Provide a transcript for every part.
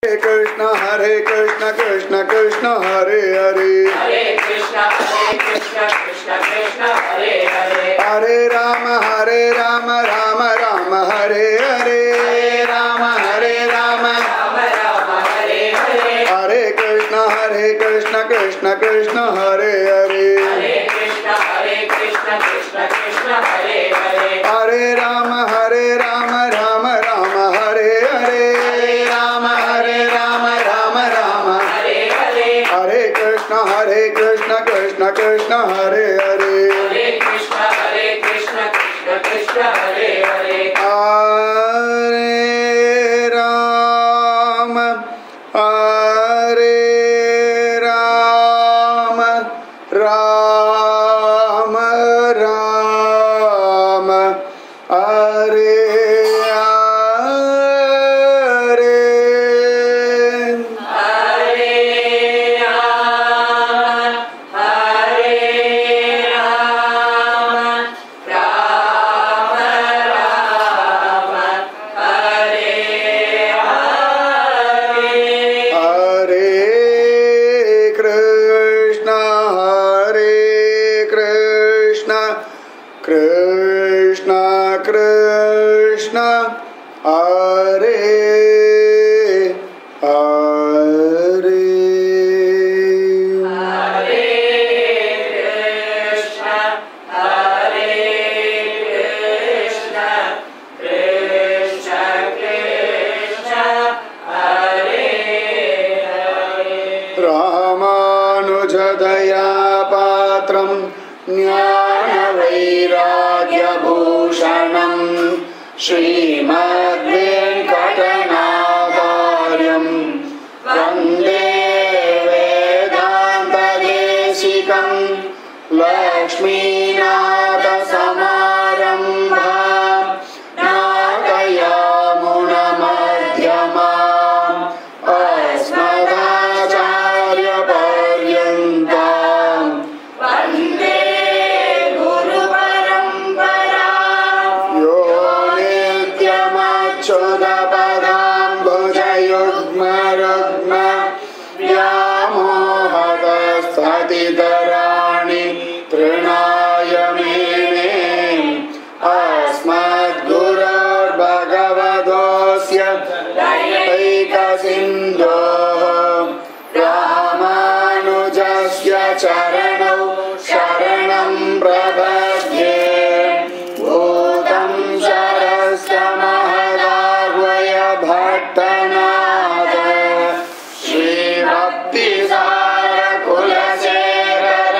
Hare Krishna, Hare Krishna, Krishna Krishna, Hare Hare. Hare Krishna, Hare Krishna, Krishna Krishna, Hare Hare. Hare Rama, Hare Rama, Rama Rama, Hare Hare. Rama, Hare Rama. Rama Rama, Hare Hare. Hare Krishna, Hare Krishna, Krishna Krishna, Hare Hare. Hare Krishna, Hare Krishna, Krishna Krishna, Hare Hare. Hare Rama, Hare Rama, Rama Rama, Hare Hare. Rama, Hare Rama, Rama Rama. Hare Hare. Hare Krishna, Hare Krishna, Krishna Krishna, Hare Hare. Hare Krishna, Hare Krishna, Krishna Krishna, Hare Hare. Hare Rama, Hare Rama, Rama Rama, Hare Hare. Hare Rama, Hare Rama, Rama Rama, Hare Hare. Hare Krishna, Hare Krishna, Krishna Krishna, Hare Hare. Hare Krishna, Hare Krishna, Krishna Krishna, Hare Hare. रामानुजदया पात्रं ज्ञानवैराग्यभूषणं श्रीमद्वेङ्कटनादार्यं वन्दे वेदान्तदेशिकं लक्ष्मीनाथसमारम्भा नागयामुनमध्यमाम् अस्मदाचार्यपर्यन्ताम् वन्दे गुरुपरम्पराम् यो नित्यमच्युतपदाम्बुजयुग्मरुग्म व्यामोहतस्ततितराणि तृणाय मेने अस्मद्गुरोर्भगवतोऽस्य दैकसिन्धोः रामानुजस्य चरणौ शरणं प्रपद्ये भूतं शरस्य महदाह्वय भट्टनाथ श्रीभक्तिसारकुलशेखर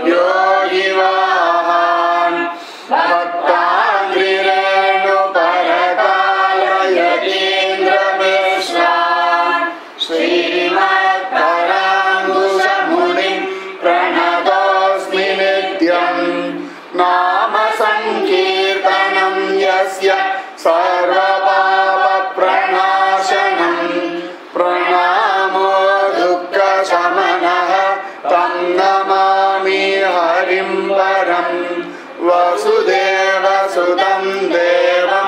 योगिवाहान् भक्ताङ्गिरेणुपरकालयतीन्द्रमिश्रान् श्रीमत्पराङ्कुशमुनिं प्रणतोऽस्मि नित्यम् नाम सङ्कीर्तनं यस्य सर्वपापप्रणाशनम् प्रणामो दुःखशमनः तं नमामि हरिं परम् वसुदेवसुतं देवं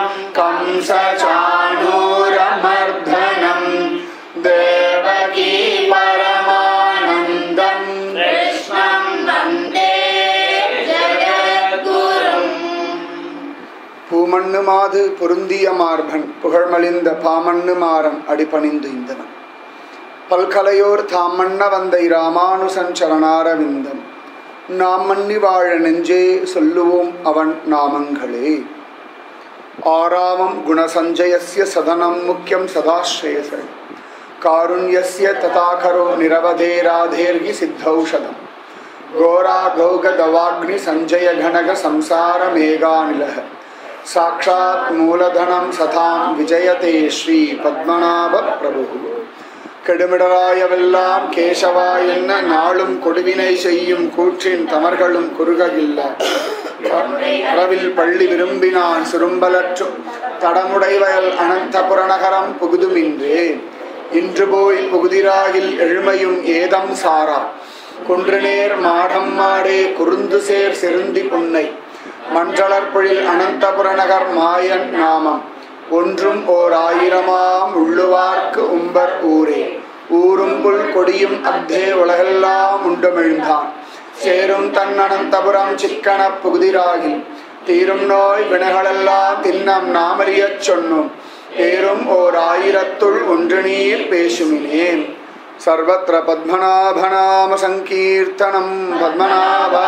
कंसचाणूरमर्दनम् देवकी परमानन्दम् कृष्णं वन्दे जगद्गुरुम् பூமண்ணு மாது பொருந்திய மார்பன் புகழ்மலிந்த பாமண்ணு மாறம் அடிபணிந்து இந்தவன் பல்கலையோர் தாமண்ண வந்தை ராமானுசன் சரணாரவிந்தம் நாம் மன்னி வாழ நெஞ்சே சொல்லுவோம் அவன் நாமங்களே ஆராமம் குணசஞ்சயஸ்ய சதனம் முக்கியம் சதாஸ்ரேயச காருண்யஸ்ய ததாகரோ நிரவதே ராதேர்கி சித்தௌஷதம் घोरा गौग दवाग्नि संजय घनग संसार मेघानिलः साक्षात् मूलधनं सतां विजयते श्री पद्मनाभ प्रभु கெடுமிடராயவெல்லாம் கேசவா என்ன நாளும் கொடுவினை செய்யும் கூற்றின் தமர்களும் குறுககில்ல அளவில் பள்ளி விரும்பினான் சுரும்பலற்றும் தடமுடைவயல் அனந்த புறநகரம் புகுதுமின்றே இன்று போய் புகுதிராகில் எழுமையும் ஏதம் சாரா குன்றுநேர் மாடம் மாடே குறுந்து சேர் செருந்தி புன்னை மன்றளற்பொழில் அனந்தபுரநகர் மாயன் நாமம் ஒன்றும் ஓர் ஆயிரமாம் உள்ளுவார்க்கு உம்பர் ஊரே ஊரும் புல் கொடியும் அத்தே உலகெல்லாம் உண்டமிழ்ந்தான் சேரும் தன்னனந்தபுரம் சிக்கன புகுதிராகி தீரும் நோய் வினைகளெல்லாம் தின்னம் நாமறியச் சொன்னோம் பேரும் ஓர் ஆயிரத்துள் ஒன்று நீர் பேசுமினேன் சர்வத்திர பத்மநாபநாம சங்கீர்த்தனம் பத்மநாபா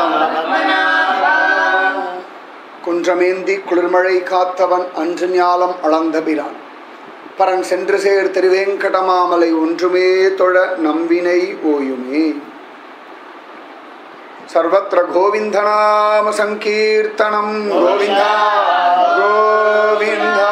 குன்றமேந்தி குளிர்மழை காத்தவன் அன்று ஞாலம் அளந்தபிரான் பரன் சென்று சேர் திருவேங்கடமாமலை ஒன்றுமே தொழ நம்பினை ஓயுமே சர்வத்திர கோவிந்தநாம சங்கீர்த்தனம் கோவிந்தா கோவிந்தா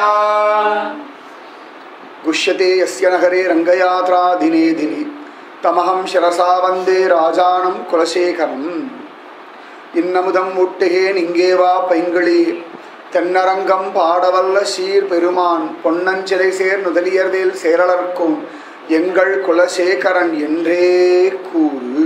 गुष्यते यस्य नगरे रङ्गयात्रा दिने दिने तमहं शिरसा वन्दे राजानं कुलशेखरम् இன்னமுதம் முட்டுகேன் இங்கே வா பைங்களி தென்னரங்கம் பாடவல்ல சீர் பெருமான் பொன்னஞ்சிலை சேர் நுதலியர்வேல் சேரலர்க்கும் எங்கள் குலசேகரன் என்றே கூறு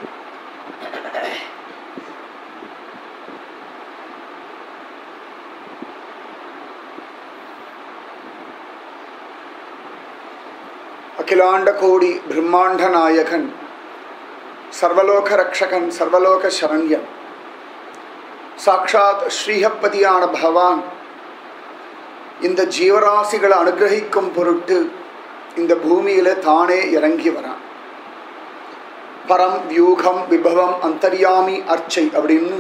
அகிலாண்ட கோடி பிரம்மாண்ட நாயகன் சர்வலோக ரக்ஷகன் சர்வலோக சரண்யன் சாக்ஷாத் ஸ்ரீஹப்பதியான பகவான் இந்த ஜீவராசிகளை அனுகிரகிக்கும் பொருட்டு இந்த பூமியில தானே இறங்கி வரான் பரம் வியூகம் விபவம் அந்தர்யாமி அர்ச்சை அப்படின்னு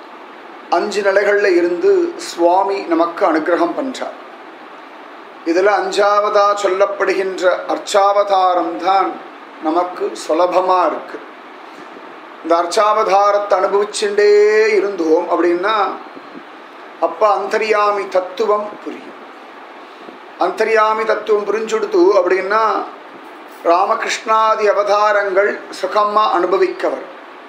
அஞ்சு நிலைகளில் இருந்து சுவாமி நமக்கு அனுகிரகம் பண்றார் இதில் அஞ்சாவதா சொல்லப்படுகின்ற அர்ச்சாவதாரம் தான் நமக்கு சுலபமாக இருக்கு இந்த அர்ச்சாவதாரத்தை அனுபவிச்சுட்டே இருந்தோம் அப்படின்னா அப்போ அந்தரியாமி தத்துவம் புரியும் அந்தரியாமி தத்துவம் புரிஞ்சுடுத்து அப்படின்னா ராமகிருஷ்ணாதி அவதாரங்கள் சுகமாக அனுபவிக்கவர்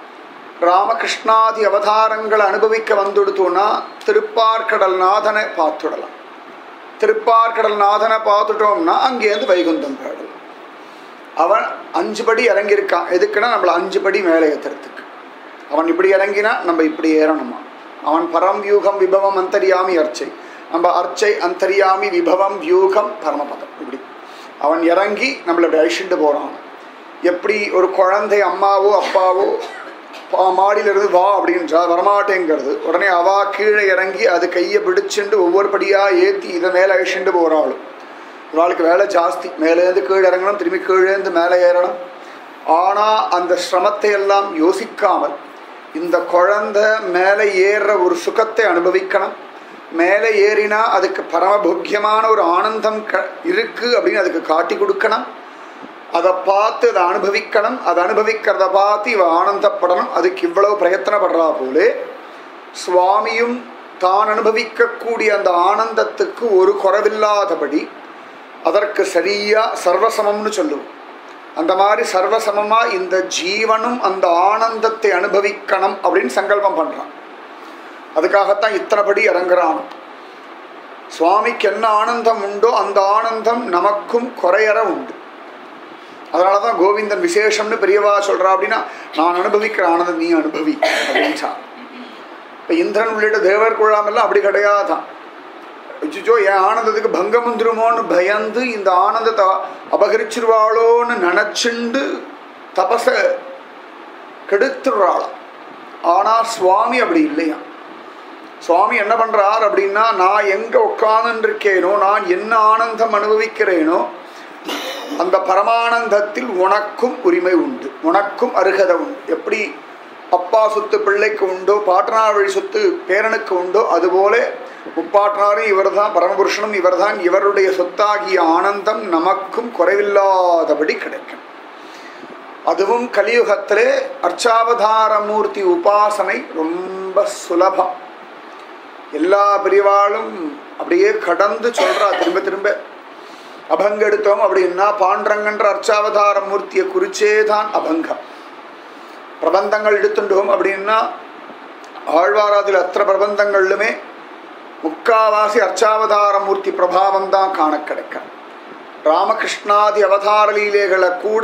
ராமகிருஷ்ணாதி அவதாரங்களை அனுபவிக்க வந்துடுத்தோன்னா திருப்பார்கடல் நாதனை பார்த்துடலாம் திருப்பார்கடல் நாதனை பார்த்துட்டோம்னா அங்கேருந்து வைகுந்தம் போயிடலாம் அவன் அஞ்சு படி இறங்கியிருக்கான் எதுக்குன்னா நம்மளை அஞ்சு படி மேலே ஏற்றுறதுக்கு அவன் இப்படி இறங்கினா நம்ம இப்படி ஏறணுமா அவன் பரம் வியூகம் விபவம் அந்தரியாமி அர்ச்சை நம்ம அர்ச்சை அந்தரியாமி விபவம் வியூகம் பரமபதம் இப்படி அவன் இறங்கி நம்மளை இப்படி அழிச்சுட்டு போகிறான் எப்படி ஒரு குழந்தை அம்மாவோ அப்பாவோ பா- மாடியிலிருந்து வா அப்படின்றா வரமாட்டேங்கிறது உடனே அவா கீழே இறங்கி அது கையை பிடிச்சுண்டு ஒவ்வொரு படியாக ஏற்றி இதை மேலே அழிச்சுட்டு போகிறாளும் இவாளுக்கு வேலை ஜாஸ்தி மேலேருந்து கீழே இறங்கணும் திரும்பி கீழேந்து மேலே ஏறணும் ஆனால் அந்த சிரமத்தை எல்லாம் யோசிக்காமல் இந்த குழந்தை மேலே ஏறுற ஒரு சுகத்தை அனுபவிக்கணும் மேலே ஏறினா அதுக்கு பரமபோக்கியமான ஒரு ஆனந்தம் க இருக்கு அப்படின்னு அதுக்கு காட்டி கொடுக்கணும் அதை பார்த்து அதை அனுபவிக்கணும் அதை அனுபவிக்கிறத பார்த்து இவ ஆனந்தப்படணும் அதுக்கு இவ்வளவு பிரயத்தனப்படுறா போலே சுவாமியும் தான் அனுபவிக்கக்கூடிய அந்த ஆனந்தத்துக்கு ஒரு குறைவில்லாதபடி அதற்கு சரியா சர்வசமம்னு சொல்லுவோம் அந்த மாதிரி சர்வசமமா இந்த ஜீவனும் அந்த ஆனந்தத்தை அனுபவிக்கணும் அப்படின்னு சங்கல்பம் பண்றான் அதுக்காகத்தான் இத்தனைபடி இறங்குறான் சுவாமிக்கு என்ன ஆனந்தம் உண்டோ அந்த ஆனந்தம் நமக்கும் குறையற உண்டு அதனால தான் கோவிந்தன் விசேஷம்னு பெரியவா சொல்றா அப்படின்னா நான் அனுபவிக்கிற ஆனந்தம் நீ அனுபவி அப்படின்ச்சா இப்போ இந்திரன் உள்ளிட்ட தேவர் குழாமெல்லாம் அப்படி கிடையாதான் அச்சோ என் ஆனந்தத்துக்கு பங்கம் வந்துருமோன்னு பயந்து இந்த ஆனந்தத்தை அபகரிச்சிருவாளோன்னு நினச்சிண்டு தபச கெடுத்துடுறாளாம் ஆனால் சுவாமி அப்படி இல்லையா சுவாமி என்ன பண்றார் அப்படின்னா நான் எங்க உட்கார்ந்துருக்கேனோ நான் என்ன ஆனந்தம் அனுபவிக்கிறேனோ அந்த பரமானந்தத்தில் உனக்கும் உரிமை உண்டு உனக்கும் அருகதை உண்டு எப்படி அப்பா சொத்து பிள்ளைக்கு உண்டோ பாட்டனார் வழி சொத்து பேரனுக்கு உண்டோ அதுபோல முப்பாட்டனாரும் இவர்தான் பரமபுருஷனும் இவர்தான் இவருடைய சொத்தாகிய ஆனந்தம் நமக்கும் குறைவில்லாதபடி கிடைக்கும் அதுவும் கலியுகத்திலே அர்ச்சாவதாரமூர்த்தி உபாசனை ரொம்ப சுலபம் எல்லா பிரிவாளும் அப்படியே கடந்து சொல்றா திரும்ப திரும்ப அபங்க எடுத்தோம் அப்படின்னா பாண்டரங்கன்ற அர்ச்சாவதார மூர்த்தியை குறிச்சே தான் அபங்கம் பிரபந்தங்கள் எடுத்துட்டோம் அப்படின்னா ஆழ்வாராதில் அத்தனை பிரபந்தங்கள்லுமே முக்காவாசி அர்ச்சாவதார மூர்த்தி பிரபாவம் தான் காண கிடைக்கும் ராமகிருஷ்ணாதி அவதார லீலைகளை கூட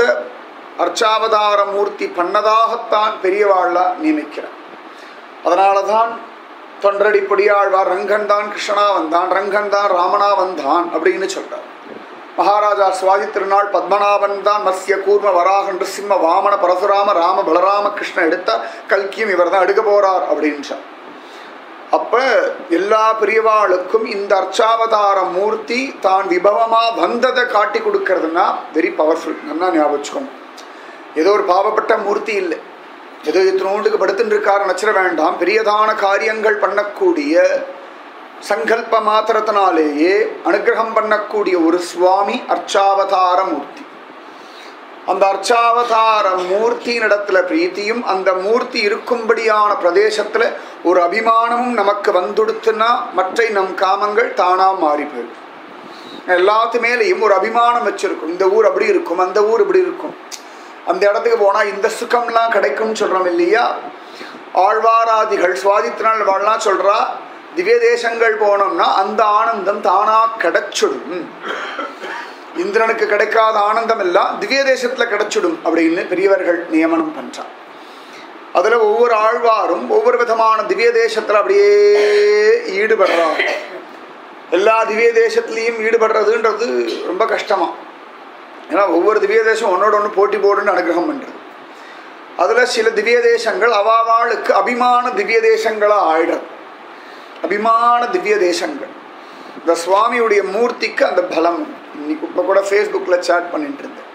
அர்ச்சாவதார மூர்த்தி பண்ணதாகத்தான் பெரியவாழ்லா நியமிக்கிறார் அதனால தான் தொண்டரடி பொடியாழ்வார் ரங்கன் தான் கிருஷ்ணனா வந்தான் ரங்கன் தான் ராமனா வந்தான் அப்படின்னு சொல்றார் மகாராஜா சுவாதி திருநாள் பத்மநாபன் தான் மத்ய கூர்ம வராக சிம்ம வாமன பரசுராம ராம பலராம கிருஷ்ணன் எடுத்த கல்கியும் இவர் தான் எடுக்க போறார் அப்படின்றார் அப்ப எல்லா பிரியவாளுக்கும் இந்த அர்ச்சாவதார மூர்த்தி தான் விபவமா வந்ததை காட்டி கொடுக்கறதுன்னா வெரி பவர்ஃபுல் நல்லா ஞாபகம் வச்சுக்கோங்க ஏதோ ஒரு பாவப்பட்ட மூர்த்தி இல்லை ஏதோ இத்தினோண்டுக்கு படுத்துட்டு இருக்காரு நச்சிட வேண்டாம் பெரியதான காரியங்கள் பண்ணக்கூடிய சங்கல்ப மாத்திரத்தினாலேயே அனுகிரகம் பண்ணக்கூடிய ஒரு சுவாமி அர்ச்சாவதார மூர்த்தி அந்த அர்ச்சாவதார மூர்த்தியின் இடத்துல பிரீத்தியும் அந்த மூர்த்தி இருக்கும்படியான பிரதேசத்துல ஒரு அபிமானமும் நமக்கு வந்துடுத்துன்னா மற்ற நம் காமங்கள் தானா மாறி போயிடும் எல்லாத்து மேலேயும் ஒரு அபிமானம் வச்சிருக்கும் இந்த ஊர் அப்படி இருக்கும் அந்த ஊர் இப்படி இருக்கும் அந்த இடத்துக்கு போனா இந்த சுகம்லாம் கிடைக்கும்னு சொல்றோம் இல்லையா ஆழ்வாராதிகள் சுவாதித்தினால் வாழலாம் சொல்றா திவ்ய தேசங்கள் போனோம்னா அந்த ஆனந்தம் தானா கிடைச்சிடும் இந்திரனுக்கு கிடைக்காத ஆனந்தம் எல்லாம் திவ்ய தேசத்துல கிடைச்சிடும் அப்படின்னு பெரியவர்கள் நியமனம் பண்றான் அதுல ஒவ்வொரு ஆழ்வாரும் ஒவ்வொரு விதமான திவ்ய தேசத்துல அப்படியே ஈடுபடுறாங்க எல்லா திவ்ய தேசத்துலேயும் ஈடுபடுறதுன்றது ரொம்ப கஷ்டமா ஏன்னா ஒவ்வொரு திவ்ய தேசம் ஒன்னோட ஒன்று போட்டி போடுன்னு அனுகிரகம் பண்ணுறது அதில் சில திவ்ய தேசங்கள் அவாவாளுக்கு அபிமான திவ்ய தேசங்களாக ஆயிடுறது அபிமான திவ்ய தேசங்கள் இந்த சுவாமியுடைய மூர்த்திக்கு அந்த பலம் இன்னைக்கு இப்போ கூட ஃபேஸ்புக்கில் சேட் பண்ணிட்டு இருந்தேன்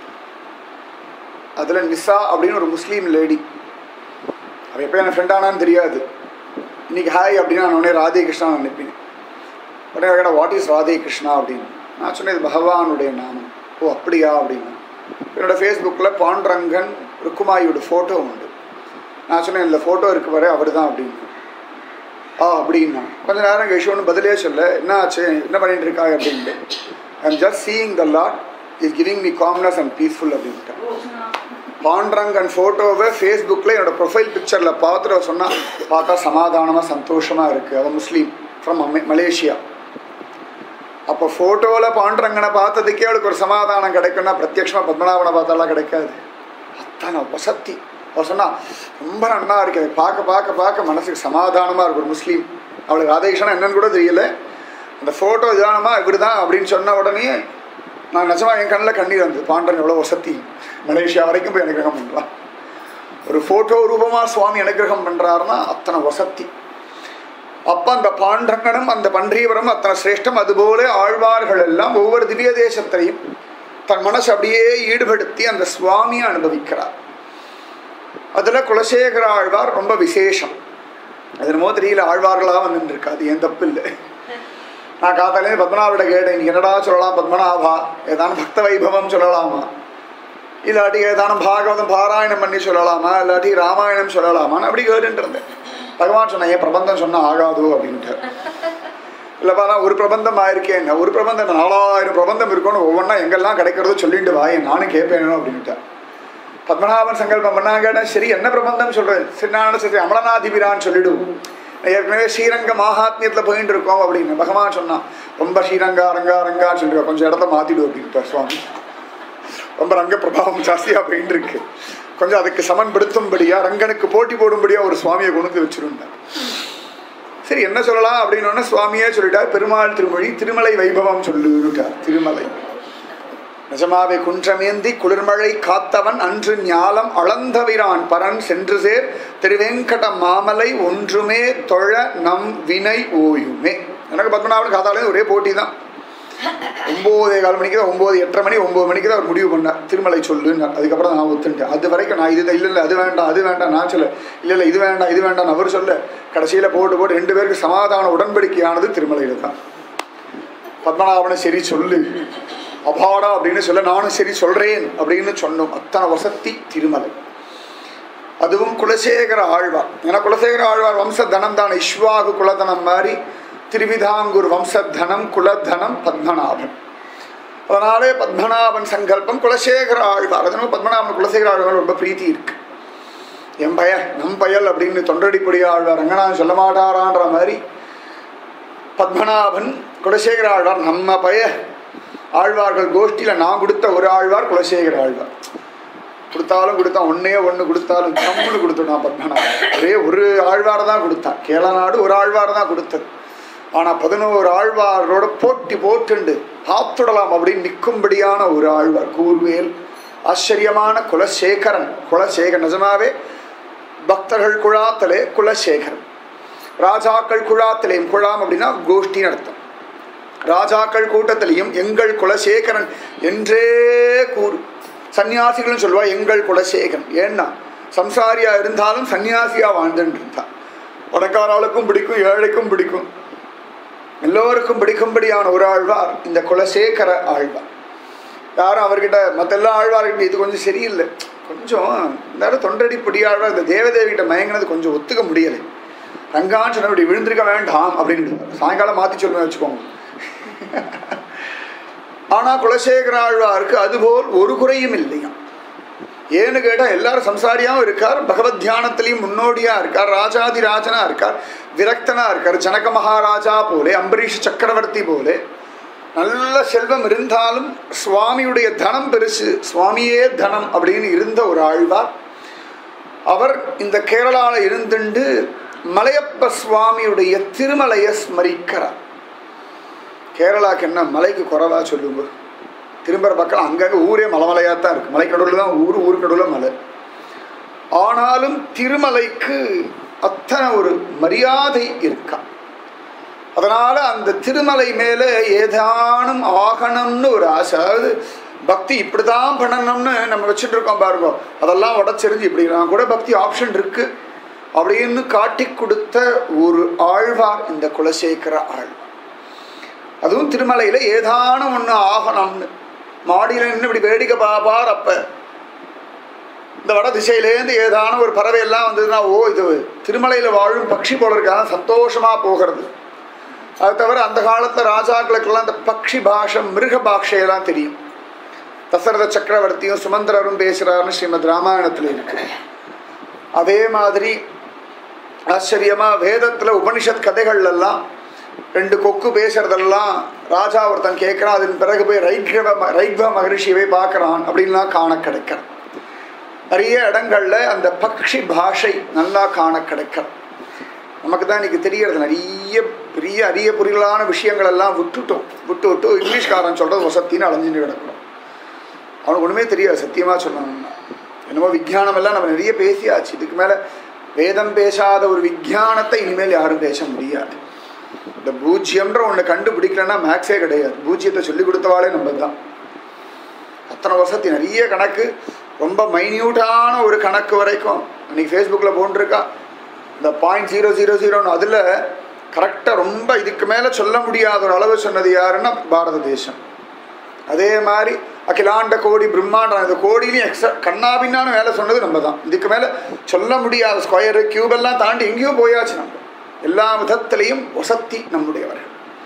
அதில் நிசா அப்படின்னு ஒரு முஸ்லீம் லேடி அவள் எப்போ என் ஃப்ரெண்டானான்னு தெரியாது இன்னைக்கு ஹாய் அப்படின்னு நான் உடனே ராதே கிருஷ்ணா நினைப்பேன் உடனே கேட்ட வாட் இஸ் ராதே கிருஷ்ணா அப்படின்னு நான் சொன்னேன் இது பகவானுடைய நாமம் ஓ அப்படியா அப்படின்னு என்னோட ஃபேஸ்புக்கில் பாண்டரங்கன் ருக்குமாயோட ஃபோட்டோ உண்டு நான் சொன்னேன் இந்த ஃபோட்டோ இருக்கு வர அவர் தான் அப்படின்னு ஆ அப்படின்னா கொஞ்ச நேரம் கழிச்சு ஒன்று பதிலே சொல்ல என்ன ஆச்சு என்ன பண்ணிட்டு இருக்காங்க அப்படின்ட்டு I'm just seeing the lord is giving me calmness and peaceful அப்படின்ட்டு பாண்டரங்கன் ஃபோட்டோவை ஃபேஸ்புக்கில் என்னோட ப்ரொஃபைல் பிக்சரில் பார்த்துட்டு சொன்னால் பார்த்தா சமாதானமாக சந்தோஷமாக இருக்குது அவன் முஸ்லீம் ஃப்ரம் மலேசியா அப்போ ஃபோட்டோவில் பாண்டரங்கனை பார்த்ததுக்கே அவளுக்கு ஒரு சமாதானம் கிடைக்கும்னா பிரத்யட்சமாக பத்மநாபனை பார்த்தாலாம் கிடைக்காது அத்தனை வசத்தி அவள் சொன்னா ரொம்ப நன்னா இருக்கு அதை பார்க்க பார்க்க பார்க்க மனசுக்கு சமாதானமாக இருக்கும் ஒரு முஸ்லீம் அவளுக்கு ராதேகிருஷ்ணன் என்னன்னு கூட தெரியல அந்த ஃபோட்டோ இதானமா இப்படி தான் அப்படின்னு சொன்ன உடனே நான் நிஜமா என் கண்ணில் கண்ணீர் வந்தது பாண்டரன் எவ்வளோ வசதி மலேசியா வரைக்கும் போய் அனுகிரகம் பண்ணலாம் ஒரு ஃபோட்டோ ரூபமாக சுவாமி அனுகிரகம் பண்ணுறாருன்னா அத்தனை வசத்தி அப்போ அந்த பாண்டங்கனும் அந்த பன்றியவரும் அத்தனை சிரேஷ்டம் அதுபோல ஆழ்வார்கள் எல்லாம் ஒவ்வொரு திவ்ய தேசத்தையும் தன் மனசு அப்படியே ஈடுபடுத்தி அந்த சுவாமியை அனுபவிக்கிறார் அதில் குலசேகர ஆழ்வார் ரொம்ப விசேஷம் அது என்னமோ தெரியல ஆழ்வார்களாக வந்துட்டு இருக்கு அது ஏன் தப்பு இல்லை நான் காத்தாலே பத்மநாபிட கேட்டேன் இன்னைக்கு என்னடா சொல்லலாம் பத்மநாபா ஏதானும் பக்த வைபவம் சொல்லலாமா இல்லாட்டி ஏதானும் பாகவதம் பாராயணம் பண்ணி சொல்லலாமா இல்லாட்டி ராமாயணம் சொல்லலாமான்னு அப்படி கேட்டுட்டு இருந்தேன் பகவான் சொன்ன ஏன் பிரபந்தம் சொன்னா ஆகாதோ அப்படின்ட்டு இல்லைப்பா நான் ஒரு பிரபந்தம் ஆயிருக்கேன் ஒரு பிரபந்தம் நாலாயிரம் பிரபந்தம் இருக்கும்னு ஒவ்வொன்றா எங்கெல்லாம் கிடைக்கிறதோ சொல்லிட்டு வாயே நானும் கேட்பேனோ அப்படின்ட்டேன் பத்மநாபன் சங்கல்பம் பண்ணாங்க சரி என்ன பிரபந்தம் சொல்றேன் சரி நான் சரி அமலநாதிபிரான்னு சொல்லிடும் ஏற்கனவே ஸ்ரீரங்க மகாத்மியத்தில் போயிட்டு இருக்கோம் அப்படின்னு பகவான் சொன்னான் ரொம்ப ஸ்ரீரங்கா ரங்கா ரங்கா சொல்லிட்டு கொஞ்சம் இடத்த மாத்திடு அப்படின்ட்டார் சுவாமி ரொம்ப ரங்க பிரபாவம் ஜாஸ்தியாக போயிட்டு இருக்கு கொஞ்சம் அதுக்கு சமன்படுத்தும்படியா ரங்கனுக்கு போட்டி போடும்படியா ஒரு சுவாமியை கொண்டு வந்து வச்சிருந்தார் சரி என்ன சொல்லலாம் அப்படின்னு சுவாமியே சொல்லிட்டார் பெருமாள் திருமொழி திருமலை வைபவம் சொல்லுட்டார் திருமலை நிஜமாவே குன்றமேந்தி குளிர்மழை காத்தவன் அன்று ஞாலம் அளந்தவிரான் பரன் சென்று சேர் திருவேங்கட மாமலை ஒன்றுமே தொழ நம் வினை ஓயுமே எனக்கு பத்மநாபன் காத்தாலே ஒரே போட்டி தான் ஒம்போதே கால் மணிக்கு தான் ஒம்பது எட்டரை மணி ஒம்பது மணிக்கு தான் அவர் முடிவு பண்ணார் திருமலை சொல்லுன்னார் அதுக்கப்புறம் நான் ஒத்துட்டேன் அது வரைக்கும் நான் இது இல்லை இல்லை அது வேண்டாம் அது வேண்டாம் நான் சொல்ல இல்லை இல்லை இது வேண்டாம் இது வேண்டாம் அவர் சொல்ல கடைசியில் போட்டு போட்டு ரெண்டு பேருக்கு சமாதான உடன்படிக்கையானது திருமலையில் தான் பத்மநாபனை சரி சொல்லு அபாடா அப்படின்னு சொல்ல நானும் சரி சொல்றேன் அப்படின்னு சொன்னோம் அத்தனை வசத்தி திருமலை அதுவும் குலசேகர ஆழ்வார் ஏன்னா குலசேகர ஆழ்வார் வம்சதனம் தான் இஷ்வாகு குலதனம் மாதிரி திருவிதாங்கூர் வம்சத்தனம் குலதனம் பத்மநாபன் அதனாலே பத்மநாபன் சங்கல்பம் குலசேகர ஆழ்வார் அதனால பத்மநாபன் குலசேகர ஆழ்வார் ரொம்ப பிரீத்தி இருக்கு என் பய நம் பயல் அப்படின்னு தொண்டடிப்படி ஆழ்வார் ரங்கநாதன் சொல்ல மாட்டாரான்ற மாதிரி பத்மநாபன் குலசேகர ஆழ்வார் நம்ம பய ஆழ்வார்கள் கோஷ்டியில் நான் கொடுத்த ஒரு ஆழ்வார் குலசேகர ஆழ்வார் கொடுத்தாலும் கொடுத்தான் ஒன்னே ஒன்று கொடுத்தாலும் கம்முன்னு கொடுத்துட்டான் பத்மநாபன் ஒரே ஒரு ஆழ்வாரை தான் கொடுத்தான் கேளநாடு ஒரு ஆழ்வாரை தான் கொடுத்தது ஆனால் பதினோரு ஆழ்வாரோட போட்டி போட்டுண்டு பார்த்துடலாம் அப்படின்னு நிற்கும்படியான ஒரு ஆழ்வார் கூர்வேல் ஆச்சரியமான குலசேகரன் குலசேகரன் நிஜமாவே பக்தர்கள் குழாத்தலே குலசேகரன் ராஜாக்கள் குழாத்திலையும் குழாம் அப்படின்னா கோஷ்டின்னு அர்த்தம் ராஜாக்கள் கூட்டத்திலையும் எங்கள் குலசேகரன் என்றே கூறு சன்னியாசிகளும் சொல்லுவா எங்கள் குலசேகரன் ஏன்னா சம்சாரியா இருந்தாலும் சன்னியாசியா வாழ்ந்துட்டு இருந்தான் பணக்காராளுக்கும் பிடிக்கும் ஏழைக்கும் பிடிக்கும் எல்லோருக்கும் பிடிக்கும்படியான ஒரு ஆழ்வார் இந்த குலசேகர ஆழ்வார் யாரும் அவர்கிட்ட மற்ற எல்லா ஆழ்வார்கிட்ட இது கொஞ்சம் சரியில்லை கொஞ்சம் இந்த இடம் தொண்டடி பொடி ஆழ்வார் இந்த தேவதேவிகிட்ட மயங்கினது கொஞ்சம் ஒத்துக்க முடியலை ரங்கான் சொன்ன இப்படி விழுந்திருக்க வேண்டாம் அப்படின்னு சாயங்காலம் மாற்றி சொல்லுவேன் வச்சுக்கோங்க ஆனா குலசேகர ஆழ்வாருக்கு அதுபோல் ஒரு குறையும் இல்லையா ஏன்னு கேட்டால் எல்லாரும் சம்சாரியாவும் இருக்கார் பகவத் தியானத்திலையும் முன்னோடியா இருக்கார் ராஜாதி ராஜனா இருக்கார் விரக்தனா இருக்கார் ஜனக மகாராஜா போலே அம்பரீஷ் சக்கரவர்த்தி போலே நல்ல செல்வம் இருந்தாலும் சுவாமியுடைய தனம் பெருசு சுவாமியே தனம் அப்படின்னு இருந்த ஒரு ஆழ்வார் அவர் இந்த கேரளால இருந்துண்டு மலையப்ப சுவாமியுடைய திருமலையை ஸ்மரிக்கிறார் கேரளாக்கு என்ன மலைக்கு குறைவா சொல்லுங்க திரும்புற பக்கம் அங்கங்கே ஊரே மலைமலையாக தான் இருக்குது மலைக்கடவுள் தான் ஊர் ஊர் கடவுளில் மலை ஆனாலும் திருமலைக்கு அத்தனை ஒரு மரியாதை இருக்கா அதனால அந்த திருமலை மேலே ஏதானும் ஆகணும்னு ஒரு ஆசை அதாவது பக்தி இப்படிதான் பண்ணணும்னு நம்ம வச்சுட்டு இருக்கோம் பாருங்க அதெல்லாம் உடச்செறிஞ்சு இப்படி நான் கூட பக்தி ஆப்ஷன் இருக்கு அப்படின்னு காட்டி கொடுத்த ஒரு ஆழ்வார் இந்த குலசேகர ஆழ்வார் அதுவும் திருமலையில் ஏதானும் ஒன்று ஆகணும்னு மாடியில் நின்று இப்படி வேடிக்கை பார்ப்பார் அப்போ இந்த வட திசையிலேருந்து ஏதான ஒரு பறவை எல்லாம் வந்ததுன்னா ஓ இது திருமலையில் வாழும் பட்சி போல இருக்காங்க சந்தோஷமாக போகிறது அது தவிர அந்த காலத்தில் ராஜாக்களுக்கெல்லாம் இந்த பக்ஷி பாஷை மிருக பாஷையெல்லாம் தெரியும் தசரத சக்கரவர்த்தியும் சுமந்திரரும் பேசுகிறாருன்னு ஸ்ரீமத் ராமாயணத்தில் இருக்கு அதே மாதிரி ஆச்சரியமாக வேதத்தில் உபனிஷத் கதைகள் எல்லாம் ரெண்டு கொக்கு பேசுறதெல்லாம் ராஜா ஒருத்தன் கேட்குறான் அதன் பிறகு போய் ரைக்வ ரைக்வ மகரிஷியவை பார்க்குறான் அப்படின்லாம் காண கிடைக்கிறான் நிறைய இடங்கள்ல அந்த பக்ஷி பாஷை நல்லா காண கிடைக்கிறது நமக்கு தான் இன்னைக்கு தெரியறது நிறைய பெரிய அரிய புரியலான விஷயங்கள் எல்லாம் விட்டுட்டோம் விட்டு விட்டு இங்கிலீஷ்காரன் சொல்றது வசத்தின்னு அலைஞ்சுட்டு கிடக்கிறோம் அவனுக்கு ஒன்றுமே தெரியாது சத்தியமாக சொல்லணும்னா என்னமோ விஞ்ஞானம் எல்லாம் நம்ம நிறைய பேசியாச்சு இதுக்கு மேலே வேதம் பேசாத ஒரு விஞ்ஞானத்தை இனிமேல் யாரும் பேச முடியாது இந்த பூஜ்யம்ன்ற ஒன்று கண்டுபிடிக்கலன்னா மேக்ஸே கிடையாது பூஜ்யத்தை சொல்லி கொடுத்தவாளே நம்ம தான் அத்தனை வருஷத்து நிறைய கணக்கு ரொம்ப மைன்யூட்டான ஒரு கணக்கு வரைக்கும் இன்னைக்கு ஃபேஸ்புக்கில் போன்றிருக்கா இந்த பாயிண்ட் ஜீரோ ஜீரோ ஜீரோன்னு அதில் கரெக்டாக ரொம்ப இதுக்கு மேலே சொல்ல முடியாத ஒரு அளவு சொன்னது யாருன்னா பாரத தேசம் அதே மாதிரி அகிலாண்ட கோடி பிரம்மாண்டம் இந்த கோடியிலையும் எக்ஸ்ட்ரா கண்ணாபின்னான்னு வேலை சொன்னது நம்ம தான் இதுக்கு மேலே சொல்ல முடியாத ஸ்கொயரு கியூப் எல்லாம் தாண்டி எங்கேயோ போயாச்சு நம்ம எல்லா விதத்திலையும் வசத்தி நம்முடையவர்கள்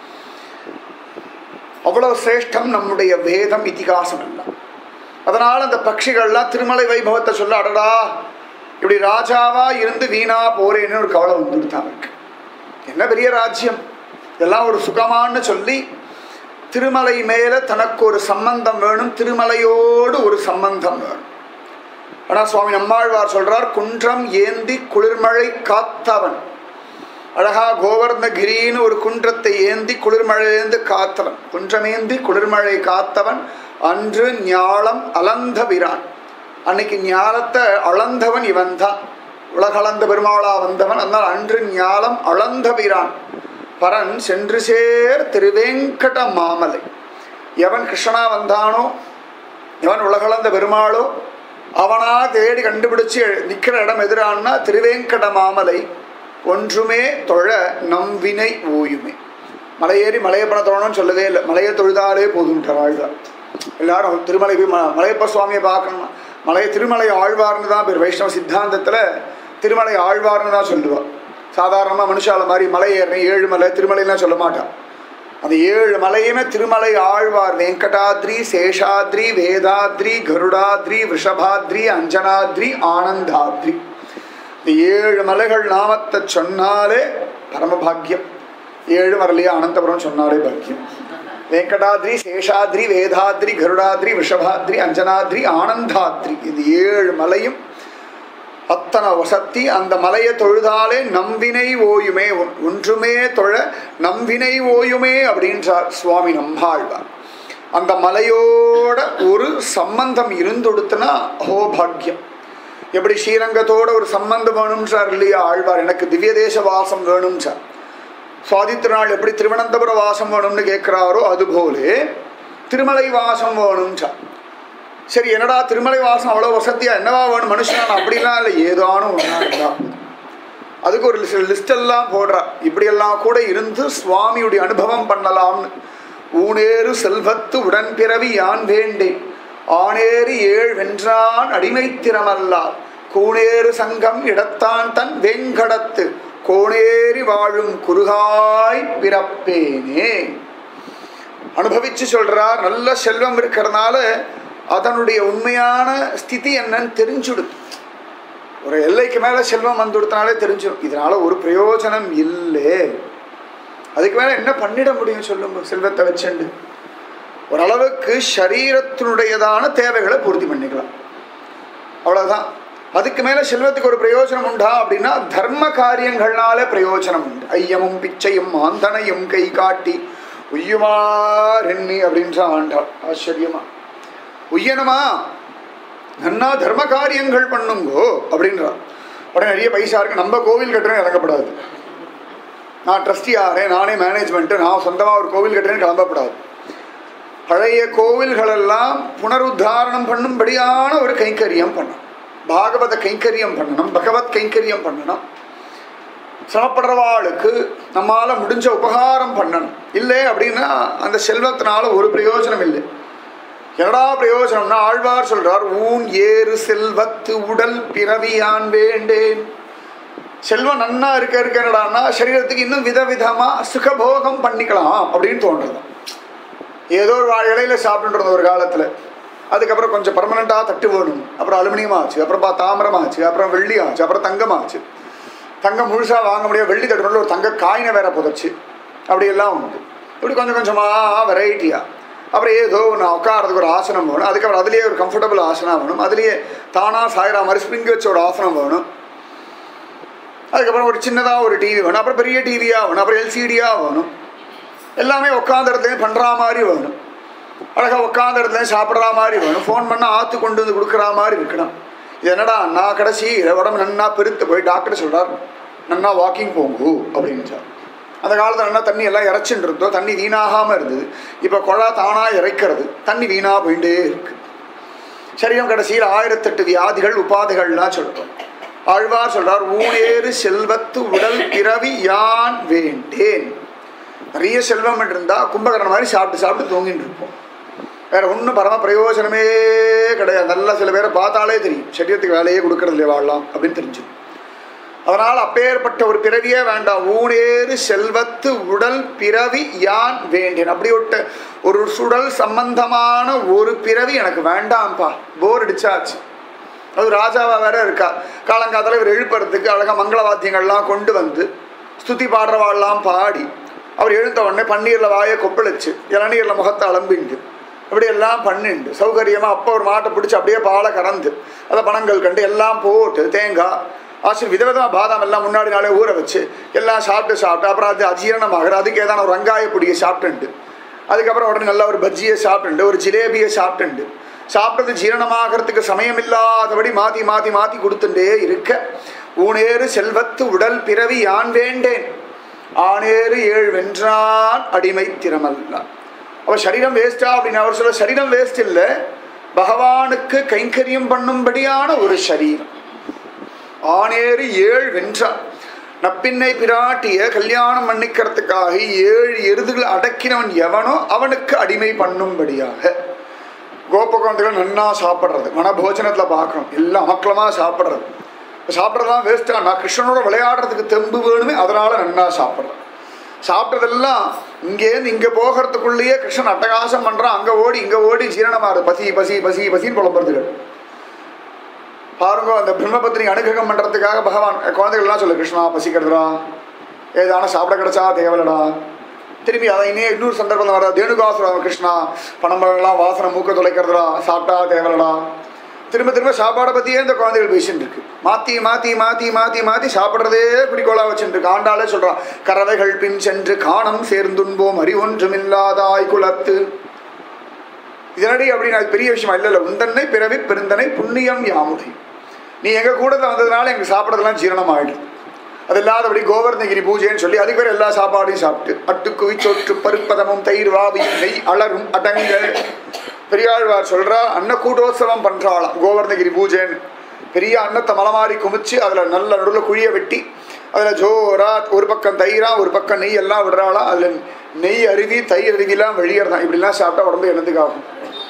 அவ்வளவு சிரேஷ்டம் நம்முடைய வேதம் இதிகாசம் எல்லாம் அதனால் அந்த பட்சிகள்லாம் திருமலை வைபவத்தை சொல்ல அடடா இப்படி ராஜாவா இருந்து வீணா போறேன்னு ஒரு கவலை வந்துடுதான் இருக்கு என்ன பெரிய ராஜ்யம் இதெல்லாம் ஒரு சுகமான்னு சொல்லி திருமலை மேல தனக்கு ஒரு சம்பந்தம் வேணும் திருமலையோடு ஒரு சம்பந்தம் வேணும் ஆனால் சுவாமி நம்மாழ்வார் சொல்றார் குன்றம் ஏந்தி குளிர்மழை காத்தவன் அழகா கோவர்ணகிரின்னு ஒரு குன்றத்தை ஏந்தி குளிர்மழையிலேருந்து காத்தவன் குன்றமேந்தி குளிர்மழை காத்தவன் அன்று ஞாலம் அலந்த விரான் அன்னைக்கு ஞாலத்தை அளந்தவன் இவன் தான் உலகளந்த பெருமாளா வந்தவன் அதனால் அன்று ஞாலம் அளந்த விரான் பரன் சென்று சேர் திருவேங்கட மாமலை எவன் கிருஷ்ணனா வந்தானோ எவன் உலகளந்த பெருமாளோ அவனா தேடி கண்டுபிடிச்சு நிற்கிற இடம் எதிரான்னா திருவேங்கட மாமலை ஒன்றுமே தொழ நம்பினை ஓயுமே மலையேறி மலையை பண்ண தொழணும்னு சொல்லவே இல்லை மலையை தொழுதாலே போதும்ன்ற வாழ்வார் எல்லாரும் திருமலை போய் ம- மலையப்ப சுவாமியை பார்க்கணும் மலை திருமலை ஆழ்வார்னு தான் பேர் வைஷ்ணவ சித்தாந்தத்தில் திருமலை ஆழ்வார்னு தான் சொல்லுவாள் சாதாரணமாக மனுஷால மாதிரி மலை ஏறினேன் ஏழு மலை திருமலைலாம் சொல்ல மாட்டான் அந்த ஏழு மலையுமே திருமலை ஆழ்வார் வெங்கடாத்ரி சேஷாத்ரி வேதாத்ரி கருடாத்ரி விஷபாத்ரி அஞ்சனாத்ரி ஆனந்தாத்ரி இந்த ஏழு மலைகள் நாமத்தை சொன்னாலே பரமபாக்கியம் ஏழு வரலையே அனந்தபுரம் சொன்னாலே பாக்கியம் வெங்கடாத்ரி சேஷாத்ரி வேதாத்ரி கருடாத்ரி விஷபாத்ரி அஞ்சனாத்ரி ஆனந்தாத்ரி இது ஏழு மலையும் அத்தனை வசத்தி அந்த மலையை தொழுதாலே நம்பினை ஓயுமே ஒன்- ஒன்றுமே தொழ நம்பினை ஓயுமே அப்படின்றார் சுவாமி நம்மாழ்வார் அந்த மலையோட ஒரு சம்பந்தம் இருந்தொடுத்துனா அஹோ பாக்யம் எப்படி ஸ்ரீரங்கத்தோட ஒரு சம்பந்தம் வேணும்ன்றார் இல்லையா ஆழ்வார் எனக்கு திவ்ய தேச வாசம் வேணும்ன்றார் சுவாதி திருநாள் எப்படி திருவனந்தபுர வாசம் வேணும்னு கேட்குறாரோ அதுபோலே திருமலை வாசம் வேணும்ன்றார் சரி என்னடா திருமலை வாசம் அவ்வளோ வசதியா என்னவா வேணும் மனுஷனா அப்படிலாம் இல்லை ஏதானும் ஒன்றா இருந்தா அதுக்கு ஒரு சில லிஸ்ட் எல்லாம் போடுறா இப்படியெல்லாம் கூட இருந்து சுவாமியுடைய அனுபவம் பண்ணலாம்னு ஊனேறு செல்வத்து உடன்பிறவி யான் வேண்டேன் ஆனேறு ஏழ் வென்றான் அடிமைத்திறமல்லார் கூனேறு சங்கம் இடத்தான் தன் வெங்கடத்து கோணேறி வாழும் குறுகாய் பிறப்பேனே அனுபவிச்சு சொல்றார் நல்ல செல்வம் இருக்கிறதுனால அதனுடைய உண்மையான ஸ்திதி என்னன்னு தெரிஞ்சுடுது ஒரு எல்லைக்கு மேல செல்வம் வந்து கொடுத்தனாலே தெரிஞ்சிடும் இதனால ஒரு பிரயோஜனம் இல்லை அதுக்கு மேல என்ன பண்ணிட முடியும் சொல்லுங்க செல்வத்தை வச்சுண்டு ஓரளவுக்கு சரீரத்தினுடையதான தேவைகளை பூர்த்தி பண்ணிக்கலாம் அவ்வளவுதான் அதுக்கு மேல செல்வத்துக்கு ஒரு பிரயோஜனம் உண்டா அப்படின்னா தர்ம காரியங்கள்னால பிரயோஜனம் உண்டு ஐயமும் பிச்சையும் ஆந்தனையும் கை காட்டி உய்யுமார் எண்ணி அப்படின்ற ஆண்டாள் ஆச்சரியமா உய்யணுமா நன்னா தர்ம காரியங்கள் பண்ணுங்கோ அப்படின்றார் உடனே நிறைய பைசா இருக்கு நம்ம கோவில் கட்டுறேன் இறங்கப்படாது நான் ட்ரஸ்டி ஆகிறேன் நானே மேனேஜ்மெண்ட்டு நான் சொந்தமாக ஒரு கோவில் கட்டுறேன்னு கிளம்பப்படாது பழைய கோவில்களெல்லாம் புனருத்தாரணம் பண்ணும்படியான ஒரு கைங்கரியம் பண்ணணும் பாகவத கைங்கரியம் பண்ணணும் பகவத் கைங்கரியம் பண்ணணும் சிரமப்படுறவாளுக்கு நம்மால முடிஞ்ச உபகாரம் பண்ணணும் இல்லை அப்படின்னா அந்த செல்வத்தினால ஒரு பிரயோஜனம் இல்லை என்னடா பிரயோஜனம்னா ஆழ்வார் சொல்றார் ஊன் ஏறு செல்வத்து உடல் பிறவியான் வேண்டேன் செல்வம் நன்னா இருக்க இருக்க என்னடான்னா சரீரத்துக்கு இன்னும் விதவிதமா சுகபோகம் பண்ணிக்கலாம் அப்படின்னு தோன்றது ஏதோ ஒரு வா- இலையில சாப்பிட்டுட்டு ஒரு காலத்துல அதுக்கப்புறம் கொஞ்சம் பர்மனண்டா தட்டு வேணும் அப்புறம் அலுமினியம் ஆச்சு அப்புறம் பா- தாமிரம் ஆச்சு அப்புறம் வெள்ளி ஆச்சு அப்புறம் தங்கம் ஆச்சு தங்கம் முழுசா வாங்க முடியாது வெள்ளி தட்டுல ஒரு தங்க காயினை வேற புதைச்சு அப்படியெல்லாம் உண்டு இப்படி கொஞ்சம் கொஞ்சமா வெரைட்டியா அப்புறம் ஏதோ நான் உட்காரதுக்கு ஒரு ஆசனம் வேணும் அதுக்கப்புறம் அதுலேயே ஒரு கம்ஃபர்டபுள் ஆசனம் வேணும் அதுலேயே தானா சாயிரா மாதிரி ஸ்ப்ரிங் வச்ச ஒரு ஆசனம் வேணும் அதுக்கப்புறம் ஒரு சின்னதாக ஒரு டிவி வேணும் அப்புறம் பெரிய டிவியாக வேணும் அப்புறம் எல்சிடியாக வேணும் எல்லாமே உட்காந்த இடத்துல பண்ணுற மாதிரி வேணும் அழகாக உட்காந்த இடத்துல சாப்பிட்ற மாதிரி வேணும் ஃபோன் பண்ணால் ஆற்று கொண்டு வந்து கொடுக்குற மாதிரி இருக்கணும் இது என்னடா நான் கடைசி உடம்பு நன்னா பெருத்து போய் டாக்டர் சொல்கிறார் நன்னா வாக்கிங் போங்கு அப்படின்றார் அந்த காலத்தில் நல்லா தண்ணி எல்லாம் இறைச்சின்னு இருந்தோ தண்ணி வீணாகாமல் இருந்தது இப்போ குழா தானாக இறைக்கிறது தண்ணி வீணாக போயிட்டே இருக்கு சரீரம் கடைசியில் ஆயிரத்தெட்டு வியாதிகள் உபாதைகள்லாம் சொல்றோம் ஆழ்வார் சொல்றார் ஊனேறு செல்வத்து உடல் பிறவி யான் வேண்டேன் நிறைய செல்வம் இருந்தா கும்பகரணம் மாதிரி சாப்பிட்டு சாப்பிட்டு தூங்கிட்டு இருப்போம் வேற ஒன்றும் பரம பிரயோஜனமே கிடையாது நல்லா சில பேரை பார்த்தாலே தெரியும் சரீரத்துக்கு வேலையே கொடுக்கறது இல்லையா வாழலாம் அப்படின்னு தெரிஞ்சிடும் அதனால் அப்பேற்பட்ட ஒரு பிறவியே வேண்டாம் ஊனேறு செல்வத்து உடல் பிறவி யான் வேண்டேன் அப்படி ஒட்ட ஒரு சுடல் சம்பந்தமான ஒரு பிறவி எனக்கு வேண்டாம்ப்பா போர் அடிச்சாச்சு அது ராஜாவா வேற இருக்கா காலங்காத்தால இவர் எழுப்புறதுக்கு அழகா மங்கள வாத்தியங்கள்லாம் கொண்டு வந்து ஸ்துதி பாடுறவாள்லாம் பாடி அவர் எழுந்த உடனே பன்னீரில் வாயை கொப்பளிச்சு இளநீரில் முகத்தை அலம்பிண்டு இப்படி எல்லாம் பண்ணிண்டு சௌகரியமா அப்போ ஒரு மாட்டை பிடிச்சி அப்படியே பாலை கறந்து அதை பணங்கள் கண்டு எல்லாம் போட்டு தேங்காய் ஆசிரியர் விதவிதமாக பாதாம் எல்லாம் முன்னாடி நாளே ஊற வச்சு எல்லாம் சாப்பிட்டு சாப்பிட்டு அப்புறம் அது அஜீரணமாகிற அதுக்கு ஏதான ஒரு வெங்காய பொடியை சாப்பிட்டுண்டு அதுக்கப்புறம் உடனே நல்லா ஒரு பஜ்ஜியை சாப்பிட்டுண்டு ஒரு ஜிலேபியை சாப்பிட்டுண்டு சாப்பிட்டது ஜீரணமாகறதுக்கு சமயம் இல்லாதபடி மாற்றி மாற்றி மாற்றி கொடுத்துட்டே இருக்க ஊனேறு செல்வத்து உடல் பிறவி யான் வேண்டேன் ஆனேறு ஏழ் வென்றான் அடிமை திறமல்லான் அவ சரீரம் வேஸ்டா அப்படின்னு அவர் சொல்ல சரீரம் வேஸ்ட் இல்லை பகவானுக்கு கைங்கரியம் பண்ணும்படியான ஒரு சரீரம் ஆனேறு ஏழ் வென்றான் நப்பின்னை பிராட்டிய கல்யாணம் பண்ணிக்கிறதுக்காக ஏழு எருதுகள் அடக்கினவன் எவனோ அவனுக்கு அடிமை பண்ணும்படியாக கோபகுழந்தைகள் நன்னா சாப்பிட்றது மனபோஜனத்தில் பார்க்கணும் எல்லாம் அமக்கலமாக சாப்பிட்றது சாப்பிட்றதுலாம் வேஸ்ட்டாக நான் கிருஷ்ணனோட விளையாடுறதுக்கு தெம்பு வேணுமே அதனால நன்னா சாப்பிட்றேன் சாப்பிட்டதெல்லாம் இங்கேருந்து இங்கே போகிறதுக்குள்ளேயே கிருஷ்ணன் அட்டகாசம் பண்ணுறான் அங்கே ஓடி இங்கே ஓடி ஜீரணமாகுது பசி பசி பசி பசின்னு புலம்புறதுகள் பாருங்க அந்த பிரம்மபத்னி அனுகிரகம் பண்ணுறதுக்காக பகவான் குழந்தைகள்லாம் சொல்லு கிருஷ்ணா பசிக்கிறதுடா ஏதான சாப்பிட கிடைச்சா தேவலடா திரும்பி அதை இனியே இன்னொரு சந்தர்ப்பத்தில் வர தேனுகாசுரம் கிருஷ்ணா பணம்பழம்லாம் வாசனை மூக்க தொலைக்கிறதுடா சாப்பிட்டா தேவலடா திரும்ப திரும்ப சாப்பாடை பற்றியே இந்த குழந்தைகள் பேசிட்டு இருக்கு மாற்றி மாற்றி மாற்றி மாற்றி மாற்றி சாப்பிட்றதே குறிக்கோளாக வச்சுட்டு இருக்கு ஆண்டாளே சொல்கிறான் கறவைகள் பின் சென்று காணம் சேர்ந்துண்போம் அறிவொன்றுமில்லாதாய் குலத்து இதனடி அப்படின்னு அது பெரிய விஷயம் இல்லை இல்லை உந்தன்னை பிறவி பெருந்தனை புண்ணியம் யாமுடை நீ எங்கள் கூடத்தில் வந்ததுனால எங்களுக்கு சாப்பிட்றதெல்லாம் ஜீரணம் ஆயிடுது அது இல்லாதபடி கோவர்தகிரி பூஜைன்னு சொல்லி அதுக்கு பேர் எல்லா சாப்பாடையும் சாப்பிட்டு அட்டுக்குவி சொற்று பருப்பதமும் தயிர் வாவியும் நெய் அலரும் அடங்கள் பெரியாழ்வார் சொல்றா அன்னக்கூட்டோத்சவம் பண்றாளாம் கோவர்தகிரி பூஜைன்னு பெரிய அன்னத்தை மலமாரி குமிச்சு அதில் நல்ல நடுவில் குழிய வெட்டி அதில் ஜோரா ஒரு பக்கம் தயிரா ஒரு பக்கம் நெய் எல்லாம் விடுறாளாம் அதில் நெய் அருவி தயிர் அருவிலாம் வெளியேறதான் இப்படிலாம் சாப்பிட்டா உடம்பு என்னத்துக்கு ஆகும்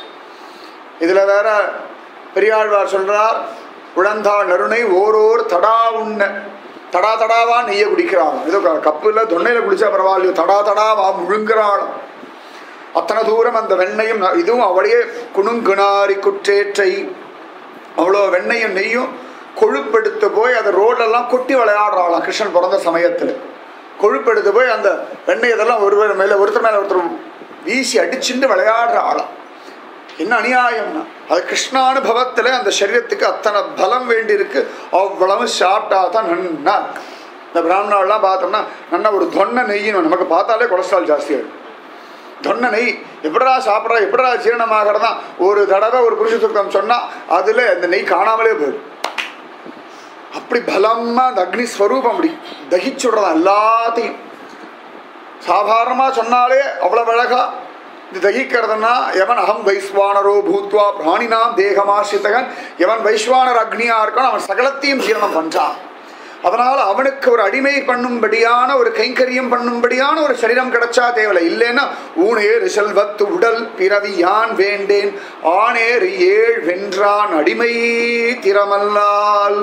இதில் வேற பெரியாழ்வார் சொல்றார் உழந்தாள் நறுணை ஓரோர் தடா உண்ண தடா தடாவா நெய்ய குடிக்கிறாள் ஏதோ க- கப்புல தொன்னையில குடிச்சா பரவாயில்லையோ தடா தடாவா முழுங்குறாள் அத்தனை தூரம் அந்த வெண்ணையும் ந- இதுவும் அவளையே குணுங்குணாரி குற்றேற்றை அவ்வளோ வெண்ணையும் நெய்யும் கொழுப்பெடுத்து போய் அதை ரோடெல்லாம் கொட்டி விளையாடுறாளாம் கிருஷ்ணன் பிறந்த சமயத்தில் கொழுப்பெடுத்து போய் அந்த வெண்ணெய் இதெல்லாம் ஒருவர் மேலே ஒருத்தர் மேலே ஒருத்தர் வீசி அடிச்சுட்டு விளையாடுற ஆளாம் என்ன அநியாயம்னா அது கிருஷ்ணானுபவத்தில் அந்த சரீரத்துக்கு அத்தனை பலம் வேண்டியிருக்கு அவ்வளவு சாப்பிட்டா தான் நன்னா இருக்கு. இந்த பிராமணாலாம் பார்த்தோம்னா நன்னா ஒரு தொன்னை நெய்யும் நமக்கு பார்த்தாலே கொலஸ்ட்ரால் ஜாஸ்தியாகும் தொன்னை நெய் எப்படா சாப்பிட்றா எப்படா ஜீரணமாகிறதா ஒரு தடவை ஒரு புருஷ சுத்தம் சொன்னால் அதில் அந்த நெய் காணாமலே போயிடும் அப்படி பலமா அந்த அக்னி ஸ்வரூபம் அப்படி தகிச்சுடுறதான் எல்லாத்தையும் சாதாரணமாக சொன்னாலே அவ்வளவு அழகா இது தகிக்கிறதுனா எவன் அகம் வைஸ்வானரோ பூத்வா பிராணினாம் தேகமாசித்தகன் எவன் வைஸ்வானர் அக்னியா இருக்கான் அவன் சகலத்தையும் ஜீரணம் பண்றான் அதனால் அவனுக்கு ஒரு அடிமை பண்ணும்படியான ஒரு கைங்கரியம் பண்ணும்படியான ஒரு சரீரம் கிடைச்சா தேவையில்லை இல்லைன்னா ஊனேறு செல்வத்து உடல் பிறவி யான் வேண்டேன் ஆனேறு ஏழ் வென்றான் அடிமை திறமல்லால்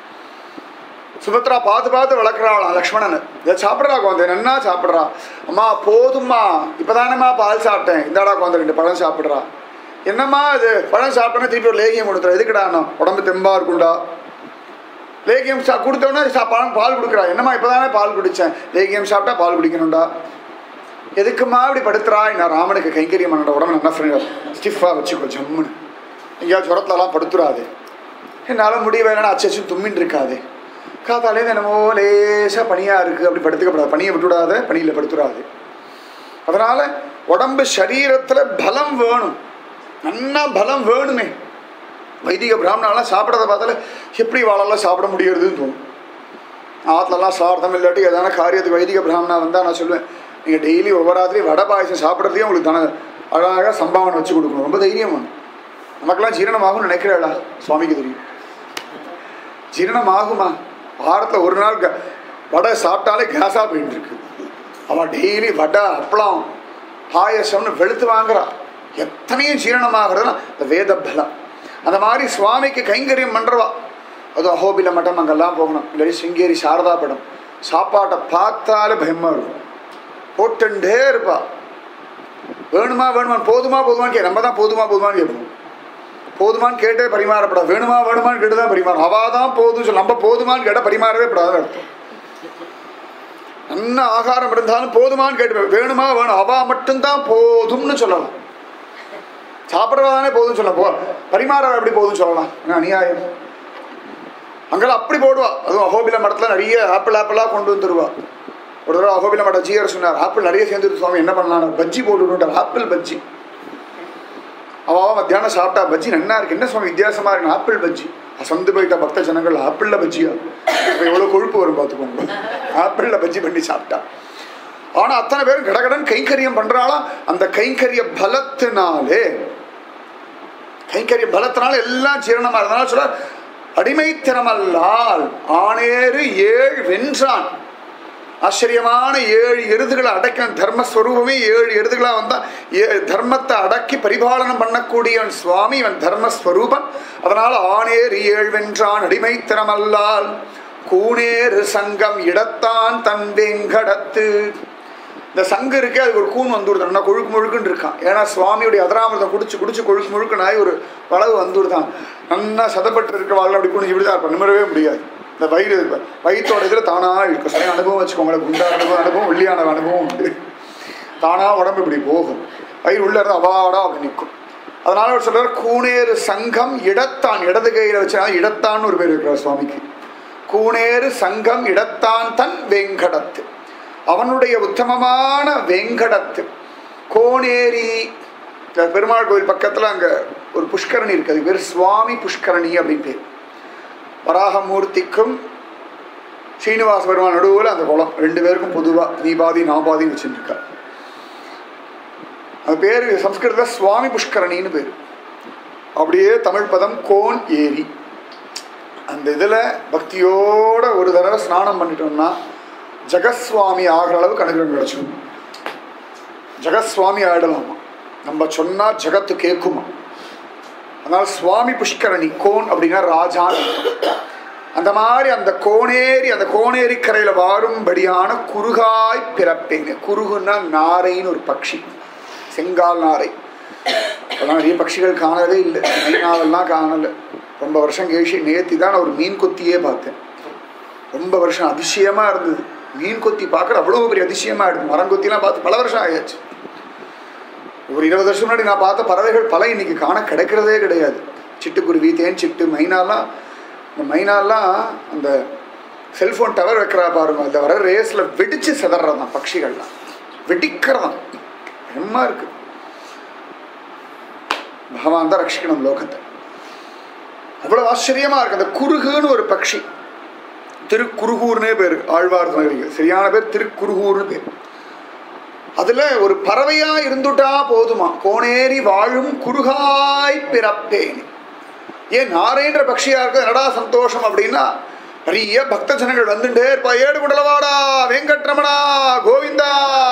சுபத்ரா பார்த்து பார்த்து வளர்க்குறாளாம் லக்ஷ்மணன் இதை சாப்பிட்றா குழந்தை நன்னா சாப்பிட்றா அம்மா போதும்மா இப்போதானம்மா பால் சாப்பிட்டேன் இந்தாடா குழந்தை ரெண்டு பழம் சாப்பிட்றா என்னம்மா இது பழம் சாப்பிட்டோன்னா திருப்பி ஒரு லேகியம் கொடுத்துறா எதுக்குடா அண்ணா உடம்பு தெம்பா இருக்கும்டா லேகியம் சா கொடுத்தோன்னே சா பழம் பால் கொடுக்குறா என்னம்மா இப்போதானே பால் குடித்தேன் லேகியம் சாப்பிட்டா பால் குடிக்கணும்டா எதுக்குமா இப்படி படுத்துறா நான் ராமனுக்கு கைங்கரியம் பண்ணோட உடம்பு நல்லா ஃப்ரெண்ட் ஸ்டிஃபாக வச்சுக்கோ ஜம்முன்னு எங்கேயாவது ஜுரத்துலலாம் படுத்துறாது என்னால் முடியவே அச்சு அச்சு தும்மின்னு இருக்காது காத்தாலே என்னமோ லேசாக பனியாக இருக்குது அப்படி படுத்துக்கப்படாது பனியை விட்டுவிடாத பனியில் படுத்துடாது அதனால் உடம்பு சரீரத்தில் பலம் வேணும் நல்லா பலம் வேணுமே வைதிக பிராமணாலாம் சாப்பிட்றத பார்த்தாலே எப்படி வாழலாம் சாப்பிட முடியறதுன்னு தோணும் ஆற்றுலலாம் சார்த்தம் இல்லாட்டி எதனா காரியத்துக்கு வைதிக பிராமணா வந்தால் நான் சொல்லுவேன் நீங்கள் டெய்லி ஒவ்வொரு ராத்திரி வடை பாயசம் சாப்பிட்றதையும் உங்களுக்கு தானே அழகாக சம்பாவனை வச்சு கொடுக்கணும் ரொம்ப தைரியம் வேணும் நமக்கெல்லாம் ஜீரணமாகும்னு நினைக்கிறேடா சுவாமிக்கு தெரியும் ஜீரணம் ஆகுமா வாரத்தில் ஒரு நாள் க- வடை சாப்பிட்டாலே கேஸாக போயிட்டு இருக்கு அவள் டெய்லி வடை அப்பளம் பாயசம்னு வெளுத்து வாங்குறா எத்தனையும் ஜீரணமாகிறதுனா இந்த வேத பலம் அந்த மாதிரி சுவாமிக்கு கைங்கரியம் பண்ணுறவா அது அஹோபில மட்டம் அங்கெல்லாம் போகணும் இல்லாட்டி சிங்கேரி சாரதா படம் சாப்பாட்டை பார்த்தாலே பயமா இருக்கும் போட்டுண்டே இருப்பா வேணுமா வேணுமா போதுமா போதுமான்னு கே நம்ம தான் போதுமா போதுமான்னு கேட்போம் போதுமான்னு கேட்டே பரிமாறப்படாது வேணுமா வேணுமான்னு கேட்டு தான் பரிமாறும் அவா தான் போதும் சொல்லி நம்ம போதுமான்னு கேட்டால் பரிமாறவே படாதுன்னு அர்த்தம் நல்ல ஆகாரம் இருந்தாலும் போதுமான்னு கேட்டு வேணுமா வேணும் அவா மட்டும்தான் போதும்னு சொல்லலாம் சாப்பிட்றவா தானே போதும்னு சொல்ல போ பரிமாறவ எப்படி போதும்னு சொல்லலாம் என்ன அநியாயம் அங்கெல்லாம் அப்படி போடுவா அதுவும் அகோபில மடத்தில் நிறைய ஆப்பிள் ஆப்பிளாக கொண்டு வந்துருவா ஒரு தடவை அகோபில மட ஜீயர் சொன்னார் ஆப்பிள் நிறைய சேர்ந்துருக்கு சுவாமி என்ன பண்ணலாம் பஜ்ஜி போட்டுட்டார் ஆப்பிள் பஜ்ஜி அவ மத்தியானம் சாப்பிட்டா பஜ்ஜி நன்னா இருக்கு என்ன சுவாமி வித்தியாசமா இருக்கு ஆப்பிள் பஜ்ஜி சந்து போயிட்ட பக்த ஜனங்கள் ஆப்பிள்ல பஜ்ஜியா அப்ப எவ்வளவு கொழுப்பு வரும் பார்த்துக்கோங்க ஆப்பிள்ல பஜ்ஜி பண்ணி சாப்பிட்டா ஆனா அத்தனை பேரும் கடகடன் கைங்கரியம் பண்றாளா அந்த கைங்கரிய பலத்தினாலே கைங்கரிய பலத்தினால எல்லாம் ஜீரணமா இருந்தனால சொல்ல அடிமைத்திறமல்லால் ஆணேறு ஏழ் வென்றான் ஆச்சரியமான ஏழு எருதுகளை அடக்க தர்மஸ்வரூபமே ஏழு எருதுகளாக வந்தால் ஏ தர்மத்தை அடக்கி பரிபாலனம் பண்ணக்கூடியவன் சுவாமி இவன் தர்மஸ்வரூபன் அதனால் ஆணேறு ஏழ் வென்றான் அடிமைத்திறமல்லால் கூணேறு சங்கம் இடத்தான் தன் வெங்கடத்து இந்த சங்கு இருக்கே அது ஒரு கூன் வந்துடுதான் கொழுக்கு முழுக்குன்னு இருக்கான் ஏன்னா சுவாமியுடைய அதராமிரதம் குடிச்சு குடிச்சு கொழுக்கு முழுக்குனாய் ஒரு வளவு வந்துடுதான் நல்லா சதப்பட்டு இருக்க வாழ் அப்படி குனிஞ்சு இப்படி தான் இருப்பான் நிமிரவே முடியாது இந்த வயிறு வயிற்றோட இதில் தானாக இருக்கும் சரியான அனுபவம் வச்சுக்கோங்களேன் குண்டான அனுபவம் அனுபவம் வெள்ளியான அனுபவம் உண்டு தானா உடம்பு இப்படி போகும் வயிறு உள்ள இருந்து அவாடா அப்படி நிற்கும் அதனால அவர் சொல்றார் கூணேறு சங்கம் இடத்தான் இடது கையில் வச்சா இடத்தான் ஒரு பேர் இருக்கிறார் சுவாமிக்கு கூணேறு சங்கம் இடத்தான் தன் வெங்கடத்து அவனுடைய உத்தமமான வெங்கடத்து கோணேரி இந்த பெருமாள் கோயில் பக்கத்தில் அங்கே ஒரு புஷ்கரணி இருக்குது அது பேர் சுவாமி புஷ்கரணி அப்படின்னு பேர் வராகமூர்த்திக்கும் ஸ்ரீனிவாச பெருமாள் நடுவில் அந்த குளம் ரெண்டு பேருக்கும் பொதுவாக நீ பாதி நான் பாதின்னு வச்சுருக்கா அது பேர் சம்ஸ்கிருதத்தில் சுவாமி புஷ்கரணின்னு பேர் அப்படியே தமிழ் பதம் கோன் ஏரி அந்த இதில் பக்தியோட ஒரு தடவை ஸ்நானம் பண்ணிட்டோம்னா ஜெகஸ்வாமி ஆகிற அளவுக்கு அனுகிரகம் கிடைச்சிடும் ஜெகஸ்வாமி ஆயிடலாமா நம்ம சொன்னால் ஜெகத்து கேட்குமா அதனால் சுவாமி புஷ்கரணி கோன் அப்படின்னா ராஜான்னு அர்த்தம். அந்த மாதிரி அந்த கோணேரி அந்த கோணேரி கரையில் வாரும்படியான குறுகாய் பிறப்பேங்க குறுகுன்னா நாரைன்னு ஒரு பட்சி செங்கால் நாரை அதெல்லாம் நிறைய பட்சிகள் காணவே இல்லை மைனாவெல்லாம் காணலை ரொம்ப வருஷம் கழிச்சு நேத்தி தான் நான் ஒரு மீன் கொத்தியே பார்த்தேன் ரொம்ப வருஷம் அதிசயமாக இருந்தது மீன் கொத்தி பார்க்குற அவ்வளோ பெரிய அதிசயமாக இருந்தது மரங்கொத்திலாம் பார்த்து பல வருஷம் ஆயாச்சு ஒரு இருபது வருஷம் முன்னாடி நான் பார்த்த பறவைகள் பல இன்னைக்கு காண கிடைக்கிறதே கிடையாது சிட்டுக்குருவி தேன் சிட்டு மைனாலாம் இந்த மைனாலாம் அந்த செல்ஃபோன் டவர் வைக்கிறா பாருங்க அந்த வர ரேஸில் வெடிச்சு சிதறதான் பட்சிகள்லாம் வெடிக்கிறதான் பயமா இருக்கு பகவான் தான் ரட்சிக்கணும் லோகத்தை அவ்வளவு ஆச்சரியமா இருக்கு அந்த குருகுன்னு ஒரு பட்சி திருக்குருகூர்னே பேர் ஆழ்வார் மகிழ்ச்சி சரியான பேர் திருக்குருகூர்னு பேர் அதுல ஒரு பறவையா இருந்துட்டா போதுமா கோணேரி வாழும் குறுகாய் பிறப்பேன் ஏன் நாரேன்ற பக்ஷியா இருக்கு என்னடா சந்தோஷம் அப்படின்னா நிறைய பக்த ஜனங்கள் வந்துட்டே இருப்பா ஏடு குடலவாடா வெங்கட்ரமணா கோவிந்தா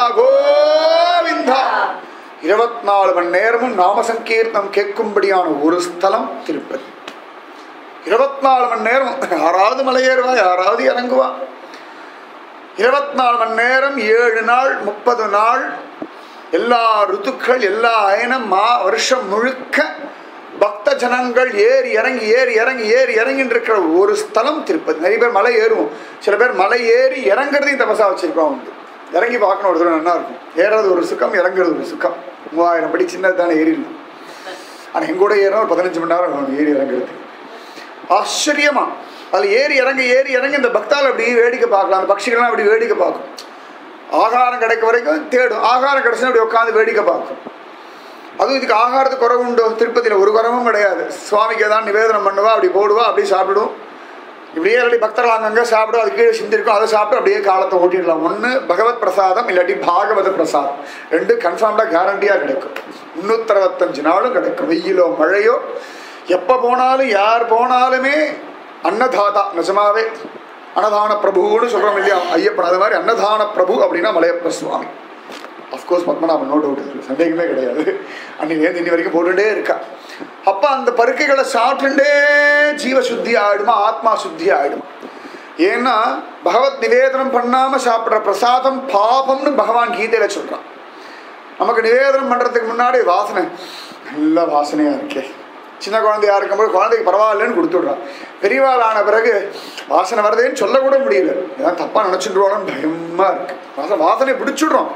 கோவிந்தா இருபத்தி நாலு மணி நேரமும் நாம சங்கீர்த்தம் கேட்கும்படியான ஒரு ஸ்தலம் திருப்பதி இருபத்தி நாலு மணி நேரம் யாராவது மலையேறுவா யாராவது இறங்குவா இருபத்தி நாலு மணி நேரம் ஏழு நாள் முப்பது நாள் எல்லா ருத்துக்கள் எல்லா அயனம் மா வருஷம் முழுக்க பக்த ஜனங்கள் ஏறி இறங்கி ஏறி இறங்கி ஏறி இறங்கிட்டு இருக்கிற ஒரு ஸ்தலம் திருப்பதி நிறைய பேர் மலை ஏறுவோம் சில பேர் மலை ஏறி இறங்குறதையும் தபசா வச்சிருக்கோம் வந்து இறங்கி பார்க்கணும் ஒரு தடவை நல்லா இருக்கும் ஏறது ஒரு சுக்கம் இறங்குறது ஒரு சுக்கம் மூவாயிரம் படி சின்னது தானே ஏறிடலாம் ஆனால் எங்கூட ஏறினா ஒரு பதினஞ்சு மணி நேரம் ஆகும் ஏறி இறங்குறதுக்கு ஆச்சரியமா அதில் ஏறி இறங்கி ஏறி இறங்கி இந்த பக்தால் அப்படி வேடிக்கை பார்க்கலாம் அந்த பட்சிகள்லாம் அப்படி வேடிக்கை பார்க்கும் ஆகாரம் கிடைக்க வரைக்கும் தேடும் ஆகாரம் கிடைச்சா அப்படி உட்காந்து வேடிக்கை பார்க்கும் அதுவும் இதுக்கு ஆகாரத்துக்கு குறவு உண்டு திருப்பதியில் ஒரு குறவும் கிடையாது சுவாமிக்கு ஏதாவது நிவேதனம் பண்ணுவா அப்படி போடுவா அப்படி சாப்பிடும் இப்படியே இல்லாட்டி பக்தர்கள் அங்கங்கே சாப்பிடும் அது கீழே சிந்திருக்கும் அதை சாப்பிட்டு அப்படியே காலத்தை ஓட்டிடலாம் ஒன்று பகவத் பிரசாதம் இல்லாட்டி பாகவத பிரசாதம் ரெண்டு கன்ஃபார்ம்டாக கேரண்டியாக கிடைக்கும் முந்நூற்றறுபத்தஞ்சு நாளும் கிடைக்கும் வெயிலோ மழையோ எப்போ போனாலும் யார் போனாலுமே அன்னதாதா நிஜமாவே அன்னதான பிரபுன்னு சொல்கிறோம் இல்லையா ஐயப்பன் அது மாதிரி அன்னதான பிரபு அப்படின்னா Malayappa Swami of course Padmanabhan no doubt இதில் சந்தேகமே கிடையாது அன்னைக்கு இன்னி வரைக்கும் போட்டுட்டே இருக்கா அப்போ அந்த பருக்கைகளை சாப்பிட்டுட்டே ஜீவ சுத்தி ஆயிடுமா ஆத்மா சுத்தி ஆயிடுமா ஏன்னா பகவத் நிவேதனம் பண்ணாமல் சாப்பிட்ற பிரசாதம் பாபம்னு பகவான் கீதையில சொல்கிறான் நமக்கு நிவேதனம் பண்ணுறதுக்கு முன்னாடி வாசனை நல்ல வாசனையாக இருக்கே சின்ன குழந்தையா இருக்கும்போது குழந்தைக்கு பரவாயில்லன்னு கொடுத்துட்றான் பெரியவாள் ஆன பிறகு வாசனை வருதேன்னு சொல்லக்கூட முடியல ஏதாவது தப்பாக நினச்சிட்டுருவோம்னு பயமாக இருக்கு வாசனை வாசனை பிடிச்சிடுறோம்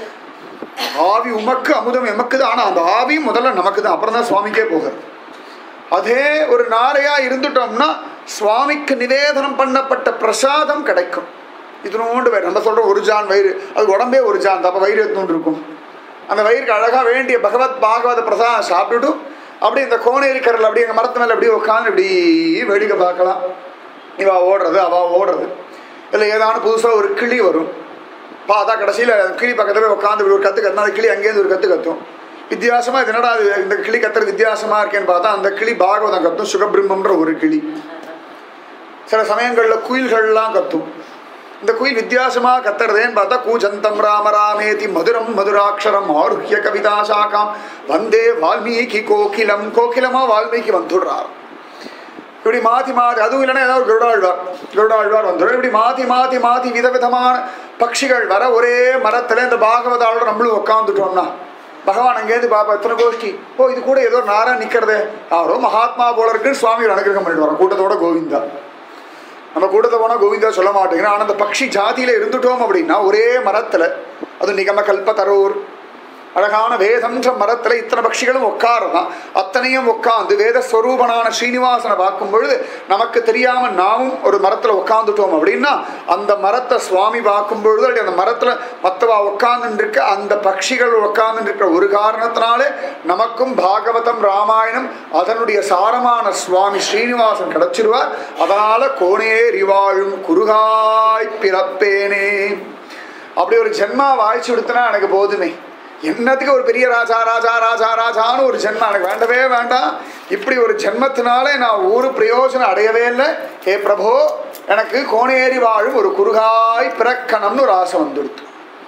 ஆவி உமக்கு அமுதம் எமக்குது ஆனால் அந்த ஆவி முதல்ல நமக்கு தான் அப்புறம் தான் சுவாமிக்கே போகிறது அதே ஒரு நாரையா இருந்துட்டோம்னா சுவாமிக்கு நிவேதனம் பண்ணப்பட்ட பிரசாதம் கிடைக்கும் இதனோண்டு வயிறு நம்ம சொல்கிறோம் ஒரு ஜான் வயிறு அது உடம்பே ஒரு ஜான் அப்போ வயிறு எத்தனோண்டு இருக்கும் அந்த வயிறுக்கு அழகாக வேண்டிய பகவத் பாகவத பிரசாதம் சாப்பிட்டுட்டு அப்படியே இந்த கோணேரி கரில் அப்படியே எங்கள் மரத்து மேலே அப்படியே உட்காந்து இப்படி வேடிக்கை பார்க்கலாம் இவா ஓடுறது அவா ஓடுறது இல்லை ஏதான புதுசாக ஒரு கிளி வரும் பார்த்தா கடைசியில் கிளி பக்கத்தில் போய் உட்காந்து இப்படி ஒரு கற்று கத்தினா அந்த கிளி அங்கேருந்து ஒரு கற்று கத்தும் வித்தியாசமாக இது என்னடா இது இந்த கிளி கத்துறது வித்தியாசமாக இருக்கேன்னு பார்த்தா அந்த கிளி பாகவதம் கத்தும் சுகபிரம்மன்ற ஒரு கிளி சில சமயங்களில் குயில்கள்லாம் கத்தும் இந்த குயில் வித்தியாசமாக கத்துறதேன்னு பார்த்தா கூஜந்தம் ராம ராமேதி மதுரம் மதுராட்சரம் ஆருஹ்ய கவிதா சாக்காம் வந்தே வால்மீகி கோகிலம் கோகிலமா வால்மீகி வந்துடுறார் இப்படி மாற்றி மாற்றி அதுவும் இல்லைன்னா ஏதாவது ஒரு கருடாழ்வார் கருடாழ்வார் வந்துடும் இப்படி மாற்றி மாற்றி மாற்றி விதவிதமான பட்சிகள் வர ஒரே மரத்தில் இந்த பாகவதாளோட நம்மளும் உட்காந்துட்டோம்னா பகவான் அங்கேருந்து பாப்பா எத்தனை கோஷ்டி ஓ இது கூட ஏதோ நாரா நிற்கிறதே யாரோ மகாத்மா போல இருக்குன்னு சுவாமிகள் அனுகிரகம் பண்ணிட்டு வரோம் கூட்டத்தோட கோவிந்தா நம்ம கூட்டத்தை போனால் கோவிந்தா சொல்ல மாட்டேங்கிறோம் ஆனால் அந்த பக்ஷி ஜாதியில் இருந்துட்டோம் அப்படின்னா ஒரே மரத்தில் அது நிகம கல்ப தரூர் அழகான வேதம்ன்ற மரத்தில் இத்தனை பட்சிகளும் உட்காரதான் அத்தனையும் உட்காந்து வேத ஸ்வரூபனான ஸ்ரீனிவாசனை பார்க்கும் பொழுது நமக்கு தெரியாம நாமும் ஒரு மரத்தில் உட்காந்துட்டோம் அப்படின்னா அந்த மரத்தை சுவாமி பார்க்கும் பொழுது அப்படி அந்த மரத்தில் மற்றவா உட்கார்ந்துட்டு இருக்க அந்த பட்சிகள் உட்கார்ந்துட்டு இருக்கிற ஒரு காரணத்தினாலே நமக்கும் பாகவதம் ராமாயணம் அதனுடைய சாரமான சுவாமி ஸ்ரீனிவாசன் கிடைச்சிருவார் அதனால கோணேறி வாழும் குருகாய் பிறப்பேனே அப்படி ஒரு ஜென்மா வாய்ச்சி விடுத்தனா எனக்கு போதுமே என்னத்துக்கு ஒரு பெரிய ராஜா ராஜா ராஜா ராஜான்னு ஒரு ஜென்மம் எனக்கு வேண்டவே வேண்டாம் இப்படி ஒரு ஜென்மத்தினாலே நான் ஒரு பிரயோஜனம் அடையவே இல்லை ஹே பிரபோ எனக்கு கோணேறி வாழும் ஒரு குறுகாய் பிறக்கணும்னு ஒரு ஆசை வந்துடுத்து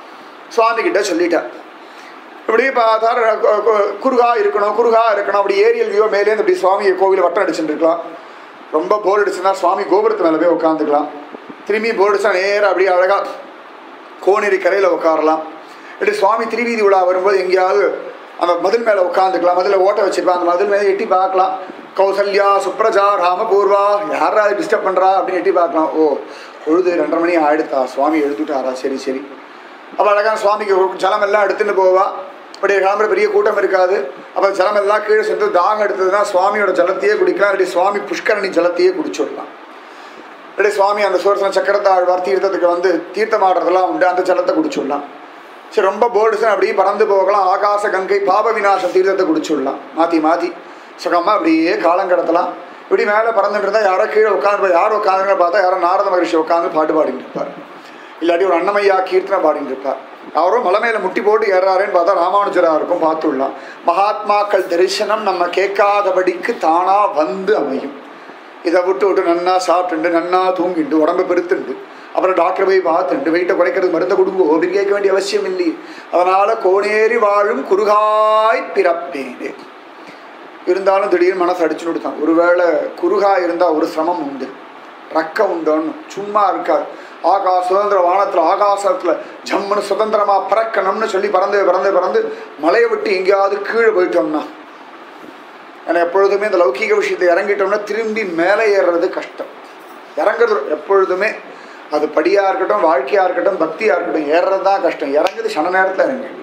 சுவாமி கிட்ட சொல்லிட்டார் இப்படி பார்த்தா கு- கு- குறுகா இருக்கணும் குறுகா இருக்கணும் அப்படி ஏரியல் வியூ மேலேருந்து இப்படி சுவாமி கோவிலை வட்டம் அடிச்சுட்டு இருக்கலாம் ரொம்ப போர் அடிச்சுன்னா சுவாமி கோபுரத்து மேலே போய் உட்காந்துக்கலாம் திரும்பி போர் அடிச்சா நேராக அப்படியே அழகாக கோனேரி கரையில் உட்காரலாம் இப்படி சுவாமி திருவீதி விழா வரும்போது எங்கேயாவது அந்த மதில் மேலே உட்காந்துக்கலாம் மதில் ஓட்ட வச்சிருப்பான் அந்த மதில் மேலே எட்டி பார்க்கலாம் கௌசல்யா சுப்ரஜா ராமபூர்வா யாரா டிஸ்டர்ப் பண்ணுறா அப்படின்னு எட்டி பார்க்கலாம் ஓ பொழுது ரெண்டரை மணி ஆயிடுத்தா சுவாமி எழுதுட்டாரா சரி சரி அப்போ அழகான சுவாமிக்கு ஜலம் எல்லாம் எடுத்துன்னு போவா இப்படி கிளம்புற பெரிய கூட்டம் இருக்காது அப்போ ஜலம் எல்லாம் கீழே சென்று தாகம் எடுத்ததுன்னா சுவாமியோட ஜலத்தையே குடிக்கலாம் இல்லாட்டி சுவாமி புஷ்கரணி ஜலத்தையே குடிச்சுடலாம் இல்லாட்டி சுவாமி அந்த சூரசன சக்கரத்தாழ்வார் தீர்த்தத்துக்கு வந்து தீர்த்தமாடுறதெல்லாம் உண்டு அந்த ஜலத்தை குடிச்சுடலாம் சரி ரொம்ப போர்டுஸ் அப்படியே பறந்து போகலாம் ஆகாச கங்கை பாப விநாச தீர்த்தத்தை குடிச்சுடலாம் மாற்றி மாற்றி சுகமாக அப்படியே காலம் கடத்தலாம் இப்படி மேலே பறந்துட்டு இருந்தால் யாரோ கீழே உட்காந்து யார் உட்காந்துன்னு பார்த்தா யாரோ நாரத மகரிஷி உட்காந்து பாட்டு பாடிட்டு இருப்பார் இல்லாட்டி ஒரு அன்னமையா கீர்த்தனை பாடிட்டு இருப்பார் அவரும் மலை மேல முட்டி போட்டு ஏறாருன்னு பார்த்தா ராமானுஜரா இருக்கும் பார்த்துடலாம் மகாத்மாக்கள் தரிசனம் நம்ம கேட்காதபடிக்கு தானா வந்து அமையும் இதை விட்டு விட்டு நன்னா சாப்பிட்டுண்டு நன்னா தூங்கிட்டு உடம்பை பெருத்துண்டு அப்புறம் டாக்டர் போய் பார்த்துட்டு வெயிட்டை குறைக்கிறது மருந்தை கொடுங்க அப்படின்னு கேட்க வேண்டிய அவசியம் இல்லையே அதனால கோணேறி வாழும் குறுகாய் பிறப்பேனே இருந்தாலும் திடீர்னு மனசு அடிச்சுன்னு விடுத்தான் ஒருவேளை குறுகா இருந்தால் ஒரு சிரமம் உண்டு ரக்க உண்டோன்னு சும்மா இருக்காது ஆகாச சுதந்திர வானத்தில் ஆகாசத்தில் ஜம்முன்னு சுதந்திரமாக பறக்கணும்னு சொல்லி பறந்து பறந்து பறந்து மலையை விட்டு எங்கேயாவது கீழே போயிட்டோம்னா ஏன்னா எப்பொழுதுமே இந்த லௌகீக விஷயத்தை இறங்கிட்டோம்னா திரும்பி மேலே ஏறுறது கஷ்டம் இறங்குறது எப்பொழுதுமே அது படியாக இருக்கட்டும் வாழ்க்கையாக இருக்கட்டும் பக்தியாக இருக்கட்டும் ஏறுறது தான் கஷ்டம் இறங்குது சன நேரத்தில் இறங்கிடலாம்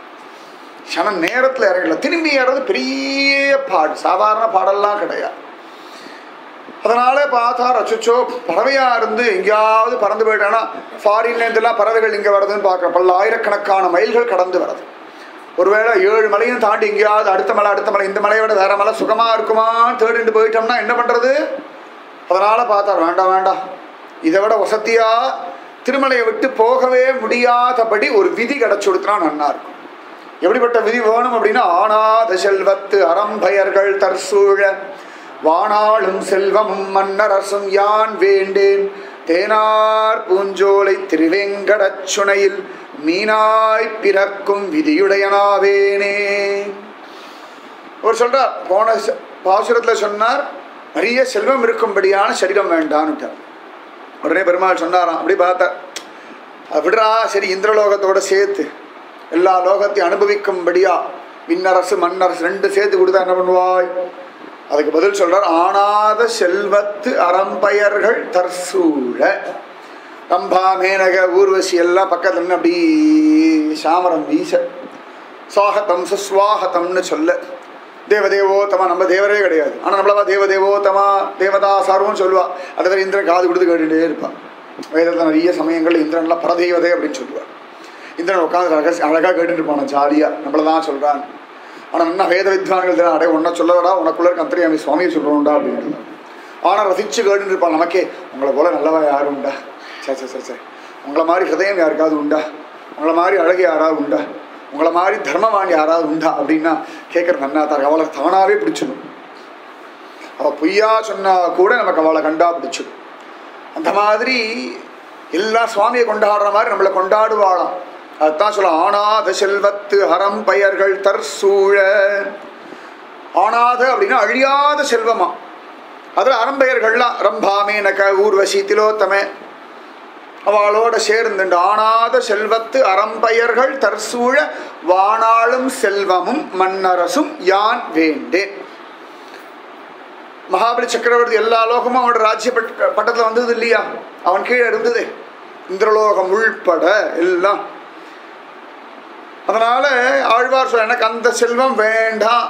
சன நேரத்தில் இறங்கல திரும்பி ஏறது பெரிய பாடு சாதாரண பாடெல்லாம் கிடையாது அதனால பார்த்தா ரச்சோ பறவையா இருந்து எங்கேயாவது பறந்து போயிட்டானா ஃபாரின்ல இருந்தெல்லாம் பறவைகள் இங்கே வருதுன்னு பார்க்குறோம் பல ஆயிரக்கணக்கான மைல்கள் கடந்து வருது ஒருவேளை ஏழு மலையும் தாண்டி எங்கேயாவது அடுத்த மலை அடுத்த மலை இந்த மலையை விட வேற மலை சுகமா இருக்குமான்னு தேடிட்டு போயிட்டோம்னா என்ன பண்றது அதனால பார்த்தா வேண்டாம் வேண்டாம் இதை விட வசதியா திருமலையை விட்டு போகவே முடியாதபடி ஒரு விதி கிடைச்சு கொடுத்தா நன்னா இருக்கும் எப்படிப்பட்ட விதி வேணும் அப்படின்னா ஆனாத செல்வத்து அறம்பயர்கள் தற்சூழ வானாளும் செல்வமும் மன்னரசும் யான் வேண்டேன் தேனார் பூஞ்சோலை திருவேங்கடச் சுனையில் மீனாய் பிறக்கும் விதியுடையனாவேனே அவர் சொல்றார் போன ச- பாசுரத்துல சொன்னார் நிறைய செல்வம் இருக்கும்படியான சரீரம் வேண்டான்னுட்டார் உடனே பெருமாள் சொன்னாராம் அப்படி பார்த்தார் அது விடுறா சரி இந்திரலோகத்தோட சேர்த்து எல்லா லோகத்தையும் அனுபவிக்கும்படியா விண்ணரசு மண்ணரசு ரெண்டு சேர்த்து கொடுத்தா என்ன பண்ணுவாய் அதுக்கு பதில் சொல்றார் ஆனாத செல்வத்து அறம்பயர்கள் தற்சூழ ரம்பா மேனக ஊர்வசி எல்லாம் பக்கத்துல நின்னு அப்படி சாமரம் வீச சுவாகதம் சுஸ்வாகதம்னு சொல்ல தேவதேவோத்தமா நம்ம தேவரே கிடையாது ஆனால் நம்மளவா தேவதேவோத்தமா தேவதா சார்வம் சொல்லுவா அதை வேற இந்திரன் காது கொடுத்து கேட்டுட்டே இருப்பான் வேதத்தில் நிறைய சமயங்கள் இந்திரன்லாம் பரதேவதே அப்படின்னு சொல்லுவார் இந்திரன் உட்காந்து அழகா அழகாக கேட்டுட்டு இருப்பான் ஜாலியாக நம்மள தான் சொல்கிறான் ஆனால் என்ன வேத வித்வான்கள் தான் அடே உன்னை சொல்லடா உனக்குள்ள இருக்க அந்தரியாமி சுவாமியை சொல்கிறோம்டா அப்படின்னு ஆனால் ரசிச்சு கேட்டுட்டு இருப்பான் நமக்கே உங்களை போல நல்லவா யாரும் உண்டா சே சே சே சே உங்களை மாதிரி ஹிருதயம் யாருக்காவது உண்டா உங்களை மாதிரி அழகு யாராவது உண்டா உங்களை மாதிரி தர்மவான் யாராவது உண்டா அப்படின்னா கேட்குறது நன்னா தான் அவளை தானாகவே பிடிச்சிடும் அவள் பொய்யா சொன்னா கூட நமக்கு அவளை கண்டா பிடிச்சிடும் அந்த மாதிரி எல்லா சுவாமியை கொண்டாடுற மாதிரி நம்மளை கொண்டாடுவாளாம் அதுதான் சொல்ல ஆனாத செல்வத்து அறம் பெயர்கள் தற்சூழ ஆனாத அப்படின்னா அழியாத செல்வமா அதில் அறம்பெயர்கள்லாம் ரம்பாமே நக ஊர்வசி திலோத்தமே அவளோட சேர்ந்துண்டு ஆனாத செல்வத்து அறம்பெயர்கள் தற்சூழ வானாளும் செல்வமும் மன்னரசும் யான் வேண்டேன் மகாபலி சக்கரவர்த்தி எல்லா லோகமும் அவனோட ராஜ்ய பட்ட- பட்டத்துல வந்தது இல்லையா அவன் கீழே இருந்ததே இந்திரலோகம் உள்பட எல்லாம் அதனால ஆழ்வார் சொல்ல எனக்கு அந்த செல்வம் வேண்டாம்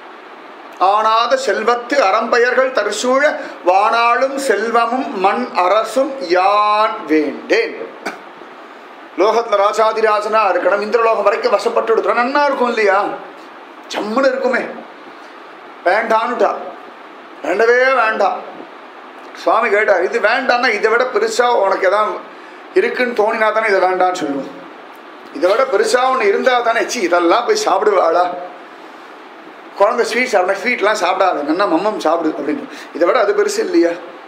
ஆனாத செல்வத்து அறம்பெயர்கள் தரிசூழ வானாளும் செல்வமும் மண் அரசும் யான் வேண்டேன் லோகத்துல ராஜாதிராஜனா இருக்கணும் இந்திரலோகம் வரைக்கும் வசப்பட்டு எடுத்துரும் நன்னா இருக்கும் இல்லையா ஜம்முன்னு இருக்குமே வேண்டான்னுட்டா வேண்டவே வேண்டாம் சுவாமி கேட்டார் இது வேண்டாம்னா இதை விட பெருசா உனக்கு எதாவது இருக்குன்னு தோணினா தானே இதை வேண்டாம்னு சொல்லுவோம் இதை விட பெருசா ஒன்று இருந்தா தானே சி இதெல்லாம் போய் சாப்பிடுவாளா குழந்தை ஸ்வீட் சாப்பிட ஸ்வீட்லாம் சாப்பிடாது நல்லா மம்மம் சாப்பிடு அப்படின்னு இதை விட அது பெருசு இல்லையா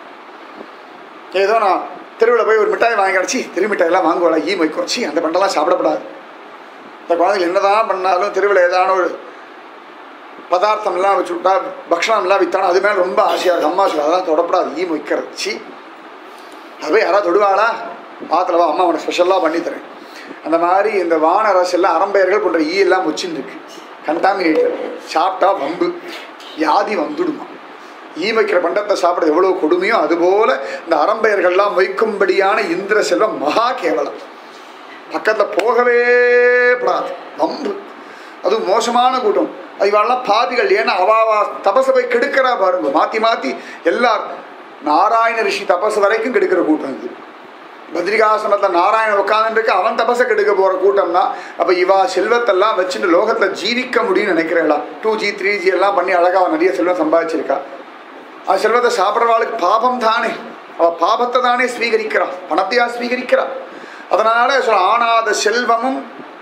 ஏதோ நான் தெருவில் போய் ஒரு மிட்டாய் வாங்கி கிடச்சி தெரு மிட்டாயெல்லாம் வாங்குவாளா ஈ மொய்க்கும் சி அந்த பண்டெல்லாம் சாப்பிடப்படாது இந்த குழந்தைகள் என்னதான் பண்ணாலும் தெருவில் ஏதான ஒரு பதார்த்தம்லாம் வச்சு விட்டா பக்ஷணம்லாம் வித்தானோ அது மேலே ரொம்ப ஆசையாக இருக்கும் அம்மா சொல்ல அதெல்லாம் தொடப்படாது ஈ மொய்க்கிறது சி அது போய் யாராவது தொடுவாளா ஆத்துல வா அம்மா உனக்கு ஸ்பெஷலாக பண்ணி தரேன் அந்த மாதிரி இந்த வானரசு எல்லாம் அரம்பெயர்கள் போன்ற ஈ எல்லாம் வச்சுன்னு இருக்கு கண்டாமினேட்டர் சாப்பிட்டா வம்பு வியாதி வந்துடுமா ஈ வைக்கிற பண்டத்தை சாப்பிட எவ்வளோ கொடுமையோ அதுபோல இந்த அரம்பெயர்கள்லாம் வைக்கும்படியான இந்திர செல்வம் மகா கேவலம் பக்கத்தில் போகவே படாது வம்பு அது மோசமான கூட்டம் அது இவெல்லாம் பாதிகள் ஏன்னா அவாவா தபசை போய் கெடுக்கிறா பாருங்க மாற்றி மாற்றி எல்லார் நாராயண ரிஷி தபசு வரைக்கும் கெடுக்கிற கூட்டம் இது பத்ரிகாசிரமத்தில் நாராயணன் உட்காந்துருக்கு அவன் தபசை கெடுக்க போகிற கூட்டம்னா அப்போ இவா செல்வத்தெல்லாம் வச்சுட்டு லோகத்தில் ஜீவிக்க முடியும்னு நினைக்கிறேளா டூ ஜி த்ரீ ஜி எல்லாம் பண்ணி அழகாக நிறைய செல்வம் சம்பாதிச்சிருக்கா அது செல்வத்தை சாப்பிட்றவாளுக்கு பாபம் தானே அவள் பாபத்தை தானே ஸ்வீகரிக்கிறா பணத்தையா ஸ்வீகரிக்கிறா அதனால சொல்ல ஆனாத செல்வமும்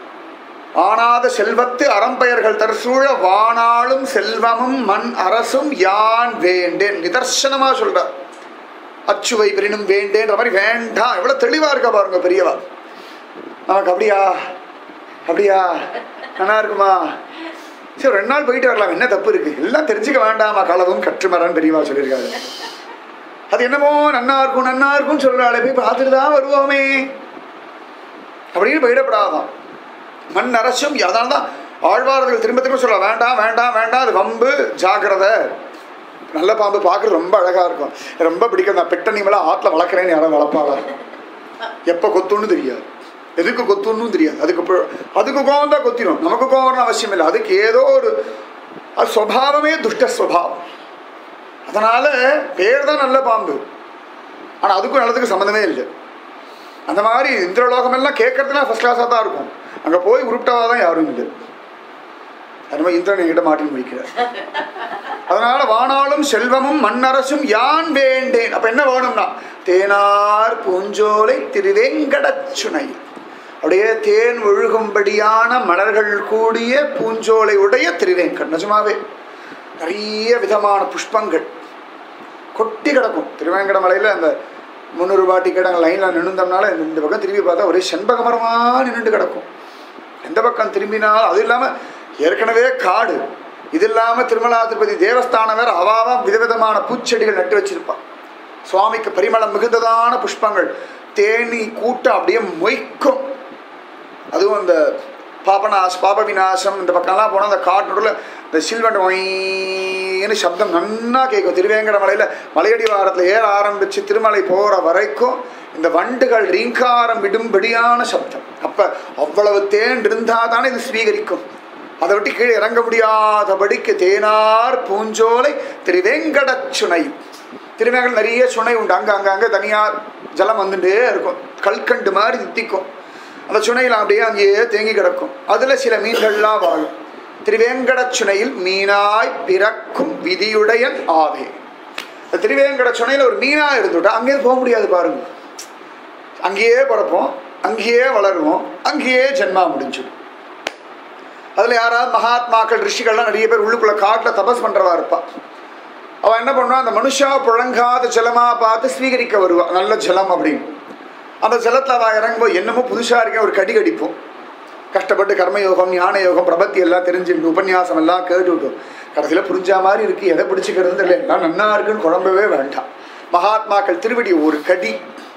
ஆனாத செல்வத்து அறம்பெயர்கள் தற்சூழ வானாளும் செல்வமும் மண் அரசும் யான் வேண்டேன் நிதர்சனமா சொல்றார் அச்சுவை பெரினும் வேண்டேன்ற மாதிரி வேண்டாம் எவ்வளவு தெளிவா இருக்கா பாருங்க பெரியவா நமக்கு அப்படியா அப்படியா நல்லா இருக்குமா சரி ரெண்டு நாள் போயிட்டு வரலாம் என்ன தப்பு இருக்கு எல்லாம் தெரிஞ்சுக்க வேண்டாமா களவும் கற்றுமரன் பெரியவா சொல்லியிருக்காரு அது என்னமோ நன்னா இருக்கும் நன்னா இருக்கும்னு சொல்றாளே போய் பார்த்துட்டு தான் வருவோமே அப்படின்னு போயிடப்படாதான் மண் அரசும் அதனால தான் ஆழ்வார்கள் திரும்ப திரும்ப சொல்ல வேண்டாம் வேண்டாம் வேண்டாம் அது வம்பு ஜாக்கிரதை நல்ல பாம்பு பார்க்குறது ரொம்ப அழகாக இருக்கும் ரொம்ப பிடிக்கும் நான் பெட்ட நீமெல்லாம் ஆற்றுல வளர்க்குறேன்னு யாரும் வளர்ப்பாளா எப்போ கொத்துன்னு தெரியாது எதுக்கு கொத்துன்னு தெரியாது அதுக்கு இப்போ- அதுக்கு கோவம் தான் கொத்திடும் நமக்கு கோவம்னு அவசியம் இல்லை அதுக்கு ஏதோ ஒரு அது சுவாவமே துஷ்ட சுவாவம் அதனால பேர் தான் நல்ல பாம்பு ஆனால் அதுக்கும் நல்லதுக்கு சம்மந்தமே இல்லை அந்த மாதிரி இந்திரலோகம் எல்லாம் கேட்கறதுலாம் ஃபர்ஸ்ட் கிளாஸாக தான் இருக்கும் அங்கே போய் உருப்பிட்டவா தான் யாரும் இல்லை அது மாதிரி இந்திரன் என்கிட்ட மாட்டி முடிக்கிறார் அதனால வானாலும் செல்வமும் மண்ணரசும் யான் வேண்டேன் அப்ப என்ன வேணும்னா தேனார் பூஞ்சோலை திருவேங்கடச்சுனை அப்படியே தேன் ஒழுகும்படியான மலர்கள் கூடிய பூஞ்சோலை உடைய திருவேங்கட் நிஜமாவே நிறைய விதமான புஷ்பங்கள் கொட்டி கிடக்கும் திருவேங்கட மலையில் அந்த முந்நூறு ரூபாய் டிக்கெட் அங்கே லைனில் நின்றுந்தோம்னால இந்த பக்கம் திரும்பி பார்த்தா ஒரே செண்பக மரமாக நின்றுட்டு கிடக்கும் எந்த பக்கம் திரும்பினாலும் அது இல்லாமல் ஏற்கனவே காடு இது இல்லாமல் திருமலா திருப்பதி தேவஸ்தானம் வேற அவாவா விதவிதமான பூச்செடிகள் நட்டு வச்சிருப்பான் சுவாமிக்கு பரிமளம் மிகுந்ததான புஷ்பங்கள் தேனி கூட்டம் அப்படியே மொய்க்கும் அதுவும் இந்த பாபநாஸ் பாப விநாசம் இந்த பக்கம்லாம் போனால் அந்த காட்டுல இந்த சில்வன் ஒயின்னு சப்தம் நன்னா கேட்கும் திருவேங்கட மலையில் மலையடி வாரத்தில் ஏற ஆரம்பித்து திருமலை போகிற வரைக்கும் இந்த வண்டுகள் ரீங்காரம் விடும்படியான சப்தம் அப்போ அவ்வளவு தேன் இருந்தால் தானே இது ஸ்வீகரிக்கும் அதை விட்டு கீழே இறங்க முடியாதபடிக்கு தேனார் பூஞ்சோலை திருவேங்கடச்சுனை திருவேங்கடம் நிறைய சுனை உண்டு அங்கே அங்கே அங்கே தனியார் ஜலம் வந்துட்டே இருக்கும் கல்கண்டு மாதிரி தித்திக்கும் அந்த சுனையில் அப்படியே அங்கேயே தேங்கி கிடக்கும் அதில் சில மீன்கள்லாம் வாழும் திருவேங்கட சுனையில் மீனாய் பிறக்கும் விதியுடையன் ஆவே இந்த திருவேங்கட சுனையில் ஒரு மீனாக இருந்துட்டா அங்கேயே போக முடியாது பாருங்க அங்கேயே பிறப்போம் அங்கேயே வளருவோம் அங்கேயே ஜென்மா முடிஞ்சிடும் அதில் யாராவது மகாத்மாக்கள் ரிஷிகள்லாம் நிறைய பேர் உள்ளுக்குள்ள காட்டில் தபஸ் பண்ணுறவா இருப்பா அவன் என்ன பண்ணுவான் அந்த மனுஷா புழங்காத ஜலமா பார்த்து ஸ்வீகரிக்க வருவா நல்ல ஜலம் அப்படின்னு அந்த ஜலத்தில் அவள் இறங்கும்போது என்னமோ புதுசாக இருக்கேன் ஒரு கடி கடிப்போம் கஷ்டப்பட்டு கர்மயோகம் ஞான யோகம் பிரபத்தி எல்லாம் தெரிஞ்சுட்டு உபன்யாசம் எல்லாம் கேட்டுவிட்டோம் கடைசியில் புரிஞ்சா மாதிரி இருக்கு எதை பிடிச்சிக்கிறது இல்லை எல்லாம் நன்னா இருக்குன்னு குழம்பவே வேண்டாம் மகாத்மாக்கள் திருவடி ஒரு கடி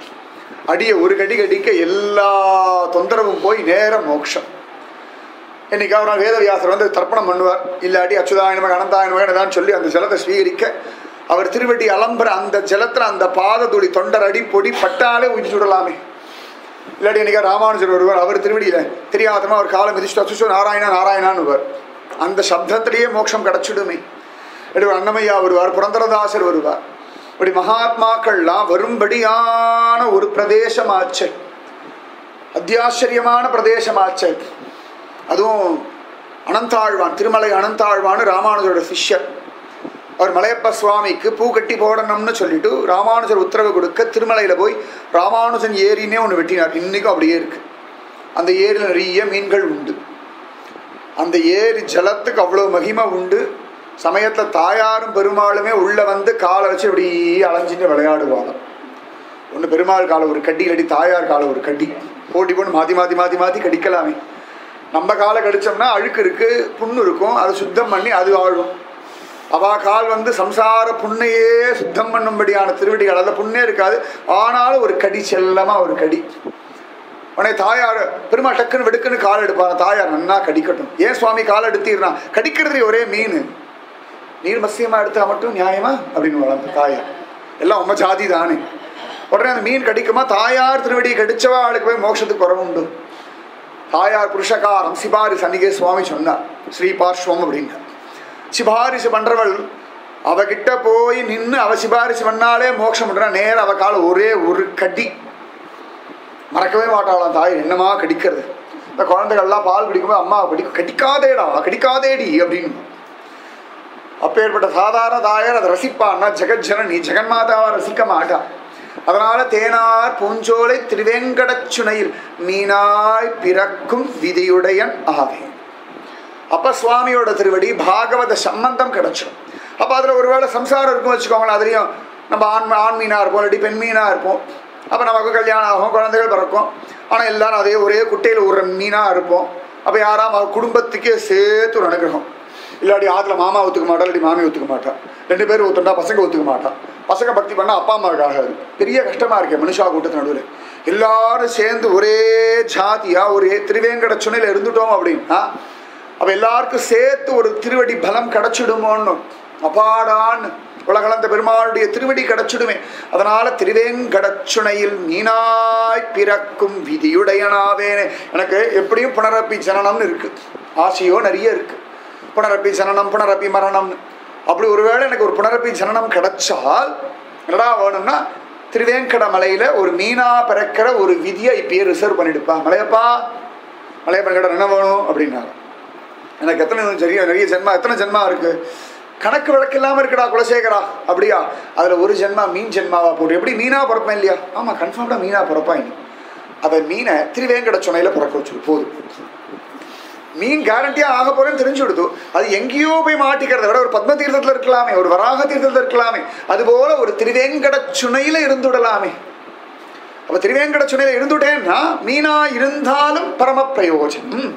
அடியை ஒரு கடி கடிக்க எல்லா தொந்தரவும் போய் நேர மோட்சம் இன்னைக்கு அவர் வேதவியாசர் வந்து தர்ப்பணம் பண்ணுவார் இல்லாட்டி அச்சுதாயனமாக அனந்தாயனமாக ஏதாவது சொல்லி அந்த ஜலத்தை ஸ்வீகரிக்க அவர் திருவடி அலம்புற அந்த ஜலத்துல அந்த பாத துளி தொண்டர் அடி பொடி பட்டாலே உயிர் சுடலாமே இல்லாட்டி எனக்கு ராமானுஜர் வருவார் அவர் திருவடியில தெரியாதமா அவர் காலை மிதிச்சுட்டு அச்சுச்சோ நாராயணா நாராயணான்னு வருவார் அந்த சப்தத்திலேயே மோட்சம் கிடைச்சிடுமே இப்படி ஒரு அன்னமையா வருவார் புரந்தரதாசர் வருவார் இப்படி மகாத்மாக்கள்லாம் வரும்படியான ஒரு பிரதேசமாச்சு அத்தியாச்சரியமான பிரதேசமாச்சு அதுவும் அனந்தாழ்வான் திருமலை அனந்தாழ்வான் ராமானுஜரோட சிஷ்யர் அவர் மலையப்ப சுவாமிக்கு பூ கட்டி போடணும்னு சொல்லிட்டு ராமானுஜர் உத்தரவு கொடுக்க திருமலையில போய் ராமானுஜன் ஏரினே ஒன்று வெட்டினார் இன்னைக்கும் அப்படியே இருக்கு அந்த ஏரியில் நிறைய மீன்கள் உண்டு அந்த ஏரி ஜலத்துக்கு அவ்வளோ மகிமை உண்டு சமயத்தில் தாயாரும் பெருமாளுமே உள்ள வந்து காலை வச்சு இப்படி அலைஞ்சிட்டு விளையாடுவாங்க ஒன்று பெருமாள் காலை ஒரு கடி இல்லாட்டி தாயார் காலை ஒரு கடி போட்டி போட்டு மாற்றி மாற்றி மாற்றி மாற்றி கடிக்கலாமே நம்ம காலை கடிச்சோம்னா அழுக்கு இருக்கு புண்ணு இருக்கும் அதை சுத்தம் பண்ணி அது வாழும் அவா கால் வந்து சம்சார புண்ணையே சுத்தம் பண்ணும்படியான திருவடிகள் அதில் புண்ணே இருக்காது ஆனாலும் ஒரு கடி செல்லமா ஒரு கடி உடனே தாயார் பெருமா டக்குன்னு வெடுக்குன்னு கால் எடுப்பாங்க தாயார் நன்னா கடிக்கட்டும் ஏன் சுவாமி கால் எடுத்திடுறான் கடிக்கிறதுல ஒரே மீன் நீர் மசியமா எடுத்தா மட்டும் நியாயமா அப்படின்னு வளர்ந்த தாயார் எல்லாம் உம்ம ஜாதி தானே உடனே அந்த மீன் கடிக்குமா தாயார் திருவடியை கடிச்சவா ஆளுக்கு போய் மோட்சத்துக்கு குறவு உண்டு தாயார் புருஷகாரம் சிபாரிசு அன்னைக்கே சுவாமி சொன்னார் ஸ்ரீ பார்ஷ்வம் அப்படின்னார் சிபாரிசு பண்றவள் அவகிட்ட போய் நின்று அவ சிபாரிசு பண்ணாலே மோட்சம் பண்றா நேரம் அவ கால ஒரே ஒரு கடி மறக்கவே மாட்டாளாம் தாய் என்னமா கடிக்கிறது இந்த குழந்தைகள்லாம் பால் குடிக்கும்போது அம்மா கடி கடிக்காதேடா கடிக்காதேடி அப்படின்னு அப்பேற்பட்ட சாதாரண தாயார் அதை ரசிப்பான்னா ஜெகஜனனி ஜெகன்மாதாவை ரசிக்க மாட்டா அதனால தேனார் பூஞ்சோலை திருவேங்கடச் சுனையில் மீனாய் பிறக்கும் விதியுடையன் ஆவேன் அப்ப சுவாமியோட திருவடி பாகவத சம்பந்தம் கிடைச்சிடும் அப்ப அதுல ஒருவேளை சம்சாரம் இருக்கும் வச்சுக்கோங்களேன் அதுலயும் நம்ம ஆண் ஆண் மீனா இருப்போம் இல்லாட்டி பெண் மீனா இருப்போம் அப்ப நமக்கு கல்யாணம் ஆகும் குழந்தைகள் பிறக்கும் ஆனா எல்லாரும் அதே ஒரே குட்டையில ஒரு மீனா இருப்போம் அப்ப யாராம் அவ குடும்பத்துக்கே சேர்த்து ஒரு அனுகிரகம் இல்லாட்டி ஆத்துல மாமா ஒத்துக்க மாட்டா இல்லாட்டி மாமி ஒத்துக்க மாட்டா ரெண்டு பேரும் ஒத்துண்டா பசங்க ஒத்துக்க மாட்டான் பசங்க பக்தி பண்ணா அப்பா அம்மாவுக்கு ஆகாது பெரிய கஷ்டமா இருக்கே மனுஷா கூட்டத்து நடுவில் எல்லாரும் சேர்ந்து ஒரே ஜாதியா ஒரே திருவேங்கட சுனையில இருந்துட்டோம் அப்படின்னா அப்ப எல்லாருக்கும் சேர்த்து ஒரு திருவடி பலம் கிடைச்சிடுமோன்னு அப்பாடான்னு உலகளந்த பெருமாளுடைய திருவடி கிடைச்சிடுமே அதனால திருவேங்கடச்சுனையில் மீனாய் பிறக்கும் விதியுடையனாவேனே எனக்கு எப்படியும் புனரப்பி ஜனனம்னு இருக்கு ஆசையோ நிறைய இருக்கு புனரப்பி ஜனனம் புனரப்பி மரணம்னு அப்படி ஒருவேளை எனக்கு ஒரு புனரப்பி ஜனனம் கிடைச்சால் என்னடா வேணும்னா திருவேங்கட மலையில ஒரு மீனா பிறக்கிற ஒரு விதியை இப்பயே ரிசர்வ் பண்ணிடுப்பா மலையப்பா மலையப்பன் கேட்ட என்ன வேணும் அப்படின்னாரு எனக்கு எத்தனை சரியா நிறைய ஜென்மா எத்தனை ஜென்மா இருக்கு கணக்கு வழக்கு இல்லாம இருக்குடா குலசேகரா அப்படியா அதுல ஒரு ஜென்மா மீன் ஜென்மாவா போட்டு எப்படி மீனா பிறப்பேன் இல்லையா ஆமா கன்ஃபார்ம்டா மீனா பிறப்பா இனி அதை மீனை திருவேங்கட சுனையில பிறக்க வச்சிரு போதும் மீன் கேரண்டியா ஆக போறேன்னு தெரிஞ்சு விடுது அது எங்கேயோ போய் மாட்டிக்கிறத விட ஒரு பத்ம தீர்த்தத்துல இருக்கலாமே ஒரு வராக தீர்த்தத்துல இருக்கலாமே அதுபோல ஒரு திருவேங்கட சுனையில இருந்து விடலாமே அப்ப திருவேங்கட சுனையில இருந்துட்டேன்னா மீனா இருந்தாலும் பரம பிரயோஜனம்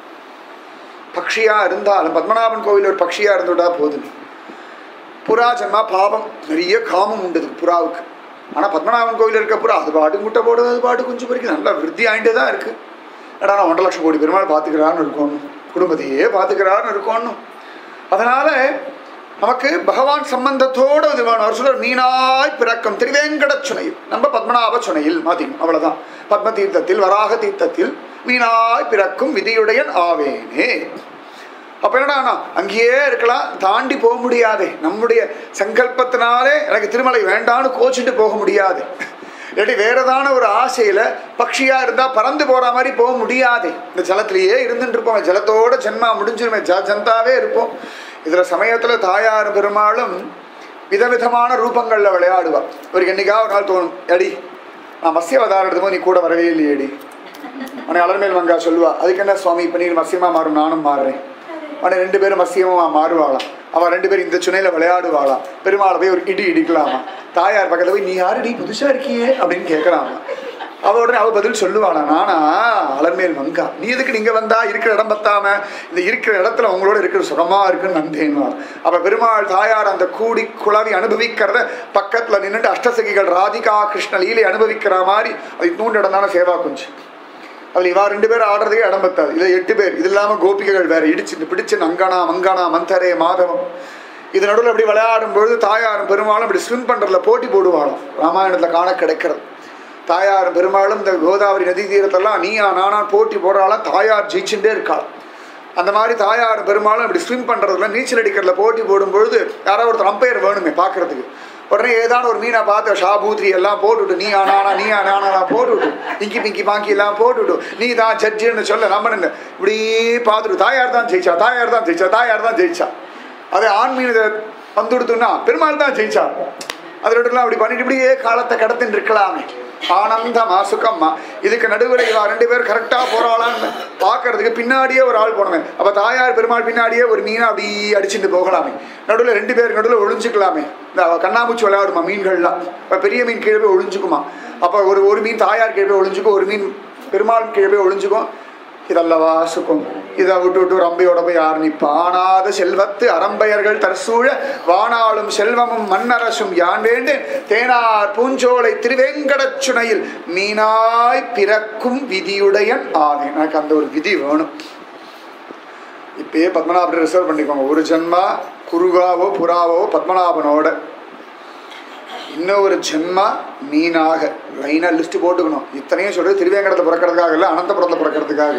பக்ஷியா இருந்தாலும் பத்மநாபன் கோவில் ஒரு பக்ஷியா இருந்துட்டா போதும் புறா ஜன்மா பாவம் நிறைய காமம் உண்டு இதுக்கு புறாவுக்கு ஆனா பத்மநாபன் கோவில் இருக்க புறா அது பாட்டு முட்டை போடுது அது பாட்டு குஞ்சு பறிக்குது நல்லா விருத்தி ஆகிட்டே தான் இருக்கு ஏடா நான் ஒன்றரை லட்சம் கோடி பெருமாள் பார்த்துக்கிறான்னு இருக்கணும் குடும்பத்தையே பார்த்துக்கிறான்னு இருக்கணும் அதனால நமக்கு பகவான் சம்பந்தத்தோடு இது வேணும் அவர் சொல்ற மீனாய் பிறக்கம் திருவேங்கட சுனையில் நம்ம பத்மநாப சுனையில் மாத்திக்கணும் அவ்வளவுதான் பத்ம தீர்த்தத்தில் வராக தீர்த்தத்தில் மீனாய் பிறக்கும் விதியுடையன் ஆவேனே அப்ப என்னடா அங்கேயே இருக்கலாம் தாண்டி போக முடியாதே நம்முடைய சங்கல்பத்தினாலே எனக்கு திருமலை வேண்டான்னு கோச்சிட்டு போக முடியாது இல்லாட்டி வேற ஏதான ஒரு ஆசையில பக்ஷியா இருந்தா பறந்து போற மாதிரி போக முடியாது இந்த ஜலத்திலேயே இருந்துட்டு இருப்போம் ஜலத்தோட ஜென்மா முடிஞ்சிருமே ஜ ஜந்தாவே இருப்போம் இதுல சமயத்துல தாயார் பெருமாளும் விதவிதமான ரூபங்கள்ல விளையாடுவா ஒரு என்னைக்கா ஒரு நாள் தோணும் அடி நான் மசிய அவதாரம் எடுத்தும்போது நீ கூட வரவே இல்லையேடி உனக்கு அலர்மேல் மங்கா சொல்லுவா அதுக்கு என்ன சுவாமி இப்ப நீ மசியமா மாறும் நானும் மாறுறேன் உடனே ரெண்டு பேரும் மசியமா மாறுவாளாம் அவ ரெண்டு பேரும் இந்த சுனையில விளையாடுவாளாம் பெருமாளை போய் ஒரு இடி இடிக்கலாமா தாயார் பக்கத்துல போய் நீ யாருடி புதுசா இருக்கியே அப்படின்னு கேட்கலாமா அவ உடனே அவ பதில் சொல்லுவாளா நானா அலர்மேல் மங்கா நீ எதுக்கு நீங்க வந்தா இருக்கிற இடம் பத்தாம இந்த இருக்கிற இடத்துல உங்களோட இருக்கிற சுகமா இருக்குன்னு நந்தேன்வா அப்ப பெருமாள் தாயார் அந்த கூடி குழவி அனுபவிக்கிறத பக்கத்துல நின்னுட்டு அஷ்டசகிகள் ராதிகா கிருஷ்ண லீலை அனுபவிக்கிற மாதிரி அது இன்னொன்று இடம் தானே சேவா கொஞ்சம் அதில் இவா ரெண்டு பேரும் ஆடுறதுக்கே இடம் பத்தாது இதில் எட்டு பேர் இது இல்லாமல் கோபிகைகள் வேற இடிச்சு பிடிச்சு அங்கனா மங்கனா மந்தரே மாதவம் இது நடுவில் அப்படி விளையாடும் பொழுது தாயாரும் பெருமாளும் இப்படி ஸ்விம் பண்ணுறதுல போட்டி போடுவாளாம் ராமாயணத்தில் காண கிடைக்கிறது தாயாரும் பெருமாளும் இந்த கோதாவரி நதி தீரத்தெல்லாம் நீயா நானா போட்டி போடுறாளாம் தாயார் ஜெயிச்சுட்டே இருக்காள் அந்த மாதிரி தாயார் பெருமாளும் இப்படி ஸ்விம் பண்ணுறதுல நீச்சல் அடிக்கிறதுல போட்டி போடும் பொழுது யாராவது ஒருத்தர் அம்பையர் வேணுமே பார்க்கறதுக்கு உடனே ஏதான ஒரு மீனை பார்த்து ஷாபூத்ரி எல்லாம் போட்டுவிட்டு நீ ஆனானா நீ ஆனானா போட்டுவிட்டு இங்கி பிங்கி பாங்கி எல்லாம் போட்டுவிட்டு நீ தான் ஜட்ஜுன்னு சொல்ல நம்ம நின்னு இப்படி பார்த்துட்டு தாயார் தான் ஜெயிச்சா தாயார் தான் ஜெயிச்சா தாயார் தான் ஜெயிச்சா அதே ஆண் மீன் இதை வந்துடுத்துன்னா பெருமாள் தான் ஜெயிச்சா அது ரெண்டுலாம் அப்படி பண்ணிட்டு இப்படியே காலத்தை கடத்தின்னு இருக்கலாமே ஆனந்தமா சுகம்மா இதுக்கு நடுவில் இவா ரெண்டு பேர் கரெக்டாக போறாளான்னு பார்க்கறதுக்கு பின்னாடியே ஒரு ஆள் போனவன் அப்போ தாயார் பெருமாள் பின்னாடியே ஒரு மீனை அப்படி அடிச்சுட்டு போகலாமே நடுவில் ரெண்டு பேர் நடுவில் ஒளிஞ்சுக்கலாமே இந்த கண்ணாமூச்சி விளையாடுமா மீன்கள்லாம் இப்போ பெரிய மீன் கீழே போய் ஒளிஞ்சுக்குமா அப்போ ஒரு ஒரு மீன் தாயார் கீழே போய் ஒளிஞ்சுக்கும் ஒரு மீன் பெருமாள் கீழே போய் ஒளிஞ்சுக்கும் இதல்லவா சுகம் இதை விட்டு விட்டு ஒரு அம்பையோட போய் யார் நிற்பா ஆனாத செல்வத்து அரம்பையர்கள் தற்சூழ வானாளும் செல்வமும் மன்னரசும் யான் வேண்டு தேனார் பூஞ்சோலை திருவேங்கடச் சுனையில் மீனாய் பிறக்கும் விதியுடையன் ஆனேன் எனக்கு அந்த ஒரு விதி வேணும் இப்பயே பத்மநாபன் ரிசர்வ் பண்ணிக்கோங்க ஒரு ஜென்மா குருகாவோ புறாவோ பத்மநாபனோட இன்னும் ஒரு ஜென்மா மீனாக லைனாக லிஸ்ட் போட்டுக்கணும் இத்தனையும் சொல்றது திருவேங்கடத்தை பிறக்கிறதுக்காக இல்லை அனந்தபுரத்தில் பிறக்கிறதுக்காக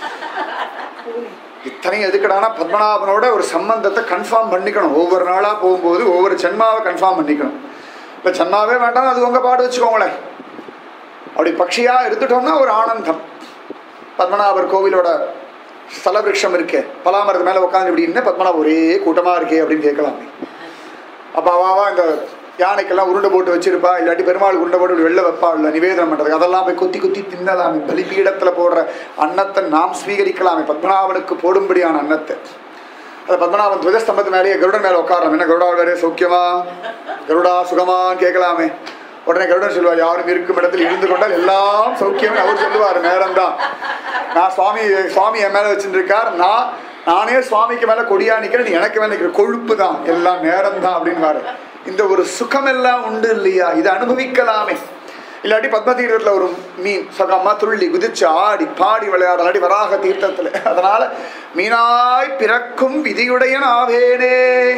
இத்தனையும் எதுக்கடானா பத்மநாபனோட ஒரு சம்பந்தத்தை கன்ஃபார்ம் பண்ணிக்கணும் ஒவ்வொரு நாளாக போகும்போது ஒவ்வொரு ஜென்மாவை கன்ஃபார்ம் பண்ணிக்கணும் இப்போ ஜென்மாவே வேண்டாம் அது உங்கள் பாடு வச்சுக்கோங்களேன் அப்படி பக்ஷியாக இருந்துட்டோம்னா ஒரு ஆனந்தம் பத்மநாபர் கோவிலோட ஸ்தல விருட்சம் இருக்கே பலாமரத்து மேலே உட்காந்து இப்படி என்ன பத்மநாபர் ஒரே கூட்டமாக இருக்கே அப்படின்னு கேட்கலாமே அப்போ அவாவா இந்த யானைக்கெல்லாம் உருண்டை போட்டு வச்சிருப்பா இல்லாட்டி பெருமாள் உருண்டை போட்டு இப்படி வெளில வைப்பா இல்லை நிவேதனம் பண்ணுறதுக்கு அதெல்லாம் போய் கொத்தி கொத்தி தின்னலாமே பலிபீடத்தில் போடுற அன்னத்தை நாம் ஸ்வீகரிக்கலாமே பத்மநாபனுக்கு போடும்படியான அன்னத்தை அது பத்மநாபன் துவஜஸ்தம்பத்து மேலேயே கருடன் மேலே உட்காரலாம் என்ன கருடா வேறே சௌக்கியமா கருடா சுகமான்னு கேட்கலாமே உடனே கருடன் சொல்லுவார் யாரும் இருக்கும் இடத்தில் இருந்து கொண்டால் எல்லாம் சௌக்கியம் அவர் சொல்லுவார் நேரம் தான் நான் சுவாமி சுவாமி என் மேலே வச்சுருக்கார் நான் நானே சுவாமிக்கு மேலே கொடியா நிற்கிறேன் நீ எனக்கு மேலே நிற்கிற கொழுப்பு தான் எல்லாம் நேரம் தான் அப்படின்னு இந்த ஒரு சுகம் எல்லாம் உண்டு இல்லையா இதை அனுபவிக்கலாமே இல்லாட்டி பத்ம தீர்த்தத்தில் ஒரு மீன் சுகமா துள்ளி குதிச்சு ஆடி பாடி விளையாட இல்லாட்டி வராக தீர்த்தத்தில் அதனால மீனாய் பிறக்கும் விதியுடையன் ஆவேனே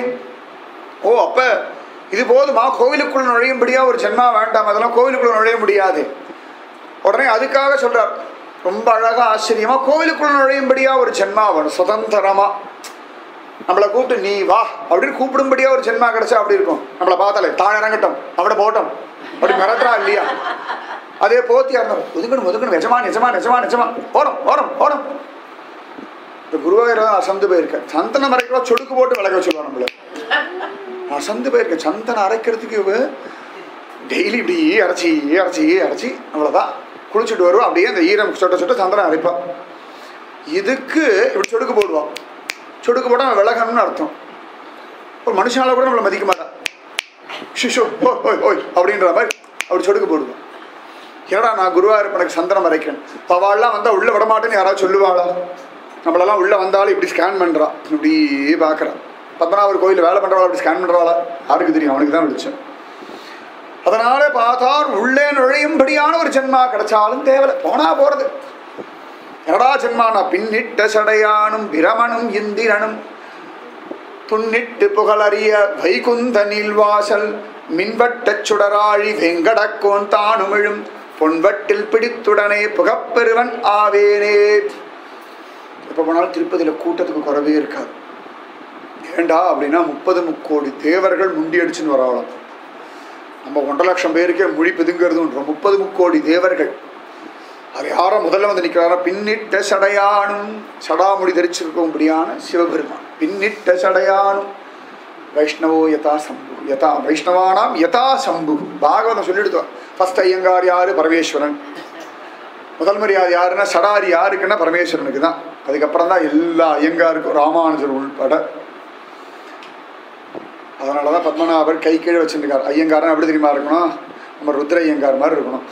ஓ அப்ப இது போதுமா கோவிலுக்குள்ள நுழையும்படியா ஒரு ஜென்மா வேண்டாம் அதெல்லாம் கோவிலுக்குள்ள நுழைய முடியாது உடனே அதுக்காக சொல்றார் ரொம்ப அழகா ஆச்சரியமா கோவிலுக்குள்ள நுழையும்படியா ஒரு ஜென்மா வேணும் சுதந்திரமா நம்மளை கூப்பிட்டு நீ வா அப்படின்னு கூப்பிடும்படியா ஒரு ஜென்மா கிடைச்சா அப்படி இருக்கும் நம்மளை பார்த்தாலே தாழ இறங்கட்டும் அவட போகட்டும் அப்படி மிரட்டுறா இல்லையா அதே போத்தியா இருந்தாலும் ஒதுங்கணும் ஒதுங்கணும் நிஜமா நிஜமா நிஜமா நிஜமா ஓரம் ஓரம் ஓரம் இந்த குருவாயூர் அசந்து போயிருக்கேன் சந்தன மறைக்கிறோம் சொடுக்கு போட்டு விளக்க வச்சுருவான் நம்மள அசந்து போயிருக்கேன் சந்தனம் அரைக்கிறதுக்கு டெய்லி இப்படி அரைச்சி அரைச்சி அரைச்சி அவ்வளோதான் குளிச்சுட்டு வருவோம் அப்படியே அந்த ஈரம் சொட்ட சொட்ட சந்தனம் அரைப்பான் இதுக்கு இப்படி சொடுக்கு போடுவான் சொடுக்கு போட்டால் அவன் விலகணும்னு அர்த்தம் ஒரு மனுஷனால கூட நம்மளை மதிக்க மாட்டான் ஷிஷோ ஓ ஓய் ஓய் அப்படின்ற மாதிரி அப்படி சொடுக்கு போடுவான் என்னடா நான் குருவாயூர் எனக்கு சந்தனம் அரைக்கிறேன் பவாள்லாம் வந்தால் உள்ளே விடமாட்டேன்னு யாராவது சொல்லுவாளா நம்மளெல்லாம் உள்ளே வந்தாலும் இப்படி ஸ்கேன் பண்ணுறா இப்படி பார்க்குறான் பத்மநாபர் கோயில் வேலை பண்ணுறவாளா அப்படி ஸ்கேன் பண்ணுறவாளா யாருக்கு தெரியும் அவனுக்கு தான் விழிச்சேன் அதனால பார்த்தார் உள்ளே நுழையும்படியான ஒரு ஜென்மா கிடைச்சாலும் தேவை போனா போறது என்னடா ஜென்மானா பின்னிட்ட சடையானும் பிரமனும் இந்திரனும் துன்னிட்டு புகழறிய வைகுந்த நீள்வாசல் மின்வட்டச் சுடராழி வெங்கடக்கோன் தானுமிழும் பொன்வட்டில் பிடித்துடனே புகப்பெருவன் ஆவேனே எப்போ போனாலும் திருப்பதியில் கூட்டத்துக்கு குறவே இருக்காது ஏண்டா அப்படின்னா முப்பது முக்கோடி தேவர்கள் முண்டி அடிச்சுன்னு வரவலாம் நம்ம ஒன்றரை லட்சம் பேருக்கே மொழி பிதுங்கிறதுன்றோம் முப்பது முக்கோடி தேவர்கள் அது யாரோ முதல்ல வந்து நிற்கிறாரோ பின்னிட்ட சடையானும் சடாமுடி தரிச்சிருக்கும்படியான சிவபெருமான் பின்னிட்ட சடையானும் வைஷ்ணவோ யதா சம்பு யதா வைஷ்ணவானாம் யதா சம்பு பாகவதம் சொல்லிடுதோம் ஃபர்ஸ்ட் ஐயங்கார் யாரு பரமேஸ்வரன் முதல் மரியாதை யாருன்னா சடாரி யாருக்குன்னா பரமேஸ்வரனுக்கு தான் அதுக்கப்புறம் தான் எல்லா ஐயங்காருக்கும் ராமானுஜர் உள்பட அதனால தான் பத்மநாபர் கை கீழே வச்சுருக்கார் ஐயங்காரன் எப்படி தெரியுமா இருக்கணும் நம்ம ருத்ர ஐயங்கார் மாதிரி இருக்கணும்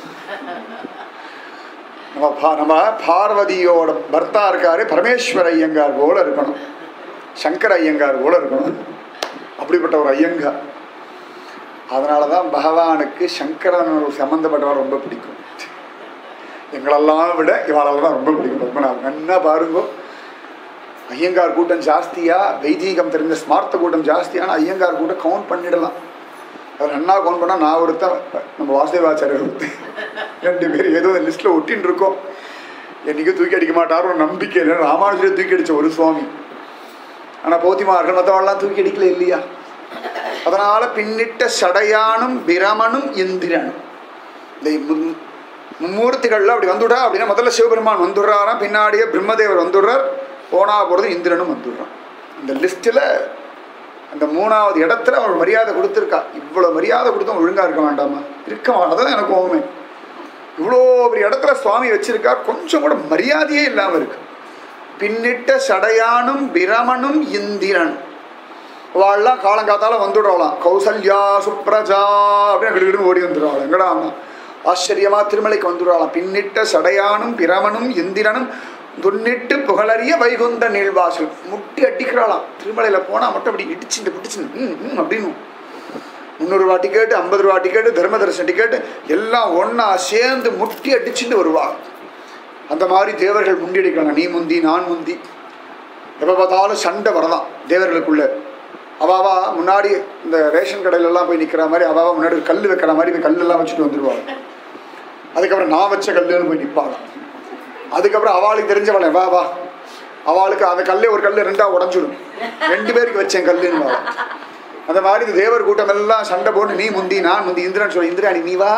நம்ம பா நம்ம பார்வதியோட பர்த்தா இருக்காரு பரமேஸ்வர ஐயங்கார் போல இருக்கணும் சங்கர ஐயங்கார் போல இருக்கணும் அப்படிப்பட்ட ஒரு ஐயங்கார் அதனால தான் பகவானுக்கு சங்கரன் சம்மந்தப்பட்டவன் ரொம்ப பிடிக்கும் எங்களெல்லாம் விட இவாளெல்லாம் தான் ரொம்ப பிடிக்கும் பத்மநாபன் என்ன பாருங்க ஐயங்கார் கூட்டம் ஜாஸ்தியா வைதீகம் தெரிஞ்ச ஸ்மார்த்த கூட்டம் ஜாஸ்தியான ஐயங்கார் கூட்டம் கவுண்ட் பண்ணிடலாம் அவர் அண்ணா கவுண்ட் பண்ணால் நான் ஒருத்தன் நம்ம வாசுதேவாச்சாரியர் ஒருத்தன் ரெண்டு பேர் ஏதோ லிஸ்ட்டில் ஒட்டின்னு இருக்கோம் என்னைக்கும் தூக்கி அடிக்க மாட்டார் ஒரு நம்பிக்கை இல்லை ராமானுஜரை தூக்கி அடிச்ச ஒரு சுவாமி ஆனால் போத்திமார்கள் மற்றவாள்லாம் தூக்கி அடிக்கல இல்லையா அதனால பின்னிட்ட சடையானும் பிரமனும் இந்திரனும் இந்த மு- மும்மூர்த்திகள்ல அப்படி வந்துடா அப்படின்னா முதல்ல சிவபெருமான் வந்துடுறாராம் பின்னாடியே பிரம்மதேவர் வந்துடுறார் போனா போகிறது இந்திரனும் வந்துடுறான் இந்த லிஸ்ட்டில் அந்த மூணாவது இடத்துல அவள் மரியாதை கொடுத்துருக்கா இவ்வளோ மரியாதை கொடுத்தும் ஒழுங்கா இருக்க வேண்டாமா இருக்க மா- அதான் எனக்கு ஓமே இவ்வளோ பெரிய இடத்துல சுவாமி வச்சிருக்கா கொஞ்சம் கூட மரியாதையே இல்லாமல் இருக்கு பின்னிட்ட சடையானும் பிரமனும் இந்திரன் வாழலாம் காலங்காத்தால வந்துடுறாளாம் கௌசல்யா சுப்ரஜா அப்படின்னு கிடுகிடுன்னு ஓடி வந்துடுவாள் எங்கடா அம்மா ஆச்சரியமா திருமலைக்கு வந்துடுறாளாம் பின்னிட்ட சடையானும் பிரமனும் இந்திரனும் துன்னிட்டு புகழறிய வைகுந்த நீள்வாசல் முட்டி அடிக்கிறாளாம் திருமலையில போனா மட்டும் அப்படி இடிச்சுட்டு பிடிச்சுன்னு ம் ம் அப்படின்னு முந்நூறு ரூபா டிக்கெட்டு ஐம்பது ரூபா டிக்கெட்டு தர்ம தரிசன டிக்கெட்டு எல்லாம் ஒண்ணா சேர்ந்து முட்டி அடிச்சுட்டு வருவா அந்த மாதிரி தேவர்கள் முண்டியடிக்கிறாங்க நீ முந்தி நான் முந்தி எப்போ பார்த்தாலும் சண்டை வரலாம் தேவர்களுக்குள்ள அவாவா முன்னாடி இந்த ரேஷன் கடையில எல்லாம் போய் நிற்கிற மாதிரி அவாவா முன்னாடி ஒரு கல் வைக்கிற மாதிரி போய் கல்லெல்லாம் வச்சுட்டு வந்துருவாங்க அதுக்கப்புறம் நான் வச்ச கல்லுன்னு போய் நிற்பாங்க அதுக்கப்புறம் அவளுக்கு தெரிஞ்சவளே வா வா அவளுக்கு அந்த கல்லே ஒரு கல் ரெண்டா உடஞ்சிடும் ரெண்டு பேருக்கு வச்சேன் கல்லுன்னு வா. அந்த மாதிரி இந்த தேவர் கூட்டம் எல்லாம் சண்டை போட்டு நீ முந்தி நான் முந்தி இந்திரன் சொல்லி இந்திராணி நீ வா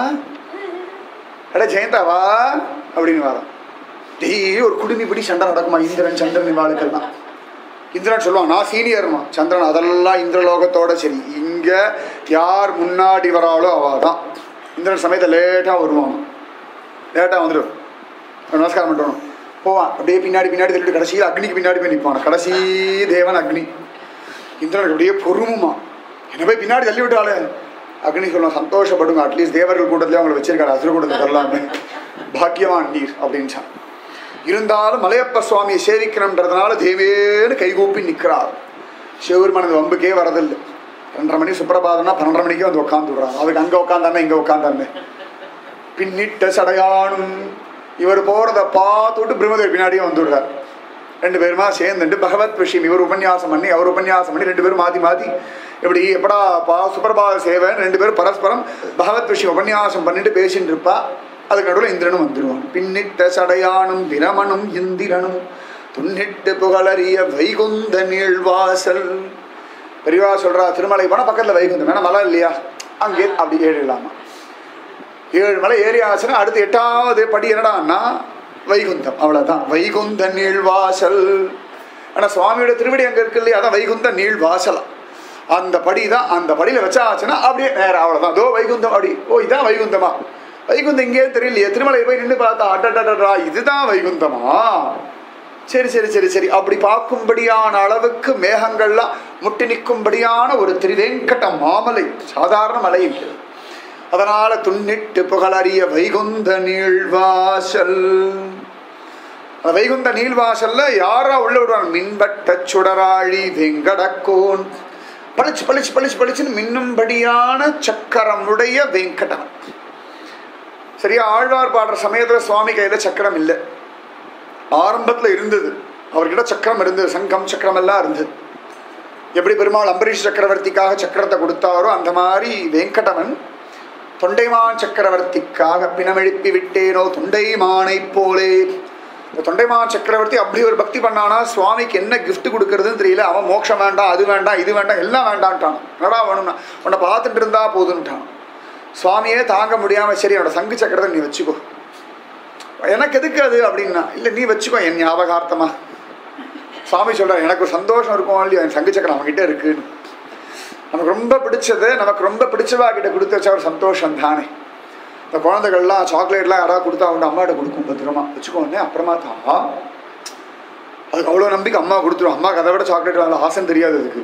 அட ஜெயந்தா வா அப்படின்னு வரான் டெய்லி ஒரு குடுமி பிடி சண்டை நடக்குமா இந்திரன் சந்திரன் இவாளுக்கெல்லாம் இந்திரன் சொல்லுவான் நான் சீனியர்மா சந்திரன் அதெல்லாம் இந்திரலோகத்தோட சரி இங்க யார் முன்னாடி வராளோ அவ தான் இந்திரன் சமயத்தில் லேட்டாக வருவான் லேட்டாக வந்துடும் நமஸ்காரம் பண்ணணும் போவான் அப்படியே பின்னாடி பின்னாடி தள்ளிட்டு கடைசியில் அக்னிக்கு பின்னாடி போய் நிற்பான் கடைசி தேவன் அக்னி இந்திரனுக்கு அப்படியே பொறுமுமா என்ன போய் பின்னாடி தள்ளி விட்டாலே அக்னி சொல்லுவான் சந்தோஷப்படுங்க அட்லீஸ்ட் தேவர்கள் கூட்டத்திலே அவங்களை வச்சிருக்காரு அசுர கூட்டத்தை தரலாமே பாக்கியவான் நீர் அப்படின்ச்சான் இருந்தாலும் மலையப்ப சுவாமியை சேவிக்கணுன்றதுனால தேவேன்னு கைகூப்பி நிற்கிறார் சிவபெருமான் இந்த வம்புக்கே வரதில்லை ரெண்டரை மணி சுப்பிரபாதம்னா பன்னெண்டரை மணிக்கே வந்து உட்காந்துடுறான் அதுக்கு அங்கே உட்காந்தானே இங்கே உட்காந்தானே பின்னிட்ட சடையானும் இவர் போகிறத பார்த்துட்டு பிரம்மதேவர் பின்னாடியே வந்துடுறார் ரெண்டு பேருமா சேர்ந்துட்டு பகவத் விஷயம் இவர் உபன்யாசம் பண்ணி அவர் உபன்யாசம் பண்ணி ரெண்டு பேரும் மாற்றி மாற்றி இப்படி எப்படா பா சுப்பிரபாத சேவன் ரெண்டு பேரும் பரஸ்பரம் பகவத் விஷயம் உபன்யாசம் பண்ணிட்டு பேசிட்டு இருப்பா அதுக்கு நடுவில் இந்திரனும் வந்துடுவான் பின்னிட்ட சடையானும் பிரமனும் இந்திரனும் துன்னிட்டு புகழறிய வைகுந்த நீழ்வாசல் பெரியவா சொல்றா திருமலை போனால் பக்கத்தில் வைகுந்தம் ஏன்னா மலை இல்லையா அங்கே அப்படி ஏறிடலாமா ஏழு மலை ஏறி ஆச்சுன்னா அடுத்து எட்டாவது படி என்னடான்னா வைகுந்தம் அவ்வளவுதான் வைகுந்த நீழ்வாசல் ஆனா சுவாமியோட திருவடி அங்க இருக்கு இல்லையா அதான் வைகுந்த நீழ்வாசலம் அந்த படி தான் அந்த படியில வச்சாச்சுன்னா அப்படியே நேரம் அவ்வளவுதான் தோ வைகுந்தம் அப்படி ஓ இதான் வைகுந்தமா வைகுந்தம் இங்கே தெரியலையே திருமலை போய் நின்று பார்த்தா அடடடடா இதுதான் வைகுந்தமா சரி சரி சரி சரி அப்படி பார்க்கும்படியான அளவுக்கு மேகங்கள்லாம் முட்டி நிற்கும்படியான ஒரு திருவேங்கட மாமலை சாதாரண மலை இல்லை அதனால துன்னிட்டு புகழறிய வைகுந்த நீழ்வாசல் அந்த வைகுந்த நீழ்வாசல்ல யாரா உள்ள விடுவாங்க மின்பட்ட சுடராழி வெங்கடக்கோன் பளிச்சு பளிச்சு பளிச்சு பளிச்சுன்னு மின்னும்படியான சக்கரமுடைய வெங்கடவன் சரியா ஆழ்வார் பாடுற சமயத்துல சுவாமி கையில சக்கரம் இல்லை ஆரம்பத்துல இருந்தது அவர்கிட்ட சக்கரம் இருந்தது சங்கம் சக்கரம் எல்லாம் இருந்தது எப்படி பெருமாள் அம்பரீஷ் சக்கரவர்த்திக்காக சக்கரத்தை கொடுத்தாரோ அந்த மாதிரி வெங்கடவன் தொண்டைமான் சக்கரவர்த்திக்காக பிணமெழுப்பி விட்டேனோ தொண்டைமானை போலே இந்த தொண்டைமான் சக்கரவர்த்தி அப்படி ஒரு பக்தி பண்ணானா சுவாமிக்கு என்ன gift கொடுக்கறதுன்னு தெரியல அவன் மோட்சம் வேண்டாம் அது வேண்டாம் இது வேண்டாம் எல்லாம் வேண்டான்ட்டான் என்னடா வேணும்னா உன்னை பார்த்துட்டு இருந்தா போதுன்ட்டான் சுவாமியே தாங்க முடியாம சரி என்னோட சங்கு சக்கரத்தை நீ வச்சுக்கோ எனக்கு எதுக்கு அது அப்படின்னா இல்லை நீ வச்சுக்கோ என் ஞாபகார்த்தமா சுவாமி சொல்றார் எனக்கு ஒரு சந்தோஷம் இருக்கும் இல்லையா என் சங்கு சக்கரம் அவன்கிட்ட இருக்குன்னு நமக்கு ரொம்ப பிடிச்சது நமக்கு ரொம்ப பிடிச்சவா கிட்ட கொடுத்து வச்சா ஒரு சந்தோஷம் தானே இந்த குழந்தைகள்லாம் சாக்லேட்லாம் யாராவது கொடுத்தா அவங்க அம்மாட்ட கொடுக்கும் பத்திரமா வச்சுக்கோன்னே அப்புறமா தான் அதுக்கு அவ்வளோ நம்பிக்கை அம்மா கொடுத்துரும் அம்மாக்கு அதை விட சாக்லேட் வாங்கல ஆசைன்னு தெரியாது அதுக்கு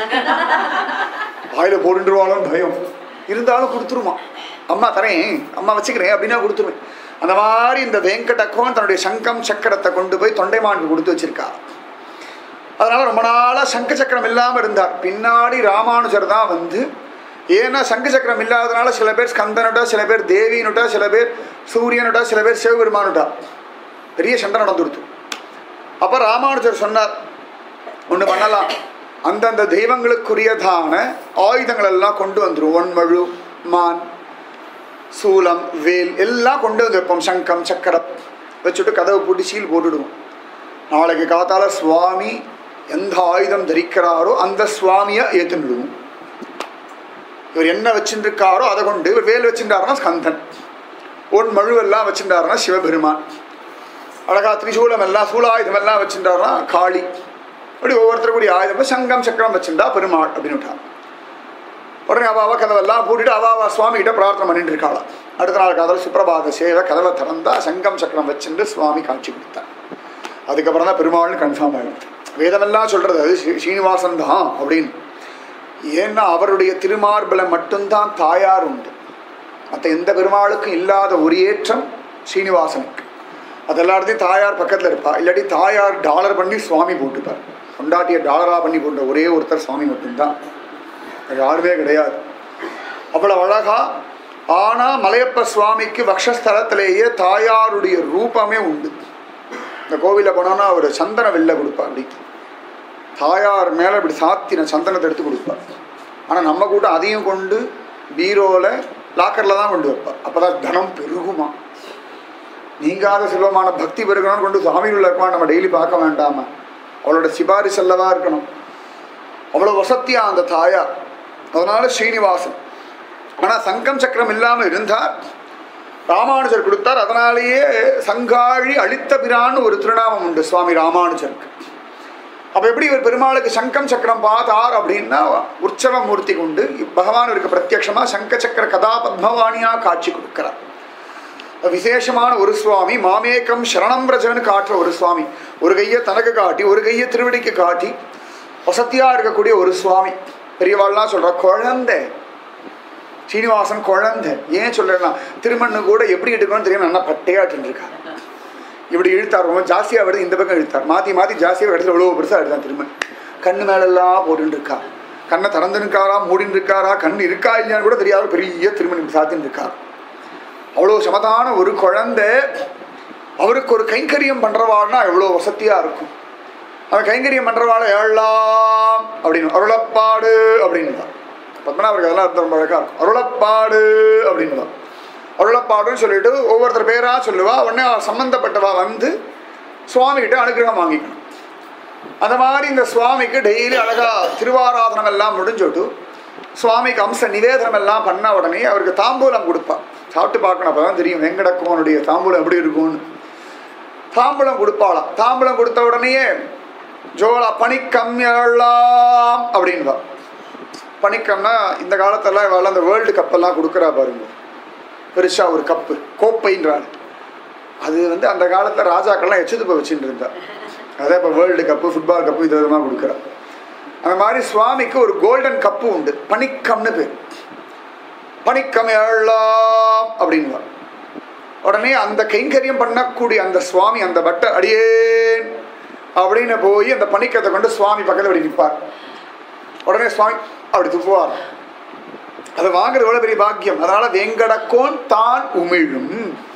வாயில போட்டுருவாளோன்னு பயம் இருந்தாலும் கொடுத்துருமா அம்மா தரேன் அம்மா வச்சுக்கிறேன் அப்படின்னா கொடுத்துருவேன் அந்த மாதிரி இந்த வெங்கடக்கோன் தன்னுடைய சங்கம் சக்கரத்தை கொண்டு போய் தொண்டைமானுக்கு கொடுத்து வச்சிருக்கா அதனால ரொம்ப நாளா சங்க சக்கரம் இல்லாம இருந்தார் பின்னாடி ராமானுஜர் தான் வந்து ஏன்னா சங்கு சக்கரம் இல்லாதனால சில பேர் ஸ்கந்தனுட்டா சில பேர் தேவினுட்டா சில பேர் சூரியனுட்டா சில பேர் சிவபெருமானுட்டா பெரிய சண்டை நடந்துடுத்து அப்ப ராமானுஜர் சொன்னார் ஒன்று பண்ணலாம் அந்தந்த தெய்வங்களுக்குரியதான ஆயுதங்கள் எல்லாம் கொண்டு வந்துடும் ஒன்மழு மான் சூலம் வேல் எல்லாம் கொண்டு வந்து வைப்போம் சங்கம் சக்கரம் வச்சுட்டு கதவை பூட்டி சீல் போட்டுடுவோம் நாளைக்கு காத்தால சுவாமி எந்த ஆயுதம் தரிக்கிறாரோ அந்த சுவாமியை ஏற்றுடுவோம் இவர் என்ன வச்சுருக்காரோ அதை கொண்டு இவர் வேல் வச்சுட்டாருன்னா ஸ்கந்தன் ஒன் மழுவெல்லாம் வச்சுட்டாருன்னா சிவபெருமான் அழகா திரிசூலம் எல்லாம் சூலாயுதம் எல்லாம் வச்சுட்டாருன்னா காளி அப்படி ஒவ்வொருத்தருக்குரிய ஆயுதம் சங்கம் சக்கரம் வச்சுட்டா பெருமாள் அப்படின்னு விட்டார் உடனே அவ அவ கதவெல்லாம் பூட்டிட்டு அவ அவ சுவாமி கிட்ட பிரார்த்தனை பண்ணிட்டு இருக்காளாம் அடுத்த நாள் காதல் சுப்பிரபாத சேவை கதவை திறந்தா சங்கம் சக்கரம் வச்சுட்டு சுவாமி காட்சி கொடுத்தார் அதுக்கப்புறம் தான் பெருமாள்னு கன்ஃபார்ம் ஆகிடும் வேதமெல்லாம் சொல்றது அது ஸ்ரீ- ஸ்ரீனிவாசன் தான் அப்படின்னு ஏன்னா அவருடைய திருமார்பல மட்டும்தான் தாயார் உண்டு மற்ற எந்த பெருமாளுக்கும் இல்லாத ஒரு ஏற்றம் ஸ்ரீனிவாசனுக்கு அது எல்லாத்தையும் தாயார் பக்கத்தில் இருப்பா இல்லாட்டி தாயார் டாலர் பண்ணி சுவாமி போட்டுப்பார் கொண்டாட்டிய டாலரா பண்ணி போட்ட ஒரே ஒருத்தர் சுவாமி மட்டும்தான் வேற யாருமே கிடையாது அவ்வளவு அழகா ஆனா மலையப்ப சுவாமிக்கு வக்ஷஸ்தலத்திலேயே தாயாருடைய ரூபமே உண்டு இந்த கோவிலில் போனோம்னா அவர் சந்தன வெள்ளை கொடுப்பார் அப்படி தாயார் மேலே இப்படி சாத்தின சந்தனத்தை எடுத்து கொடுப்பார் ஆனால் நம்ம கூட அதையும் கொண்டு பீரோவில் லாக்கரில் தான் கொண்டு வைப்பார் அப்போ தான் தனம் பெருகுமா நீங்காத செல்வமான பக்தி பெருகணும்னு கொண்டு சுவாமிகள் இருப்பான் நம்ம டெய்லி பார்க்க வேண்டாமா அவளோட சிபாரிசு அல்லவா இருக்கணும் அவ்வளோ வசத்தியா அந்த தாயார் அதனால ஸ்ரீனிவாசன் ஆனால் சங்கம் சக்கரம் இல்லாமல் இருந்தார் ராமானுஜர் கொடுத்தார் அதனாலேயே சங்காழி அழித்த பிரான்னு ஒரு திருநாமம் உண்டு சுவாமி ராமானுஜருக்கு அப்போ எப்படி இவர் பெருமாளுக்கு சங்கம் சக்கரம் பார்த்தார் அப்படின்னா உற்சவ மூர்த்தி கொண்டு பகவான் இவருக்கு பிரத்யக்ஷமா சங்க சக்கர கதா பத்மவாணியா காட்சி கொடுக்கிறார் விசேஷமான ஒரு சுவாமி மாமேக்கம் சரணம் பிரஜன்னு காட்டுற ஒரு சுவாமி ஒரு கையை தனக்கு காட்டி ஒரு கையை திருவடிக்கு காட்டி வசத்தியா இருக்கக்கூடிய ஒரு சுவாமி பெரியவாள்லாம் சொல்ற குழந்தை சீனிவாசன் குழந்தை ஏன் சொல்றேன்னா திருமண்ணு கூட எப்படி எடுக்கணும்னு தெரியும் நல்லா பட்டையாட்டு இருக்காரு இப்படி இழுத்தார் ரொம்ப ஜாஸ்தியாக வருது இந்த பக்கம் இழுத்தார் மாற்றி மாற்றி ஜாஸ்தியாக இடத்துல எவ்வளோ பெருசாக எடுத்தான் திருமண் கண்ணு மேலெல்லாம் போட்டுன்னு இருக்கா கண்ணை திறந்து இருக்காரா மூடின்னு இருக்காரா கண் இருக்கா இல்லையான்னு கூட தெரியாத பெரிய திருமணம் சாத்தின்னு இருக்கார் அவ்வளோ சமதான ஒரு குழந்தை அவருக்கு ஒரு கைங்கரியம் பண்ணுறவாள்னா எவ்வளோ வசதியாக இருக்கும் அந்த கைங்கரியம் பண்ணுறவாள் எல்லாம் அப்படின்னு அருளப்பாடு அப்படின்னு பத்மநாபருக்கு அதெல்லாம் அர்த்தம் பழக்கா இருக்கும் அருளப்பாடு அப்படின்னு அருளப்பாடுன்னு சொல்லிட்டு ஒவ்வொருத்தர் பேரா சொல்லுவா உடனே அவ சம்பந்தப்பட்டவா வந்து சுவாமி கிட்ட அனுகிரகம் வாங்கிக்கணும் அந்த மாதிரி இந்த சுவாமிக்கு டெய்லி அழகா திருவாராதனம் எல்லாம் முடிஞ்சுட்டு சுவாமிக்கு அம்ச நிவேதனம் எல்லாம் பண்ண உடனே அவருக்கு தாம்பூலம் கொடுப்பா சாப்பிட்டு பார்க்கணும் அப்பதான் தெரியும் வெங்கடக்கோனுடைய தாம்பூலம் எப்படி இருக்கும்னு தாம்பூலம் கொடுப்பாளாம் தாம்பூலம் கொடுத்த உடனேயே ஜோலா பனிக்கம்யெல்லாம் அப்படின்வா பனிக்கம்னா இந்த காலத்தெல்லாம் இவாள் அந்த வேர்ல்டு கப்பெல்லாம் கொடுக்குறா பாருங்க பெருசாக ஒரு கப்பு கோப்பைன்றாள் அது வந்து அந்த காலத்தில் ராஜாக்கள்லாம் எச்சதுப்பை வச்சுட்டு இருந்தா அதான் இப்போ வேர்ல்டு கப்பு ஃபுட்பால் கப்பு இது விதமாக கொடுக்குறா அந்த மாதிரி சுவாமிக்கு ஒரு கோல்டன் கப்பு உண்டு பனிக்கம்னு பேர் பனிக்கம் எல்லாம் அப்படின்வா உடனே அந்த கைங்கரியம் பண்ணக்கூடிய அந்த சுவாமி அந்த பட்டர் அடியேன் அப்படின்னு போய் அந்த பனிக்கத்தை கொண்டு சுவாமி பக்கத்தில் அப்படி நிற்பார் உடனே சுவாமி அப்படி துப்புவார் அதை வாங்குறது எவ்வளவு பெரிய பாக்கியம் அதனால வேங்கடக்கோன் தான் உமிழும்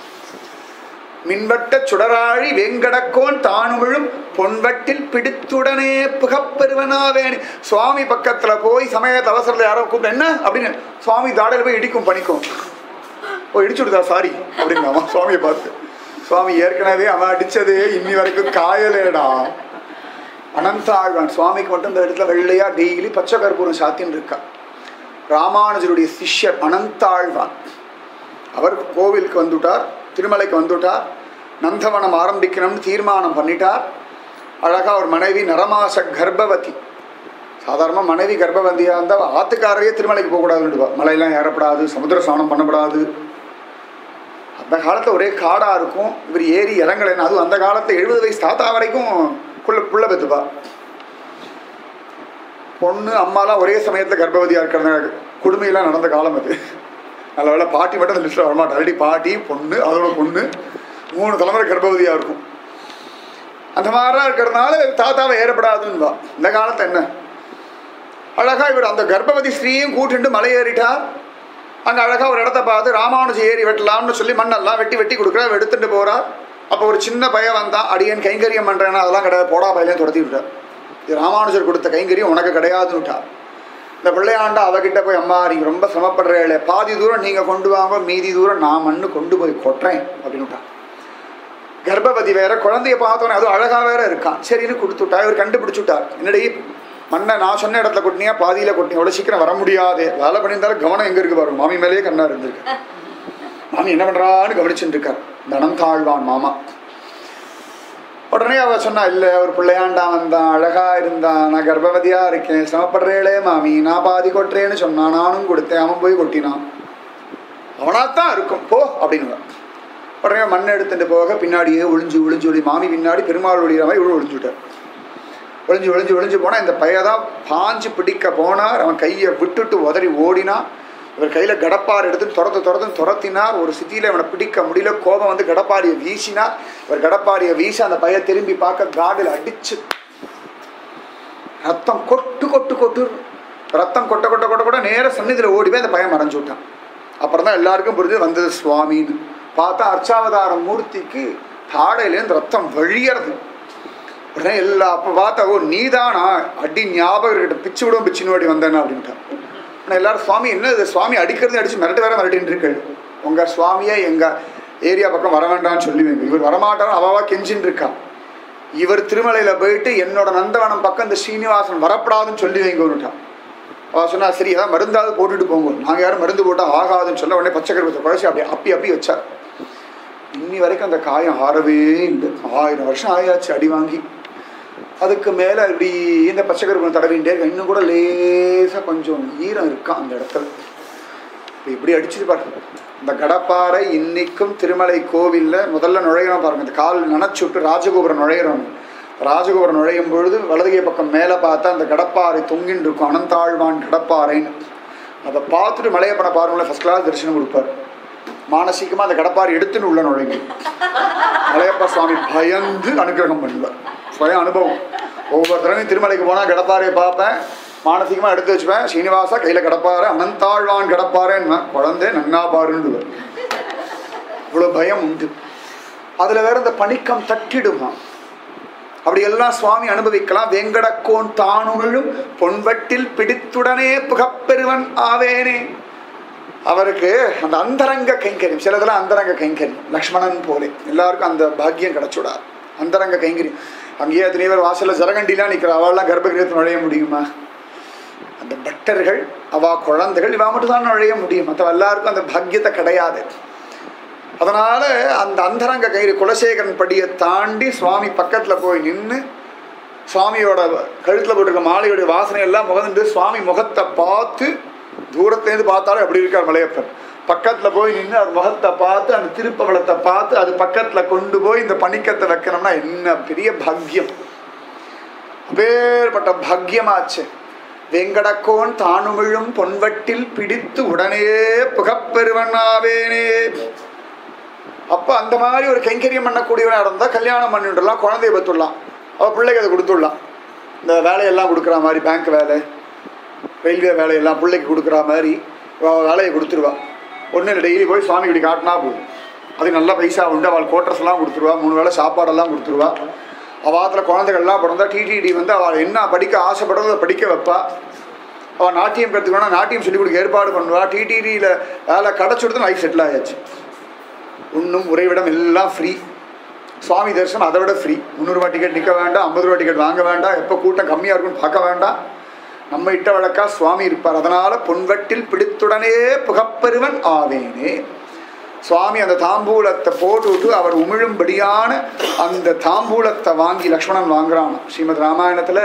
மின்வட்ட சுடராழி வேங்கடக்கோன் தான் உமிழும் பொன்வட்டில் பிடித்துடனே புகப்பெருவனாவேன் சுவாமி பக்கத்துல போய் சமயத்து அவசரத்தில் யாரோ கூப்பிட்டு என்ன அப்படின்னு சுவாமி தாடையில் போய் இடிக்கும் பணிக்கும் ஓ இடிச்சு விடுதா சாரி அப்படிங்க சுவாமியை பார்த்து சுவாமி ஏற்கனவே அவன் அடிச்சதே இன்னி வரைக்கும் காயலேடா அனந்த ஆழ்வான் சுவாமிக்கு மட்டும் இந்த இடத்துல வெள்ளையா டெய்லி பச்சை கற்பூரம் சாத்தின்னு இருக்கா ராமானுஜருடைய சிஷ்யர் அனந்தாழ்வான் அவர் கோவிலுக்கு வந்துட்டார் திருமலைக்கு வந்துட்டார் நந்தவனம் ஆரம்பிக்கணும்னு தீர்மானம் பண்ணிட்டார் அழகா ஒரு மனைவி நரமாச கர்ப்பவதி சாதாரண மனைவி கர்ப்பவதியாக இருந்தால் ஆத்துக்காரையே திருமலைக்கு போகக்கூடாதுன்னுடுவா மலையெல்லாம் ஏறப்படாது சமுத்திர ஸ்நானம் பண்ணப்படாது அந்த காலத்தில் ஒரே காடாக இருக்கும் இவர் ஏறி இறங்கலைன்னு அதுவும் அந்த காலத்தில் எழுபது வயசு தாத்தா வரைக்கும் புள்ள புள்ள பெத்துப்பா பொண்ணு அம்மாலாம் ஒரே சமயத்தில் கர்ப்பவதியாக இருக்கிற கொடுமையெல்லாம் நடந்த காலம் அது நல்ல வேளை பாட்டி மட்டும் அந்த லிஸ்ட்டில் வரமாட்டோம் ஆல்ரெடி பாட்டி பொண்ணு அதோட பொண்ணு மூணு தலைமுறை கர்ப்பவதியாக இருக்கும் அந்த மாதிரிலாம் இருக்கிறதுனால தாத்தாவை ஏறப்படாதுன்னுவா இந்த காலத்தை என்ன அழகா இவர் அந்த கர்ப்பவதி ஸ்திரீயும் கூட்டிட்டு மலை ஏறிட்டார் அங்கே அழகா ஒரு இடத்த பார்த்து ராமானுஜ ஏறி வெட்டலாம்னு சொல்லி மண்ணெல்லாம் வெட்டி வெட்டி கொடுக்குறா அவ எடுத்துட்டு போறா அப்போ ஒரு சின்ன பையன் வந்தான் அடியன் கைங்கரியம் பண்ணுறேன்னா அதெல்லாம் கிடையாது போடா பையலையும் துரத்தி விட்டார் இது ராமானுஜர் கொடுத்த கைங்கரியம் உனக்கு கிடையாதுன்னு விட்டா இந்த பிள்ளையாண்டா அவகிட்ட போய் அம்மா நீங்க ரொம்ப சிரமப்படுறீங்களே பாதி தூரம் நீங்க கொண்டு வாங்க மீதி தூரம் நான் மண்ணு கொண்டு போய் கொட்டுறேன் அப்படின்னு விட்டா கர்ப்பவதி வேற குழந்தைய பார்த்தோன்னே அதுவும் அழகா வேற இருக்கான் சரின்னு கொடுத்து விட்டா இவர் கண்டுபிடிச்சு விட்டார் என்னடி மண்ணை நான் சொன்ன இடத்துல கொட்டினியா பாதியில கொட்டினியா அவ்வளோ சீக்கிரம் வர முடியாது வேலை பண்ணியிருந்தாலும் கவனம் எங்க இருக்கு பாருங்க மாமி மேலேயே கண்ணா இருந்திருக்கு மாமி என்ன பண்றான்னு கவனிச்சுட்டு இருக்கார் தனம் தாழ்வான் மாமா உடனே அவ சொன்னா இல்ல ஒரு பிள்ளையாண்டா வந்தான் அழகா இருந்தான் நான் கர்ப்பவதியா இருக்கேன் சிரமப்படுறேளே மாமி நான் பாதி கொட்டுறேன்னு சொன்னான் நானும் கொடுத்தேன் அவன் போய் கொட்டினான் அவனாத்தான் இருக்கும் போ அப்படின்னு உடனே மண்ணை எடுத்துட்டு போக பின்னாடியே ஒளிஞ்சு ஒளிஞ்சு ஒளி மாமி பின்னாடி பெருமாள் ஒளிகிற மாதிரி இவரு ஒளிஞ்சுட்டார் ஒளிஞ்சு ஒளிஞ்சு ஒளிஞ்சு போனா இந்த பையதான் பாஞ்சு பிடிக்க போனார் அவன் கையை விட்டுட்டு உதறி ஓடினா இவர் கையில கடப்பார் எடுத்து துரத்து துரத்து துரத்தினார் ஒரு சித்தியில அவனை பிடிக்க முடியல கோபம் வந்து கடப்பாரியை வீசினார் இவர் கடப்பாரியை வீசி அந்த பையன் திரும்பி பார்க்க காடில் அடிச்சு ரத்தம் கொட்டு கொட்டு கொட்டு ரத்தம் கொட்ட கொட்ட கொட்ட கொட்ட நேர சன்னிதியில் ஓடி போய் அந்த பையன் மறைஞ்சு விட்டான் அப்புறம் தான் எல்லாருக்கும் புரிஞ்சு வந்தது சுவாமின்னு பார்த்தா அர்ச்சாவதார மூர்த்திக்கு தாடையிலேருந்து ரத்தம் வழியறது உடனே எல்லா அப்போ பார்த்தா ஓ நீதானா அடி ஞாபகம் இருக்கட்டும் பிச்சு விடும் பிச்சுன்னு வாடி வந்தேன்னா அப்படின்ட்டான் ஆனால் எல்லாரும் சுவாமி என்ன இது சுவாமி அடிக்கிறது அடிச்சு மிரட்டு வேற மிரட்டின்னு இருக்கு உங்க சுவாமியை எங்க ஏரியா பக்கம் வர வேண்டாம்னு சொல்லுவீங்க இவர் வரமாட்டாரும் அவாவா கெஞ்சின்னு இருக்கா இவர் திருமலையில போயிட்டு என்னோட நந்தவனம் பக்கம் இந்த ஸ்ரீனிவாசன் வரப்படாதுன்னு சொல்லி வைங்கன்னுட்டான் அவ சொன்னா சரி அதான் மருந்தாவது போட்டுட்டு போங்க நாங்கள் யாரும் மருந்து போட்டால் ஆகாதுன்னு சொல்ல உடனே பச்சை கருப்பத்தை குழச்சி அப்படியே அப்பி அப்பி வச்சார் இன்னி வரைக்கும் அந்த காயம் ஆறவே இல்லை ஆயிரம் வருஷம் ஆயாச்சு அடி வாங்கி அதுக்கு மேலே இப்படி இந்த பச்சை கருப்பை தடவிட்டே இருக்க இன்னும் கூட லேசாக கொஞ்சம் ஈரம் இருக்கான் அந்த இடத்துல இப்ப இப்படி அடிச்சுட்டு பாருங்க இந்த கடப்பாறை இன்னைக்கும் திருமலை கோவில்ல முதல்ல நுழையணும் பாருங்க இந்த கால் நனைச்சுட்டு ராஜகோபுரம் நுழையிறோம் ராஜகோபுரம் நுழையும் பொழுது வலதுகை பக்கம் மேலே பார்த்தா அந்த கடப்பாறை தொங்கின்னு இருக்கும் அனந்தாழ்வான் கடப்பாறைன்னு அதை பார்த்துட்டு மலையப்பன பாருங்களேன் ஃபர்ஸ்ட் கிளாஸ் தரிசனம் கொடுப்பார் மானசீகமாக அந்த கடப்பாறை எடுத்துன்னு உள்ள நுழைங்க மலையப்ப சுவாமி பயந்து அனுகிரகம் பண்ணுவார் சுய அனுபவம் ஒவ்வொரு தடவையும் திருமலைக்கு போனால் கடப்பாறையை பார்ப்பேன் மானசீகமாக எடுத்து வச்சுப்பேன் சீனிவாசா கையில் கடப்பாறை அனந்தாழ்வான் கடப்பாறைன்னு குழந்தை நன்னா பாருன்னு இவ்வளோ பயம் உண்டு அதில் வேற இந்த பணிக்கம் தட்டிடுமா அப்படி எல்லாம் சுவாமி அனுபவிக்கலாம் வேங்கடக்கோன் தானுமிழும் பொன்வட்டில் பிடித்துடனே புகப்பெருவன் ஆவேனே அவருக்கு அந்த அந்தரங்க கைங்கரியம் சிலதெல்லாம் அந்தரங்க கைங்கரியம் லக்ஷ்மணன் போலே எல்லாருக்கும் அந்த பாக்கியம் கிடைச்சுடார் அந்தரங்க கைங்கரியம் அங்கேயே எத்தனை பேர் வாசல்ல ஜரகண்டிலாம் நிற்கிற அவள்லாம் கர்ப்பகிரகத்தில் நுழைய முடியுமா அந்த பக்தர்கள் அவா குழந்தைகள் இவா மட்டும் தான் நுழைய முடியும் மற்ற எல்லாருக்கும் அந்த பாக்கியத்தை கிடையாது அதனால அந்த அந்தரங்க கயிறு குலசேகரன் படியை தாண்டி சுவாமி பக்கத்துல போய் நின்று சுவாமியோட கழுத்துல போட்டிருக்க மாலையோட வாசனை எல்லாம் முகந்து சுவாமி முகத்தை பார்த்து தூரத்துலேருந்து பார்த்தாலும் எப்படி இருக்கார் மலையப்பன் பக்கத்துல போய் நின்று அவர் முகத்தை பார்த்து அந்த திருப்பவளத்தை பார்த்து அது பக்கத்துல கொண்டு போய் இந்த பணிக்கத்தை வைக்கணும்னா என்ன பெரிய பாக்கியம் அப்பேற்பட்ட பாக்கியமாச்சு வெங்கடக்கோன் தானுமிழும் பொன்வட்டில் பிடித்து உடனே புகப்பெருவனாவேனே அப்ப அந்த மாதிரி ஒரு கைங்கரியம் பண்ணக்கூடியவனா இருந்தா கல்யாணம் பண்ணிவிடலாம் குழந்தைய பத்துடலாம் அவ பிள்ளைக்கு அதை கொடுத்துடலாம் இந்த வேலையெல்லாம் கொடுக்குற மாதிரி பேங்க் வேலை ரயில்வே வேலையெல்லாம் பிள்ளைக்கு கொடுக்குற மாதிரி அவ வேலையை கொடுத்துருவா ஒன்றும் இல்லை டெய்லி போய் சுவாமி இப்படி காட்டினா போதும் அதுக்கு நல்ல பைசா உண்டு அவள் கோட்டர்ஸ் எல்லாம் கொடுத்துருவா மூணு வேளை சாப்பாடெல்லாம் கொடுத்துருவா அவாத்தில் குழந்தைகள்லாம் பிறந்தா டிடிடி வந்து அவள் என்ன படிக்க ஆசைப்படுறதோ அதை படிக்க வைப்பா அவள் நாட்டியம் கற்றுக்கணும்னா நாட்டியம் சொல்லிக் கொடுக்க ஏற்பாடு பண்ணுவா டிடிடியில் வேலை கிடச்சி கொடுத்து லைஃப் செட்டில் ஆயாச்சு உண்ணும் உறைவிடம் எல்லாம் ஃப்ரீ சுவாமி தரிசனம் அதை விட ஃப்ரீ முந்நூறுபா டிக்கெட் நிற்க வேண்டாம் ஐம்பது ரூபா டிக்கெட் வாங்க வேண்டாம் எப்போ கூட்டம் கம்மியாக இருக்குன்னு பார்க்க வேண்டாம் நம்ம இட்ட வழக்கா சுவாமி இருப்பார் அதனால பொன்வட்டில் பிடித்துடனே புகப்பெருவன் ஆவேனே சுவாமி அந்த தாம்பூலத்தை போட்டுவிட்டு அவர் உமிழும்படியான அந்த தாம்பூலத்தை வாங்கி லக்ஷ்மணன் வாங்குறான் ஸ்ரீமத் ராமாயணத்தில்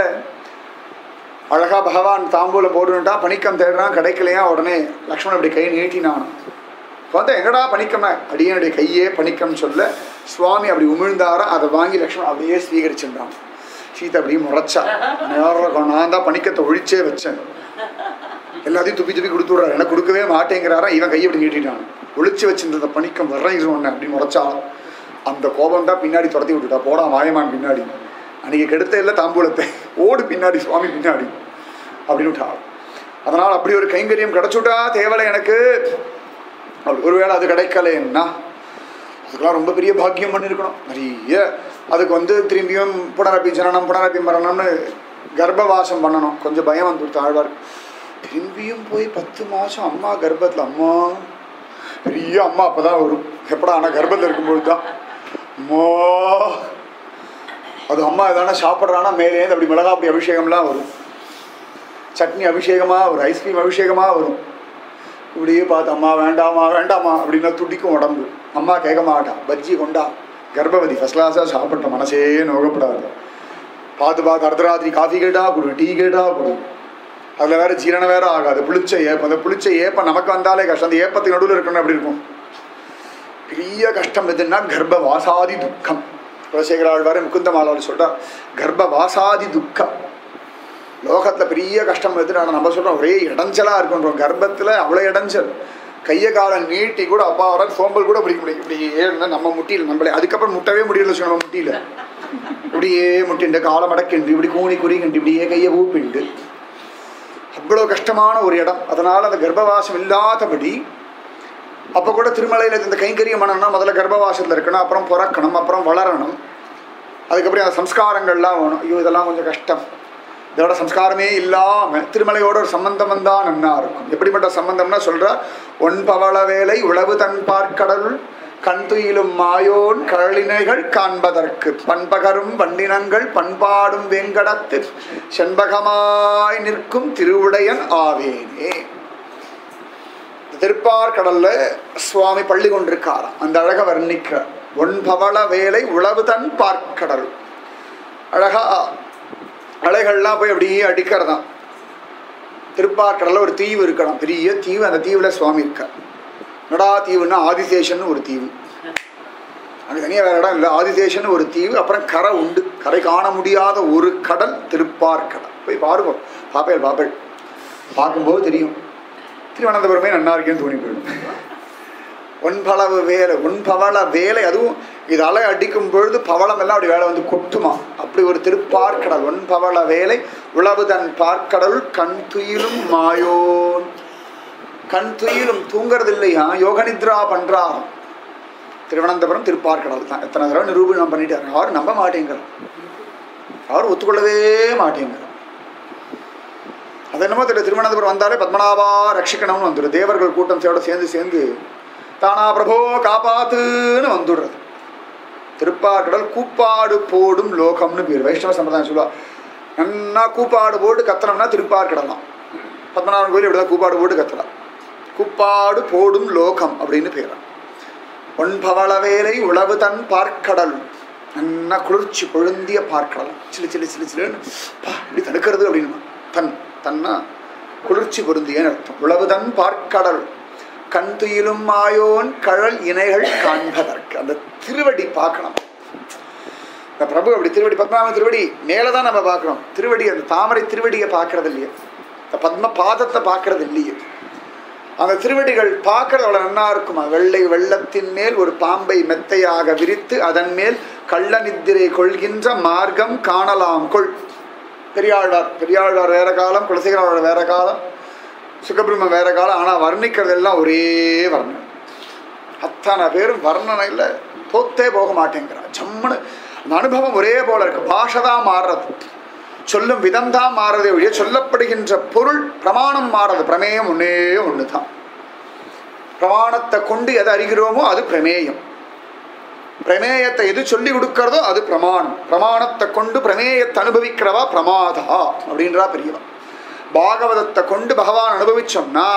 அழகா பகவான் தாம்பூலம் போட்டுட்டா பணிக்கம் தேடுறான் கிடைக்கலையா உடனே லக்ஷ்மணன் அப்படி கை நீட்டினான் வந்து எங்கடா பணிக்கம்னா அடியனுடைய கையே பணிக்கம் சொல்ல சுவாமி அப்படி உமிழ்ந்தாரா அதை வாங்கி லக்ஷ்மணன் அப்படியே ஸ்வீகரிச்சுட்டான் சீதா அப்படியே முறைச்சா நேரம் நான் தான் பணிக்கத்தை ஒழிச்சே வச்சேன் எல்லாத்தையும் துப்பி துப்பி கொடுத்து விட்றாரு எனக்கு கொடுக்கவே மாட்டேங்கிறாரா இவன் கையை அப்படி நீட்டிட்டான் ஒழிச்சு வச்சிருந்த பணிக்கம் வர்றேன் இது ஒன்று அப்படின்னு முறைச்சாலும் அந்த கோபம் தான் பின்னாடி துரத்தி விட்டுட்டா போடா மாயமான் பின்னாடி அன்னைக்கு கெடுத்த இல்லை தாம்பூலத்தை ஓடு பின்னாடி சுவாமி பின்னாடி அப்படின்னு விட்டா அதனால் அப்படி ஒரு கைங்கரியம் கிடைச்சுட்டா தேவலை எனக்கு அப்படி ஒருவேளை அது கிடைக்கலன்னா அதுக்கெல்லாம் ரொம்ப பெரிய பாக்கியம் பண்ணியிருக்கணும் நிறைய அதுக்கு வந்து திரும்பியும் புனரப்பி ஜனனம் புனரப்பி மரணம்னு கர்ப்பவாசம் பண்ணணும் கொஞ்சம் பயம் வந்து ஆழ்வார் திரும்பியும் போய் பத்து மாதம் அம்மா கர்ப்பத்தில் அம்மா பெரிய அம்மா அப்போ தான் வரும் எப்படா ஆனால் கர்ப்பத்தில் இருக்கும்போது தான் அம்மா அது அம்மா எதானா சாப்பிட்றானா மேலேருந்து அப்படி மிளகா அப்படி அபிஷேகம்லாம் வரும் சட்னி அபிஷேகமாக வரும் ஐஸ்கிரீம் அபிஷேகமாக வரும் இப்படியே பார்த்து அம்மா வேண்டாமா வேண்டாமா அப்படின்னா துடிக்கும் உடம்பு அம்மா கேட்க மாட்டா பஜ்ஜி கொண்டா கர்ப்பவதி ஃபஸ்ட் கிளாஸாக சாப்பிட்ட மனசே நோகப்படாது பார்த்து பார்த்து அர்த்தராத்திரி காஃபி கேட்டா கொடு டீ கேட்டா கொடு அதில் வேற ஜீரணம் வேற ஆகாது புளிச்ச ஏப்பம் அந்த புளிச்ச ஏப்பம் நமக்கு வந்தாலே கஷ்டம் அந்த ஏப்பத்துக்கு நடுவில் இருக்கணும் அப்படி இருக்கும் பெரிய கஷ்டம் எதுன்னா கர்ப்ப வாசாதி துக்கம் குலசேகர ஆழ்வார் முகுந்த மாலாவில் சொல்றார் கர்ப்ப வாசாதி துக்கம் லோகத்தில் பெரிய கஷ்டம் எது நான் நம்ம சொல்கிறோம் ஒரே இடைஞ்சலாக இருக்குன்றோம் கர்ப்பத்தில் அவ்வளோ இடைஞ்சல் கையை காலை நீட்டி கூட அப்பா வர சோம்பல் கூட பிடிக்க முடியும் இப்படி ஏன்னா நம்ம முட்டியில் நம்மளே அதுக்கப்புறம் முட்டவே முடியல வச்சு நம்ம முட்டியில் இப்படியே முட்டிண்டு காலை மடக்கிண்டு இப்படி கூணி குறிக்கிண்டு இப்படியே கையை ஊப்பிண்டு அவ்வளோ கஷ்டமான ஒரு இடம் அதனால் அந்த கர்ப்பவாசம் இல்லாதபடி அப்போ கூட திருமலையில் இந்த கைங்கரியம் பண்ணணும்னா முதல்ல கர்ப்பவாசத்தில் இருக்கணும் அப்புறம் பிறக்கணும் அப்புறம் வளரணும் அதுக்கப்புறம் அந்த சம்ஸ்காரங்கள்லாம் வேணும் ஐயோ இதெல்லாம் கொஞ்சம் கஷ்டம் இதோட சம்ஸ்காரமே இல்லாமல் திருமலையோட ஒரு சம்பந்தம் வந்தால் நன்னா இருக்கும் எப்படிப்பட்ட சம்பந்தம்னா சொல்கிறா ஒன் பவள வேலை உழவு தன் பார்க்கடலுள் கண் துயிலும் மாயோன் கழலினைகள் காண்பதற்கு பண்பகரும் வண்டினங்கள் பண்பாடும் வெங்கடத்து செண்பகமாய் நிற்கும் திருவுடையன் ஆவேனே இந்த திருப்பார்கடல்ல சுவாமி பள்ளி கொண்டிருக்காராம் அந்த அழக வர்ணிக்கிறார் ஒன் பவள வேலை உழவு தன் பார்க்கடல் அழகா அலைகள்லாம் போய் அப்படியே அடிக்கிறதாம் திருப்பார்கடல்ல ஒரு தீவு இருக்கணும் பெரிய தீவு அந்த தீவுல சுவாமி இருக்கார் நடா தீவுன்னா ஆதிசேஷன் ஒரு தீவு அங்கே தனியாக வேற இடம் இல்லை ஆதிசேஷன் ஒரு தீவு அப்புறம் கரை உண்டு கரை காண முடியாத ஒரு கடல் திருப்பார்கடல் போய் பாருங்க பாப்பேல் பாப்பேல் பார்க்கும்போது தெரியும் திருவனந்தபுரமே நன்னா இருக்கேன்னு தோணி போயிடும் ஒன்பளவு வேலை ஒன்பவள வேலை அதுவும் இது அலை அடிக்கும் பொழுது பவளம் எல்லாம் அப்படி வேலை வந்து கொட்டுமா அப்படி ஒரு திருப்பார்க்கடல் ஒன்பவள வேலை உழவு தன் பார்க்கடல் கண் துயிலும் மாயோன் கண் துயிலும் தூங்குறது இல்லையா யோக நித்ரா பண்றாராம் திருவனந்தபுரம் திருப்பார்க்கடல் தான் எத்தனை தடவை நிரூபணம் பண்ணிட்டாரு யாரும் நம்ப மாட்டேங்கிறார் யாரும் ஒத்துக்கொள்ளவே மாட்டேங்கிறார் அது என்னமோ தெரியல திருவனந்தபுரம் வந்தாலே பத்மநாபா ரட்சிக்கணும்னு வந்துடும் தேவர்கள் கூட்டம் சேரோட சேர்ந்து சேர்ந்து தானா பிரபோ காப்பாத்துன்னு வந்துடுறது திருப்பார்கடல் கூப்பாடு போடும் லோகம்னு பேர் வைஷ்ணவ சம்பிரதாயம் சொல்லுவா நன்னா கூப்பாடு போட்டு கத்தனம்னா திருப்பார்கடலாம் பத்மநாபன் கோயில் இப்படிதான் கூப்பாடு போட்டு கத்தலாம் கூப்பாடு போடும் லோகம் அப்படின்னு பேரா ஒன்பவள வேலை உழவு தன் பார்க்கடல் நன்னா குளிர்ச்சி கொழுந்திய பார்க்கடல் சிலு சிலு சிலு சிலுன்னு பா இப்படி தடுக்கிறது அப்படின்னு தன் தன்னா குளிர்ச்சி பொருந்தியன்னு அர்த்தம் உழவு தன் பார்க்கடல் கண் துயிலும் மாயோன் கழல் இணைகள் காண்பதற்கு அந்த திருவடி பார்க்கணும் இந்த பிரபு அப்படி திருவடி பத்மநாபன் திருவடி மேலே தான் நம்ம பார்க்குறோம் திருவடி அந்த தாமரை திருவடியை பார்க்கறது இல்லையே இந்த பத்ம பாதத்தை பார்க்கறது இல்லையே அந்த திருவடிகள் பார்க்கறது அவ்வளோ நன்னா இருக்குமா வெள்ளை வெள்ளத்தின் மேல் ஒரு பாம்பை மெத்தையாக விரித்து அதன் மேல் கள்ள நித்திரை கொள்கின்ற மார்க்கம் காணலாம் கொள் பெரியாழ்வார் பெரியாழ்வார் வேற காலம் குலசேகராழ்வார் வேற காலம் சுகபிரம்ம வேற காலம் ஆனால் வர்ணிக்கிறது எல்லாம் ஒரே வர்ணனை அத்தனை பேரும் வர்ணனையில் தோத்தே போக மாட்டேங்கிறான் ஜம்முன்னு அந்த அனுபவம் ஒரே போல இருக்கு பாஷை தான் மாறுறது சொல்லும் விதம் தான் மாறுறதே ஒழிய சொல்லப்படுகின்ற பொருள் பிரமாணம் மாறுறது பிரமேயம் ஒன்னே ஒன்று தான் பிரமாணத்தை கொண்டு எதை அறிகிறோமோ அது பிரமேயம் பிரமேயத்தை எது சொல்லி கொடுக்கறதோ அது பிரமாணம் பிரமாணத்தை கொண்டு பிரமேயத்தை அனுபவிக்கிறவா பிரமாதா அப்படின்றா பெரியவா பாகவதத்தை கொண்டு பகவான் அனுபவிச்சோம்னா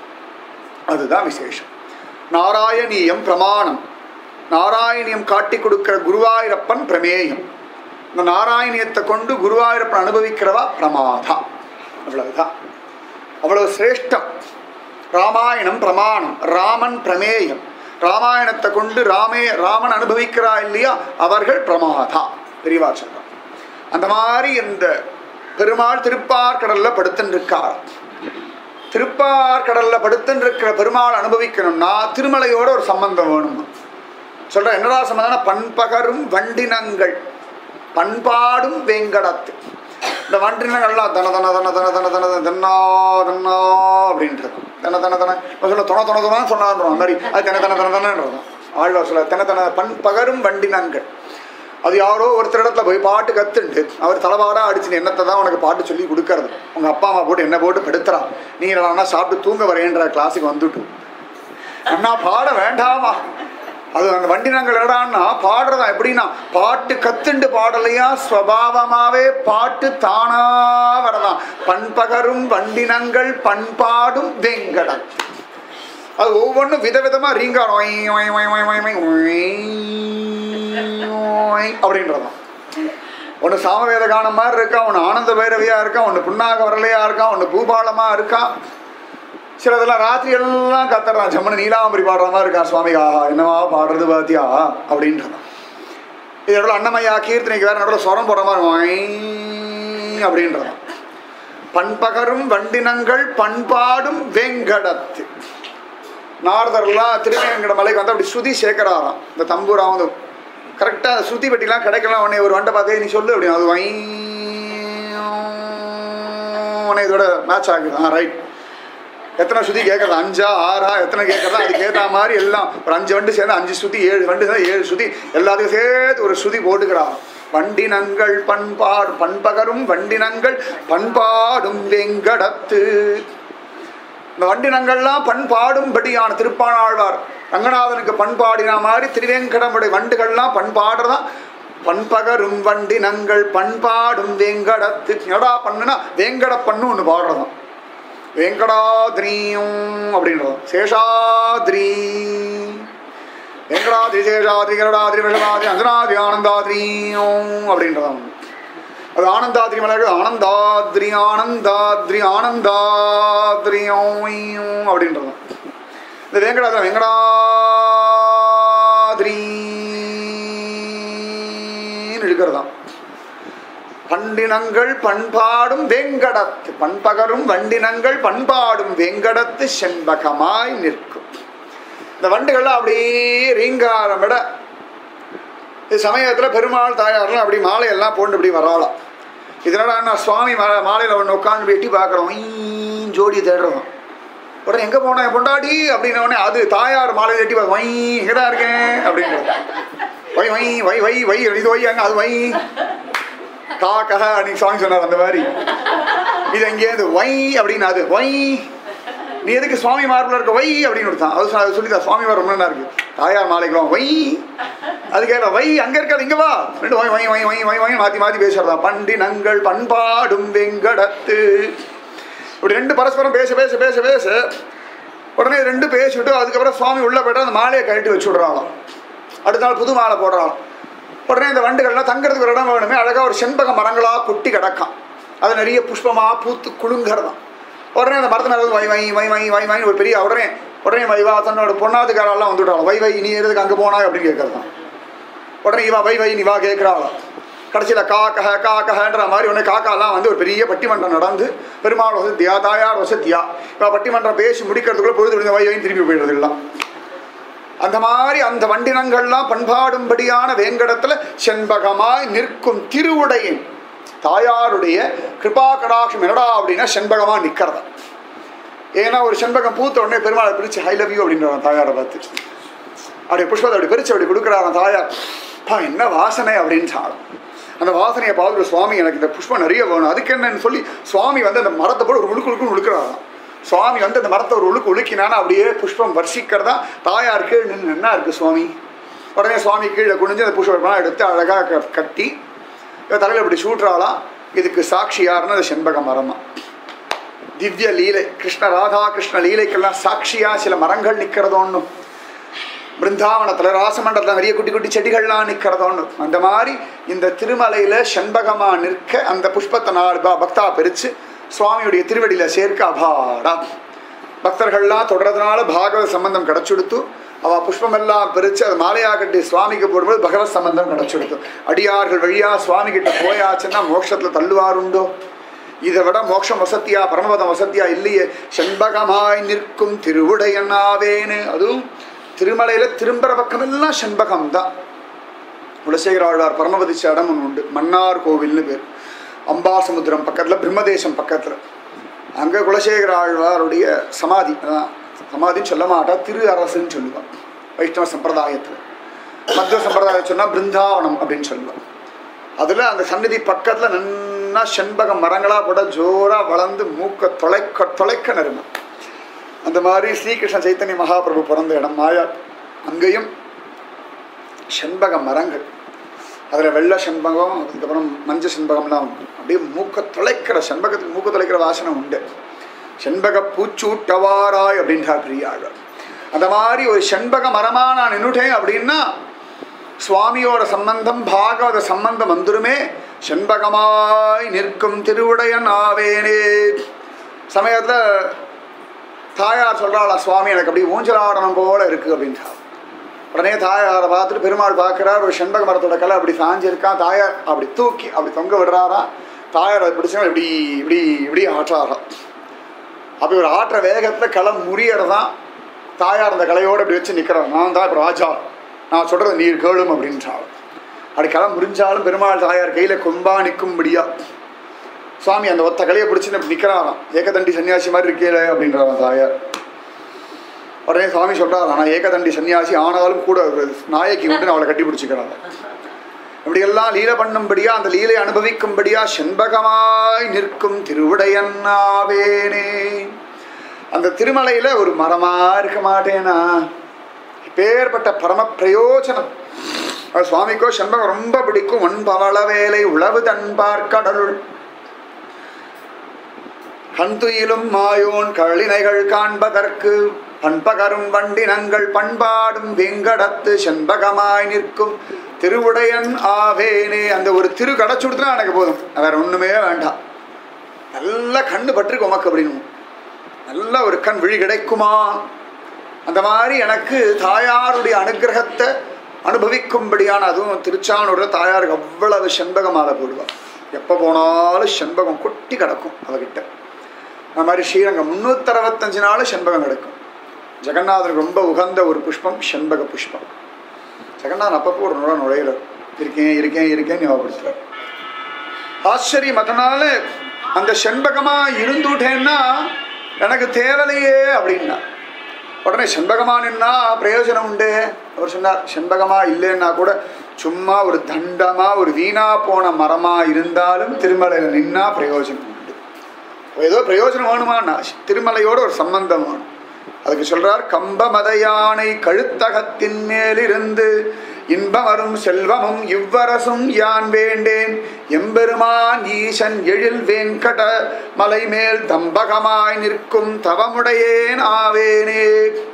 அதுதான் விசேஷம் நாராயணீயம் பிரமாணம் நாராயணியம் காட்டி கொடுக்கிற குருவாயூரப்பன் பிரமேயம் இந்த நாராயணியத்தை கொண்டு குருவாயூரப்பன் அனுபவிக்கிறவா பிரமாதா அவ்வளவுதான் அவ்வளவு சிரேஷ்டம் ராமாயணம் பிரமாணம் ராமன் பிரமேயம் ராமாயணத்தை கொண்டு ராமே ராமன் அனுபவிக்கிறா இல்லையா அவர்கள் பிரமாதா பெரியவா சொல்றான் அந்த மாதிரி இந்த பெருமாள் திருப்பார்கடல்ல படுத்துன்னு இருக்கார் திருப்பார்கடல்ல படுத்துன்னு இருக்கிற பெருமாள் அனுபவிக்கணும்னா திருமலையோட ஒரு சம்பந்தம் வேணும் சொல்ற என்னடா சம்பந்தம்னா பண்பகரும் வண்டினங்கள் பண்பாடும் வேங்கடத்து இந்த வண்டினங்கள்லாம் தன தன தன தன தன தன தன்னா தன்னா அப்படின்ட்டு இருக்கும் தன தன தன இப்ப சொல்ல தொண தொண தொண சொன்னான்றோம் அந்த மாதிரி அது தன தன தன தனன்றதும் ஆழ்வார் சொல்ல தன தன பண்பகரும் வண்டினங்கள் அது யாரோ ஒருத்தர் இடத்துல போய் பாட்டு கத்துண்டு அவர் தலைவாரா அடிச்சு என்னத்தை தான் உனக்கு பாட்டு சொல்லி கொடுக்கறது உங்க அப்பா அம்மா போட்டு என்ன போட்டு படுத்துறான் நீ என்ன சாப்பிட்டு தூங்க வரேன்ற கிளாஸுக்கு வந்துட்டு அண்ணா பாட வேண்டாமா அது அந்த வண்டி நாங்கள் என்னடான்னா பாடுறதா எப்படின்னா பாட்டு கத்துண்டு பாடலையா ஸ்வபாவமாவே பாட்டு தானா வரதான் பண்பகரும் வண்டினங்கள் பண்பாடும் வெங்கடம் அது ஒவ்வொன்றும் விதவிதமா ரீங்காரம் ஒய், ஒய், ஒய், ஒய், ஒய், ஒய், ஒய் அப்படின்றதான் ஒன்று சாமவேத கானம் மாதிரி இருக்கா ஒன்று ஆனந்த பைரவியா இருக்கா ஒன்று புண்ணாக வரலையா இருக்கா ஒன்று பூபாலமா இருக்கா சிலதெல்லாம் ராத்திரி எல்லாம் கத்துறான் ஜம்மனு நீலாம்பரி பாடுற மாதிரி இருக்கா சுவாமி ஆஹா என்னவா பாடுறது பாத்தியா அப்படின்றதான் இதோட அன்னமையா கீர்த்தனைக்கு வேற நடுவில் சொரம் போடுற மாதிரி ஒய் அப்படின்றதான் பண்பகரும் வண்டினங்கள் பண்பாடும் வெங்கடத்து நாரதர்லாம் திருவேங்கட மலைக்கு வந்து அப்படி ஸ்ருதி சேர்க்கிறாராம் இந்த தம்பூரா வந்து கரெக்டாக ஸ்ருதி பெட்டிலாம் கிடைக்கலாம் உடனே ஒரு வண்டை பார்த்தே நீ சொல்லு அப்படின்னு அது வை உடனே இதோட மேட்ச் ஆகுது ஆ ரைட் எத்தனை ஸ்ருதி கேட்கறது அஞ்சா ஆறா எத்தனை கேட்கறதா அதுக்கு ஏற்ற மாதிரி எல்லாம் ஒரு அஞ்சு வண்டு சேர்ந்து அஞ்சு ஸ்ருதி ஏழு வண்டு சேர்ந்து ஏழு ஸ்ருதி எல்லாத்தையும் சேர்த்து ஒரு ஸ்ருதி போட்டுக்கிறான் வண்டினங்கள் பண்பாடு பண்பகரும் வண்டினங்கள் பண்பாடும் வெங்கடத்து இந்த வண்டினங்கள்லாம் பண்பாடும்படியான திருப்பாணாழ்வார் ரங்கநாதனுக்கு பண்பாடின மாதிரி திருவேங்கடமுடைய வண்டுகள்லாம் பண்பாடுறதான் பண்பகரும் வண்டினங்கள் பண்பாடும் வேங்கடத்து என்னடா பண்ணுனா வேங்கட பண்ணு ஒன்று பாடுறதாம் வேங்கடாத்ரியும் அப்படின்றதும் சேஷாத்ரி வெங்கடாத்ரி சேஷாத்ரி கருடாத்ரி விஷமாத்ரி அஞ்சனாத்ரி ஆனந்தாத்ரியும் அப்படின்றதாம் அது ஆனந்தாத்ரி மலர் ஆனந்தாத்ரி ஆனந்தாத்ரி ஆனந்தாத்ரியும் அப்படின்றதும் இந்த வேங்கடாத்ரி வெங்கடாத்ரின்னு இருக்கிறதாம் பண்டினங்கள் பண்பாடும் வேங்கடத்து பண்பகரும் வண்டினங்கள் பண்பாடும் வேங்கடத்து செண்பகமாய் நிற்கும் இந்த வண்டுகள்லாம் அப்படியே ரீங்காரம் விட இது சமயத்தில் பெருமாள் தாயாரெல்லாம் அப்படி மாலையெல்லாம் போட்டு இப்படி வராளாம் இதனால நான் சுவாமி மா மாலையில் ஒன்று உட்காந்து எட்டி பார்க்குறோம் ஜோடி தேடுறோம் உடனே எங்கே போனேன் என் பொண்டாடி அப்படின்ன உடனே அது தாயார் மாலையில் எட்டி பார்க்க வை இங்கே தான் இருக்கேன் அப்படின்றது வை வை வை வை வை இது வை அங்கே அது வை கா கஹ அன்னைக்கு சாங் சொன்னார் அந்த மாதிரி இது எங்கேயாவது வை அப்படின்னு அது வை நீ எதுக்கு சுவாமி மார்பில் இருக்க வை அப்படின்னு கொடுத்தான் அது சொ- அது சொல்லிதான் சுவாமி மார் ரொம்ப நல்லா இருக்கு தாயார் மாலைக்குலாம் வை அது கேட்க வை அங்க இருக்காது இங்க வா ரெண்டு வை வை வை வை வை வை மாத்தி மாத்தி பேசுறதா பண்டினங்கள் பண்பாடும் வெங்கடத்து இப்படி ரெண்டு பரஸ்பரம் பேச பேச பேச பேச உடனே ரெண்டு பேசிவிட்டு அதுக்கப்புறம் சுவாமி உள்ள போயிட்டு அந்த மாலையை கழட்டி வச்சு விடுறாளாம் அடுத்த நாள் புது மாலை போடுறாளாம் உடனே இந்த வண்டுகள்லாம் தங்குறதுக்கு ஒரு இடம் வேணுமே அழகாக ஒரு செண்பக மரங்களா கொட்டி கிடக்கும் அது நிறைய புஷ்பமா பூத்து குலுங்கறதாம் உடனே அந்த மரத்து மேலே வந்து வை வை வை வை வை வை ஒரு பெரிய உடனே உடனே வைவா தன்னோட பொண்ணாதுக்காரெல்லாம் வந்துவிட்டாலும் வை வை நீ எதுக்கு அங்கே போனா அப்படின்னு கேட்கறதான் உடனே இவா வை வை நீ வா கேட்குறாளாம் கடைசியில் காக்கஹ காக்கஹன்ற மாதிரி உடனே காக்காலாம் வந்து ஒரு பெரிய பட்டிமன்றம் நடந்து பெருமாள் வசத்தியா தாயார் வசத்தியா இவா பட்டிமன்றம் பேசி முடிக்கிறதுக்குள்ள பொழுது விடுங்க வை வைன்னு திரும்பி போயிடுறது எல்லாம் அந்த மாதிரி அந்த வண்டினங்கள்லாம் பண்பாடும்படியான வேங்கடத்துல செண்பகமாய் நிற்கும் திருவுடையின் தாயாருடைய கிருபா கடாட்சம் என்னடா அப்படின்னா செண்பகமா நிக்கிறதா ஏன்னா ஒரு செண்பகம் பூத்த உடனே பெருமாளை பிரிச்சு ஐ லவ் யூ அப்படின்றான் தாயாரை பார்த்து அப்படி புஷ்பத்தை அப்படி பிரிச்சு அப்படி கொடுக்குறாராம் தாயார் பா என்ன வாசனை அப்படின்னு சாடும் அந்த வாசனையை பார்த்துட்டு சுவாமி எனக்கு இந்த புஷ்பம் நிறைய வேணும் அதுக்கு என்னன்னு சொல்லி சுவாமி வந்து அந்த மரத்தை போட்டு ஒரு உழுக்கு உழுக்குன்னு உழுக்கிறாராம் சுவாமி வந்து அந்த மரத்தை ஒரு உழுக்கு உழுக்கினானா அப்படியே புஷ்பம் வர்ஷிக்கிறதா தாயார் கீழ் நின்று என்ன இருக்கு சுவாமி உடனே சுவாமி கீழே குனிஞ்சு அந்த புஷ்பம் எடுத்து அழகாக க கட்டி இவ தலையில் இப்படி சூட்டுறாளாம் இதுக்கு சாட்சி யாருன்னா அது செண்பக மரமா திவ்ய லீலை கிருஷ்ண ராதா கிருஷ்ண லீலைக்கெல்லாம் சாட்சியா சில மரங்கள் நிற்கிறதோன்னும் பிருந்தாவனத்தில் ராசமண்டலத்தில் நிறைய குட்டி குட்டி செடிகள்லாம் நிற்கிறதோன்னு அந்த மாதிரி இந்த திருமலையில் செண்பகமா நிற்க அந்த புஷ்பத்தை நாலு ப- பக்தா பிரித்து சுவாமியுடைய திருவடியில் சேர்க்க அபாடா பக்தர்கள்லாம் தொடர்றதுனால பாகவத சம்பந்தம் கிடச்சுடுத்து அவ புஷ்பமெல்லாம் பிரித்து அது மாலையாக கட்டி சுவாமிக்கு போடும்போது பகவத் சம்பந்தம் கிடச்சுடுத்து அடியார்கள் வழியா சுவாமி கிட்ட போயாச்சுன்னா மோட்சத்தில் தள்ளுவாருண்டோ இதை விட மோட்சம் வசத்தியா பரமபதம் வசத்தியா இல்லையே செண்பகமாய் நிற்கும் திருவுடையனாவேன்னு அதுவும் திருமலையில திரும்புற பக்கமெல்லாம் செண்பகம் தான் குலசேகர ஆழ்வார் பரமபதிச்ச இடம் ஒன்று உண்டு மன்னார் கோவில்னு பேர் அம்பாசமுத்திரம் பக்கத்தில் பிரம்மதேசம் பக்கத்தில் அங்கே குலசேகர ஆழ்வாருடைய சமாதி அதான் சமாதின்னு சொல்ல மாட்டா திரு அரசுன்னு சொல்லுவான் வைஷ்ணவ சம்பிரதாயத்தில் மத்திய சம்பிரதாயம் சொன்னால் பிருந்தாவனம் அப்படின்னு சொல்லுவோம் அதில் அந்த சந்நிதி பக்கத்தில் நன்னா செண்பக மரங்களாக போட ஜோராக வளர்ந்து மூக்க தொலைக்க தொலைக்க நறுமை அந்த மாதிரி ஸ்ரீகிருஷ்ண சைத்தன்ய மகாபிரபு பிறந்த இடம் மாயா அங்கேயும் செண்பக மரங்கள் அதில் வெள்ளை செண்பகம் அதுக்கப்புறம் மஞ்சள் செண்பகம்லாம் உண்டு அப்படியே மூக்க தொலைக்கிற செண்பகத்துக்கு மூக்க தொலைக்கிற வாசனை உண்டு செண்பக பூச்சூட்டவாராய் அப்படின்றார் பெரியாழ்வார் அந்த மாதிரி ஒரு செண்பக மரமா நான் நின்னுட்டேன் அப்படின்னா சுவாமியோட சம்பந்தம் பாகவத சம்பந்தம் வந்துருமே செண்பகமாய் நிற்கும் திருவுடையன் ஆவேனே சமயத்தில் தாயார் சொல்கிறாளா சுவாமி எனக்கு அப்படி ஊஞ்சலாடனம் போல இருக்கு அப்படின்றா உடனே தாயாரை பார்த்துட்டு பெருமாள் பார்க்குறார் ஒரு செண்பக மரத்தோட கலை அப்படி சாஞ்சிருக்கான் தாயார் அப்படி தூக்கி அப்படி தொங்க விடுறாராம் தாயார் அதை பிடிச்சா இப்படி இப்படி இப்படி ஆற்றாராம் அப்படி ஒரு ஆற்ற வேகத்தில் களை முறியறதான் தாயார் அந்த கலையோடு அப்படி வச்சு நிற்கிறார் நான் தான் இப்போ ராஜா நான் சொல்கிறது நீர் கேளும் அப்படின்றாள் அப்படி களை முறிஞ்சாலும் பெருமாள் தாயார் கையில் கொம்பா நிற்கும்படியா சுவாமி அந்த ஒத்த கலையை பிடிச்சு அப்படி நிற்கிறாராம் ஏகதண்டி சன்னியாசி மாதிரி இருக்கே அப்படின்றாராம் தாயார் உடனே சுவாமி சொல்கிறார் நான் ஏகதண்டி சன்னியாசி ஆனாலும் கூட ஒரு நாயகி விட்டு அவளை கட்டி பிடிச்சிக்கிறாங்க இப்படியெல்லாம் லீலை பண்ணும்படியா அந்த லீலை அனுபவிக்கும்படியா செண்பகமாய் நிற்கும் திருவுடையன்னாவேனே அந்த திருமலையில ஒரு மரமா இருக்க மாட்டேனா பேர்பட்ட பரம பிரயோஜனம் அது சுவாமிக்கோ செண்பகம் ரொம்ப பிடிக்கும் ஒன் பவள வேலை உழவு தன்பார் கடலுள் கண்துயிலும் மாயோன் கழினைகள் காண்பதற்கு பண்பகரும் வண்டினங்கள் பண்பாடும் வெங்கடத்து செண்பகமாய் நிற்கும் திருவுடையன் ஆவேனே அந்த ஒரு திரு கடைச்சுடுத்துனா எனக்கு போதும் வேற ஒண்ணுமே வேண்டாம் நல்ல கண்ணு பற்றிருக்கு உமக்கு அப்படின்னு நல்ல ஒரு கண் விழி கிடைக்குமா அந்த மாதிரி எனக்கு தாயாருடைய அனுகிரகத்தை அனுபவிக்கும்படியான அதுவும் திருச்சானூர்ல தாயாருக்கு அவ்வளவு செண்பக மாலை போடுவாள் எப்போ போனாலும் செண்பகம் கொட்டி கிடக்கும் அவகிட்ட அந்த மாதிரி ஸ்ரீரங்கம் முந்நூற்றி அறுபத்தஞ்சு நாள் செண்பகம் கிடக்கும் ஜெகநாதனுக்கு ரொம்ப உகந்த ஒரு புஷ்பம் செண்பக புஷ்பம் ஜெகநாதன் அப்பப்போ ஒரு நுழ நுழையிறார் இருக்கேன் இருக்கேன் இருக்கேன் ஞாபகப்படுத்துறார் ஆச்சரியம் அதனால அந்த செண்பகமா இருந்துட்டேன்னா எனக்கு தேவலையே அப்படின்னா உடனே செண்பகமா நின்னா பிரயோஜனம் உண்டு அவர் சொன்னார் செண்பகமா இல்லைன்னா கூட சும்மா ஒரு தண்டமா ஒரு வீணா போன மரமா இருந்தாலும் திருமலையில் நின்னா பிரயோஜனம் உண்டு ஏதோ பிரயோஜனம் வேணுமான்னா திருமலையோட ஒரு சம்பந்தம் வேணும் அதுக்கு சொல்றார் கம்ப மத யானை கழுத்தகத்தின் மேலிருந்து இன்பமரும் செல்வமும் இவ்வரசும் யான் வேண்டேன் எம்பெருமான் ஈசன் எழில் வேங்கட மலை மேல் தம்பகமாய் நிற்கும் தவமுடையேன் ஆவேனே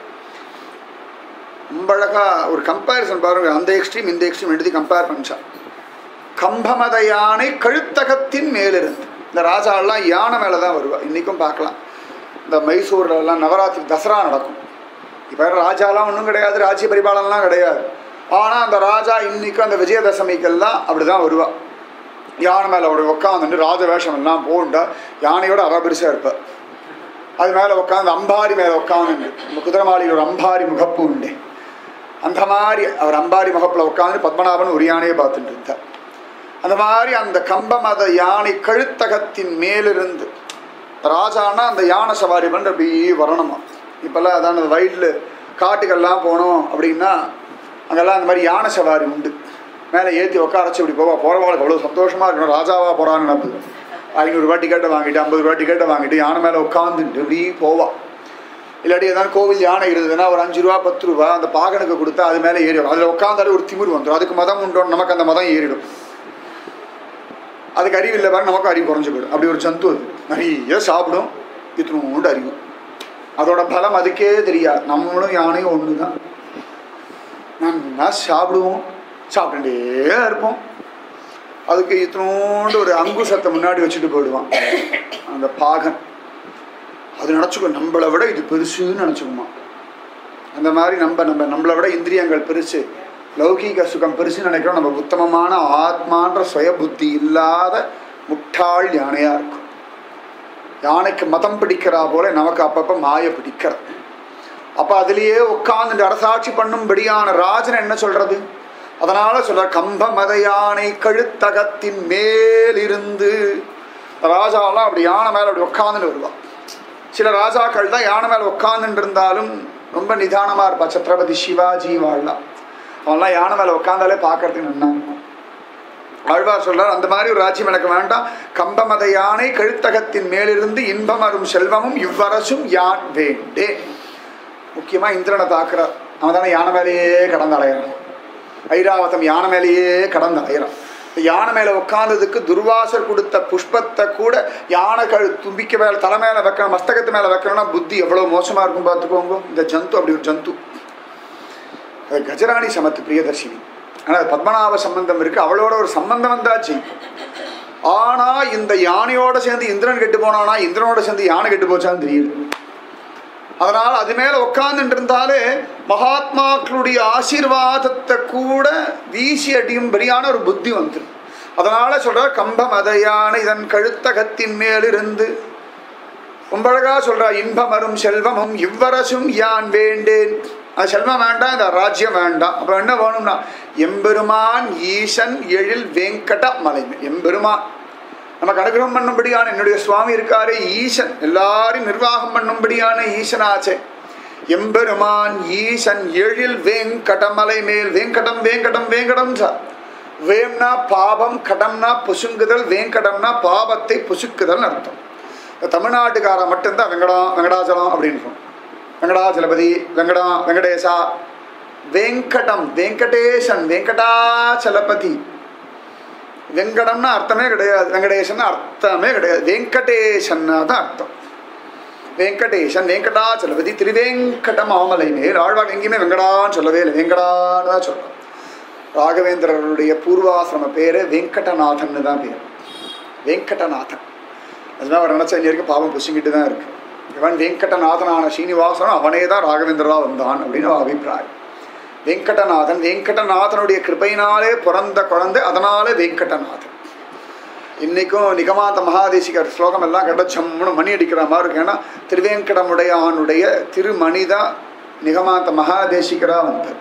ரொம்ப அழகா ஒரு கம்பேரிசன் பாருங்க அந்த எக்ஸ்ட்ரீம் இந்த எக்ஸ்ட்ரீம் எடுத்து கம்பேர் பண்ணிச்சா கம்பமத யானை கழுத்தகத்தின் மேலிருந்து இந்த ராஜாலாம் யானை மேலே தான் வருவா இன்றைக்கும் பார்க்கலாம் இந்த மைசூர்ல எல்லாம் நவராத்திரி தசரா நடக்கும் இப்போ ராஜாலாம் ஒன்றும் கிடையாது ராஜ்ய பரிபாலனலாம் கிடையாது ஆனால் அந்த ராஜா இன்னைக்கும் அந்த விஜயதசமிக்கெல்லாம் அப்படி தான் வருவா யானை மேலே ஒரு உட்காந்துட்டு ராஜ வேஷம் எல்லாம் போண்டா யானையோட அவ பெருசாக இருப்பார் அது மேலே உட்காந்து அம்பாரி மேலே உட்காந்து நம்ம குதிரமாளியில் ஒரு அம்பாரி முகப்பு உண்டு அந்த மாதிரி அவர் அம்பாரி முகப்பில் உட்காந்து பத்மநாபன் ஒரு யானையை பார்த்துட்டு இருந்தார் அந்த மாதிரி அந்த கம்பம் அந்த யானை கழுத்தகத்தின் மேலிருந்து ராஜான்னா அந்த யானை சவாரி பண்ணி அப்படி வரணுமா இப்போல்லாம் அதான் அந்த வயலில் காட்டுக்கெல்லாம் போனோம் அப்படின்னா அங்கெல்லாம் அந்த மாதிரி யானை சவாரி உண்டு மேலே ஏற்றி உட்காரச்சு இப்படி போவா போகிறவாளுக்கு அவ்வளோ சந்தோஷமாக இருக்கணும் ராஜாவாக போகிறான்னு நினப்பு ஐநூறுரூவா டிக்கெட்டை வாங்கிட்டு ஐம்பது ரூபா டிக்கெட்டை வாங்கிட்டு யானை மேலே உட்காந்துட்டு இப்படி போவா இல்லாட்டி ஏதாவது கோவில் யானை இருந்ததுன்னா ஒரு அஞ்சு ரூபா பத்து ரூபா அந்த பாகனுக்கு கொடுத்தா அது மேலே ஏறிடும் அதில் உட்காந்தாலே ஒரு திமிர் வந்துடும் அதுக்கு மதம் உண்டோன்னு நமக்கு அந்த மதம் ஏறிடும் அதுக்கு அறிவு இல்லை பாருங்க நமக்கு அறிவு குறைஞ்சு போயிடும் அப்படி ஒரு ஜந்து அது நிறைய சாப்பிடும் இத்தினோண்டு அறிவு அதோட பலம் அதுக்கே தெரியாது நம்மளும் யானையும் ஒன்று தான் நல்லா சாப்பிடுவோம் சாப்பிட்டுட்டே இருப்போம் அதுக்கு இத்தினோண்டு ஒரு அங்குசத்தை முன்னாடி வச்சுட்டு போயிடுவான் அந்த பாகன் அது நினச்சிக்கோ நம்மளை விட இது பெருசுன்னு நினச்சிக்குமா அந்த மாதிரி நம்ம நம்ம நம்மளை விட இந்திரியங்கள் பெருசு லௌகீக சுகம் பெருசுன்னு நினைக்கிறோம் நம்ம உத்தமமான ஆத்மான்ற சுய புத்தி இல்லாத முட்டாள் யானையா இருக்கும் யானைக்கு மதம் பிடிக்கிறா போல நமக்கு அப்பப்போ மாய பிடிக்கிறது அப்போ அதுலேயே உட்கார்ந்து அரசாட்சி பண்ணும்படியான ராஜன் என்ன சொல்றது அதனால சொல்ற கம்ப மத யானை கழுத்தகத்தின் மேலிருந்து ராஜாலாம் அப்படி யானை மேலே அப்படி உட்காந்துட்டு வருவான் சில ராஜாக்கள் தான் யானை மேலே உட்காந்துட்டு இருந்தாலும் ரொம்ப நிதானமாக இருப்பா சத்ரபதி சிவாஜி வாழலாம் அவன்லாம் யானை மேலே உட்காந்தாலே பார்க்கறதுக்கு நல்லா இருக்கும் ஆழ்வார் சொல்றார் அந்த மாதிரி ஒரு ராஜ்யம் எனக்கு வேண்டாம் கம்பமத யானை கழுத்தகத்தின் மேலிருந்து இன்பம் அரும் செல்வமும் இவ்வரசும் யான் வேண்டேன் முக்கியமா இந்திரனை தாக்குறார் அவன் தானே யானை மேலேயே கடந்து அலையிறான் ஐராவதம் யானை மேலேயே கடந்து அலையிறான் இந்த யானை மேல உட்கார்ந்ததுக்கு துர்வாசர் கொடுத்த புஷ்பத்தை கூட யானை கழு தும்பிக்க மேல தலை மேல வைக்கணும் மஸ்தகத்து மேல வைக்கணும்னா புத்தி எவ்வளவு மோசமா இருக்கும் பார்த்துக்கோங்க இந்த ஜந்து அப்படி ஒரு ஜந்து அது கஜராணி சமத்து பிரியதர்ஷினி ஆனால் அது பத்மநாப சம்பந்தம் இருக்கு அவளோட ஒரு சம்பந்தம் வந்தாச்சு ஆனா இந்த யானையோட சேர்ந்து இந்திரன் கெட்டு போனானா இந்திரனோட சேர்ந்து யானை கெட்டு போச்சான்னு தெரியல அதனால் அது மேல உட்கார்ந்துட்டு இருந்தாலே மகாத்மாக்களுடைய ஆசீர்வாதத்தை கூட வீசி அடியும்படியான ஒரு புத்தி வந்துடும் அதனால சொல்ற கம்பம் அதையான இதன் கழுத்தகத்தின் மேலிருந்து ரொம்ப அழகா சொல்றா இன்பம் அரும் செல்வமும் இவ்வரசும் யான் வேண்டேன் அது செல்வம் வேண்டாம் இந்த ராஜ்யம் வேண்டாம் அப்ப என்ன வேணும்னா எம்பெருமான் ஈசன் எழில் வெங்கட மலைமை எம்பெருமான் நமக்கு அனுகிரகம் பண்ணும்படியான என்னுடைய சுவாமி இருக்காரே ஈசன் எல்லாரையும் நிர்வாகம் பண்ணும்படியான ஈசனாச்சே எம்பெருமான் ஈசன் எழில் வேங்கடமலை மேல் வேங்கடம் வேங்கடம் வேங்கடம் சார் வேம்னா பாபம் கடம்னா புசுங்குதல் வேங்கடம்னா பாபத்தை புசுக்குதல் அர்த்தம் இந்த தமிழ்நாட்டுக்காரன் மட்டும்தான் வெங்கடம் வெங்கடாச்சலம் அப்படின்றோம் வெங்கடாச்சலபதி வெங்கடா வெங்கடேசா வெங்கடம் வெங்கடேசன் வெங்கடாச்சலபதி வெங்கடம்னா அர்த்தமே கிடையாது வெங்கடேசன் அர்த்தமே கிடையாது வெங்கடேசன் தான் அர்த்தம் வெங்கடேசன் வெங்கடாச்சலபதி திருவேங்கட மாமலை மேல் ஆழ்வார் எங்கேயுமே வெங்கடான்னு சொல்லவே இல்லை வெங்கடான்னு தான் சொல்றோம் ராகவேந்திரருடைய பூர்வாசிரம பேரு வெங்கடநாதன் தான் பேர் வெங்கடநாதன் அதுதான் அவர் நினைச்ச இருக்கு பாவம் புசிங்கிட்டு தான் இருக்கு இவன் வெங்கடநாதனான ஸ்ரீனிவாசனும் அவனே தான் ராகவேந்திரா வந்தான் அப்படின்னு அவ அபிப்பிராயம் வெங்கடநாதன் வெங்கடநாதனுடைய கிருபையினாலே பிறந்த குழந்தை அதனாலே வெங்கடநாதன் இன்னைக்கும் நிகமாந்த மகாதேசிகர் ஸ்லோகம் எல்லாம் கேட்ட ஜம்முன்னு மணி அடிக்கிற மாதிரி இருக்கு ஏன்னா திருவேங்கடமுடையானுடைய திருமணி தான் நிகமாந்த மகாதேசிகரா வந்தார்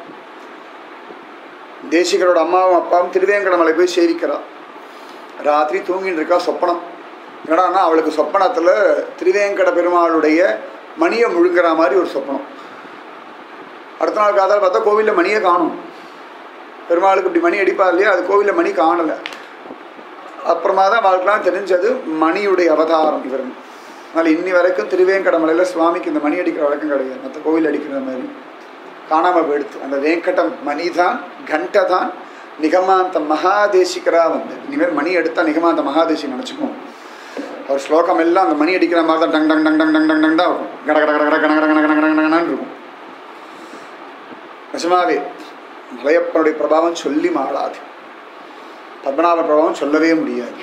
தேசிகரோட அம்மாவும் அப்பாவும் திருவேங்கடமலை போய் சேவிக்கிறா ராத்திரி தூங்கிட்டு இருக்கா சொப்பனம் என்னடான்னா அவளுக்கு சொப்பனத்தில் திருவேங்கட பெருமாளுடைய மணியை முழுங்குற மாதிரி ஒரு சொப்பனம் அடுத்த நாள் காதால் பார்த்தா கோவிலில் மணியை காணும் பெருமாளுக்கு இப்படி மணி அடிப்பா இல்லையா அது கோவிலில் மணி காணலை அப்புறமா தான் அவளுக்குலாம் தெரிஞ்சது மணியுடைய அவதாரம் இவர் அதனால் இன்னி வரைக்கும் திருவேங்கடமலையில் சுவாமிக்கு இந்த மணி அடிக்கிற வழக்கம் கிடையாது மற்ற கோவில் அடிக்கிற மாதிரி காணாமல் போயிடுத்து அந்த வேங்கடம் மணி தான் கண்டை தான் நிகமாந்த மகாதேசிகரா வந்து இனிமேல் மணி எடுத்தால் நிகமாந்த மகாதேசி நினச்சிக்குவோம் அவர் ஸ்லோகம் எல்லாம் அந்த மணி அடிக்கிற மாதிரி தான் டங் டங் டங் டங் டங் டங் டங் தான் இருக்கும் கட கட கட கட கட கட கட கட கட கடன்னு இருக்கும் நிஜமாவே மலையப்பனுடைய பிரபாவம் சொல்லி மாளாது பத்மநாப பிரபாவம் சொல்லவே முடியாது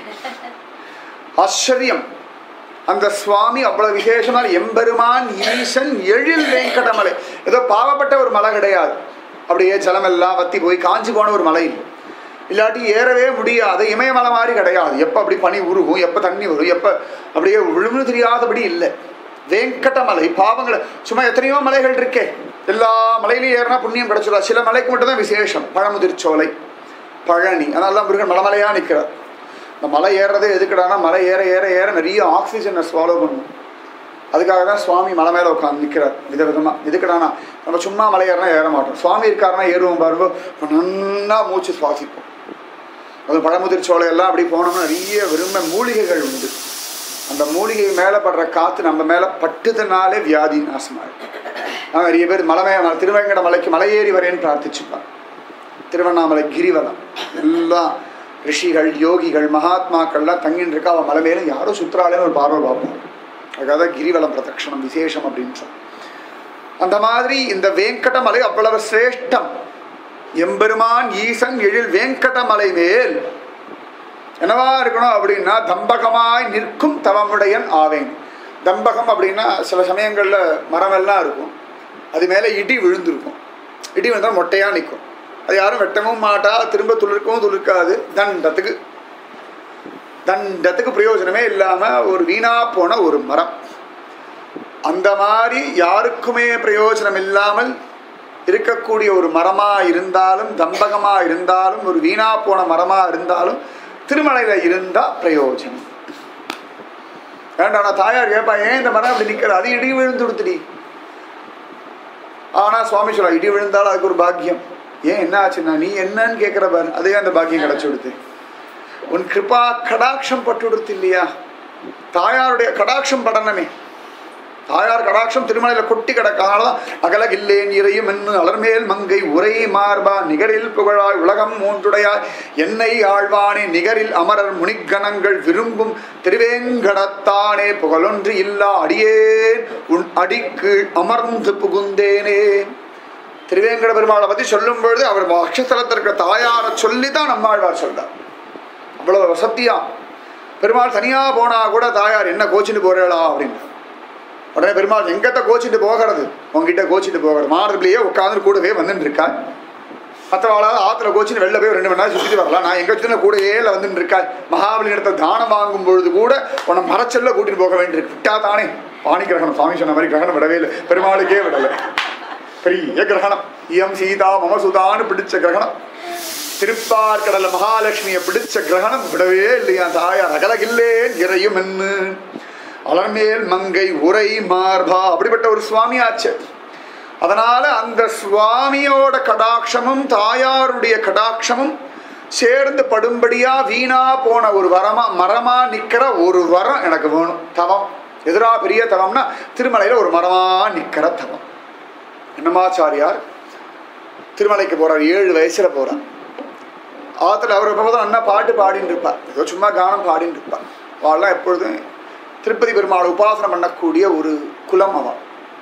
ஆச்சரியம் அந்த சுவாமி அவ்வளவு விசேஷமா எம்பெருமான் ஈசன் எழில் வெங்கடமலை ஏதோ பாவப்பட்ட ஒரு மலை கிடையாது அப்படியே ஜலமெல்லாம் வத்தி போய் காஞ்சி போன ஒரு மலை இல்லை இல்லாட்டி ஏறவே முடியாது இமயமலை மாதிரி கிடையாது எப்போ அப்படி பனி உருகும் எப்போ தண்ணி வரும் எப்போ அப்படியே விழுந்து தெரியாதபடி இல்லை வேங்கடமலை பாவங்களை சும்மா எத்தனையோ மலைகள் இருக்கே எல்லா மலையிலையும் ஏறினா புண்ணியம் கிடைச்சிடலாம் சில மலைக்கு மட்டும்தான் விசேஷம் பழமுதிர்ச்சோலை பழனி அதனால தான் முருகன் மலைமலையாக நிற்கிறார் இந்த மலை ஏறுறதே எதுக்குடானா மலை ஏற ஏற ஏற நிறைய ஆக்சிஜனை ஸ்வாலோ பண்ணும் அதுக்காக தான் சுவாமி மலை மேலே உட்காந்து நிற்கிறார் விதவிதமாக எதுக்குடானா நம்ம சும்மா மலை ஏறினா ஏற மாட்டோம் சுவாமி இருக்காருன்னா ஏறுவோம் பாருங்க நன்னா மூச்சு சுவாசிப்போம் அது பழமுதிர் சோலையெல்லாம் அப்படி போனோம்னா நிறைய விரும்ப மூலிகைகள் உண்டு அந்த மூலிகை மேலே படுற காற்று நம்ம மேலே பட்டுதுனாலே வியாதி நாசமாக இருக்கும் ஆனால் நிறைய பேர் மலை மே திருவேங்கட மலைக்கு மலையேறி வரேன்னு பிரார்த்திச்சுப்பாங்க திருவண்ணாமலை கிரிவலம் எல்லாம் ரிஷிகள் யோகிகள் மகாத்மாக்கள்லாம் தங்கின்னு இருக்கா அவன் மலை மேலும் யாரும் சுற்றுறாளேன்னு ஒரு பார்வை பார்ப்போம் அதுக்காக தான் கிரிவலம் பிரதட்சணம் விசேஷம் அப்படின்னு சொல்லி அந்த மாதிரி இந்த வேங்கடமலை அவ்வளவு சிரேஷ்டம் எம்பெருமான் ஈசன் எழில் வேங்கடமலை மேல் என்னவா இருக்கணும் அப்படின்னா தம்பகமாய் நிற்கும் தவமுடையன் ஆவேன் தம்பகம் அப்படின்னா சில சமயங்களில் மரமெல்லாம் இருக்கும் அது மேலே இடி விழுந்திருக்கும் இடி விழுந்தால் மொட்டையாக நிற்கும் அது யாரும் வெட்டவும் மாட்டா திரும்ப துளிர்க்கவும் துளிர்க்காது தண்டத்துக்கு தண்டத்துக்கு பிரயோஜனமே இல்லாமல் ஒரு வீணா போன ஒரு மரம் அந்த மாதிரி யாருக்குமே பிரயோஜனம் இல்லாமல் இருக்கக்கூடிய ஒரு மரமா இருந்தாலும் தம்பகமா இருந்தாலும் ஒரு வீணா போன மரமா இருந்தாலும் திருமலையில இருந்தா பிரயோஜனம் வேண்டாம் நான் தாயார் கேட்பா ஏன் இந்த மரம் அப்படி நிக்கிற அது இடி விழுந்து கொடுத்துடி ஆனா சுவாமி சொல்ல இடி விழுந்தாலும் அதுக்கு ஒரு பாக்கியம் ஏன் என்ன ஆச்சுன்னா நீ என்னன்னு கேட்குற பாரு அதே அந்த பாக்கியம் கிடச்சி கொடுத்து உன் கிருபா கடாட்சம் பட்டு கொடுத்து இல்லையா தாயாருடைய கடாட்சம் படனமே தாயார் கடாட்சம் திருமலையில கொட்டி கிடக்காதான் அகலகில்லேன் இறையும் என்று அலர்மேல் மங்கை உரை மார்பா நிகரில் புகழாய் உலகம் மூன்றுடையாய் என்னை ஆழ்வானே நிகரில் அமரர் முனிகணங்கள் விரும்பும் திருவேங்கடத்தானே புகழொன்று இல்லா அடியேன் உன் அடிக்கு அமர்ந்து புகுந்தேனே திருவேங்கட பெருமாளை பத்தி சொல்லும் பொழுது அவர் அக்ஷஸ்தலத்தில் இருக்கிற தாயாரை சொல்லி தான் நம்மாழ்வார் சொல்றார் அவ்வளவு வசத்தியா பெருமாள் தனியா போனா கூட தாயார் என்ன கோச்சிட்டு போறேளா அப்படின்னு உடனே பெருமாள் எங்கத்த கோச்சிட்டு போகிறது உங்ககிட்ட கோச்சிட்டு போகிறது மாடத்துலயே உட்காந்து கூடவே வந்துட்டு இருக்காய் மற்றவாளாவது ஆத்துல கோச்சின்னு வெளில போய் ரெண்டு மணி நேரம் சுற்றிட்டு வரலாம் நான் எங்க சின்ன கூடயே இல்லை வந்துட்டு இருக்காய் மகாபலி இடத்த தானம் வாங்கும் பொழுது கூட உன்னை மரச்சல்ல கூட்டிட்டு போக வேண்டியிருக்கு விட்டா தானே பாணி கிரகணம் சுவாமி சொன்ன மாதிரி கிரகணம் விடவே இல்லை பெருமாளுக்கே விடலை பெரிய கிரகணம் இயம் சீதா மமசுதான்னு பிடிச்ச கிரகணம் திருப்பார்கடல மகாலட்சுமியை பிடிச்ச கிரகணம் விடவே இல்லையா தாயார் அகலகில்லேன் இறையும் என்று அலர்மேல் மங்கை உரை மார்பா அப்படிப்பட்ட ஒரு சுவாமி ஆச்சு அதனால அந்த சுவாமியோட கடாட்சமும் தாயாருடைய கடாட்சமும் சேர்ந்து படும்படியா வீணா போன ஒரு வரமா மரமா நிக்கிற ஒரு வரம் எனக்கு வேணும் தவம் எதிரா பெரிய தவம்னா திருமலையில ஒரு மரமா நிக்கிற தவம் என்னமாச்சாரியார் திருமலைக்கு போறார் ஏழு வயசுல போறார் ஆத்துல அவர் எப்போதும் அண்ணா பாட்டு பாடின்னு இருப்பார் ஏதோ சும்மா கானம் பாடின்னு இருப்பார் அவள்லாம் எப்பொழுதும் திருப்பதி பெருமாளை உபாசனம் பண்ணக்கூடிய ஒரு குலம் அவன்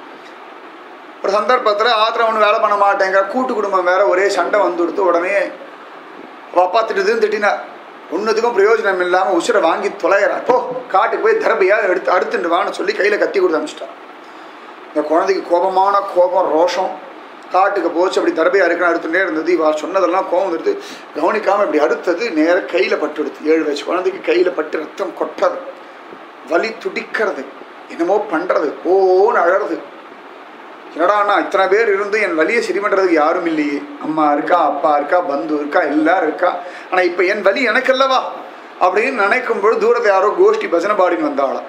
ஒரு சந்தர்ப்பத்தில் ஆத்திரம் ஒன்று வேலை பண்ண மாட்டேங்கிற கூட்டு குடும்பம் வேற ஒரே சண்டை வந்து கொடுத்து உடனே அவ அப்பா திட்டுதுன்னு திட்டினார் ஒன்றுத்துக்கும் பிரயோஜனம் இல்லாமல் உசுரை வாங்கி தொலைகிறா போ காட்டுக்கு போய் தர்பையா எடுத்து அடுத்துட்டு வான்னு சொல்லி கையில் கத்தி கொடுத்து அனுப்பிச்சிட்டான் இந்த குழந்தைக்கு கோபமான கோபம் ரோஷம் காட்டுக்கு போச்சு அப்படி தரபையா இருக்குன்னு அடுத்துட்டே இருந்தது இவா சொன்னதெல்லாம் கோபம் எடுத்து கவனிக்காமல் இப்படி அடுத்தது நேர கையில் பட்டு எடுத்து ஏழு வயசு குழந்தைக்கு கையில் பட்டு ரத்தம் கொட்டுறது வலி துடிக்கிறது என்னமோ பண்ணுறது ஓன்னு அழறது என்னடாண்ணா இத்தனை பேர் இருந்து என் வலியை சரி பண்ணுறதுக்கு யாரும் இல்லையே அம்மா இருக்கா அப்பா இருக்கா பந்து இருக்கா எல்லாரும் இருக்கா ஆனால் இப்போ என் வலி எனக்கு அல்லவா அப்படின்னு நினைக்கும் பொழுது தூரத்தை யாரோ கோஷ்டி பஜனை பாடின்னு வந்தாளாம்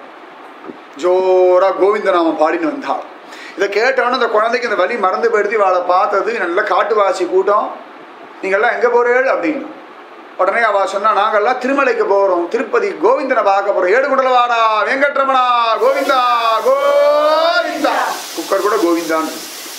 ஜோரா கோவிந்தநாமம் பாடின்னு வந்தாள் இதை கேட்டவொன்னே அந்த குழந்தைக்கு இந்த வலி மறந்து போயிடுத்து இவளை பார்த்தது நல்ல காட்டுவாசி கூட்டம் நீங்கள்லாம் எங்கே போகிறீர்கள் அப்படின்னு உடனே அவ சொன்னா நாங்கெல்லாம் திருமலைக்கு போகிறோம் திருப்பதி கோவிந்தனை பார்க்க போகிறோம் ஏடுகுடலவாடா வெங்கட்ரமணா கோவிந்தா கோவிந்தா குக்கர் கூட கோவிந்தான்னு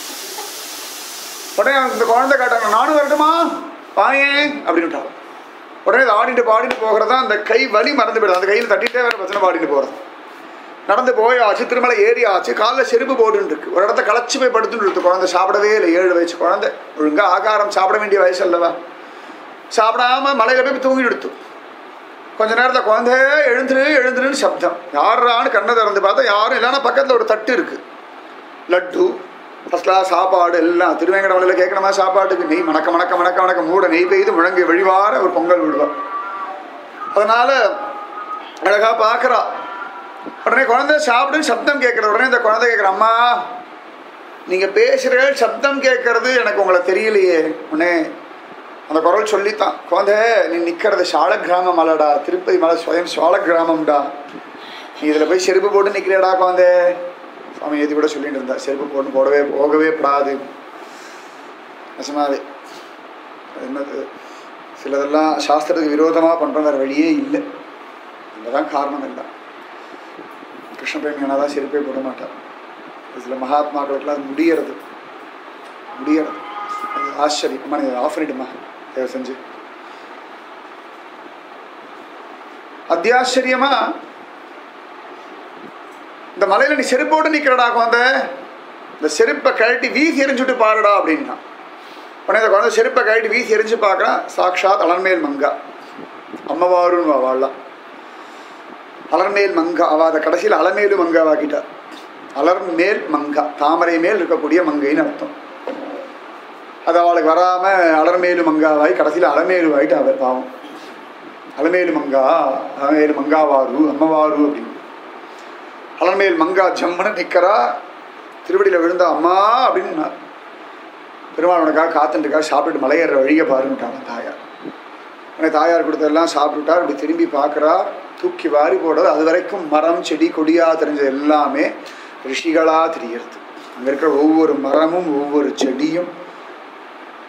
உடனே அந்த குழந்தை கேட்டாங்க நானும் வரட்டுமா வாயே அப்படின்ட்டாங்க உடனே இதை ஆடிட்டு பாடிட்டு போகிறதா அந்த கை வலி மறந்து போயிடுது அந்த கையில் தட்டிட்டே வேற பச்சனை பாடிட்டு போகிறது நடந்து போயாச்சு திருமலை ஏறி ஆச்சு காலில் செருப்பு போட்டுன்னு இருக்கு ஒரு இடத்த களைச்சு போய் படுத்துட்டு இருக்கு குழந்தை சாப்பிடவே இல்லை ஏழு வயசு குழந்தை ஒழுங்கா ஆகாரம் சாப்பிட வேண்டிய வயசு அல்லவா சாப்பிடாம மலையில போய் தூங்கி எடுத்து கொஞ்ச நேரத்தில் குழந்தை எழுந்துரு எழுந்துருன்னு சப்தம் யாரான்னு கண்ணை திறந்து பார்த்தா யாரும் இல்லைன்னா பக்கத்தில் ஒரு தட்டு இருக்கு லட்டு ஃபர்ஸ்ட் கிளாஸ் சாப்பாடு எல்லாம் திருவேங்கடமலையில் கேட்கணுமா சாப்பாட்டுக்கு நெய் மணக்க மணக்க மணக்க மணக்க மூட நெய் பெய்து முழங்கி வழிவார ஒரு பொங்கல் விடுவார் அதனால அழகா பார்க்குறா உடனே குழந்தை சாப்பிடுன்னு சப்தம் கேட்குற உடனே இந்த குழந்தை கேட்குற அம்மா நீங்கள் பேசுகிற சப்தம் கேட்கறது எனக்கு உங்களை தெரியலையே உடனே அந்த குரல் சொல்லித்தான் குழந்தை நீ நிற்கிறது சால கிராமம் அல்லடா திருப்பதி மலை சுயம் சோழ கிராமம்டா நீ இதில் போய் செருப்பு போட்டு நிற்கிறேடா குழந்தை சுவாமி ஏதி கூட சொல்லிட்டு இருந்தா செருப்பு போட்டு போடவே போகவே கூடாது நெசமாவே அது என்னது சிலதெல்லாம் சாஸ்திரத்துக்கு விரோதமாக பண்ணுறோம் வேறு வழியே இல்லை தான் காரணம் இல்லை கிருஷ்ண பிரேமியானா தான் செருப்பே போட மாட்டார் சில மகாத்மாக்களுக்கெல்லாம் அது முடியறது முடியறது அது ஆச்சரியம் அம்மா நீ ஆஃப் பண்ணிடுமா தயவு செஞ்சு அத்தியாச்சரியமா இந்த மலையில நீ செருப்போடு நிக்கிறடா குழந்தை இந்த செருப்பை கழட்டி வீசி எரிஞ்சுட்டு பாருடா அப்படின்னா உடனே இந்த குழந்தை செருப்பை கழட்டி வீசி எரிஞ்சு பார்க்குறான் சாக்ஷாத் அலர்மேல் மங்கா அம்மவாருன்னு வாழலாம் அலர்மேல் மங்கா அவ அதை கடைசியில் அலமேலு மங்காவாக்கிட்டார் அலர்மேல் மங்கா தாமரை மேல் இருக்கக்கூடிய மங்கைன்னு அர்த்தம் அது அவளுக்கு வராமல் அலர்மேலு மங்காவாய் கடைசியில் அலமேலு ஆயிட்டு அவர் பாவம் அலமேலு மங்கா அலமேலு மங்காவாரு அம்மவாரு அப்படின்னு அலர்மேல் மங்கா ஜம்முன்னு நிற்கிறா திருவடியில் விழுந்தா அம்மா அப்படின்னு பெருமாள் உனக்காக காத்துட்டுக்கா சாப்பிட்டு மலையேற வழியை பாருன்ட்டாங்க தாயார் உடனே தாயார் கொடுத்ததெல்லாம் சாப்பிட்டுட்டார் இப்படி திரும்பி பார்க்குறா தூக்கி வாரி போடுறது அது வரைக்கும் மரம் செடி கொடியாக தெரிஞ்சது எல்லாமே ரிஷிகளாக தெரியறது அங்கே இருக்கிற ஒவ்வொரு மரமும் ஒவ்வொரு செடியும்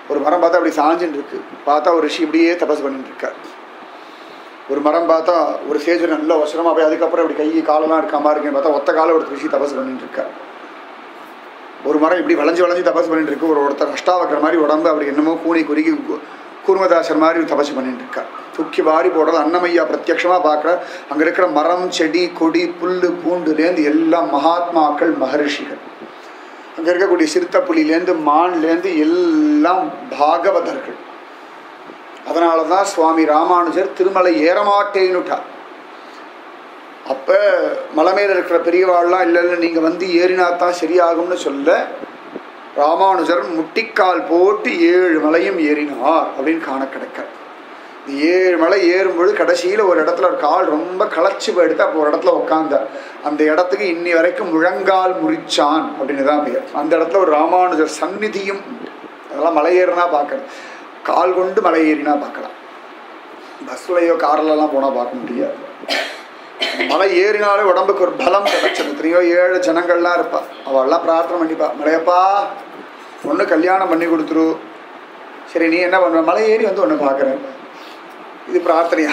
ஒரு மரம் பார்த்தா அப்படி சாஞ்சுன்னு இருக்கு பார்த்தா ஒரு ரிஷி இப்படியே தபஸ் பண்ணிட்டு இருக்கார் ஒரு மரம் பார்த்தா ஒரு சேஜ் நல்ல வசனமா போய் அதுக்கப்புறம் இப்படி கை காலெல்லாம் இருக்க மாதிரி இருக்குன்னு பார்த்தா ஒத்த கால ஒரு ரிஷி தபஸ் பண்ணிட்டு இருக்கார் ஒரு மரம் இப்படி வளைஞ்சு வளைஞ்சு தபஸ் பண்ணிட்டு இருக்கு ஒரு ஒருத்தர் அஷ்டாவக்கிற மாதிரி உடம்பு அப்படி என்னமோ கூனி குறுகி கு- கூர்மதாசர் மாதிரி தபஸ் பண்ணிட்டு இருக்கார் தூக்கி வாரி போடுறது அன்னமையா பிரத்யக்ஷமா பார்க்குற அங்க இருக்கிற மரம் செடி கொடி புல்லு பூண்டுலேருந்து எல்லாம் மகாத்மாக்கள் மகரிஷிகள் அங்க இருக்கக்கூடிய சிறுத்தைப்புலிலேருந்து மான்லேருந்து எல்லாம் பாகவதர்கள் அதனால தான் சுவாமி ராமானுஜர் திருமலை ஏறமாட்டேன்னுட்டார் அப்போ மலை மேல இருக்கிற பெரியவாள்லாம் இல்லை இல்லை நீங்கள் வந்து ஏறினா தான் சரியாகும்னு சொல்ல ராமானுஜர் முட்டிக்கால் போட்டு ஏழு மலையும் ஏறினார் அப்படின்னு காண கிடைக்க இந்த ஏழு மலை ஏறும்பொழுது கடைசியில் ஒரு இடத்துல ஒரு கால் ரொம்ப களைச்சு போயிடுத்து அப்போ ஒரு இடத்துல உட்காந்தார் அந்த இடத்துக்கு இன்னி வரைக்கும் முழங்கால் முறிச்சான் அப்படின்னு தான் பேர் அந்த இடத்துல ஒரு ராமானுஜர் சந்நிதியும் உண்டு. அதெல்லாம் மலை ஏறினா பார்க்கறது கால் கொண்டு மலை ஏறினா பார்க்கலாம் பஸ்லையோ கார்லலாம் போனால் பார்க்க முடியாது மலை ஏறினாலே உடம்புக்கு ஒரு பலம் கிடைச்சது எத்தனையோ ஏழு ஜனங்கள்லாம் இருப்பா அவள்லாம் பிரார்த்தனை பண்ணிப்பா மலையப்பா ஒன்று கல்யாணம் பண்ணி கொடுத்துரு சரி நீ என்ன பண்ணுவ மலை ஏறி வந்து ஒன்று பார்க்குறேன் இது பிரார்த்தனையா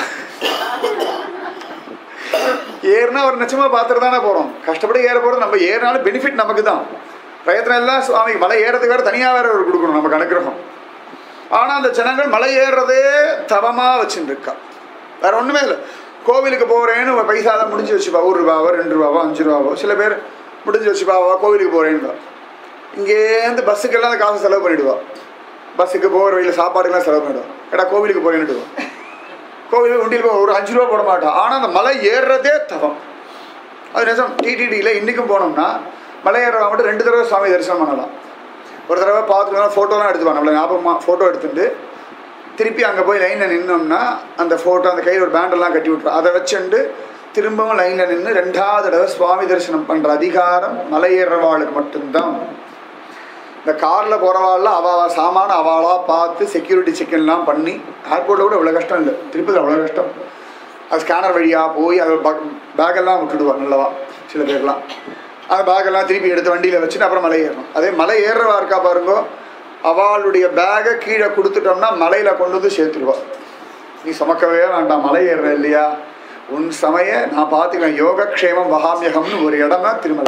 ஏறினா ஒரு நிச்சயமா பார்த்துட்டு தானே போகிறோம் கஷ்டப்பட்டு ஏற போகிறது நம்ம ஏறினாலும் பெனிஃபிட் நமக்கு தான் பிரயத்தனம் எல்லாம் சுவாமி மலை ஏறதுக்கு வேறு தனியாக வேற ஒரு கொடுக்கணும் நமக்கு அனுகிரகம் ஆனால் அந்த ஜனங்கள் மலை ஏறுறதே தவமாக வச்சுட்டு இருக்கா வேற ஒன்றுமே இல்லை கோவிலுக்கு போகிறேன்னு ஒரு பைசா தான் முடிஞ்சு வச்சுப்பா ஒரு ரூபாவோ ரெண்டு ரூபாவோ அஞ்சு ரூபாவோ சில பேர் முடிஞ்சு வச்சுப்பாவா கோவிலுக்கு போகிறேன்னு இங்கேருந்து பஸ்ஸுக்கெல்லாம் அந்த காசு செலவு பண்ணிடுவா பஸ்ஸுக்கு போகிற வழியில் சாப்பாடுக்கெல்லாம் செலவு பண்ணிடுவா ஏடா கோவிலுக்கு போகிறேன்னுடுவா கோவிலுக்கு உண்டியில் போய் ஒரு அஞ்சு ரூபா போட மாட்டான் ஆனால் அந்த மலை ஏறுறதே தவம் அது நிஜம் டிடிடியில் இன்றைக்கும் போனோம்னா மலை ஏறுறவங்க மட்டும் ரெண்டு தடவை சுவாமி தரிசனம் பண்ணலாம் ஒரு தடவை பார்த்துட்டு ஃபோட்டோலாம் எடுத்துப்பாங்க நம்மள ஞாபகமாக ஃபோட்டோ எடுத்துட்டு திருப்பி அங்கே போய் லைனில் நின்னோம்னா அந்த ஃபோட்டோ அந்த கையில் ஒரு பேண்டெல்லாம் கட்டி விட்ருவோம் அதை வச்சுண்டு திரும்பவும் லைனில் நின்று ரெண்டாவது தடவை சுவாமி தரிசனம் பண்ணுற அதிகாரம் மலை ஏறுறவாளுக்கு மட்டும்தான் இந்த காரில் போகிறவாள்லாம் அவள் சாமான அவளாக பார்த்து செக்யூரிட்டி செக்இன்லாம் பண்ணி ஏர்போர்ட்டில் கூட இவ்வளோ கஷ்டம் இல்லை திருப்பதியில் அவ்வளோ கஷ்டம் அது ஸ்கேனர் வழியாக போய் அது பேக்கெல்லாம் விட்டுடுவாங்க நல்லவா சில பேர்லாம் அந்த பேக்கெல்லாம் திருப்பி எடுத்து வண்டியில் வச்சுட்டு அப்புறம் மலை ஏறணும் அதே மலை ஏறுறவா இருக்கா பாருங்கோ அவளுடைய பேக்கை கீழே கொடுத்துட்டோம்னா மலையில் கொண்டு வந்து சேர்த்துருவா நீ சுமக்கவே வேண்டாம் மலை ஏறுற இல்லையா உன் சமய நான் பார்த்துக்கிறேன் யோகக்ஷேமம் வகாமியகம்னு ஒரு இடமா திருமலை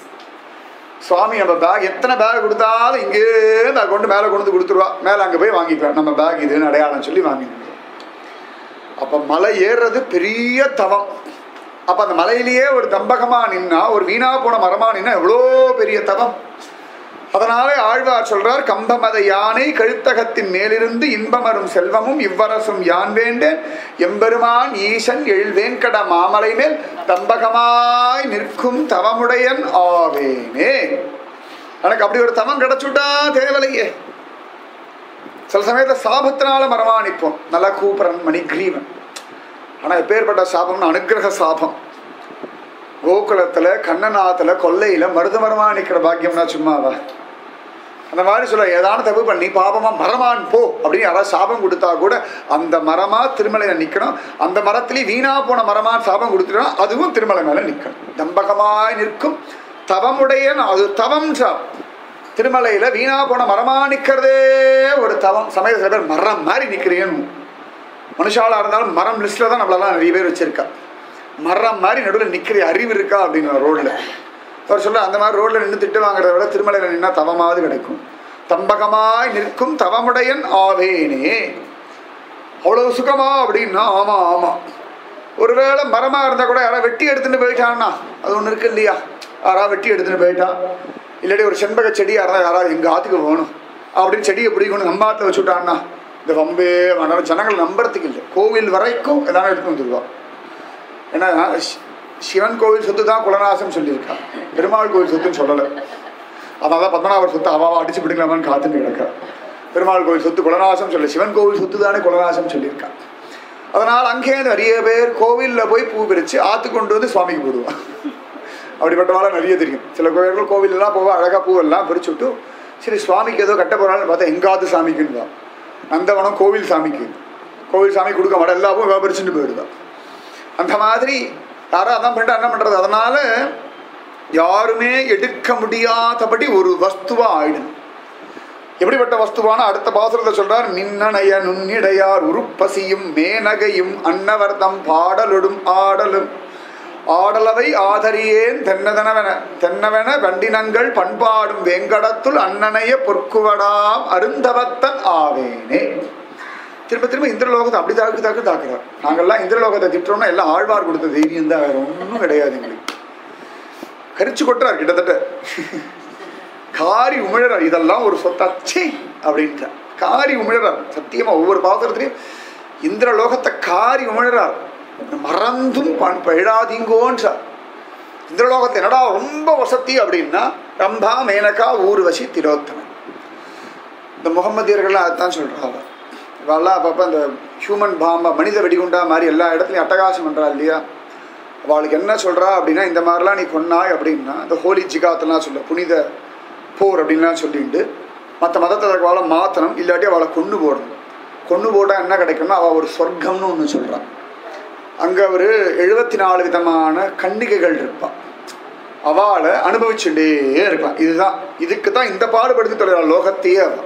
சுவாமி நம்ம பேக் எத்தனை பேக் கொடுத்தாலும் இங்கேருந்து அதை கொண்டு மேலே கொண்டு வந்து கொடுத்துருவா மேலே அங்கே போய் வாங்கிக்கலாம் நம்ம பேக் இதுன்னு அடையாளம் சொல்லி வாங்கிக்கணும் அப்போ மலை ஏறுறது பெரிய தவம் அப்போ அந்த மலையிலேயே ஒரு தம்பகமாக நின்னா ஒரு வீணா போன மரமாக நின்னா எவ்வளோ பெரிய தவம் அதனாலே ஆழ்வார் சொல்றார் கம்பமத யானை கழுத்தகத்தின் மேலிருந்து இன்பமரும் செல்வமும் இவ்வரசும் யான் வேண்டேன் எம்பெருமான் ஈசன் எழில்வேங்கட மாமலை மேல் தம்பகமாய் நிற்கும் தவமுடையன் ஆவேனே எனக்கு அப்படி ஒரு தவம் கிடைச்சுட்டா தேவலையே சில சமயத்தில் சாபத்தினால மரமா நிற்போம் நல்ல கூப்பரன் மணிகிரீவன் ஆனால் எப்பேற்பட்ட சாபம்னு அனுக்கிரக சாபம் கோகுலத்தில் கண்ணநாத்தில் கொல்லையில் மருத மரமா நிற்கிற பாக்கியம்னா சும்மாவா அந்த மாதிரி சொல்ல ஏதான தப்பு பண்ணி பாபமா மரமான் போ அப்படின்னு யாராவது சாபம் கொடுத்தா கூட அந்த மரமா திருமலையில் நிற்கணும் அந்த மரத்திலேயே வீணா போன மரமான் சாபம் கொடுத்துட்டோம் அதுவும் திருமலை மேலே நிற்கணும் தம்பகமாய் நிற்கும் தவமுடையன் அது தவம் சாப் திருமலையில் வீணா போன மரமா நிற்கிறதே ஒரு தவம் சமய சில பேர் மரம் மாதிரி நிற்கிறேன்னு மனுஷாலாக இருந்தாலும் மரம் லிஸ்ட்டில் தான் நம்மளெல்லாம் நிறைய பேர் வச்சிருக்கா மரம் மாதிரி நடுவில் நிற்கிற அறிவு இருக்கா அப்படிங்கிற ரோடில் அவர் சொல்ல அந்த மாதிரி ரோட்டில் நின்று திட்டு வாங்குறத விட திருமலையில் நின்னா தவமாவது கிடைக்கும் தம்பகமாய் நிற்கும் தவமுடையன் ஆவேனே அவ்வளவு சுகமா அப்படின்னா ஆமாம் ஆமாம் ஒருவேளை மரமாக இருந்தால் கூட யாராவது வெட்டி எடுத்துட்டு போயிட்டான்னா அது ஒன்று இருக்கு இல்லையா யாராவது வெட்டி எடுத்துட்டு போயிட்டான் இல்லாட்டி ஒரு செண்பக செடியாக இருந்தால் யாராவது எங்கள் ஆற்றுக்கு வேணும் அப்படின்னு செடியை பிடிக்கணும் நம்ம ஆற்றுல வச்சுட்டான்னா இந்த வம்பே வேண்டாம் ஜனங்கள் நம்புறதுக்கு இல்லை கோவில் வரைக்கும் எதாவது எடுத்து வந்துருவா ஏன்னா சி- சிவன் கோவில் சொத்து தான் குலநாசம் சொல்லியிருக்கா பெருமாள் கோவில் சொத்துன்னு சொல்லலை அதான் தான் பத்மநாபர் சொத்து அவாவா அடிச்சு பிடிக்கலாமான்னு காத்துன்னு கிடக்கா பெருமாள் கோவில் சொத்து குலநாசம் சொல்லி சிவன் கோவில் சொத்து தானே குலநாசம் சொல்லியிருக்கா அதனால் அங்கே நிறைய பேர் கோவிலில் போய் பூ பிரித்து ஆற்று கொண்டு வந்து சுவாமிக்கு போடுவான் அப்படிப்பட்டவாள நிறைய தெரியும் சில கோயில்கள் கோவிலெல்லாம் போவா அழகாக பூவெல்லாம் பிரிச்சு விட்டு சரி சுவாமிக்கு ஏதோ கட்ட போகிறான்னு பார்த்தா எங்காவது சாமிக்குன்னு தான் நந்தவனம் கோவில் சாமிக்கு கோவில் சாமி கொடுக்க மாட்டா எல்லா பூவும் வியாபரிச்சுட்டு போயிடுதான் அந்த மாதிரி யாரும் அதான் பண்ணிட்டு என்ன பண்ணுறது அதனால யாருமே எடுக்க முடியாதபடி ஒரு வஸ்துவா ஆயிடும் எப்படிப்பட்ட வஸ்துவான அடுத்த பாசுரத்தை சொல்றார் மின்னணைய நுண்ணிடையார் உருப்பசியும் மேனகையும் அன்னவர்தம் பாடலொடும் ஆடலும் ஆடலவை ஆதரியேன் தென்னதனவென தென்னவென வண்டினங்கள் பண்பாடும் வேங்கடத்துள் அன்னனைய பொற்குவடாம் அருந்தவத்தன் ஆவேனே திரும்ப திரும்ப இந்திரலோகத்தை அப்படி தாக்கு தாக்கு தாக்குறார் நாங்கெல்லாம் இந்திரலோகத்தை திட்டுறோம்னா எல்லாம் ஆழ்வார் கொடுத்த தைரியம் தான் வேற ஒன்றும் கிடையாது எங்களுக்கு கரிச்சு கொட்டுறார் கிட்டத்தட்ட காரி உமிழறார் இதெல்லாம் ஒரு சொத்தாச்சே அப்படின்ட்டார் காரி உமிழறார் சத்தியமா ஒவ்வொரு பாத்திரத்திலையும் இந்திரலோகத்தை காரி உமிழறார் மறந்தும் பண் பழாதீங்கோன்றார் இந்திரலோகத்தை என்னடா ரொம்ப வசதி அப்படின்னா ரம்பா மேனகா ஊர்வசி திரோத்தமன் இந்த முகமதியர்கள்லாம் அதுதான் சொல்றாங்க இவெல்லாம் அப்பப்போ அந்த ஹியூமன் பாம்பா மனித வெடிகுண்டா மாதிரி எல்லா இடத்துலையும் அட்டகாசம் பண்ணுறா இல்லையா அவளுக்கு என்ன சொல்கிறா அப்படின்னா இந்த மாதிரிலாம் நீ கொன்னாய் அப்படின்னா இந்த ஹோலி ஜிகாத்தெல்லாம் சொல்ல புனித போர் அப்படின்லாம் சொல்லிட்டு மற்ற மதத்தை அவளை மாற்றணும் இல்லாட்டி அவளை கொண்டு போடணும் கொண்டு போட்டால் என்ன கிடைக்கும்னா அவள் ஒரு சொர்க்கம்னு ஒன்று சொல்கிறான் அங்கே ஒரு எழுபத்தி நாலு விதமான கன்னிகைகள் இருப்பாள் அவளை அனுபவிச்சுட்டே இருக்கலாம் இதுதான் இதுக்கு தான் இந்த பாடுபடுத்தி தொழிலாளர் லோகத்தையே அவள்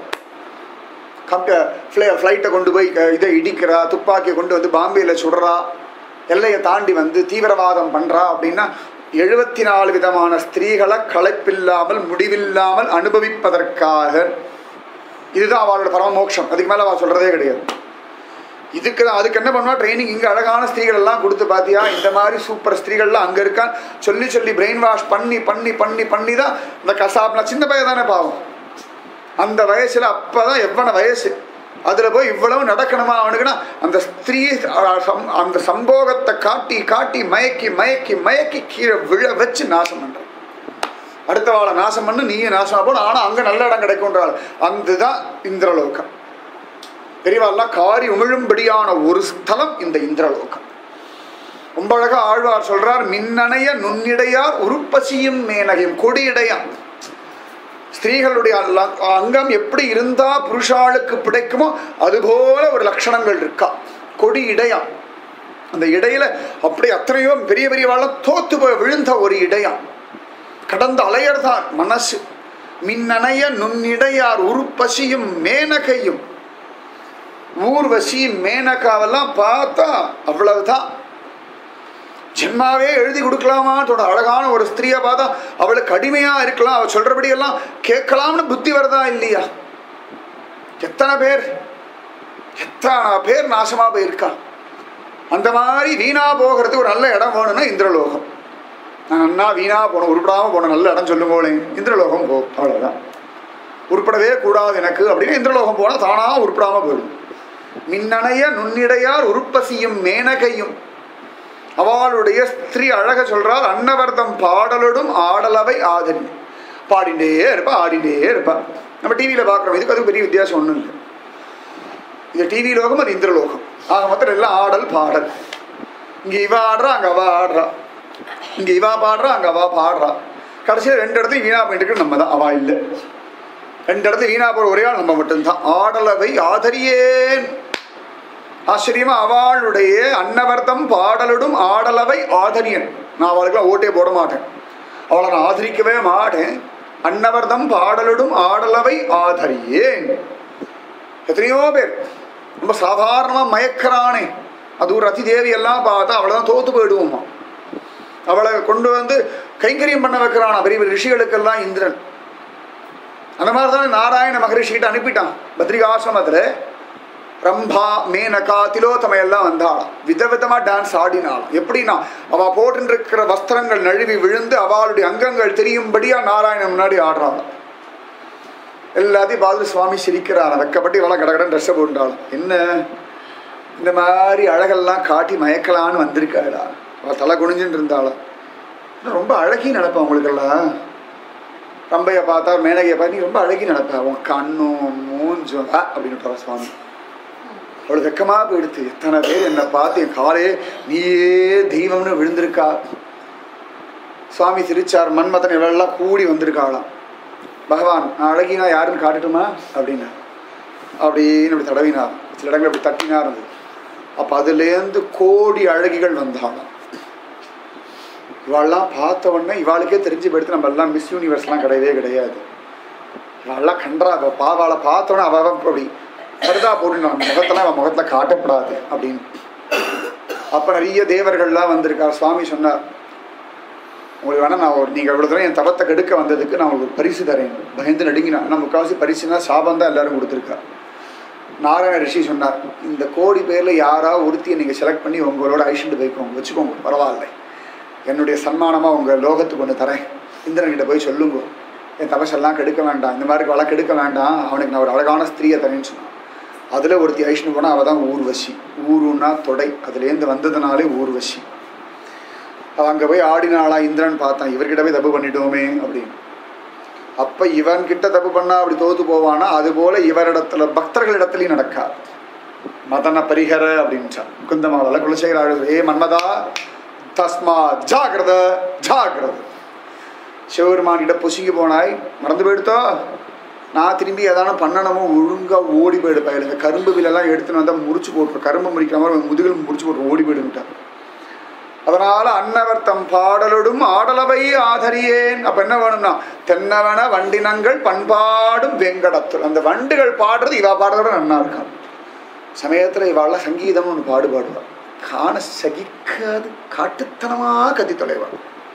கம்ப்யூ ஃப்ளை ஃப்ளைட்டை கொண்டு போய் க- இதை இடிக்கிறா துப்பாக்கியை கொண்டு வந்து பாம்பேயில் சுடுறா எல்லையை தாண்டி வந்து தீவிரவாதம் பண்ணுறா அப்படின்னா எழுபத்தி நாலு விதமான ஸ்திரீகளை களைப்பில்லாமல் முடிவில்லாமல் அனுபவிப்பதற்காக இதுதான் அவளோட பரமமோட்சம் அதுக்கு மேலே அவள் சொல்கிறதே கிடையாது இதுக்கு தான் அதுக்கு என்ன பண்ணுவா ட்ரைனிங் இங்கே அழகான ஸ்திரீகள் எல்லாம் கொடுத்து பார்த்தியா இந்த மாதிரி சூப்பர் ஸ்திரீகள்லாம் அங்கே இருக்கான் சொல்லி சொல்லி பிரெயின் வாஷ் பண்ணி பண்ணி பண்ணி பண்ணி தான் இந்த கசாப்னா சின்ன பையன் தானே பாவம் அந்த வயசுல அப்பதான் எவ்வளவு வயசு அதுல போய் இவ்வளவு நடக்கணுமா அவனுக்குன்னா அந்த ஸ்திரீ அஹ், சம்- அந்த சம்போகத்தை காட்டி காட்டி மயக்கி மயக்கி மயக்கி கீழே விழ வச்சு நாசம் பண்றான் அடுத்த வாழை நாசம் பண்ணு நீயும் நாசமா போன ஆனா அங்க நல்ல இடம் கிடைக்கும்ன்றாள் அதுதான் இந்திரலோகம் பெரியவாள்லாம் காரி உமிழும்படியான ஒரு ஸ்தலம் இந்த இந்திரலோகம் ரொம்ப அழகா ஆழ்வார் சொல்றார் மின்னணைய நுண்ணிடையார் உருப்பசியும் மேனகையும் கொடியிடையான் ஸ்திரீகளுடைய அல்ல- அங்கம் எப்படி இருந்தா புருஷாளுக்கு பிடிக்குமோ அதுபோல ஒரு லட்சணங்கள் இருக்கா கொடி இடையாம் அந்த இடையில அப்படி அத்தனையோ பெரிய பெரிய வாழம் தோத்து போய் விழுந்த ஒரு இடையாம் கடந்த அலையர்தான் மனசு மின்னணைய நுண்ணிடையார் உருப்பசியும் மேனகையும் ஊர்வசி மேனகாவெல்லாம் பார்த்தா அவ்வளவுதான் ஜென்மாவே எழுதி கொடுக்கலாமான்னு தோட அழகான ஒரு ஸ்திரியை பார்த்தா அவளுக்கு அடிமையா இருக்கலாம் அவள் சொல்றபடி எல்லாம் கேட்கலாம்னு புத்தி வருதா இல்லையா எத்தனை பேர் எத்தனை பேர் நாசமா போயிருக்கா அந்த மாதிரி வீணா போகிறது ஒரு நல்ல இடம் வேணும்னா இந்திரலோகம் நான் அண்ணா வீணா போனோம் உருப்படாம போன நல்ல இடம் சொல்லுங்களேன் இந்திரலோகம் போ அவ்வளவுதான் உருப்படவே கூடாது எனக்கு அப்படின்னு இந்திரலோகம் போனால் தானா உருப்படாம போயிடும் மின்னணைய நுண்ணிடையார் உருப்பசியும் மேனகையும் அவளுடைய ஸ்திரீ அழக சொல்றாள் அன்னவர்தம் பாடலோடும் ஆடலவை ஆதரி பாடிண்டே இருப்பா ஆடிண்டே இருப்பா நம்ம டிவியில பார்க்குறோம் இதுக்கு அது பெரிய வித்தியாசம் ஒன்றும் இல்லை இது டிவி லோகம் அது இந்திரலோகம் ஆக மொத்தம் எல்லாம் ஆடல் பாடல் இங்க இவ ஆடுறா அங்க அவ ஆடுறா இங்க இவா பாடுறா அங்க அவ பாடுறா கடைசியில் ரெண்டு இடத்தையும் வீணா பண்ணிட்டு நம்ம தான் அவா இல்லை ரெண்டு இடத்துல வீணா போற ஒரே ஆள் நம்ம மட்டும்தான் ஆடலவை ஆதரியேன் ஆச்சரியமா அவளுடைய அன்னவர்த்தம் பாடலோடும் ஆடலவை ஆதரியன் நான் அவளுக்குலாம் ஓட்டே போட மாட்டேன் அவளை நான் ஆதரிக்கவே மாட்டேன் அன்னவர்தம் பாடலோடும் ஆடலவை ஆதரியேன் எத்தனையோ பேர் ரொம்ப சாதாரணமா மயக்கறானே அது ஒரு ரதி தேவி எல்லாம் பார்த்தா அவளை தான் தோத்து போயிடுவோமா அவளை கொண்டு வந்து கைங்கரியம் பண்ண வைக்கிறானா பெரிய பெரிய ரிஷிகளுக்கெல்லாம் இந்திரன் அந்த மாதிரி தான் நாராயண மகரிஷிகிட்ட அனுப்பிட்டான் பத்ரிகாசிரமத்தில் ரம்பா மேனகா திலோத்தமை எல்லாம் வந்தாளாம் விதவிதமா டான்ஸ் ஆடினாளாம் எப்படின்னா அவ போட்டுருக்கிற வஸ்திரங்கள் நழுவி விழுந்து அவளுடைய அங்கங்கள் தெரியும்படியா நாராயணன் முன்னாடி ஆடுறாளாம் எல்லாத்தையும் பார்த்து சுவாமி சிரிக்கிறாராம் வெக்கப்பட்டு இவெல்லாம் கடகடன் ட்ரெஸ்ஸை போட்டாளாம் என்ன இந்த மாதிரி அழகெல்லாம் காட்டி மயக்கலான்னு வந்திருக்காளா அவ தலை குனிஞ்சுட்டு இருந்தாளாம் இன்னும் ரொம்ப அழகி நடப்பா உங்களுக்கெல்லாம் ரம்பையை பார்த்தா மேனகையை பார்த்து நீ ரொம்ப அழகி நடப்ப உன் கண்ணும் மூஞ்சும் ஆ, அப்படின்னு விட்டாரா சுவாமி அவளுக்கு வெக்கமாக போயிடுத்து எத்தனை பேர் என்னை பார்த்து என் காலே நீயே தெய்வம்னு விழுந்திருக்கா சுவாமி சிரிச்சார் மன்மதன் இவெல்லாம் கூடி வந்திருக்காளாம் பகவான் நான் அழகினா யாருன்னு காட்டட்டுமா அப்படின்னா அப்படின்னு இப்படி தடவினார் சில இடங்கள் இப்படி தட்டினா இருந்தது அப்போ அதுலேருந்து கோடி அழகிகள் வந்தாளாம் இவாள்லாம் பார்த்த உடனே இவாளுக்கே தெரிஞ்சு போயிடுத்து நம்ம எல்லாம் மிஸ் யூனிவர்ஸ்லாம் கிடையவே கிடையாது நல்லா கன்றா அவள் பாவாளை பார்த்தோன்னே அவள் அவன் அப்படி கருதா போட்டு நான் முகத்தெல்லாம் அவன் முகத்தில் காட்டப்படாது அப்படின்னு அப்போ நிறைய தேவர்கள்லாம் வந்திருக்கார் சுவாமி சொன்னார் உங்களுக்கு வேணா நான் ஒரு நீங்கள் இவ்வளோ தூரம் என் தவத்தை கெடுக்க வந்ததுக்கு நான் உங்களுக்கு ஒரு பரிசு தரேன் பயந்து நடுங்கினா நான் முக்கால்வாசி பரிசுனா சாபம் தான் எல்லாரும் கொடுத்துருக்கா நாராயண ரிஷி சொன்னார் இந்த கோடி பேரில் யாரா ஒருத்தியை நீங்கள் செலக்ட் பண்ணி உங்களோட ஐஷண்டு போய்க்கோங்க வச்சுக்கோங்க பரவாயில்ல என்னுடைய சன்மானமாக உங்கள் லோகத்துக்கு ஒன்று தரேன் இந்திரன்கிட்ட போய் சொல்லுங்க என் தபசெல்லாம் கெடுக்க வேண்டாம் இந்த மாதிரி வள கெடுக்க வேண்டாம் அவனுக்கு நான் ஒரு அழகான ஸ்திரீயை தரேன்னு சொன்னான் அதில் ஒருத்தி ஐஷ்ணு போனால் அவள் தான் ஊர்வசி ஊருன்னா தொடை அதுலேருந்து வந்ததுனாலே ஊர்வசி அவள் அங்கே போய் ஆடினாளா இந்திரன் பார்த்தான் இவர்கிட்ட போய் தப்பு பண்ணிட்டோமே அப்படின்னு அப்போ இவன் கிட்ட தப்பு பண்ணா அப்படி தோத்து போவானா அதுபோல இவரிடத்துல பக்தர்களிடத்துலையும் நடக்காது மதன பரிகர அப்படின்ச்சா குந்தமாவில் குலசேகர ஏ மன்மதா தஸ்மா ஜாகிரத ஜாகிரத சிவபெருமானிட்ட பொசுங்கி போனாய் மறந்து போயிடுத்தோ நான் திரும்பி எதான பண்ணணுமோ ஒழுங்காக ஓடி போயிடு பயிலுங்க கரும்பு விலெல்லாம் எடுத்துன்னு வந்தால் முறிச்சு போட்டுரும் கரும்பு முறிக்கிற மாதிரி முதுகில் முறிச்சு போட்டுரும் ஓடி போயிடுங்கிட்டார் அதனால அன்னவர் தம் பாடலொடும் ஆடலவை ஆதரியேன் அப்ப என்ன வேணும்னா தென்னவன வண்டினங்கள் பண்பாடும் வெங்கடத்துள் அந்த வண்டுகள் பாடுறது இவா பாடுறதோட நன்னா இருக்கான் சமயத்துல இவாள சங்கீதம் ஒன்று பாடு பாடுவா காண சகிக்காது காட்டுத்தனமா கத்தி தொலைவாள்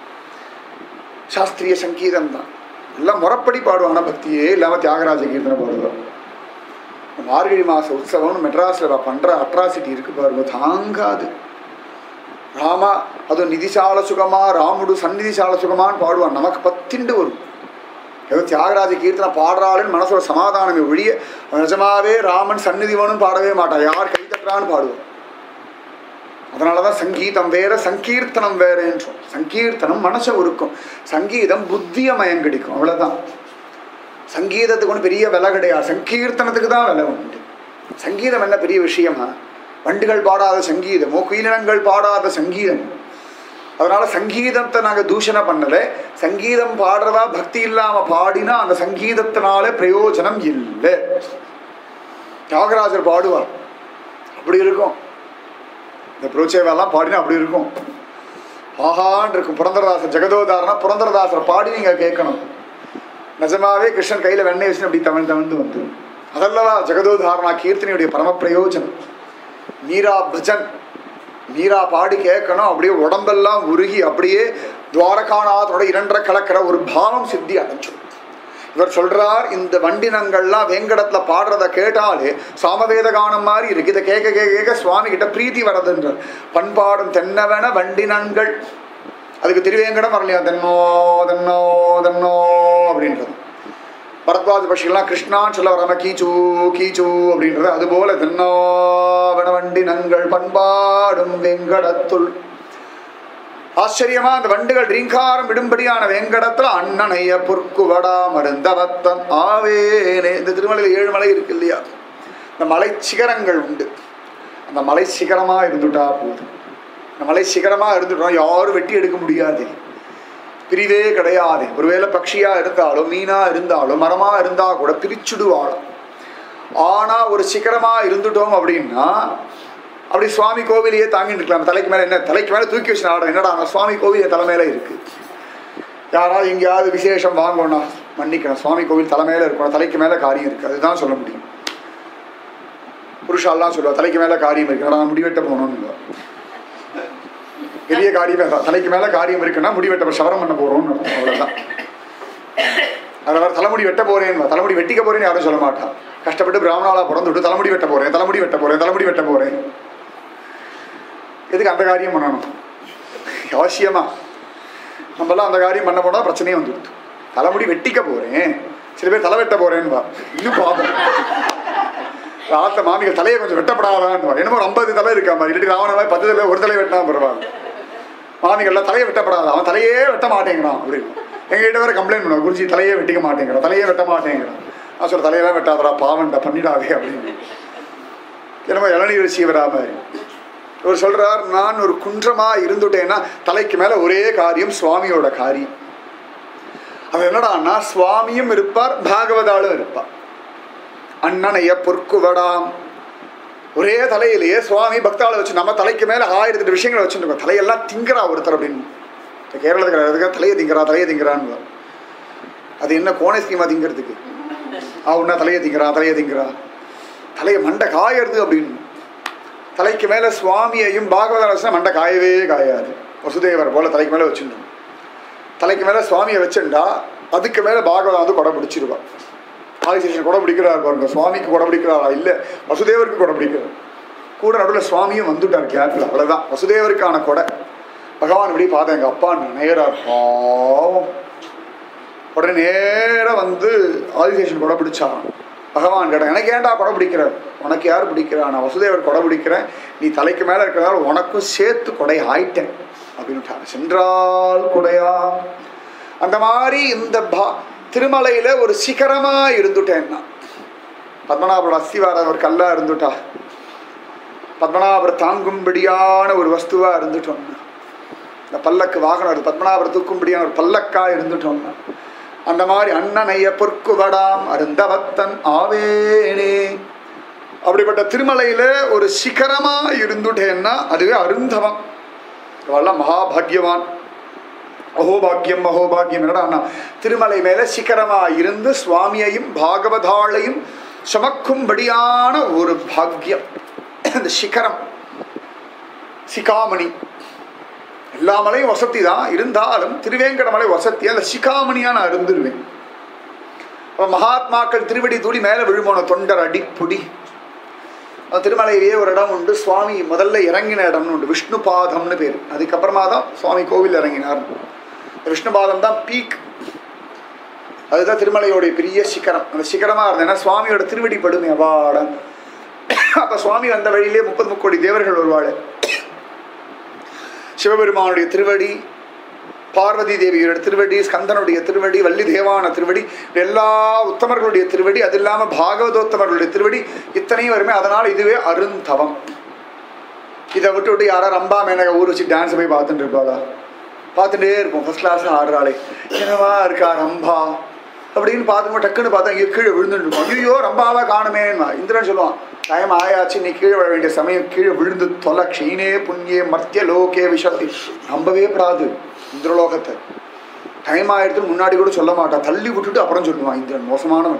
சாஸ்திரிய சங்கீதம் தான் எல்லாம் முறப்படி பாடுவான பக்தியே இல்லாம தியாகராஜ கீர்த்தனை பாடுவாள் மார்கழி மாச உற்சவம்னு மெட்ராஸ்ல பண்ற அட்ராசிட்டி இருக்கு பாருங்க தாங்காது ராமா அது நிதிசால சுகமா ராமுடு சந்நிதிசால சுகமான்னு பாடுவான் நமக்கு பத்திண்டு வரும் ஏதோ தியாகராஜ கீர்த்தனை பாடுறாளுன்னு மனசுல சமாதானமே ஒழிய நிஜமாவே ராமன் சந்நிதி வேணும் பாடவே மாட்டான் யார் கை தட்டுறான்னு பாடுவான் அதனாலதான் சங்கீதம் வேற சங்கீர்த்தனம் வேறேன்றோம் சங்கீர்த்தனம் மனசை உருக்கும் சங்கீதம் புத்திய மயங்கடிக்கும் அவ்வளவுதான் சங்கீதத்துக்கு ஒன்றும் பெரிய விலை கிடையாது சங்கீர்த்தனத்துக்கு தான் விலை உண்டு சங்கீதம் என்ன பெரிய விஷயமா வண்டுகள் பாடாத சங்கீதமோ குயிலினங்கள் பாடாத சங்கீதம் அதனால சங்கீதத்தை நாங்கள் தூஷணம் பண்ணல சங்கீதம் பாடுறதா பக்தி இல்லாம பாடினா அந்த சங்கீதத்தினால பிரயோஜனம் இல்லை தியாகராஜர் பாடுவார் அப்படி இருக்கும் இந்த புரோச்சேவெல்லாம் பாடினா அப்படி இருக்கும் ஆஹான் இருக்கும் புரந்தரதாசர் ஜெகதோதாரனா புரந்தரதாசர் பாடி நீங்க கேட்கணும் நிஜமாவே கிருஷ்ணன் கையில வெண்ணெய் வச்சு அப்படி தமிழ் தமிழ்ந்து வந்துடும் அதல்லவா ஜெகதோதாரணா கீர்த்தனையுடைய பரம பிரயோஜனம் மீரா பஜன் மீரா பாடி கேட்கணும் அப்படியே உடம்பெல்லாம் உருகி அப்படியே துவாரகாநாதோட இரண்டரை கலக்கிற ஒரு பாவம் சித்தி அடைஞ்சிடும் இவர் சொல்றார் இந்த வண்டினங்கள்லாம் வேங்கடத்துல பாடுறத கேட்டாலே சாமவேத கானம் மாதிரி இருக்கு இதை கேட்க கேட்க கேட்க சுவாமி கிட்ட பிரீத்தி வரதுன்றார் பண்பாடும் தென்னவன வண்டினங்கள் அதுக்கு திருவேங்கடம் வரலையா தென்னோ தென்னோ தென்னோ அப்படின்றது பரத்வாஜ பட்சிகள்லாம் கிருஷ்ணான்னு சொல்ல வராம கீச்சு கீச்சு அப்படின்றது அதுபோல தென்னாவன வண்டினங்கள் பண்பாடும் வெங்கடத்துள் ஆச்சரியமா அந்த வண்டுகள் ரீங்காரம் விடும்படியான வெங்கடத்துல அண்ணனைய பொற்குவடா மருந்தவத்தன் ஆவேனே இந்த திருமலையில் ஏழு மலை இருக்கு இல்லையா இந்த மலை சிகரங்கள் உண்டு அந்த மலை சிகரமா இருந்துட்டா போதும் இந்த மலை சிகரமா இருந்துட்டோம் யாரும் வெட்டி எடுக்க முடியாது பிரிவே கிடையாது ஒருவேளை பட்சியா இருந்தாலும் மீனா இருந்தாலும் மரமா இருந்தா கூட பிரிச்சுடுவாளும் ஆனா ஒரு சிகரமா இருந்துட்டோம் அப்படின்னா அப்படி சுவாமி கோவிலையே தாங்கிட்டு இருக்கலாம் தலைக்கு மேல என்ன தலைக்கு மேல தூக்கி வச்சு ஆடும் என்னடா அந்த சுவாமி கோவில் என் தலை மேல இருக்கு யாராவது எங்கேயாவது விசேஷம் வாங்கணும் மன்னிக்கணும் சுவாமி கோவில் தலை மேல இருக்கணும் தலைக்கு மேல காரியம் இருக்கு அதுதான் சொல்ல முடியும் புருஷாலாம் சொல்லுவா தலைக்கு மேல காரியம் இருக்கு நான் முடிவெட்ட போகணும்னு பெரிய காரியமே தான் தலைக்கு மேல காரியம் இருக்குன்னா முடி வெட்ட சவரம் பண்ண போறோம்னு அர்த்தம். அவ்வளவுதான் அதில் தலைமுடி வெட்ட போறேன் தலைமுடி வெட்டிக்க போறேன்னு யாரும் சொல்ல மாட்டான் கஷ்டப்பட்டு பிராமணாலா பிறந்து விட்டு தலைமுடி வெட்ட போறேன் தலைமுடி வெட்ட போறேன் தலைமுடி வெட்ட போறேன் எதுக்கு அந்த காரியம் பண்ணணும் அவசியமா நம்மலாம் அந்த காரியம் பண்ண போனா பிரச்சனையே வந்துடுது தலைமுடி வெட்டிக்க போறேன் சில பேர் தலை வெட்ட போறேன்னு இன்னும் பாவம் ராத்த மாமிகள் தலையை கொஞ்சம் வெட்டப்படாதான்னு என்னமோ ஒரு ஐம்பது தலை இருக்கா மாதிரி இல்லாட்டி ராவண மாதிரி பத்து தலை ஒரு தலை வெட்டினா பரவாயில்ல மாமிகள்லாம் தலையை வெட்டப்படாது அவன் தலையே வெட்ட மாட்டேங்கிறான் அப்படின்னு எங்ககிட்ட வேற கம்ப்ளைண்ட் பண்ணுவான் குருஜி தலையே வெட்டிக்க மாட்டேங்கிறான் தலையே வெட்ட மாட்டேங்கிறான் நான் சொல்ல தலையெல்லாம் வெட்டாதடா பாவன்டா பண்ணிடாதே அப்படின்னு என்னமோ இளநீர் சீவரா மாதிரி இவர் சொல்றார் நான் ஒரு குன்றமா இருந்துட்டேன்னா தலைக்கு மேல ஒரே காரியம் சுவாமியோட காரியம் அது என்னடான்னா சுவாமியும் இருப்பார் பாகவதாலும் இருப்பார் அண்ணனைய பொற்குவடாம் ஒரே தலையிலேயே சுவாமி பக்தாளை வச்சு நம்ம தலைக்கு மேல ஆயிரத்தி எட்டு விஷயங்களை வச்சுருக்கோம் தலையெல்லாம் திங்கிறா ஒருத்தர் அப்படின்னு இந்த கேரளத்துக்கு தலையை திங்கிறா தலையை திங்கிறான்னு அது என்ன கோணை ஸ்கீமா திங்கிறதுக்கு அவனா தலையை திங்கிறா தலையை திங்கிறா தலையை மண்டை காயறது அப்படின்னு தலைக்கு மேலே சுவாமியையும் பாகவத ரசனை மண்டை காயவே காயாது வசுதேவர் போல தலைக்கு மேலே வச்சுருந்தோம் தலைக்கு மேலே சுவாமியை வச்சுண்டா அதுக்கு மேலே பாகவதம் வந்து கொடை பிடிச்சிருவா ஆதிசேஷன் கொடை பிடிக்கிறார் பாருங்க சுவாமிக்கு கொடை பிடிக்கிறாரா இல்லை வசுதேவருக்கு கொடை பிடிக்கிறார் கூட நடுவில் சுவாமியும் வந்துட்டார் கேப்பில் அவ்வளோதான் வசுதேவருக்கான கொடை பகவான் இப்படி பார்த்தேன் எங்கள் அப்பா நேரார் பாவம் உடனே நேராக வந்து ஆதிசேஷன் கொடை பிடிச்சான் பகவான் கேட்டான் எனக்கு ஏன்டா கொடை பிடிக்கிற உனக்கு யார் பிடிக்கிறா நான் வசுதேவர் கொடை பிடிக்கிறேன் நீ தலைக்கு மேலே இருக்கிறதால உனக்கும் சேர்த்து கொடை ஆயிட்டேன் அப்படின்னு சென்றால் கொடையா அந்த மாதிரி இந்த பா திருமலையில் ஒரு சிகரமாக இருந்துட்டேன் நான் பத்மநாபரோட அஸ்திவாரம் ஒரு கல்லா இருந்துட்டா பத்மநாபர் தாங்கும்படியான ஒரு வஸ்துவா இருந்துட்டோம் இந்த பல்லக்கு வாகனம் அது பத்மநாபர் தூக்கும்படியான ஒரு பல்லக்கா இருந்துட்டோம் அந்த மாதிரி அண்ணனைய பொற்குவடாம் அருந்தவத்தன் ஆவேனே அப்படிப்பட்ட திருமலையில ஒரு சிகரமா இருந்துட்டேன்னா அதுவே அருந்தவம் இவெல்லாம் மகாபாகியவான் அஹோபாக்கியம் அஹோபாக்கியம் என்னடா திருமலை மேல சிகரமா இருந்து சுவாமியையும் பாகவதாளையும் சுமக்கும்படியான ஒரு பாக்கியம் இந்த சிகரம் சிகாமணி எல்லா மலையும் வசதி தான் இருந்தாலும் திருவேங்கடமலை வசதி அந்த சிகாமணியா நான் இருந்துருவேன் அப்ப மகாத்மாக்கள் திருவடி தூடி மேல விழுமோன தொண்டர் அடிப்புடி அந்த திருமலையிலேயே ஒரு இடம் உண்டு சுவாமி முதல்ல இறங்கின இடம்னு உண்டு விஷ்ணு பாதம்னு பேர் அதுக்கப்புறமா தான் சுவாமி கோவில் இறங்கினார் விஷ்ணு பாதம் தான் பீக் அதுதான் திருமலையோடைய பெரிய சிகரம் அந்த சிகரமாக இருந்தேன்னா சுவாமியோட திருவடி படுமை அபாடம் அப்போ சுவாமி வந்த வழியிலே முப்பது முக்கோடி தேவர்கள் வருவாள் சிவபெருமானுடைய திருவடி பார்வதி தேவியோட திருவடி ஸ்கந்தனுடைய திருவடி வள்ளி தேவான திருவடி எல்லா உத்தமர்களுடைய திருவடி அது இல்லாமல் பாகவதோத்தமர்களுடைய திருவடி இத்தனையும் வருமே அதனால் இதுவே அருந்தவம் இதை விட்டு விட்டு யாரா ரம்பா மேனக ஊர் வச்சு டான்ஸ் போய் பார்த்துட்டு இருப்பாளா பார்த்துட்டே இருப்போம் ஃபர்ஸ்ட் கிளாஸ் ஆடுறாளே என்னவா இருக்கா ரம்பா அப்படின்னு பார்த்துட்டு டக்குன்னு பார்த்தா இங்கே கீழே விழுந்துட்டு இருப்போம் ஐயோ ரம்பாவா காணுமேன்னா இந்திரன் சொல்லுவான் டைம் ஆயாச்சு நீ கீழே விழ வேண்டிய சமயம் கீழே விழுந்து தொலை க்ஷீணே புண்ணியே மர்த்திய லோகே விஷத்தி நம்பவே படாது இந்திரலோகத்தை டைம் ஆயிடுதுன்னு முன்னாடி கூட சொல்ல மாட்டான் தள்ளி விட்டுட்டு அப்புறம் சொல்லுவான் இந்திரன் மோசமானவன்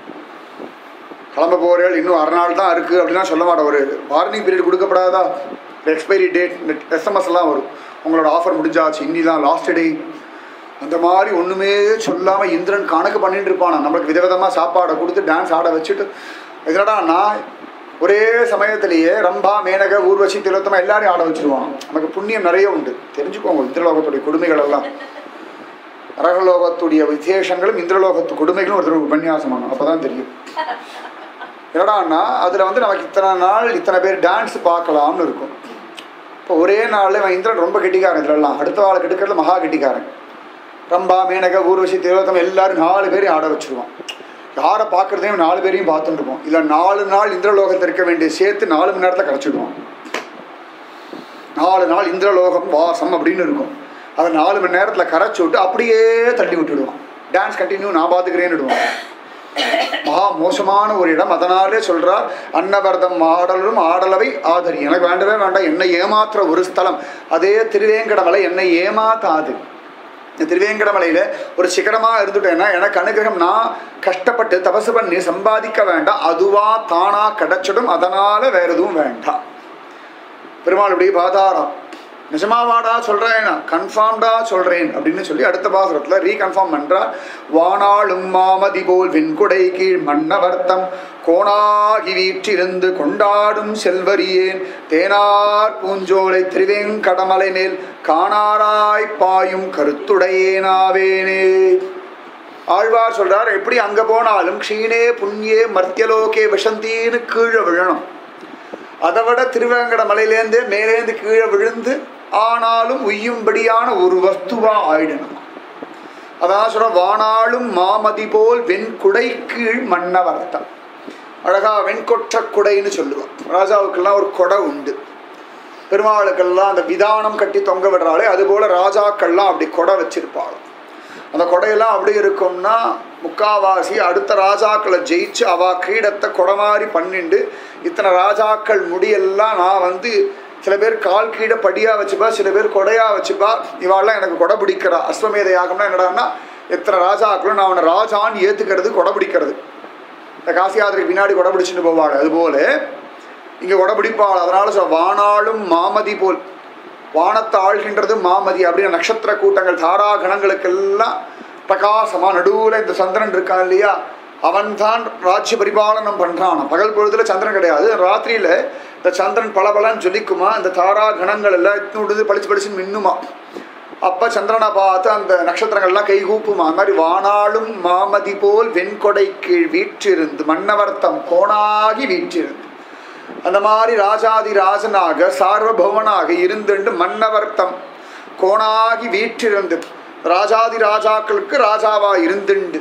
கிளம்ப போகிறேன் இன்னும் அரை நாள் தான் இருக்குது அப்படிலாம் சொல்ல மாட்டேன் ஒரு வார்னிங் பீரியட் கொடுக்கப்படாதா எக்ஸ்பைரி டேட் எஸ்எம்எஸ் எல்லாம் வரும் உங்களோட ஆஃபர் முடிஞ்சாச்சு இன்னி தான் லாஸ்ட் டே அந்த மாதிரி ஒன்றுமே சொல்லாமல் இந்திரன் கணக்கு பண்ணிட்டு இருப்பானா நம்மளுக்கு விதவிதமாக சாப்பாடை கொடுத்து டான்ஸ் ஆட வச்சுட்டு இதனடா நான் ஒரே சமயத்திலேயே ரம்பா மேனக ஊர்வசி திலோத்தமா எல்லாரையும் ஆட வச்சிருவான் நமக்கு புண்ணியம் நிறைய உண்டு தெரிஞ்சுக்கோங்க இந்திரலோகத்துடைய கொடுமைகள் எல்லாம் அரகலோகத்துடைய விசேஷங்களும் இந்திரலோகத்து கொடுமைகளும் ஒரு தடவை உபன்யாசமானோம் அப்போ தான் தெரியும் என்னடான்னா அதில் வந்து நமக்கு இத்தனை நாள் இத்தனை பேர் டான்ஸ் பார்க்கலாம்னு இருக்கும் இப்போ ஒரே நாளில் இவன் இந்திரன் ரொம்ப கெட்டிக்காரன் இதுலலாம் அடுத்த ஆள் கெடுக்கிறது மகா கெட்டிக்காரன் ரம்பா மேனக ஊர்வசி திரோத்தம் எல்லாரும் நாலு பேரையும் ஆட வச்சிருவான் யாரை பார்க்குறதையும் நாலு பேரையும் பார்த்துட்டு இருப்போம் இல்லை நாலு நாள் இந்திரலோகத்தில் இருக்க வேண்டிய சேர்த்து நாலு மணி நேரத்தில் கிடச்சிடுவான் நாலு நாள் இந்திரலோகம் வாசம் அப்படின்னு இருக்கும் அதை நாலு மணி நேரத்தில் கரைச்சி விட்டு அப்படியே தள்ளி விட்டுடுவான் டான்ஸ் கண்டினியூ நான் பார்த்துக்கிறேன்னுடுவான் மகா மோசமான ஒரு இடம் அதனாலே சொல்றார் அன்னவர்தம் ஆடலும் ஆடலவை ஆதரி எனக்கு வேண்டவே வேண்டாம் என்னை ஏமாத்துற ஒரு ஸ்தலம் அதே திருவேங்கடமலை என்னை ஏமாத்தாது இந்த திருவேங்கடமலையில் ஒரு சிகரமாக இருந்துட்டேன்னா எனக்கு அனுகிரகம் நான் கஷ்டப்பட்டு தபசு பண்ணி சம்பாதிக்க வேண்டாம் அதுவா தானா கிடைச்சிடும் அதனால வேற எதுவும் வேண்டாம் பெருமாள் இப்படி பாதாராம் நிஜமாவாடா சொல்றேன் கன்ஃபார்ம்டா சொல்றேன் அப்படின்னு சொல்லி அடுத்த பாசுரத்தில் ரீகன்ஃபார்ம் பண்றார் வானாளும் மாமதி போல் வெண்குடை கீழ் மன்னவர்த்தம் கோணாகி வீற்றிருந்து கொண்டாடும் செல்வரியேன் தேனார் பூஞ்சோலை திருவேங்கடமலை மேல் காணாராய் பாயும் கருத்துடையேனாவேனே ஆழ்வார் சொல்றார் எப்படி அங்க போனாலும் க்ஷீணே புண்ணியே மர்த்தியலோகே விஷந்தின்னு கீழே விழணும் அதை விட திருவேங்கட மலையிலேருந்து மேலேந்து கீழே விழுந்து ஆனாலும் உய்யும்படியான ஒரு வஸ்துவா ஆயிடணும் அதான் சொல்ற வானாலும் மாமதி போல் வெண்குடை கீழ் மன்னவர்த்தம் அழகா வெண்கொற்ற குடைன்னு சொல்லுவோம் ராஜாவுக்கெல்லாம் ஒரு கொடை உண்டு பெருமாளுக்கெல்லாம் அந்த விதானம் கட்டி தொங்க விடுறாளே அதுபோல ராஜாக்கள்லாம் அப்படி கொடை வச்சிருப்பாள் அந்த கொடையெல்லாம் அப்படி இருக்கும்னா முக்காவாசி அடுத்த ராஜாக்களை ஜெயிச்சு அவ கிரீடத்தை கொடை மாதிரி பண்ணிண்டு இத்தனை ராஜாக்கள் முடியெல்லாம் நான் வந்து சில பேர் கால் கீழே படியாக வச்சுப்பா சில பேர் கொடையாக வச்சுப்பா இவாள்லாம் எனக்கு கொடை பிடிக்கிறா அஸ்வமேத யாகம்னா என்னடான்னா எத்தனை ராஜாக்களும் நான் அவனை ராஜான்னு ஏற்றுக்கிறது கொடை பிடிக்கிறது இந்த காசி யாத்திரைக்கு பின்னாடி கொடை பிடிச்சிட்டு போவாள் அதுபோல இங்கே கொடை பிடிப்பாள் அதனால சொல் வானாளும் மாமதி போல் வானத்தை ஆள்கின்றது மாமதி அப்படின்னு நட்சத்திர கூட்டங்கள் தாரா கணங்களுக்கெல்லாம் பிரகாசமா நடுவுல இந்த சந்திரன் இருக்கான் இல்லையா அவன்தான் ராஜ்ய பரிபாலனம் பண்றான் பகல் பொழுதுல சந்திரன் கிடையாது ராத்திரியில இந்த சந்திரன் பளபளன்னு ஜொலிக்குமா இந்த தாரா கணங்கள் எல்லாம் இத்தனோடு பளிச்சு பளிச்சுன்னு மின்னுமா அப்ப சந்திரனை பார்த்து அந்த நட்சத்திரங்கள்லாம் கை கூப்புமா அந்த மாதிரி வானாளும் மாமதி போல் வெண்கொடை கீழ் வீற்றிருந்து மன்னவர்த்தம் கோணாகி வீற்றிருந்து அந்த மாதிரி ராஜாதி ராஜனாக சார்வபௌமனாக இருந்துண்டு மன்னவர்த்தம் கோணாகி வீற்றிருந்து ராஜாதி ராஜாக்களுக்கு ராஜாவா இருந்துண்டு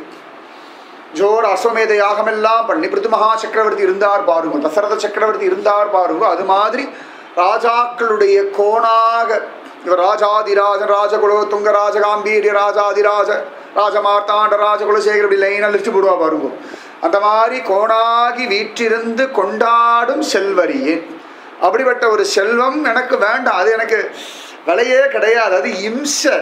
ஜோர் அஸ்வமேத யாகமெல்லாம் பண்ணி பிருத்து மகா சக்கரவர்த்தி இருந்தார் பாருங்க தசரத சக்கரவர்த்தி இருந்தார் பாருங்க அது மாதிரி ராஜாக்களுடைய கோணாக இவர் ராஜாதிராஜன் ராஜகுலோ துங்க ராஜகாம்பீரிய ராஜாதிராஜ ராஜமார்த்தாண்ட ராஜகுலசேகர் இப்படி லைனாக லிஸ்ட் போடுவா பாருங்க அந்த மாதிரி கோணாகி வீற்றிருந்து கொண்டாடும் செல்வரியே அப்படிப்பட்ட ஒரு செல்வம் எனக்கு வேண்டாம் அது எனக்கு விலையே கிடையாது அது இம்சை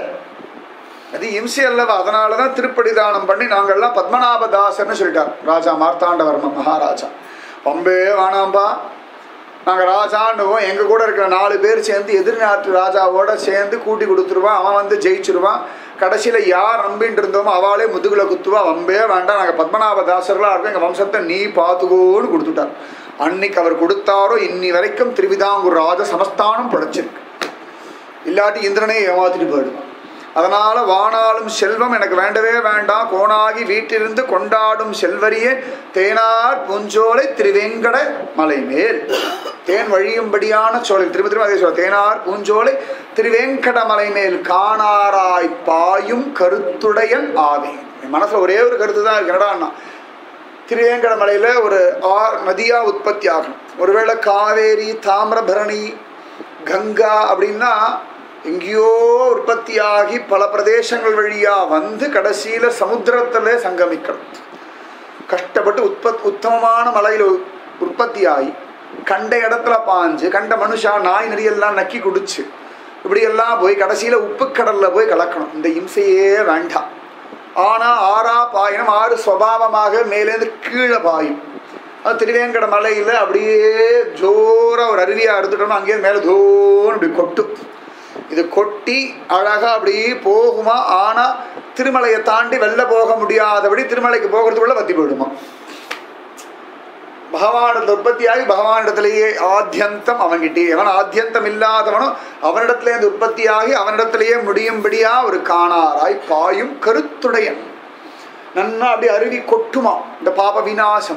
அது இம்சை அல்லவா அதனால தான் திருப்படி தானம் பண்ணி நாங்கள்லாம் பத்மநாபதாசர்னு சொல்லிட்டார் ராஜா மார்த்தாண்டவர்மன் மகாராஜா பம்பே வேணாம்பா நாங்கள் ராஜான்னுவோம் எங்கள் கூட இருக்கிற நாலு பேர் சேர்ந்து எதிர்நாட்டு ராஜாவோட சேர்ந்து கூட்டி கொடுத்துருவான் அவன் வந்து ஜெயிச்சிருவான் கடைசியில் யார் நம்பின்னு இருந்தோமோ அவளே முதுகுல குத்துவா வம்பே வேண்டாம் நாங்கள் பத்மநாபதாசர்களாக இருக்கோம் எங்கள் வம்சத்தை நீ பார்த்துக்கோன்னு கொடுத்துட்டார் அன்னைக்கு அவர் கொடுத்தாரோ இன்னி வரைக்கும் திருவிதாங்கூர் ராஜ சமஸ்தானம் படைச்சிருக்கு இல்லாட்டி இந்திரனே ஏமாத்திட்டு போயிடுவான் அதனால வானாலும் செல்வம் எனக்கு வேண்டவே வேண்டாம் கோணாகி வீட்டிலிருந்து கொண்டாடும் செல்வரியே தேனார் பூஞ்சோலை திருவேங்கட மலை மேல் தேன் வழியும்படியான சோலை திரும்ப திரும்ப அதே சொல்ல தேனார் பூஞ்சோலை திருவேங்கட மலை மேல் காணாராய் பாயும் கருத்துடையன் ஆவேன் என் மனசுல ஒரே ஒரு கருத்து தான் இருக்கு என்னடா திருவேங்கட மலையில ஒரு ஆர் நதியா உற்பத்தி ஆகும் ஒருவேளை காவேரி தாமிரபரணி கங்கா அப்படின்னா எங்கேயோ உற்பத்தியாகி பல பிரதேசங்கள் வழியா வந்து கடைசியில சமுத்திரத்துல சங்கமிக்கணும் கஷ்டப்பட்டு உற்பத் உத்தமமான மலையில உ- உற்பத்தியாகி கண்ட இடத்துல பாஞ்சு கண்ட மனுஷா நாய் நரியெல்லாம் நக்கி குடிச்சு இப்படியெல்லாம் போய் கடைசியில உப்பு கடல்ல போய் கலக்கணும் இந்த இம்சையே வேண்டாம் ஆனா ஆறா பாயினும் ஆறு சுவாவமாக மேலேருந்து கீழே பாயும் அது திருவேங்கட மலையில அப்படியே ஜோரா ஒரு அருவியா இருந்துட்டோம்னா அங்கேயே மேலே தோன்னு இப்படி கொட்டும் இது கொட்டி அழகா அப்படியே போகுமா ஆனா திருமலையை தாண்டி வெளில போக முடியாதபடி திருமலைக்கு போகிறதுக்குள்ள வத்தி போயிடுமா பகவானது உற்பத்தியாகி பகவானிடத்திலேயே ஆத்தியந்தம் அவன்கிட்டே எவன் ஆத்தியந்தம் இல்லாதவனோ அவனிடத்திலேருந்து உற்பத்தியாகி அவனிடத்திலேயே முடியும்படியா ஒரு காணாராய் பாயும் கருத்துடையன் நன்னா அப்படி அருவி கொட்டுமா இந்த பாப விநாசம்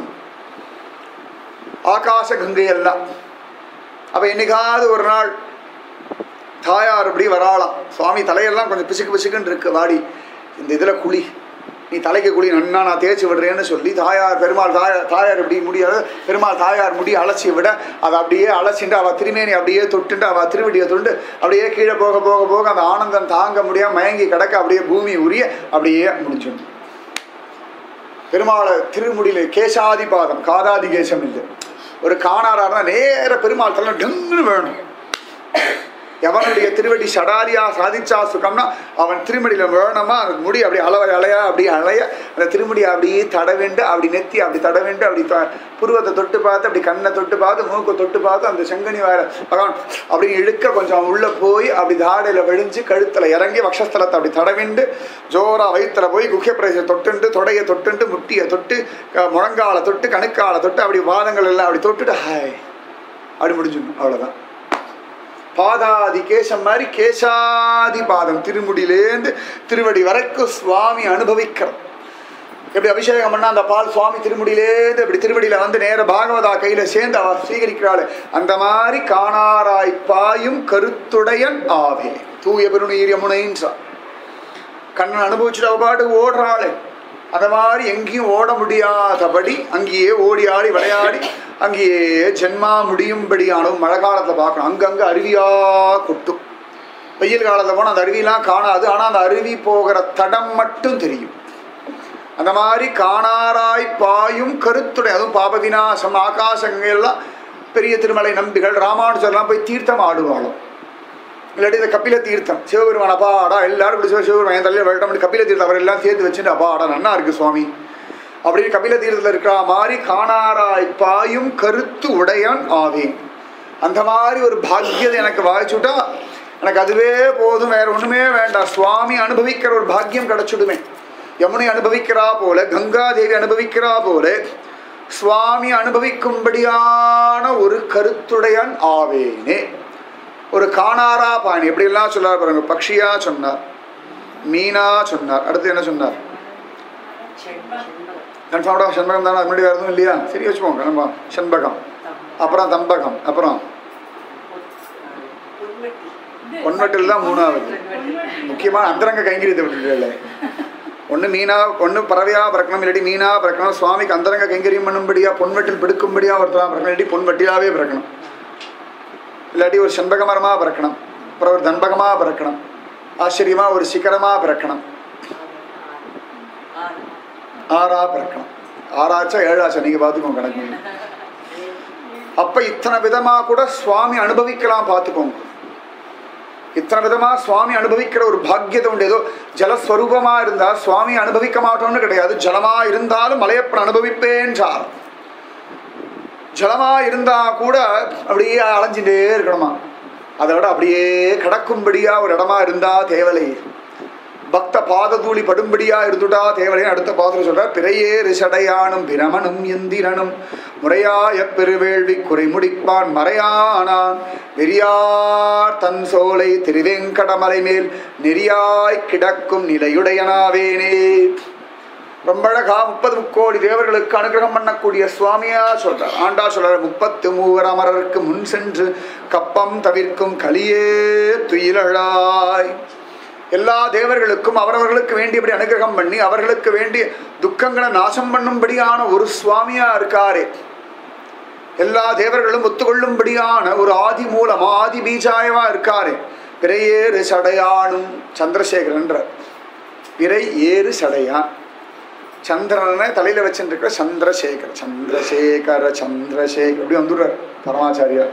ஆகாச கங்கை எல்லாம் அப்ப என்னைக்காவது ஒரு நாள் தாயார் இப்படி வராளாம் சுவாமி தலையெல்லாம் கொஞ்சம் பிசுக்கு பிசுக்குன்னு இருக்கு வாடி இந்த இதில் குழி நீ தலைக்கு குழி நன்னா நான் தேய்ச்சி விடுறேன்னு சொல்லி தாயார் பெருமாள் தாயார் தாயார் இப்படி முடியாது பெருமாள் தாயார் முடி அலசி விட அதை அப்படியே அலசிட்டு அவள் திருமேனி அப்படியே தொட்டுட்டு அவள் திருவடியை தொண்டு அப்படியே கீழே போக போக போக அந்த ஆனந்தம் தாங்க முடியாம மயங்கி கிடக்க அப்படியே பூமி உரிய அப்படியே முடிச்சிடும் பெருமாளை திருமுடியில கேசாதிபாதம் காதாதி கேசம் இல்லை ஒரு காணாராருன்னா நேர பெருமாள் தலை டங்குன்னு வேணும் எவனுடைய திருவடி சடாரியா சாதிச்சா சுகம்னா அவன் திருமடியில வேணுமா அந்த முடி அப்படி அளவை அலையா அப்படி அலைய அந்த திருமுடி அப்படியே தடவிண்டு அப்படி நெத்தி அப்படி தடவிண்டு அப்படி த- புருவத்தை தொட்டு பார்த்து அப்படி கண்ணை தொட்டு பார்த்து மூக்கை தொட்டு பார்த்து அந்த செங்கனி வேற பகவான் அப்படி இழுக்க கொஞ்சம் உள்ள போய் அப்படி தாடையில விழிஞ்சு கழுத்துல இறங்கி வக்ஷஸ்தலத்தை அப்படி தடவிண்டு ஜோரா வயிற்றுல போய் குக்கிய பிரதேச தொட்டுண்டு தொடையை தொட்டுண்டு முட்டியை தொட்டு க- முழங்கால தொட்டு கணுக்கால தொட்டு அப்படி பாதங்கள் எல்லாம் அப்படி தொட்டுட்டு ஹாய் அப்படி முடிஞ்சிடணும் அவ்வளவுதான் பாதாதி கேசம் மாதிரி கேசாதி பாதம் திருமுடியிலேந்து திருவடி வரைக்கும் சுவாமி அனுபவிக்கிறார் எப்படி அபிஷேகம் பண்ணா அந்த பால் சுவாமி திருமுடியிலேந்து இப்படி திருவடியில வந்து நேர பாகவதா கையில சேர்ந்து அவ ஸ்வீகரிக்கிறாள் அந்த மாதிரி காணாராய் பாயும் கருத்துடையன் ஆவே தூய பெருநீர் யமுனைன்றான் கண்ணன் அனுபவிச்சுட்டு அவ பாட்டு ஓடுறாளே அந்த மாதிரி எங்கேயும் ஓட முடியாதபடி அங்கேயே ஓடி ஆடி விளையாடி அங்கேயே ஜென்மா முடியும்படியானும் மழை காலத்தில் பார்க்கணும் அங்கங்கே அருவியா கொட்டும் வெயில் காலத்தில் போனால் அந்த அருவிலாம் காணாது ஆனால் அந்த அருவி போகிற தடம் மட்டும் தெரியும் அந்த மாதிரி காணாராய் பாயும் கருத்துடை அதுவும் பாப விநாசம் ஆகாசங்கெல்லாம் பெரிய திருமலை நம்பிகள் ராமானுஜர்லாம் போய் தீர்த்தம் ஆடுவாளும் இல்லாட்டி இந்த கபில தீர்த்தம் சிவபெருமான் அப்பாடா எல்லாரும் இப்படி சிவ- சிவபெருமான் என் தலையில் வரட்டும் அப்படி கபில தீர்த்தம் அவர் எல்லாம் சேர்த்து வச்சுட்டு அப்பாடா நன்னா இருக்கு சுவாமி அப்படின்னு கபில தீரத்தில் இருக்கிற மாதிரி காணாராய் பாயும் கருத்து உடையான் ஆவேன் அந்த மாதிரி ஒரு பாக்கியத்தை எனக்கு வாய்ச்சுட்டா எனக்கு அதுவே போதும் வேற ஒண்ணுமே வேண்டாம் சுவாமி அனுபவிக்கிற ஒரு பாக்கியம் கிடைச்சிடுமே யமுனை அனுபவிக்கிறா போல கங்கா தேவி அனுபவிக்கிறா போல சுவாமி அனுபவிக்கும்படியான ஒரு கருத்துடையான் ஆவேனே ஒரு காணாரா பாணி எப்படியெல்லாம் சொல்லார் பாருங்க பக்ஷியா சொன்னார் மீனா சொன்னார் அடுத்து என்ன சொன்னார் கன்ஃபார்ம்டா செண்பகம் தானே அது முன்னாடி வேறு எதுவும் இல்லையா சரி வச்சுப்போம் கன்ஃபார்ம் செண்பகம் அப்புறம் தம்பகம் அப்புறம் பொன்வட்டில் தான் மூணாவது முக்கியமான அந்தரங்க கைங்கரியத்தை விட்டுட்டு ஒன்று மீனா ஒன்று பறவையா பிறக்கணும் இல்லாட்டி மீனா பிறக்கணும் சுவாமிக்கு அந்தரங்க கைங்கரியம் பண்ணும்படியா பொன்வட்டில் பிடிக்கும்படியா ஒருத்தரா பிறக்கணும் இல்லாட்டி பொன்வட்டிலாவே பிறக்கணும் இல்லாட்டி ஒரு செண்பக மரமா பிறக்கணும் அப்புறம் ஒரு தன்பகமா பிறக்கணும் ஆச்சரியமா ஒரு சிகரமா பிறக்கணும் ஆறா பிறக்கணும் ஆறாச்சா ஏழாச்சா நீங்க பார்த்துக்கோங்க கணக்கு பண்ணி. அப்ப இத்தனை விதமா கூட சுவாமி அனுபவிக்கலாம் பார்த்துக்கோங்க இத்தனை விதமா சுவாமி அனுபவிக்கிற ஒரு பாக்கியத்தை உண்டு ஏதோ ஜலஸ்வரூபமா இருந்தா சுவாமி அனுபவிக்க மாட்டோம்னு கிடையாது ஜலமா இருந்தாலும் மலையப்பன் அனுபவிப்பேன்றார் ஜலமா இருந்தா கூட அப்படியே அலைஞ்சுட்டே இருக்கணுமா அதை விட அப்படியே கடக்கும்படியா ஒரு இடமா இருந்தா தேவலை பக்த பாததூளி படும்படியா இருந்துட்டா தேவலைன்னு அடுத்த பாத்திரம் சொல்ற பிறையே ரிசடையானும் பிரமனும் எந்திரனும் முறையாய பெருவேள்வி குறை முடிப்பான் மறையானான் வெறியார் தன் சோலை திருவேங்கடமலை மேல் நெறியாய் கிடக்கும் நிலையுடையனாவேனே ரொம்ப அழகா முப்பது முக்கோடி தேவர்களுக்கு அனுகிரகம் பண்ணக்கூடிய சுவாமியா சொல்றார் ஆண்டா சொல்றார் முப்பத்து மூவர் அமரருக்கு முன் சென்று கப்பம் தவிர்க்கும் கலியே துயிலழாய் எல்லா தேவர்களுக்கும் அவரவர்களுக்கு வேண்டியபடி அனுகிரகம் பண்ணி அவர்களுக்கு வேண்டிய துக்கங்களை நாசம் பண்ணும்படியான ஒரு சுவாமியா இருக்காரே எல்லா தேவர்களும் ஒத்துக்கொள்ளும்படியான ஒரு ஆதி மூலம் ஆதி பீஜாயமா இருக்காரே பிறையேறு சடையானும் சந்திரசேகரன்ற பிறை ஏறு சடையான் சந்திரனை தலையில வச்சுருக்க சந்திரசேகர் சந்திரசேகர சந்திரசேகர் அப்படி வந்துடுறார் பரமாச்சாரியார்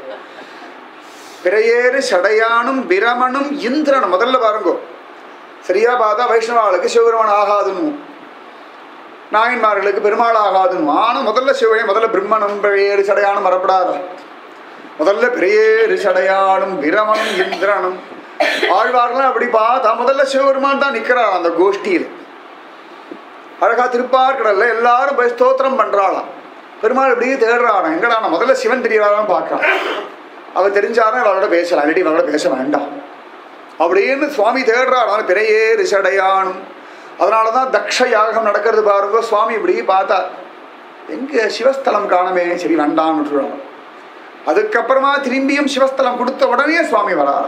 பிறையேறு சடையானும் பிரமனும் இந்திரனும் முதல்ல பாருங்கோ சரியா பார்த்தா வைஷ்ணவாளுக்கு சிவபெருமான் ஆகாதுன்னு நாயன்மார்களுக்கு பெருமாள் ஆகாதுன்னு ஆனால் முதல்ல சிவனே முதல்ல பிரம்மனும் பிழையேறு சடையானும் வரப்படாத முதல்ல பெரியேறு சடையானும் பிரமனும் இந்திரனும் ஆழ்வார்லாம் அப்படி பார்த்தா முதல்ல சிவபெருமான் தான் நிற்கிறார் அந்த கோஷ்டியில் அழகா திருப்பார்கடல்ல எல்லாரும் போய் ஸ்தோத்திரம் பண்றாளாம் பெருமாள் இப்படியே தேடுறானா எங்கடா நான் முதல்ல சிவன் தெரியறான்னு பார்க்கறான் அவ தெரிஞ்சாருன்னா இவளோட பேசலாம் இல்லாட்டி இவளோட பேச வேண்டாம் அப்படின்னு சுவாமி தேடுறாரு பிறையே ரிஷடையானும் அதனால தான் தக்ஷ யாகம் நடக்கிறது பாருங்க சுவாமி இப்படி பார்த்தா எங்க சிவஸ்தலம் காணமே சரி வேண்டாம்னு விட்டுருவாங்க அதுக்கப்புறமா திரும்பியும் சிவஸ்தலம் கொடுத்த உடனே சுவாமி வராரு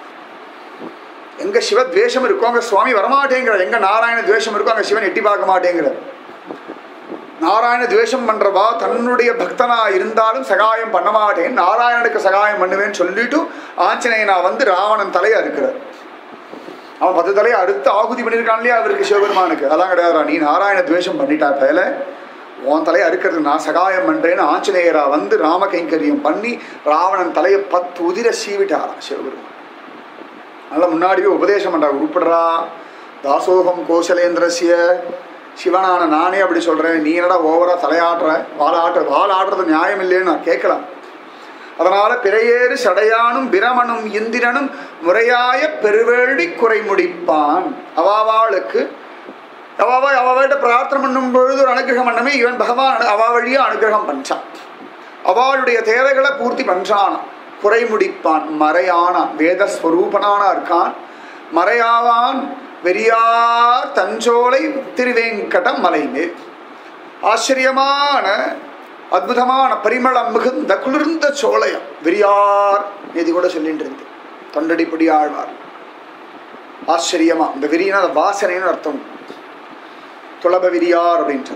எங்க சிவ துவேஷம் இருக்கோ அங்க சுவாமி வரமாட்டேங்கிறார் எங்க நாராயண துவேஷம் இருக்கோ அங்க சிவன் எட்டி பார்க்க மாட்டேங்கிறார் நாராயண துவேஷம் பண்றவா தன்னுடைய பக்தனா இருந்தாலும் சகாயம் பண்ண மாட்டேன் நாராயணனுக்கு சகாயம் பண்ணுவேன்னு சொல்லிட்டு ஆஞ்சநேயனா வந்து ராவணன் தலையா இருக்கிறார் அவன் பத்து தலையை அறுத்து ஆகுதி பண்ணியிருக்கான் இல்லையா அவருக்கு சிவபெருமானுக்கு அதெல்லாம் கிடையாதுடா நீ நாராயண துவேஷம் பண்ணிட்டா பேல உன் தலையை அறுக்கிறது நான் சகாயம் பண்றேன்னு ஆஞ்சநேயரா வந்து ராம கைங்கரியம் பண்ணி ராவணன் தலையை பத்து உதிர சீவிட்டாராம் சிவபெருமான் அதனால முன்னாடியே உபதேசம் பண்றா உருப்படுறா தாசோகம் கோசலேந்திரசிய சிவனான நானே அப்படி சொல்றேன் நீ என்னடா ஓவரா தலையாட்டுற வாழாட்டுற வாழாடுறது நியாயம் இல்லைன்னு நான் கேட்கலாம் அதனால பிறையேறு சடையானும் பிரமனும் இந்திரனும் முறையாய பெருவேள்வி குறை முடிப்பான் அவாவாளுக்கு அவாவா அவாவிட்ட பிரார்த்தனை பண்ணும் பொழுது ஒரு அனுகிரகம் பண்ணமே இவன் பகவான் அவா வழியா அனுகிரகம் பண்றான் அவளுடைய தேவைகளை பூர்த்தி பண்றான் குறை முடிப்பான் மறையானான் வேதஸ்வரூபனானா இருக்கான் மறையாவான் வெறியார் தஞ்சோலை திருவேங்கடம் மலைமேல் ஆச்சரியமான அற்புதமான பரிமளம் மிகுந்த குளிர்ந்த சோலையம் வெறியார் இது கூட சொல்லிட்டு இருந்து தொண்டடிப்படி ஆழ்வார் ஆச்சரியமா இந்த வெறினா அந்த வாசனைன்னு அர்த்தம் துளப விரியார் அப்படின்ட்டு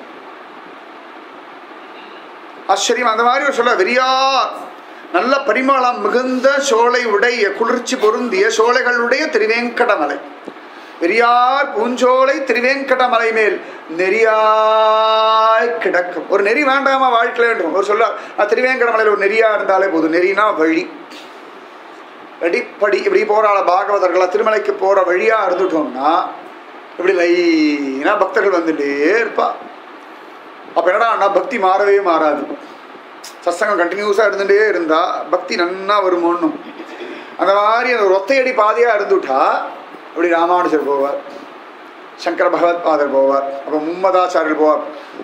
ஆச்சரியம் அந்த மாதிரி ஒரு சொல்ல வெறியார் நல்ல பரிமளம் மிகுந்த சோலை உடைய குளிர்ச்சி பொருந்திய சோலைகளுடைய திருவேங்கடமலை பெரியார் பூஞ்சோலை திருவேங்கடமலை மேல் நெறியாய் கிடக்கும் ஒரு நெறி வேண்டாமா வாழ்க்கையில ஒரு சொல்ல நான் திருவேங்கடமலையில் ஒரு நெறியா இருந்தாலே போதும் நெறினா வழி அடிப்படி இப்படி போறாள பாகவதர்களா திருமலைக்கு போற வழியா இருந்துட்டோம்னா இப்படி லைனா பக்தர்கள் வந்துட்டே இருப்பா அப்போ என்னடா பக்தி மாறவே மாறாது சத்சங்கம் கண்டினியூஸாக இருந்துகிட்டே இருந்தால் பக்தி நன்னா வருமோன்னு அந்த மாதிரி அந்த ஒரு ஒத்தையடி பாதையாக இருந்துட்டா அப்படி ராமானுஜர் போவார் சங்கர பகவத்பாதர் போவார் அப்போ மும்மதாச்சாரியர் போவார்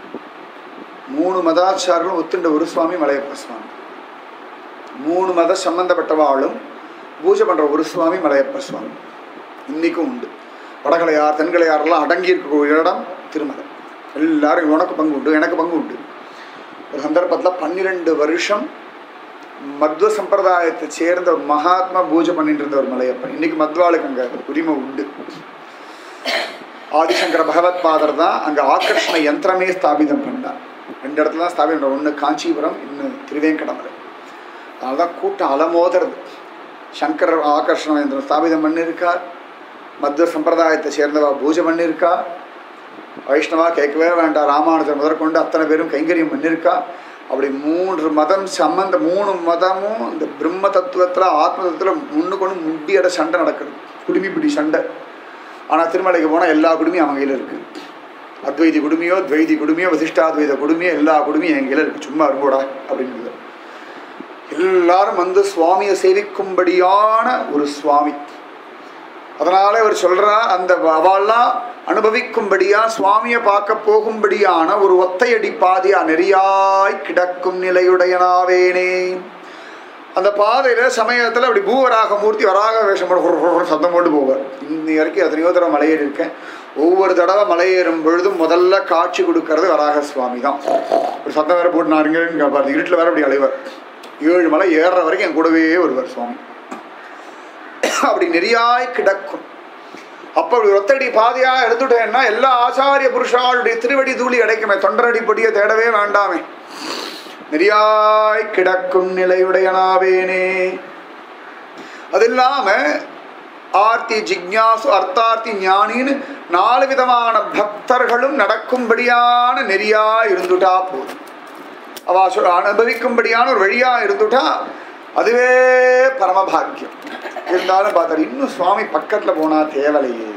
மூணு மதாச்சாரர்களும் ஒத்துண்ட ஒரு சுவாமி மலையப்ப சுவாமி மூணு மத சம்பந்தப்பட்டவாளும் பூஜை பண்ணுற ஒரு சுவாமி மலையப்ப சுவாமி இன்னைக்கும் உண்டு வடகலையார் தென்கலையாரெல்லாம் அடங்கி இருக்கக்கூடிய இடம் திருமலை எல்லாரும் உனக்கு பங்கு உண்டு எனக்கு பங்கு உண்டு ஒரு சந்தர்ப்பத்தில் பன்னிரெண்டு வருஷம் மத்வ சம்பிரதாயத்தை சேர்ந்த ஒரு மகாத்மா பூஜை பண்ணிட்டு இருந்த ஒரு மலையப்பன் இன்னைக்கு மத்வாளுக்கு அங்கே உரிமை உண்டு ஆதிசங்கர பகவத் பாதர் தான் அங்கே ஆக்கர்ஷண யந்திரமே ஸ்தாபிதம் பண்ணார் ரெண்டு இடத்துல தான் ஸ்தாபிதம் பண்ணார் ஒன்று காஞ்சிபுரம் இன்னும் திருவேங்கடமலை அதனால தான் கூட்டம் அலமோதுறது சங்கரர் ஆகர்ஷண யந்திரம் ஸ்தாபிதம் பண்ணியிருக்கார் மத்வ சம்பிரதாயத்தை சேர்ந்தவா பூஜை பண்ணியிருக்கா வைஷ்ணவா கேட்கவே வேண்டாம் ராமானுஜர் முதற்கொண்டு அத்தனை பேரும் கைங்கரியம் பண்ணியிருக்கா அப்படி மூன்று மதம் சம்பந்த மூணு மதமும் இந்த பிரம்ம தத்துவத்தில் ஆத்ம தத்துவத்தில் முன்னு கொண்டு முட்டியோட சண்டை நடக்குது குடுமி பிடி சண்டை ஆனால் திருமலைக்கு போனால் எல்லா குடுமையும் அவங்க கையில் இருக்குது அத்வைதி குடுமையோ துவைதி குடுமையோ வசிஷ்டாத்வைத குடுமையோ எல்லா குடுமையும் என் கையில் இருக்குது சும்மா இருங்கோடா அப்படின்றது எல்லாரும் வந்து சுவாமியை சேவிக்கும்படியான ஒரு சுவாமி அதனால அவர் சொல்றா அந்த அவெல்லாம் அனுபவிக்கும்படியா சுவாமியை பார்க்க போகும்படியான ஒரு ஒத்தையடி பாதையா நெறியாய் கிடக்கும் நிலையுடையனாவேனே அந்த பாதையில சமயத்துல அப்படி பூவராக மூர்த்தி வராக வேஷம் போட்டு ஹுர் ஹுர் சத்தம் போட்டு போவார் இன்னி வரைக்கும் எத்தனையோ தடவை மலையேறி இருக்கேன் ஒவ்வொரு தடவை மலையேறும் பொழுதும் முதல்ல காட்சி கொடுக்கறது வராக சுவாமி தான் ஒரு சத்தம் வேற போட்டு நான் இருங்கன்னு கேட்பாரு இருட்டில் வேற அப்படி அலைவர் ஏழு மலை ஏறுற வரைக்கும் என் கூடவே வருவார் சுவாமி அப்படி நெறியாய் கிடக்கும் அப்போ அப்படி ஒத்தடி பாதையா எடுத்துட்டேன்னா எல்லா ஆச்சாரிய புருஷாளுடைய திருவடி தூளி அடைக்குமே தொண்டரடி பொடியை தேடவே வேண்டாமே நெறியாய் கிடக்கும் நிலையுடையனாவேனே அது இல்லாம ஆர்த்தி ஜிக்ஞாசு அர்த்தார்த்தி ஞானின்னு நாலு விதமான பக்தர்களும் நடக்கும்படியான நெறியா இருந்துட்டா போதும் அவ சொல் அனுபவிக்கும்படியான ஒரு வழியா இருந்துட்டா அதுவே பரமபாக்கியம் இருந்தாலும் பார்த்தாரு இன்னும் சுவாமி பக்கத்துல போனா தேவலையே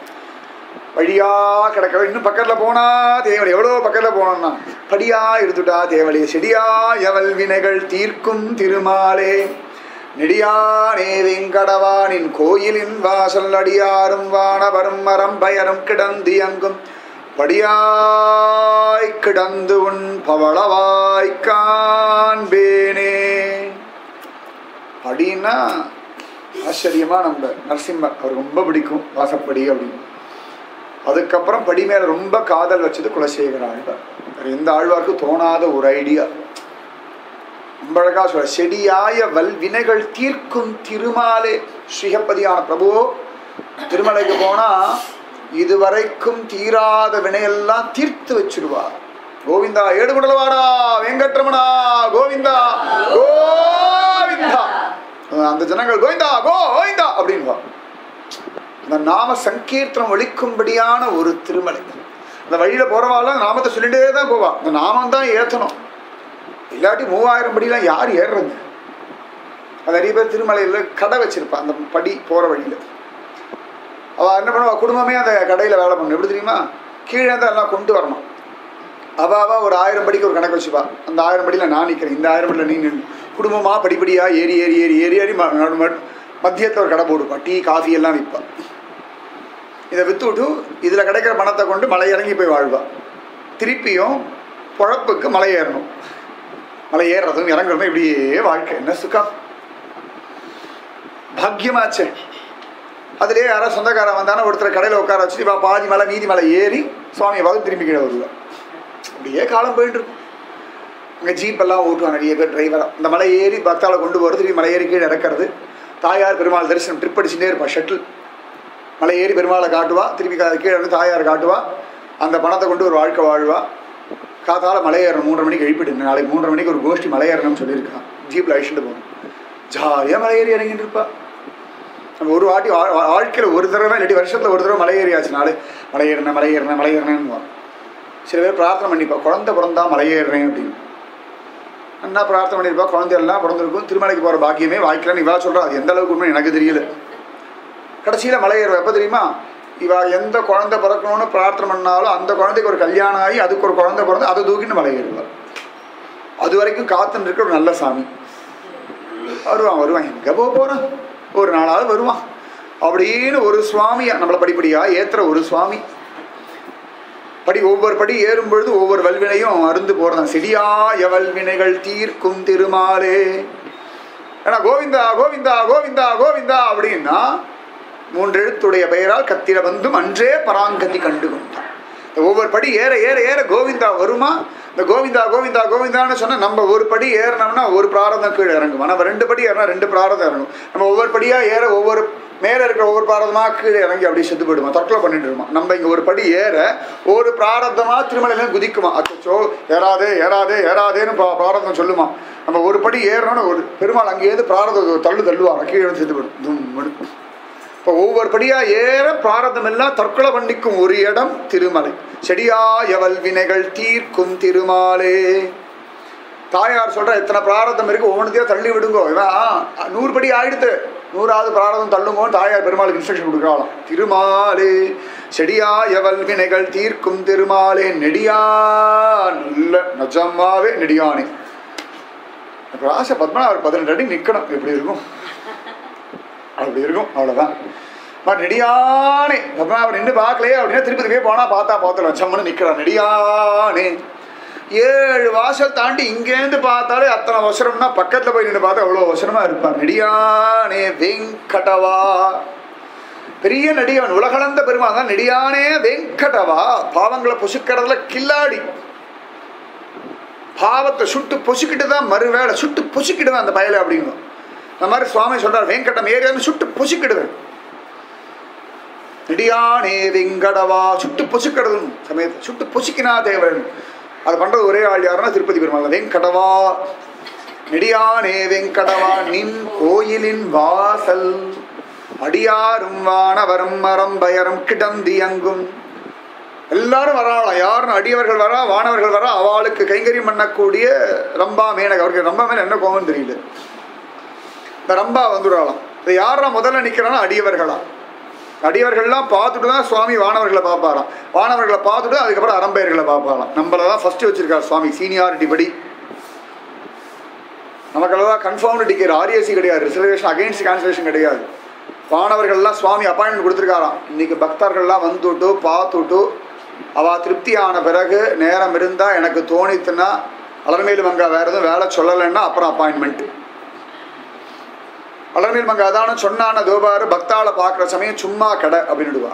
வழியா கிடக்க இன்னும் பக்கத்துல போனா தேவலை எவ்வளோ பக்கத்துல போனோம்னா படியா இருந்துட்டா தேவலையே செடியா எவல் வினைகள் தீர்க்கும் திருமாலே நெடியானே வெங்கடவானின் கோயிலின் வாசல் அடியாரும் வானவரும் மரம் பயரும் கிடந்து அங்கும் படியாய் கிடந்து உன் பவளவாய் காண்பேனே படின்னா ஆச்சரியமா நம்ம நரசிம்மர் அவர் ரொம்ப பிடிக்கும் வாசப்படி அப்படின்னு அதுக்கப்புறம் படி மேல ரொம்ப காதல் வச்சது குலசேகர ஆழ்வார் வேற எந்த ஆழ்வாருக்கும் தோணாத ஒரு ஐடியா ரொம்ப அழகா சொல்ற செடியாய வல் வினைகள் தீர்க்கும் திருமாலே ஸ்ரீஹப்பதியான பிரபு திருமலைக்கு போனா இதுவரைக்கும் தீராத வினையெல்லாம் தீர்த்து வச்சிருவா கோவிந்தா ஏடுகுடலவாடா வெங்கட்ரமணா கோவிந்தா கோவிந்தா அந்த ஜனங்கள் கோவிந்தா கோவிந்தா அப்படின்வா அந்த நாம சங்கீர்த்தனம் ஒழிக்கும்படியான ஒரு திருமலை அந்த வழியில போறவாள் நாமத்தை சொல்லிட்டே தான் போவா அந்த நாமம் தான் ஏத்தணும் இல்லாட்டி மூவாயிரம் படிலாம் யார் ஏறுறது அது நிறைய பேர் திருமலையில் கடை வச்சிருப்பா அந்த படி போற வழியில அவ என்ன பண்ணுவா குடும்பமே அந்த கடையில வேலை பண்ணணும் எப்படி தெரியுமா கீழே தான் எல்லாம் கொண்டு வரணும் அவ அவ ஒரு ஆயிரம் படிக்கு ஒரு கணக்கு வச்சுப்பா அந்த ஆயிரம் படியில் நான் நிற்கிறேன் இந்த ஆயிரம் படியில் நீ நின்னு குடும்பமா படிப்படியா ஏறி ஏறி ஏறி ஏறி ஏறி மத்தியத்தில் ஒரு கடை போடுப்பா டீ காஃபி எல்லாம் விற்பா இதை வித்து விட்டு இதில் கிடைக்கிற பணத்தை கொண்டு மலை இறங்கி போய் வாழ்வா திருப்பியும் பொழப்புக்கு மலை ஏறணும் மலை ஏறுறதும் இறங்குறதும் இப்படியே வாழ்க்கை என்ன சுகம் பாக்கியமாச்சே அதுலேயே யாரோ சொந்தக்காரன் வந்தானே ஒருத்தர் கடையில் உட்கார வச்சுட்டு இவா பாதி மலை மீதி மலை ஏறி சுவாமியை பார்த்து திரும்பி கீழே வருவா அப்படியே காலம் போயிட்டு இருக்கும் அங்கே ஜீப்பெல்லாம் ஓட்டுவாங்க நிறைய பேர் டிரைவராக இந்த மலை ஏறி பக்தாவை கொண்டு போகிறது திரும்பி மலை ஏறி கீழே இறக்கிறது தாயார் பெருமாள் தரிசனம் ட்ரிப் அடிச்சுட்டே இருப்பா ஷட்டில் மலை ஏறி பெருமாளை காட்டுவா திருப்பி கா- கீழே இருந்து தாயார் காட்டுவா அந்த பணத்தை கொண்டு ஒரு வாழ்க்கை வாழ்வா காத்தால மலை ஏறணும் மூன்றரை மணிக்கு எழுப்பிடுங்க நாளைக்கு மூன்றரை மணிக்கு ஒரு கோஷ்டி மலை ஏறணும்னு சொல்லியிருக்கான் ஜீப்பில் அழிச்சுட்டு போகணும் ஜாலியாக மலை ஏறி இறங்கிட்டு இருப்பா நம்ம ஒரு வாட்டி வா- வா- வாழ்க்கையில் ஒரு தடவை இல்லாட்டி வருஷத்தில் ஒரு தடவை மலை ஏறியாச்சு நாள் மலை ஏறினேன் மலை ஏறினேன் மலை ஏறினேன்னு சில பேர் பிரார்த்தனை பண்ணிப்பா குழந்தை பிறந்தா மலை ஏறுறேன் அப்படின்னு என்ன பிரார்த்தனை பண்ணியிருப்பா குழந்தை எல்லாம் பிறந்திருக்கும் திருமலைக்கு போகிற பாக்கியமே வாய்க்கலன்னு இவா சொல்கிறா அது எந்த அளவுக்கு உண்மை எனக்கு தெரியல கடைசியில் மலை ஏறுவா எப்போ தெரியுமா இவ எந்த குழந்தை பிறக்கணும்னு பிரார்த்தனை பண்ணாலும் அந்த குழந்தைக்கு ஒரு கல்யாணம் ஆகி அதுக்கு ஒரு குழந்தை பிறந்து அதை தூக்கின்னு மலை ஏறுவார் அது வரைக்கும் காத்துன்னு இருக்கிற ஒரு நல்ல சாமி வருவான் வருவான் எங்கே போக போகிறான் ஒரு நாளாவது வருவான் அப்படின்னு ஒரு சுவாமி நம்மளை படிப்படியா ஏத்துற ஒரு சுவாமி படி ஒவ்வொரு படி ஏறும் பொழுது ஒவ்வொரு வல்வினையும் அருந்து போறதான் செடியாய வல்வினைகள் தீர்க்கும் திருமாலே ஏன்னா கோவிந்தா கோவிந்தா கோவிந்தா கோவிந்தா அப்படின்னா மூன்று எழுத்துடைய பெயரால் கத்திர வந்தும் அன்றே பராங்கதி கண்டு கொண்டான் இந்த ஒவ்வொரு படி ஏற ஏற ஏற கோவிந்தா வருமா இந்த கோவிந்தா கோவிந்தா கோவிந்தான்னு சொன்னா நம்ம ஒரு படி ஏறினோம்னா ஒரு பிராரதம் கீழே இறங்கும் நம்ம ரெண்டு படி ஏறினா ரெண்டு பிராரதம் இறங்கும் நம்ம ஒவ்வொரு படியா ஏற ஒவ்வொரு மேல இருக்கிற ஒவ்வொரு பிராரதமா கீழே இறங்கி அப்படியே செத்து போயிடுமா தற்கொலை பண்ணிட்டு இருமா நம்ம இங்க ஒரு படி ஏற ஒரு பிராரதமா திருமலையில குதிக்குமா அச்சோ ஏறாதே ஏறாதே ஏறாதேன்னு பா- பிராரதம் சொல்லுமா நம்ம ஒரு படி ஏறணும்னு ஒரு பெருமாள் அங்கேயிருந்து பிராரதம் தள்ளு தள்ளுவாங்க கீழே வந்து செத்து போயிடும் தும்முன்னு. இப்போ ஒவ்வொரு படியா ஏற பிராரதம் எல்லாம் தற்கொலை பண்ணிக்கும் ஒரு இடம் திருமலை செடியாயவல் வினைகள் தீர்க்கும் திருமாலே தாயார் சொல்ற எத்தனை பிராரதம் இருக்கு ஒவ்வொன்றுத்தையும் தள்ளி விடுங்கோ இவன் ஆ, நூறு படி ஆயிடுத்து நூறாவது பிராரதம் தள்ளுங்கோன்னு தாயார் பெருமாளுக்கு இன்ஸ்ட்ரக்ஷன் கொடுக்கலாம் திருமாலே செடியாயவல் வினைகள் தீர்க்கும் திருமாலே நெடியா நல்ல நிஜமாவே நெடியானே அப்ப ராச பத்மநாபர் பதினெட்டு அடி நிக்கணும் எப்படி இருக்கும் அப்படி இருக்கும் அவ்வளவுதான் பட் நெடியானே பத்மநாபர் நின்று பார்க்கலையே அப்படின்னா திருப்பதி போய் போனா பார்த்தா பார்த்துலாம் சம்மனு நிக்கிறான் நெடியானே ஏழு வாசல் தாண்டி இங்கேருந்து பார்த்தாலே அத்தனை வசரம்னா பக்கத்துல போய் நின்று பார்த்தா அவ்வளோ வசரமா இருப்பார் நெடியானே வெங்கடவா பெரிய நடிகவன் உலகளந்த பெருமாள் தான் நெடியானே வெங்கடவா பாவங்களை பொசுக்கிறதுல கில்லாடி பாவத்தை சுட்டு பொசுக்கிட்டு தான் மறுவேளை சுட்டு பொசுக்கிடுவேன் அந்த பயலை அப்படின்னு அந்த மாதிரி சுவாமி சொல்றார் வெங்கடம் ஏரியான்னு சுட்டு பொசுக்கிடுவேன் நெடியானே வெங்கடவா சுட்டு பொசுக்கிறது சமயத்தை சுட்டு பொசுக்கினா தேவன் அது பண்றது ஒரே ஆள் யாருன்னா திருப்பதி பெருமாள் வெங்கடவா நெடியானே வெங்கடவா நின் கோயிலின் வாசல் அடியாரும் வானவரும் மரம் பயரும் கிடந்தி அங்கும் எல்லாரும் வராளாம் யாரும் அடியவர்கள் வரா வானவர்கள் வரா அவளுக்கு கைங்கரியம் பண்ணக்கூடிய ரம்பா மேனக அவருக்கு ரம்பா மேல என்ன கோவம் தெரியல இந்த ரம்பா வந்துடுறாளாம் இது யாரா முதல்ல நிக்கிறானா அடியவர்களா அடியவர்கள்லாம் பார்த்துட்டு தான் சுவாமி வானவர்களை பார்ப்பாராம் வானவர்களை பார்த்துட்டு அதுக்கப்புறம் அரம்பெயர்களை பார்ப்பாராம் நம்மள தான் ஃபர்ஸ்ட் வச்சிருக்கார் சுவாமி சீனியாரிட்டி படி நமக்கெல்லாம் கன்ஃபார்ம்டு டிக்கெட் ஆர்ஏசி கிடையாது ரிசர்வேஷன் அகைன்ஸ்ட் கேன்சலேஷன் கிடையாது வானவர்கள்லாம் சுவாமி அப்பாயின்மெண்ட் கொடுத்துருக்காராம் இன்னைக்கு பக்தர்கள்லாம் வந்துட்டு பார்த்துட்டு அவ திருப்தி ஆன பிறகு நேரம் இருந்தால் எனக்கு தோணித்துன்னா அலர்மேலு மங்கா வேற எதுவும் வேலை சொல்லலைன்னா அப்புறம் அப்பாயின்மெண்ட் அலர்மேல் மங்கா அதான சொன்னான தோபாரு பக்தாளை பார்க்குற சமயம் சும்மா கடை அப்படின்னுடுவா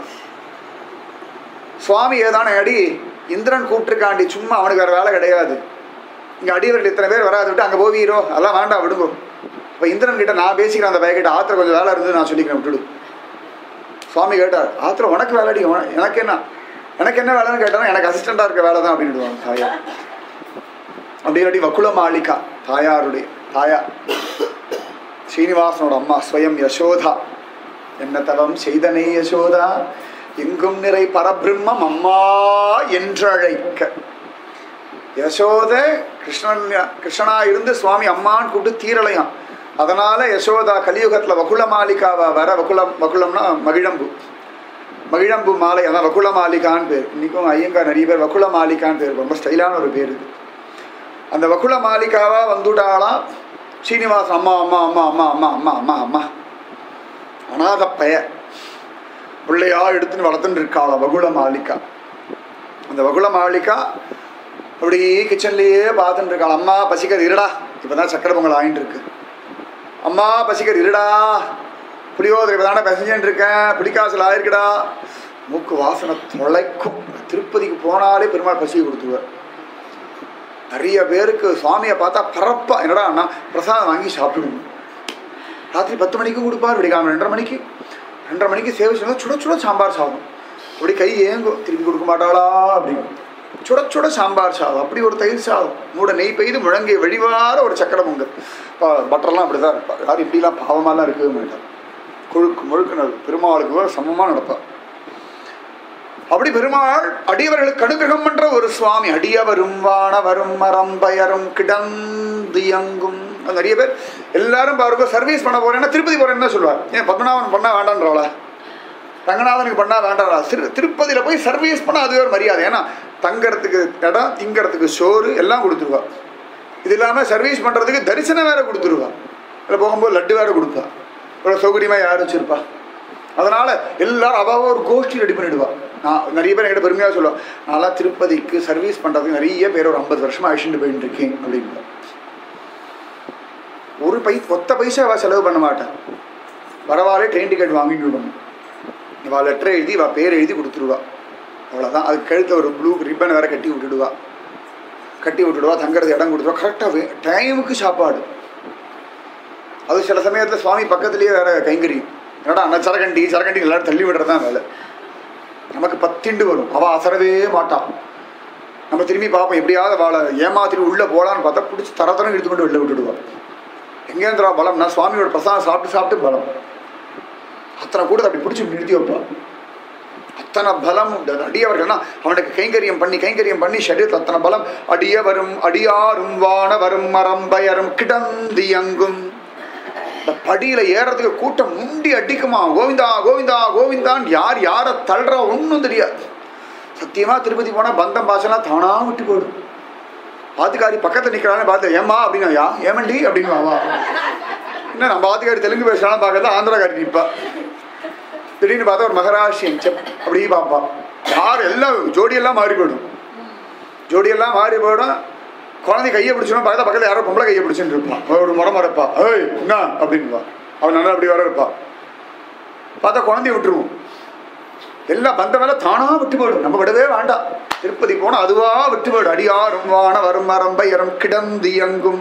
சுவாமி ஏதான அடி இந்திரன் கூப்பிட்டுருக்காண்டி சும்மா அவனுக்கு வேற வேலை கிடையாது இங்கே அடியவர்கள் இத்தனை பேர் வராது விட்டு அங்கே போவீரோ அதெல்லாம் வேண்டாம் விடுங்கோ இப்போ இந்திரன் கிட்ட நான் பேசிக்கிறேன் அந்த பையன் கிட்ட ஆத்திர கொஞ்சம் வேலை இருந்தது நான் சொல்லிக்கிறேன் விட்டுடு சுவாமி கேட்டார் ஆத்திர உனக்கு வேலை அடி உன- எனக்கு என்ன எனக்கு என்ன வேலைன்னு கேட்டாலும் எனக்கு அசிஸ்டண்டாக இருக்க வேலை தான் அப்படின்னு தாயார் அப்படி இல்லாட்டி வக்குல மாளிகா தாயாருடைய தாயார் ஸ்ரீனிவாசனோட அம்மா ஸ்வயம் யசோதா என்ன தவம் செய்தனே யசோதா எங்கும் நிறை பரபிரம்மம் அம்மா என்றழைக்க யசோத கிருஷ்ணன் கிருஷ்ணனா இருந்து சுவாமி அம்மான்னு கூப்பிட்டு தீரலையாம் அதனால யசோதா கலியுகத்துல வகுல மாளிகாவா வர வகுலம் வகுலம்னா மகிழம்பு மகிழம்பு மாலை அதான் வகுல மாளிகான்னு பேர் இன்னைக்கும் ஐயங்கார் நிறைய பேர் வகுல மாளிகான்னு பேர் ரொம்ப ஸ்டைலான ஒரு பேர் இது அந்த வகுல மாளிகாவா வந்துட்டாலாம் ஸ்ரீனிவாஸ் அம்மா அம்மா அம்மா அம்மா அம்மா அம்மா அம்மா அம்மா அநாத பய பிள்ளையா எடுத்துன்னு வளர்த்துன்னு இருக்காளாம் வகுல மாளிகா அந்த வகுல மாளிகா அப்படி கிச்சன்லேயே பார்த்துட்டு இருக்காள் அம்மா பசிக்கிறது இருடா இப்போ தான் சக்கரை பொங்கல் ஆயிட்டு இருக்கு அம்மா பசிக்கிறது இருடா புளியோதரை இப்போ தானே பசிச்சுட்டு இருக்கேன் புளிக்காசல் ஆயிருக்குடா மூக்கு வாசனை தொலைக்கும் திருப்பதிக்கு போனாலே பெருமாள் பசி கொடுத்துருவார் நிறைய பேருக்கு சுவாமியை பார்த்தா பரப்பா என்னடா அண்ணா பிரசாதம் வாங்கி சாப்பிடுவோம் ராத்திரி பத்து மணிக்கும் கொடுப்பார் விடிகாம ரெண்டரை மணிக்கு ரெண்டரை மணிக்கு சேவை செய்யணும் சுட சுட சாம்பார் சாதம் அப்படி கை ஏங்கும் திருப்பி கொடுக்க மாட்டாளா அப்படின்னு சுட சுட சாம்பார் சாதம் அப்படி ஒரு தயிர் சாதம் மூட நெய் பெய்து முழங்கை வழிவார ஒரு சக்கரை பொங்கல் இப்போ பட்டர்லாம் அப்படி தான் இருப்பார் யாரும் இப்படிலாம் பாவமாலாம் இருக்கவே மாட்டார் கொழுக்கு முழுக்கு பெருமாளுக்கு கூட சமமாக நடப்பார் அப்படி பெருமாள் அடியவர்களுக்கு அனுகிரகம் பண்ற ஒரு சுவாமி அடியவரும் வானவரும் மரம் பயரும் கிடந்தியங்கும் அது நிறைய பேர் எல்லாரும் பாருங்க சர்வீஸ் பண்ண போறேன்னா திருப்பதி போறேன்னு தான் சொல்லுவார் ஏன் பத்மநாபன் பண்ண வேண்டான்றவளா ரங்கநாதனுக்கு பண்ணா வேண்டாம் திரு திருப்பதியில் போய் சர்வீஸ் பண்ணால் அதுவே ஒரு மரியாதை ஏன்னா தங்கறதுக்கு இடம் திங்கறதுக்கு சோறு எல்லாம் கொடுத்துருவா இது இல்லாமல் சர்வீஸ் பண்ணுறதுக்கு தரிசனம் வேற கொடுத்துருவா இல்லை போகும்போது லட்டு வேற கொடுப்பா இவ்வளோ சௌகரியமாக யார் வச்சிருப்பா அதனால எல்லாரும் அவாவ ஒரு கோஷ்டி ரெடி பண்ணிடுவா நான் நிறைய பேர் என்கிட்ட பெருமையாக சொல்லுவா நான்லாம் திருப்பதிக்கு சர்வீஸ் பண்ணுறதுக்கு நிறைய பேர் ஒரு ஐம்பது வருஷமா அழிச்சுட்டு போயிட்டு இருக்கேன் அப்படின்னு ஒரு பை ஒத்த பைசா அவள் செலவு பண்ண மாட்டான் வரவாலே ட்ரெயின் டிக்கெட் வாங்கிட்டு விடணும் இவள் லெட்டர் எழுதி இவள் பேர் எழுதி கொடுத்துருவா அவ்வளோதான் அது கழுத்தில் ஒரு ப்ளூ ரிப்பன் வேற கட்டி விட்டுடுவா கட்டி விட்டுடுவா தங்குறது இடம் கொடுத்துருவா கரெக்டாக டைமுக்கு சாப்பாடு அது சில சமயத்தில் சுவாமி பக்கத்துலேயே வேற கைங்கரியும் என்னடா அண்ணா சரகண்டி சரகண்டி எல்லாரும் தள்ளி விடுறது தான் வேலை நமக்கு பத்திண்டு வரும் அவள் அசரவே மாட்டான் நம்ம திரும்பி பார்ப்போம் எப்படியாவது வாழ ஏமாத்திட்டு உள்ளே போகலான்னு பார்த்தா பிடிச்சி தர தரம் இழுத்து கொண்டு வெளில விட்டுடுவான் எங்கேந்திரா பலம் நான் சுவாமியோட பிரசாதம் சாப்பிட்டு சாப்பிட்டு பலம் அத்தனை கூட அப்படி பிடிச்சி நிறுத்தி வைப்பான் அத்தனை பலம் உண்டு அது அடியவர்கள்னா அவனுக்கு கைங்கரியம் பண்ணி கைங்கரியம் பண்ணி சரீரத்தில் அத்தனை பலம் அடியவரும் அடியாரும் வானவரும் மரம்பயரும் கிடந்தி அங்கும் இந்த படியில ஏறதுக்கு கூட்டம் முண்டி அடிக்குமா கோவிந்தா கோவிந்தா கோவிந்தான் யார் யாரை தள்ளுறா ஒன்றும் தெரியாது சத்தியமா திருப்பதி போனா பந்தம் பாசெல்லாம் தானா விட்டு போயிடும் பாத்துக்காரி பக்கத்துல நிக்கிறான்னு பார்த்து ஏம்மா அப்படின்னா யா ஏமண்டி அப்படின்னு வா என்ன நம்ம பாத்துக்காரி தெலுங்கு பேசுறாலும் பார்க்கறது ஆந்திராக்காரி நிப்பா திடீர்னு பார்த்தா ஒரு மகராஷ்டியன் செப் அப்படியே பார்ப்பா யார் எல்லாம் ஜோடியெல்லாம் மாறி போயிடும் ஜோடியெல்லாம் மாறி போயிடும் குழந்தை கையை பிடிச்சோம் பார்த்தா பக்கத்தில் யாரோ பொம்பளை கையை பிடிச்சுட்டு இருப்பான் அவள் ஒரு முறை மறப்பா ஏய் என்ன அப்படின்பா அவன் நல்லா அப்படி வர இருப்பா பார்த்தா குழந்தைய விட்டுருவோம் எல்லாம் பந்த மேல தானா விட்டு போயிடும் நம்ம விடவே வேண்டாம் திருப்பதி போனா அதுவா விட்டு போயிடும் அடியாரும் வான வரும் மரம்பயரும் கிடந்து எங்கும்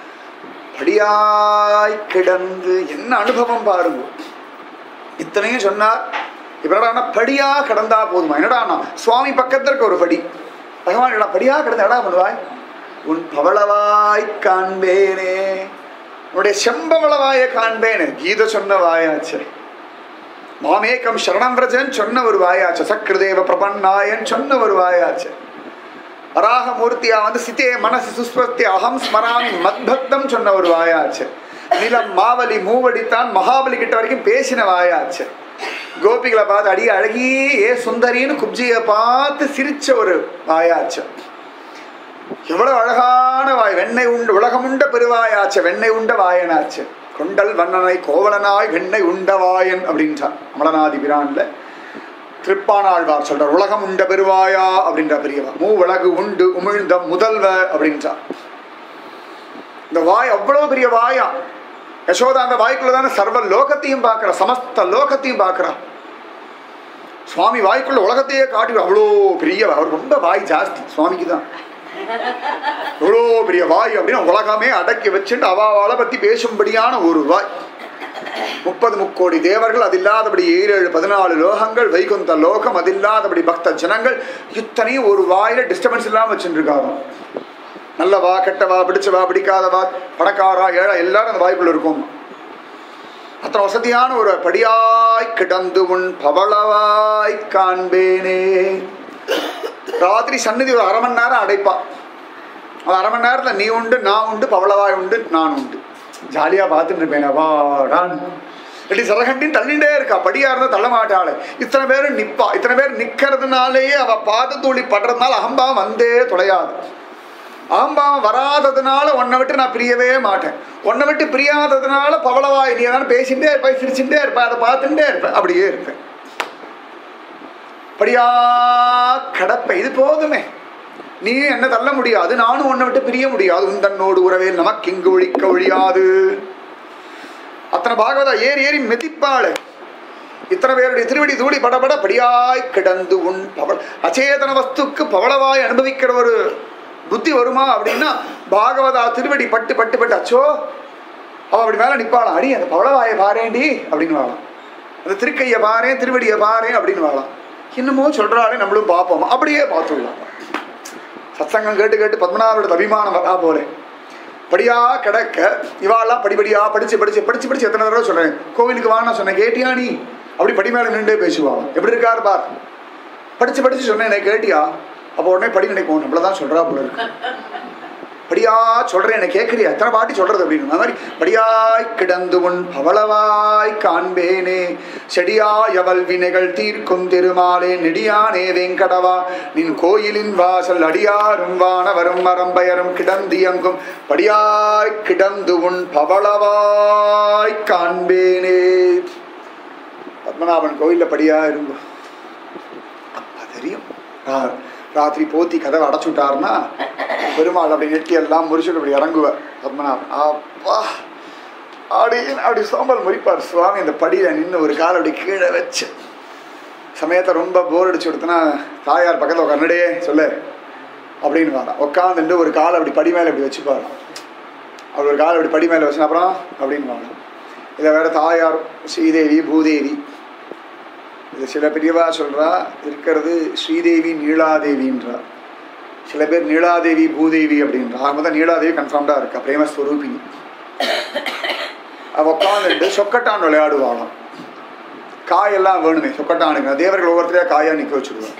அடியாய் கிடந்து என்ன அனுபவம் பாருங்க இத்தனையும் சொன்னார் இப்ப என்னடா படியா கிடந்தா போதுமா என்னடா சுவாமி பக்கத்துல இருக்க ஒரு படி பகவான் என்னடா படியா கிடந்த என்னடா பண்ணுவாய் உன் பவளவாய் காண்பேனே உன்னுடைய செம்பவளவாயை காண்பேனே கீத சொன்ன வாயாச்சு மாமேக்கம் சரணம் விரஜன் சொன்ன ஒரு வாயாச்சு சக்ரதேவ பிரபன்னாயன் சொன்ன ஒரு வாயாச்சு வராகமூர்த்தியா வந்து சித்தே மனசு சுஸ்வத்தி அகம் ஸ்மராமி மத்பக்தம் சொன்ன ஒரு வாயாச்சு நிலம் மாவலி மூவடித்தான் மகாபலி கிட்ட வரைக்கும் பேசின வாயாச்சு கோபிகளை பார்த்து அடிய அழகி ஏ சுந்தரின்னு குப்ஜியை பார்த்து சிரிச்ச ஒரு வாயாச்சு எவ்வளவு அழகான வாய் வெண்ணெய் உண்டு உலகமுண்ட பெருவாயாச்சு வெண்ணெய் உண்ட வாயனாச்சு கொண்டல் வண்ணனை கோவலனாய் வெண்ணெய் உண்ட வாயன் அப்படின்றார் அமலநாதி பிரான்ல திருப்பானாழ்வார் சொல்றார் உலகம் உண்ட பெருவாயா அப்படின்ற பெரியவா மூ உலகு உண்டு உமிழ்ந்த முதல்வ அப்படின்றார் இந்த வாய் அவ்வளவு பெரிய வாயா யசோதா அந்த வாய்க்குள்ளதான சர்வ லோகத்தையும் பார்க்கிறா சமஸ்த லோகத்தையும் பார்க்கிறா சுவாமி வாய்க்குள்ள உலகத்தையே காட்டி அவ்வளோ பெரிய அவர் ரொம்ப வாய் ஜாஸ்தி சுவாமிக்கு தான் எவ்வளோ பெரிய வாய் அப்படின்னு உலகமே அடக்கி வச்சுட்டு அவாவால பத்தி பேசும்படியான ஒரு வாய் முப்பது முக்கோடி தேவர்கள் அது இல்லாதபடி ஏழு ஏழு பதினாலு லோகங்கள் வைகுந்த லோகம் அது இல்லாதபடி பக்த ஜனங்கள் இத்தனையும் ஒரு வாயில டிஸ்டர்பன்ஸ் இல்லாம வச்சுருக்காங்க நல்ல வா கெட்ட வா பிடிச்ச வா பிடிக்காத வா பணக்காரா ஏழை எல்லாரும் அந்த வாய்ப்புல இருக்கும் அத்தனை வசதியான ஒரு படியாய் கிடந்து உன் பவளவாய் காண்பேனே ராத்திரி சன்னதி ஒரு அரை மணி நேரம் அடைப்பா அது அரை மணி நேரத்தில் நீ உண்டு நான் உண்டு பவளவாய் உண்டு நான் உண்டு ஜாலியாக பார்த்துட்டு இருப்பேன் அவாடான் இல்லாட்டி சரகண்டின்னு தள்ளிண்டே இருக்கா படியா இருந்தால் தள்ள மாட்டாள் இத்தனை பேர் நிப்பா இத்தனை பேர் நிற்கிறதுனாலேயே அவள் பாத தூளி படுறதுனால அகம்பாவம் வந்தே தொலையாது அகம்பாவம் வராததுனால உன்னை விட்டு நான் பிரியவே மாட்டேன் உன்னை விட்டு பிரியாததுனால பவளவாய் நீ எதாவது பேசிகிட்டே இருப்பேன் சிரிச்சுட்டே இருப்பேன் அதை பார்த்துட்டே இருப்பேன் அப்படியே இருப்பேன் படியா கடப்பை இது போதுமே நீ என்ன தள்ள முடியாது நானும் உன்னை விட்டு பிரிய முடியாது உந்தன்னோடு உறவே நமக்கு இங்கு ஒழிக்க ஒழியாது அத்தனை பாகவதா ஏறி ஏறி மெதிப்பாளு இத்தனை பேருடைய திருவடி தூளி படபட படியாய் கிடந்து உன் பவள அச்சேதன வஸ்துக்கு பவளவாய் அனுபவிக்கிற ஒரு புத்தி வருமா அப்படின்னா பாகவதா திருவடி பட்டு பட்டு பட்டு அச்சோ அவ அப்படி மேல நிப்பாளாம் அடி அந்த பவளவாயை பாரேண்டி அப்படின்னு வாழலாம் அந்த திருக்கையை பாரேன் திருவடியை பாரேன் அப்படின்னு வாழலாம் என்னமோ சொல்றாளே நம்மளும் பார்ப்போம் அப்படியே பார்த்துடலாம் சத்சங்கம் கேட்டு கேட்டு பத்மநாபோட அபிமானம் வரா போல படியா கிடக்க இவாளெல்லாம் படிப்படியா படிச்சு படிச்சு படிச்சு படிச்சு எத்தனை தடவை சொல்றேன் கோவிலுக்கு வாங்க சொன்னேன் கேட்டியா நீ அப்படி படி மேல நின்றே பேசுவாங்க எப்படி இருக்காரு பார் படிச்சு படிச்சு சொன்னேன் எனக்கு கேட்டியா அப்போ உடனே படி நினைப்போம் நம்மள தான் சொல்றா போல இருக்கு படியா சொல்றேன் என்ன கேட்குறியா எத்தனை பாட்டி சொல்றது அப்படின்னு அந்த மாதிரி படியாய் கிடந்து உன் பவளவாய் காண்பேனே செடியாய் அவள் வினைகள் தீர்க்கும் திருமாலே நெடியானே வெங்கடவா நின் கோயிலின் வாசல் அடியாரும் வானவரும் மரம்பயரும் கிடந்தியங்கும் படியாய் கிடந்து உன் பவளவாய் காண்பேனே பத்மநாபன் கோயிலில் படியா இருக்கும் அப்ப தெரியும் ரா- ராத்திரி போத்தி கதவை அடைச்சு விட்டாருன்னா பெருமாள் அப்படி நெட்டி எல்லாம் முறிச்சுட்டு அப்படி இறங்குவார் பத்மநாபன் அப்பா அப்படி அப்படி சோம்பல் முறிப்பார் சுவாமி அந்த படியில் நின்று ஒரு கால் அப்படி கீழே வச்சு சமயத்தை ரொம்ப போர் அடிச்சு கொடுத்தனா தாயார் பக்கத்தில் உட்காந்துடே சொல்லு அப்படின்னு வாரான் உட்காந்துட்டு ஒரு கால் அப்படி படி மேலே இப்படி வச்சுப்பாரு அவர் ஒரு கால் அப்படி படி மேலே வச்சு அப்புறம் அப்படின்னு வாங்க இதை வேற தாயார் ஸ்ரீதேவி பூதேவி இது சில பெரியவா சொல்றா இருக்கிறது ஸ்ரீதேவி நீலாதேவின்றா சில பேர் நீலாதேவி பூதேவி அப்படின்றா ஆக மொத்தம் நீலாதேவி கன்ஃபார்ம்டாக இருக்கா பிரேமஸ்வரூபிணி அவ உட்காந்துட்டு சொக்கட்டான் விளையாடுவாளாம் காயெல்லாம் வேணுமே சொக்கட்டானுக்கு தேவர்கள் ஒவ்வொருத்தரையா காயா நிற்க வச்சுடுவாங்க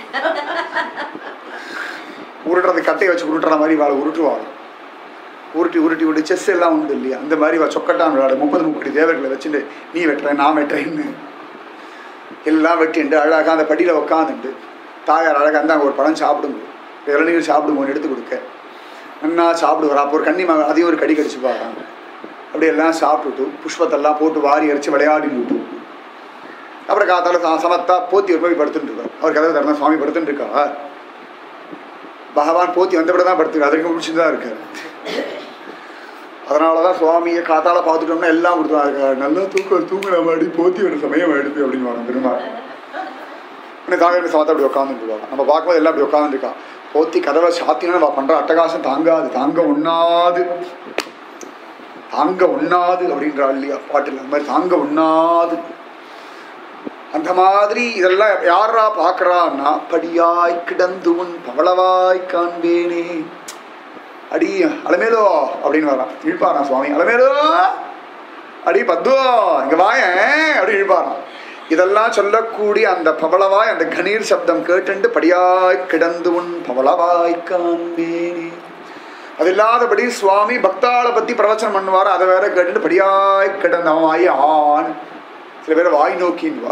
உருட்டுறது கட்டையை வச்சு உருட்டுற மாதிரி வாழை உருட்டுவாளாம் உருட்டி உருட்டி விட்டு செஸ் எல்லாம் உண்டு இல்லையா அந்த மாதிரி வா சொக்கட்டான் விளையாடு முப்பது முப்பது தேவர்களை வச்சுட்டு நீ வெட்டுறேன் நான் வெட்டுறேன்னு எல்லாம் வெட்டிண்டு அழகாக அந்த படியில் உட்காந்துட்டு தாயார் அழகாக இருந்தால் ஒரு பழம் சாப்பிடுங்க இளநீர் சாப்பிடுங்கன்னு எடுத்து கொடுக்க நன்னா சாப்பிடுவார் அப்போ ஒரு கன்னி மகன் அதையும் ஒரு கடி கடிச்சு பாருங்க அப்படி எல்லாம் சாப்பிட்டுட்டு புஷ்பத்தெல்லாம் போட்டு வாரி அரைச்சு விளையாடி விட்டு அப்புறம் காத்தால ச- சமத்தா போத்தி ஒரு போய் படுத்துட்டு இருக்கார் அவர் கதவை திறந்தா சுவாமி படுத்துட்டு இருக்கா பகவான் போத்தி வந்தபடி தான் படுத்துருக்கு அதற்கு முடிச்சுட்டு தான் இருக்காரு அதனால தான் சுவாமியை காத்தால பார்த்துட்டோம்னா எல்லாம் கொடுத்துருவாங்க நல்லா தூக்கம் தூங்குற மாதிரி போத்தி ஒரு சமயம் எடுத்து அப்படின்னு வாங்க பெருமாள் உடனே தாங்க சமத்தை அப்படி உட்காந்துட்டு நம்ம பார்க்கும்போது எல்லாம் அப்படி உட்காந்துருக்கா போத்தி கதவை சாத்தினா நம்ம பண்ற அட்டகாசம் தாங்காது தாங்க ஒண்ணாது தாங்க ஒண்ணாது அப்படின்றா இல்லையா பாட்டில் அந்த மாதிரி தாங்க ஒண்ணாது அந்த மாதிரி இதெல்லாம் யாரா பார்க்கறான்னா படியாய் கிடந்து உன் பவளவாய் காண்பேனே அடி அலமேலோ அப்படின்னு வரான் இழுப்பாரான் சுவாமி அலமேலோ அடி பத்து இங்க வாயேன் அப்படி இழுப்பாரான் இதெல்லாம் சொல்லக்கூடிய அந்த பவளவாய் அந்த கணீர் சப்தம் கேட்டுண்டு படியாய் கிடந்து உன் பவளவாய் காண்பேனே அது இல்லாதபடி சுவாமி பக்தாளை பத்தி பிரவச்சனம் பண்ணுவார் அதை வேற கேட்டுட்டு படியாய் கிடந்த அவன் வாய் ஆண் சில பேர் வாய் நோக்கின்வா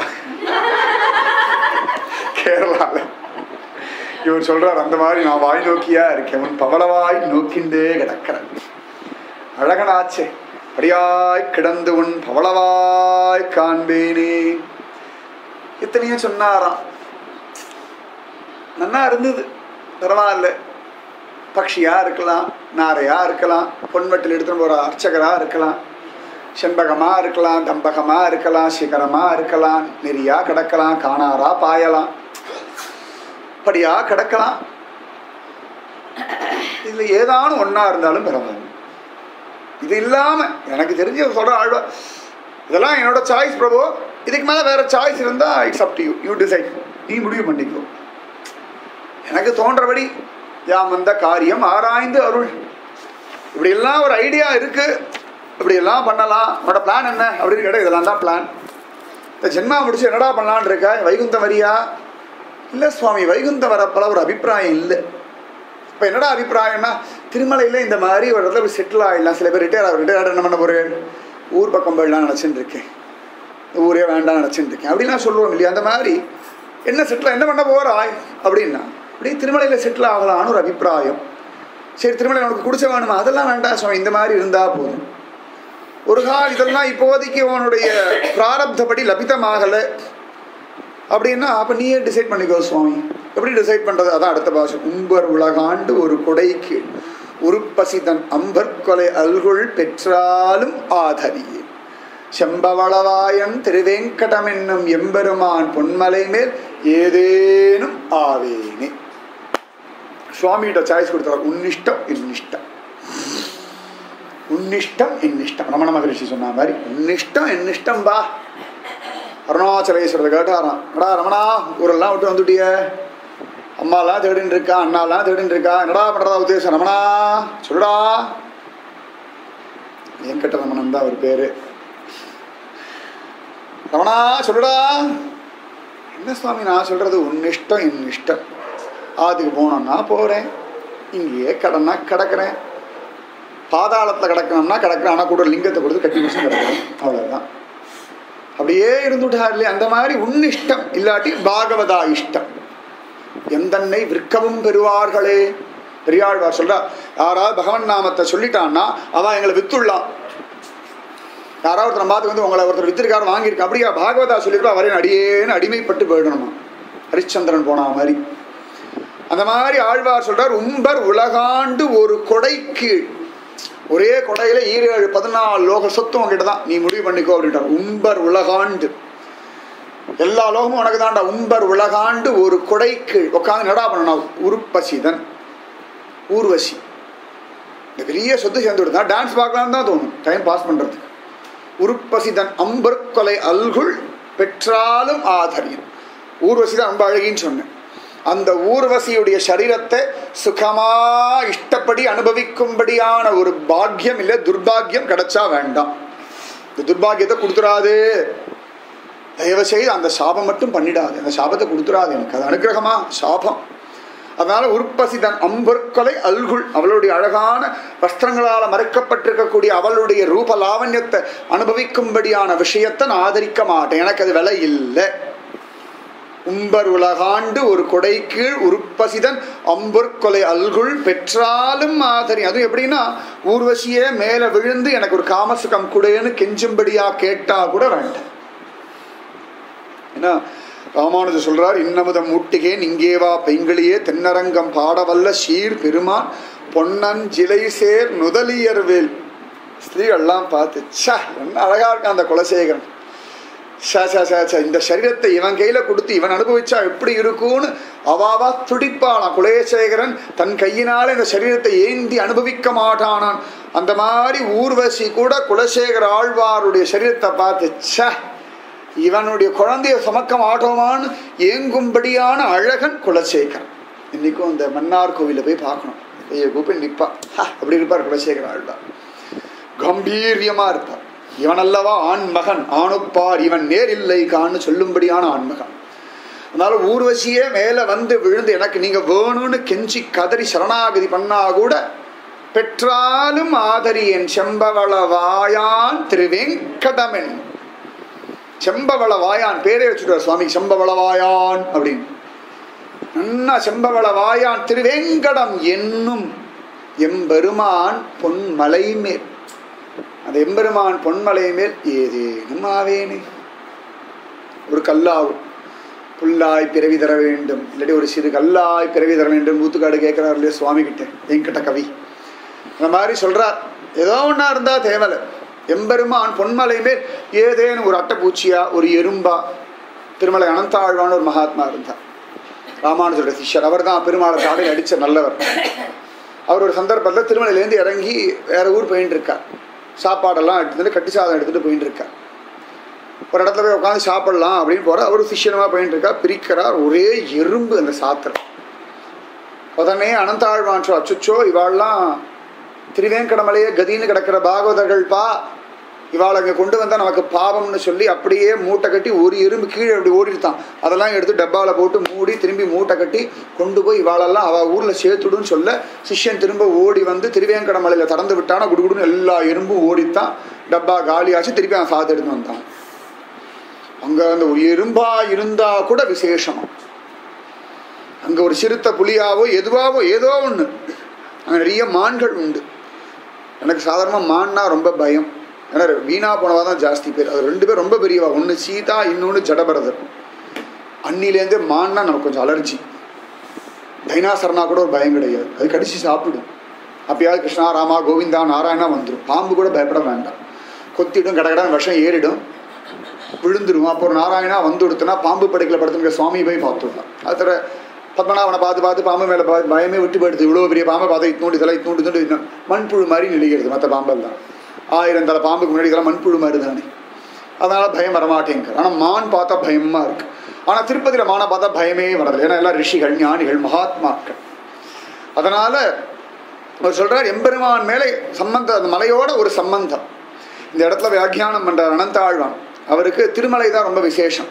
கேரளால இவர் சொல்றார் அந்த மாதிரி நான் வாய் நோக்கியா இருக்கேன் உன் பவளவாய் நோக்கிண்டே கிடக்கிறேன் அழகனாச்சே படியாய் கிடந்து உன் பவளவாய் காண்பேனே இத்தனையும் சொன்னாராம் நன்னா இருந்தது பரவாயில்ல பக்ஷியா இருக்கலாம் நாரையா இருக்கலாம் பொன்வெட்டில் எடுத்துட்டு போற அர்ச்சகரா இருக்கலாம் செண்பகமா இருக்கலாம் தம்பகமா இருக்கலாம் சிகரமா இருக்கலாம் நெறியா கிடக்கலாம் காணாரா பாயலாம் படியா கிடக்கலாம் இதுல ஏதானும் ஒண்ணா இருந்தாலும் பரவாயில்ல இது இல்லாம எனக்கு தெரிஞ்ச சொல்ற ஆழ்வா இதெல்லாம் என்னோட சாய்ஸ் பிரபு இதுக்கு மேல வேற சாய்ஸ் இருந்தா it's up to you you decide நீ முடிவு பண்ணிக்கோ எனக்கு தோன்றபடி யாம் வந்த காரியம் ஆராய்ந்து அருள் இப்படி எல்லாம் ஒரு ஐடியா இருக்கு இப்படி எல்லாம் பண்ணலாம் உன்னோட பிளான் என்ன அப்படின்னு கேட்டால் இதெல்லாம் தான் பிளான் இந்த ஜென்மா முடிச்சு என்னடா பண்ணலான்னு இருக்க வைகுந்தம் வரியா இல்லை சுவாமி வைகுந்தம் வரப்பல ஒரு அபிப்பிராயம் இல்லை இப்போ என்னடா அபிப்பிராயம்னா திருமலையில் இந்த மாதிரி ஒரு இடத்துல போய் செட்டில் ஆகிடலாம் சில பேர் ரிட்டையர் ஆகும் ரிட்டையர் என்ன பண்ண போகிறேன் ஊர் பக்கம் போயிடலாம் நினச்சிட்டு இருக்கேன் இந்த ஊரே வேண்டாம் நினச்சிட்டு இருக்கேன் அப்படிலாம் சொல்லுவோம் இல்லையா அந்த மாதிரி என்ன செட்டில் என்ன பண்ண போகிறாய் அப்படின்னா அப்படியே திருமலையில் செட்டில் ஆகலான்னு ஒரு அபிப்பிராயம் சரி திருமலை உனக்கு குடிச்ச வேணுமா அதெல்லாம் வேண்டாம் சுவாமி இந்த மாதிரி இருந்தால் போதும் ஒரு கால் இதெல்லாம் இப்போதைக்கு உன்னுடைய பிராரப்தப்படி லபிதமாகலை அப்படின்னா அப்போ நீயே டிசைட் பண்ணிக்கோ சுவாமி எப்படி டிசைட் பண்ணுறது அதான் அடுத்த பாஷை உம்பர் உலகாண்டு ஒரு கொடைக்கு உருப்பசிதன் அம்பற்கொலை அல்குள் பெற்றாலும் ஆதரியே செம்பவளவாயன் திருவேங்கடம் என்னும் எம்பெருமான் பொன்மலை மேல் ஏதேனும் ஆவேனே சுவாமிகிட்ட சாய்ஸ் கொடுத்தார் உன்னிஷ்டம் என்னிஷ்டம் உன்னிஷ்டம் என்னிஷ்டம் ரமண மகரிஷி சொன்ன மாதிரி உன்னிஷ்டம் என்னிஷ்டம் பா அருணாச்சலேஸ்வரத்தை கேட்டாராம் என்னடா ரமணா ஊரெல்லாம் விட்டு வந்துட்டிய அம்மாலாம் தேடின்னு இருக்கா அண்ணாலாம் தேடின்னு இருக்கா என்னடா பண்ணுறதா உத்தேசம் ரமணா சொல்லுடா வெங்கட்ட ரமணன் தான் அவர் பேரு ரமணா சொல்லுடா என்ன சுவாமி நான் சொல்றது உன் இஷ்டம் என் இஷ்டம் ஆத்துக்கு போனோம்னா போகிறேன் இங்கேயே கடனா கிடக்கிறேன் பாதாளத்தில் கிடக்கணும்னா கிடக்கிற ஆனால் கூட லிங்கத்தை கொடுத்து கட்டி வச்சு கிடக்கணும் அவ்வளோதான் அப்படியே இருந்துட்டார் இல்லையா அந்த மாதிரி உன்னிஷ்டம் இல்லாட்டி பாகவதா இஷ்டம் எந்தன்னை விற்கவும் பெறுவார்களே பெரியாழ்வார் சொல்றா யாராவது பகவன் நாமத்தை சொல்லிட்டான்னா அவன் எங்களை வித்துள்ளான் யாராவது ஒருத்தர் பார்த்து வந்து உங்களை ஒருத்தர் வித்திருக்காரு வாங்கியிருக்கா அப்படியா பாகவதா சொல்லியிருக்கா அவரே அடியேன்னு அடிமைப்பட்டு போயிடணுமா ஹரிச்சந்திரன் போனா மாதிரி அந்த மாதிரி ஆழ்வார் சொல்றார் உம்பர் உலகாண்டு ஒரு கொடை கீழ் ஒரே கொடையில ஈரேழு பதினாலு லோக சொத்து உங்ககிட்ட தான் நீ முடிவு பண்ணிக்கோ அப்படின்றார் உம்பர் உலகாண்டு எல்லா லோகமும் உனக்கு தான்டா உம்பர் உலகாண்டு ஒரு கொடை கீழ் உட்காந்து நடா பண்ணணும் உருப்பசிதன் ஊர்வசி இந்த பெரிய சொத்து சேர்ந்து விடுதா டான்ஸ் பார்க்கலாம் தான் தோணும் டைம் பாஸ் பண்றதுக்கு உருப்பசிதன் அம்பற்கொலை அல்குள் பெற்றாலும் ஆதரியம் ஊர்வசி தான் ரொம்ப அழகின்னு சொன்னேன் அந்த ஊர்வசியுடைய சரீரத்தை சுகமா இஷ்டப்படி அனுபவிக்கும்படியான ஒரு பாக்கியம் இல்லை துர்பாக்கியம் கிடைச்சா வேண்டாம் இந்த துர்பாக்கியத்தை கொடுத்துடாது தயவு செய்து அந்த சாபம் மட்டும் பண்ணிடாது அந்த சாபத்தை கொடுத்துடாது எனக்கு அது அனுகிரகமா சாபம் அதனால உற்பசி தன் அம்பற்கொலை அல்குள் அவளுடைய அழகான வஸ்திரங்களால் மறைக்கப்பட்டிருக்கக்கூடிய அவளுடைய ரூப லாவண்யத்தை அனுபவிக்கும்படியான விஷயத்தை நான் ஆதரிக்க மாட்டேன் எனக்கு அது விலை இல்லை உம்பர் உலகாண்டு ஒரு கொடை கீழ் உருப்பசிதன் அம்பொற்கொலை அல்குள் பெற்றாலும் ஆதரி அதுவும் எப்படின்னா ஊர்வசியே மேல விழுந்து எனக்கு ஒரு காமசுகம் குடையன்னு கெஞ்சும்படியா கேட்டா கூட வேண்டாம் ஏன்னா ராமானுஜர் சொல்றார் இன்னமுதம் ஊட்டிகேன் இங்கேவா பெண்களியே தென்னரங்கம் பாடவல்ல சீர் பெருமான் பொன்னன் ஜிலை சேர் நுதலியர்வேல் ஸ்திரீகள்லாம் பார்த்து ச்ச என்ன அழகா இருக்கான் அந்த குலசேகரன் ச ச ச ச இந்த சரீரத்தை இவன் கையில கொடுத்து இவன் அனுபவிச்சா எப்படி இருக்கும்னு அவாவா துடிப்பானான் குலசேகரன் தன் கையினால இந்த சரீரத்தை ஏந்தி அனுபவிக்க மாட்டானான் அந்த மாதிரி ஊர்வசி கூட குலசேகர ஆழ்வாருடைய சரீரத்தை பார்த்து ச்ச இவனுடைய குழந்தைய சுமக்க மாட்டோமான்னு ஏங்கும்படியான அழகன் குலசேகரன் இன்னைக்கும் இந்த மன்னார் கோவில போய் பார்க்கணும் ஐயா கூப்பிட்டு நிற்பா ஹா, அப்படி இருப்பார் குலசேகர ஆழ்வார் கம்பீரியமா இருப்பார் இவன் அல்லவா ஆண் மகன் ஆணுப்பார் இவன் நேர் இல்லை கான்னு சொல்லும்படியான ஆண்மகன் அதனால ஊர்வசியே மேல வந்து விழுந்து எனக்கு நீங்க வேணும்னு கெஞ்சி கதறி சரணாகதி பண்ணா கூட பெற்றாலும் ஆதரி என் செம்பவள வாயான் திருவெங்கடமென் செம்பவள வாயான் பேரே வச்சுட்டார் சுவாமி செம்பவள வாயான் அப்படின்னு நன்னா செம்பவள வாயான் திருவேங்கடம் என்னும் எம்பெருமான் பொன்மலை மேல் அந்த எம்பெருமான் பொன்மலை மேல் ஏதேனும் ஆவேனே ஒரு கல்லாவும் புல்லாய் பிறவி தர வேண்டும் இல்லாட்டி ஒரு சிறு கல்லாய் பிறவி தர வேண்டும் ஊத்துக்காடு கேட்கிறார் இல்லையா சுவாமி கிட்ட வெங்கட கவி அந்த மாதிரி சொல்றார் ஏதோ ஒன்றா இருந்தா தேவலை எம்பெருமான் பொன்மலை மேல் ஏதேனும் ஒரு அட்டைப்பூச்சியா ஒரு எறும்பா திருமலை அனந்தாழ்வான ஒரு மகாத்மா இருந்தார் ராமானுஜரோட சிஷ்யர் அவர் தான் பெருமாளை தாடையில் அடிச்ச நல்லவர் அவர் ஒரு சந்தர்ப்பத்தில் திருமலையிலேருந்து இறங்கி வேற ஊர் போயின்னு இருக்கார் சாப்பாடெல்லாம் எடுத்துட்டு கட்டி சாதம் எடுத்துட்டு போயின்னு இருக்கார் ஒரு இடத்துல போய் உட்காந்து சாப்பிடலாம் அப்படின்னு போற அவர் சிஷ்யனமா போயிட்டு இருக்கா பிரிக்கிறார் ஒரே எறும்பு அந்த சாத்திரம் உடனே அனந்தாழ்வான் சொல் அச்சுச்சோ இவாள்லாம் திருவேங்கடமலையே கதின்னு கிடக்கிற பாகவதர்கள் பா இவாளை அங்கே கொண்டு வந்தால் நமக்கு பாவம்னு சொல்லி அப்படியே மூட்டை கட்டி ஒரு எறும்பு கீழே அப்படி ஓடிட்டான் அதெல்லாம் எடுத்து டப்பாவில் போட்டு மூடி திரும்பி மூட்டை கட்டி கொண்டு போய் இவாளெல்லாம் அவள் ஊரில் சேர்த்துடுன்னு சொல்ல சிஷ்யன் திரும்ப ஓடி வந்து திருவேங்கடமலையில் திறந்து விட்டானா குடுகுடுன்னு எல்லா எறும்பும் ஓடித்தான் டப்பா காலியாச்சு திருப்பி அவன் சாத்து எடுத்து வந்தான் அங்கே அந்த ஒரு எறும்பா இருந்தா கூட விசேஷமா அங்கே ஒரு சிறுத்தை புலியாவோ எதுவாவோ ஏதோ ஒன்று அங்கே நிறைய மான்கள் உண்டு எனக்கு சாதாரணமாக மான்னா ரொம்ப பயம் ஏன்னா வீணா போனவா தான் ஜாஸ்தி பேர் அது ரெண்டு பேர் ரொம்ப பெரியவா ஒன்று சீதா இன்னொன்று ஜடபரதர் அன்னிலேருந்தே மான்னா நமக்கு கொஞ்சம் அலர்ஜி டைனாசரனா கூட ஒரு பயம் கிடையாது அது கடிச்சு சாப்பிடும் அப்பயாவது கிருஷ்ணா ராமா கோவிந்தா நாராயணா வந்துடும் பாம்பு கூட பயப்பட வேண்டாம் கொத்திடும் கடகடான விஷம் ஏறிடும் விழுந்துரும் அப்போ ஒரு நாராயணா வந்து கொடுத்தனா பாம்பு படைக்கல படுத்துங்க சுவாமி போய் பார்த்துடலாம் அது தவிர பத்மநாபனை பார்த்து பார்த்து பாம்பு மேலே பா- பயமே விட்டு போயிடுது இவ்வளோ பெரிய பாம்பை பார்த்து இத்தூண்டு இதெல்லாம் இத்தூண்டு இத்தூண்டு இன்னும் மண்புழு மாதிரி நெளிகிறது மற்ற பாம்பெல்லாம் ஆயிரம் தலை பாம்புக்கு முன்னாடி இதெல்லாம் மண்புழு மாதிரி தானே அதனால பயம் வரமாட்டேங்க ஆனால் மான் பார்த்தா பயமா இருக்கு ஆனால் திருப்பதியில் மானை பார்த்தா பயமே வரதில்லை ஏன்னா எல்லாம் ரிஷிகள் ஞானிகள் மகாத்மாக்கள் அதனால அவர் சொல்றார் எம்பெருமான் மேலே சம்பந்தம் அந்த மலையோட ஒரு சம்பந்தம் இந்த இடத்துல வியாக்கியானம் பண்றார் அனந்தாழ்வான் அவருக்கு திருமலை தான் ரொம்ப விசேஷம்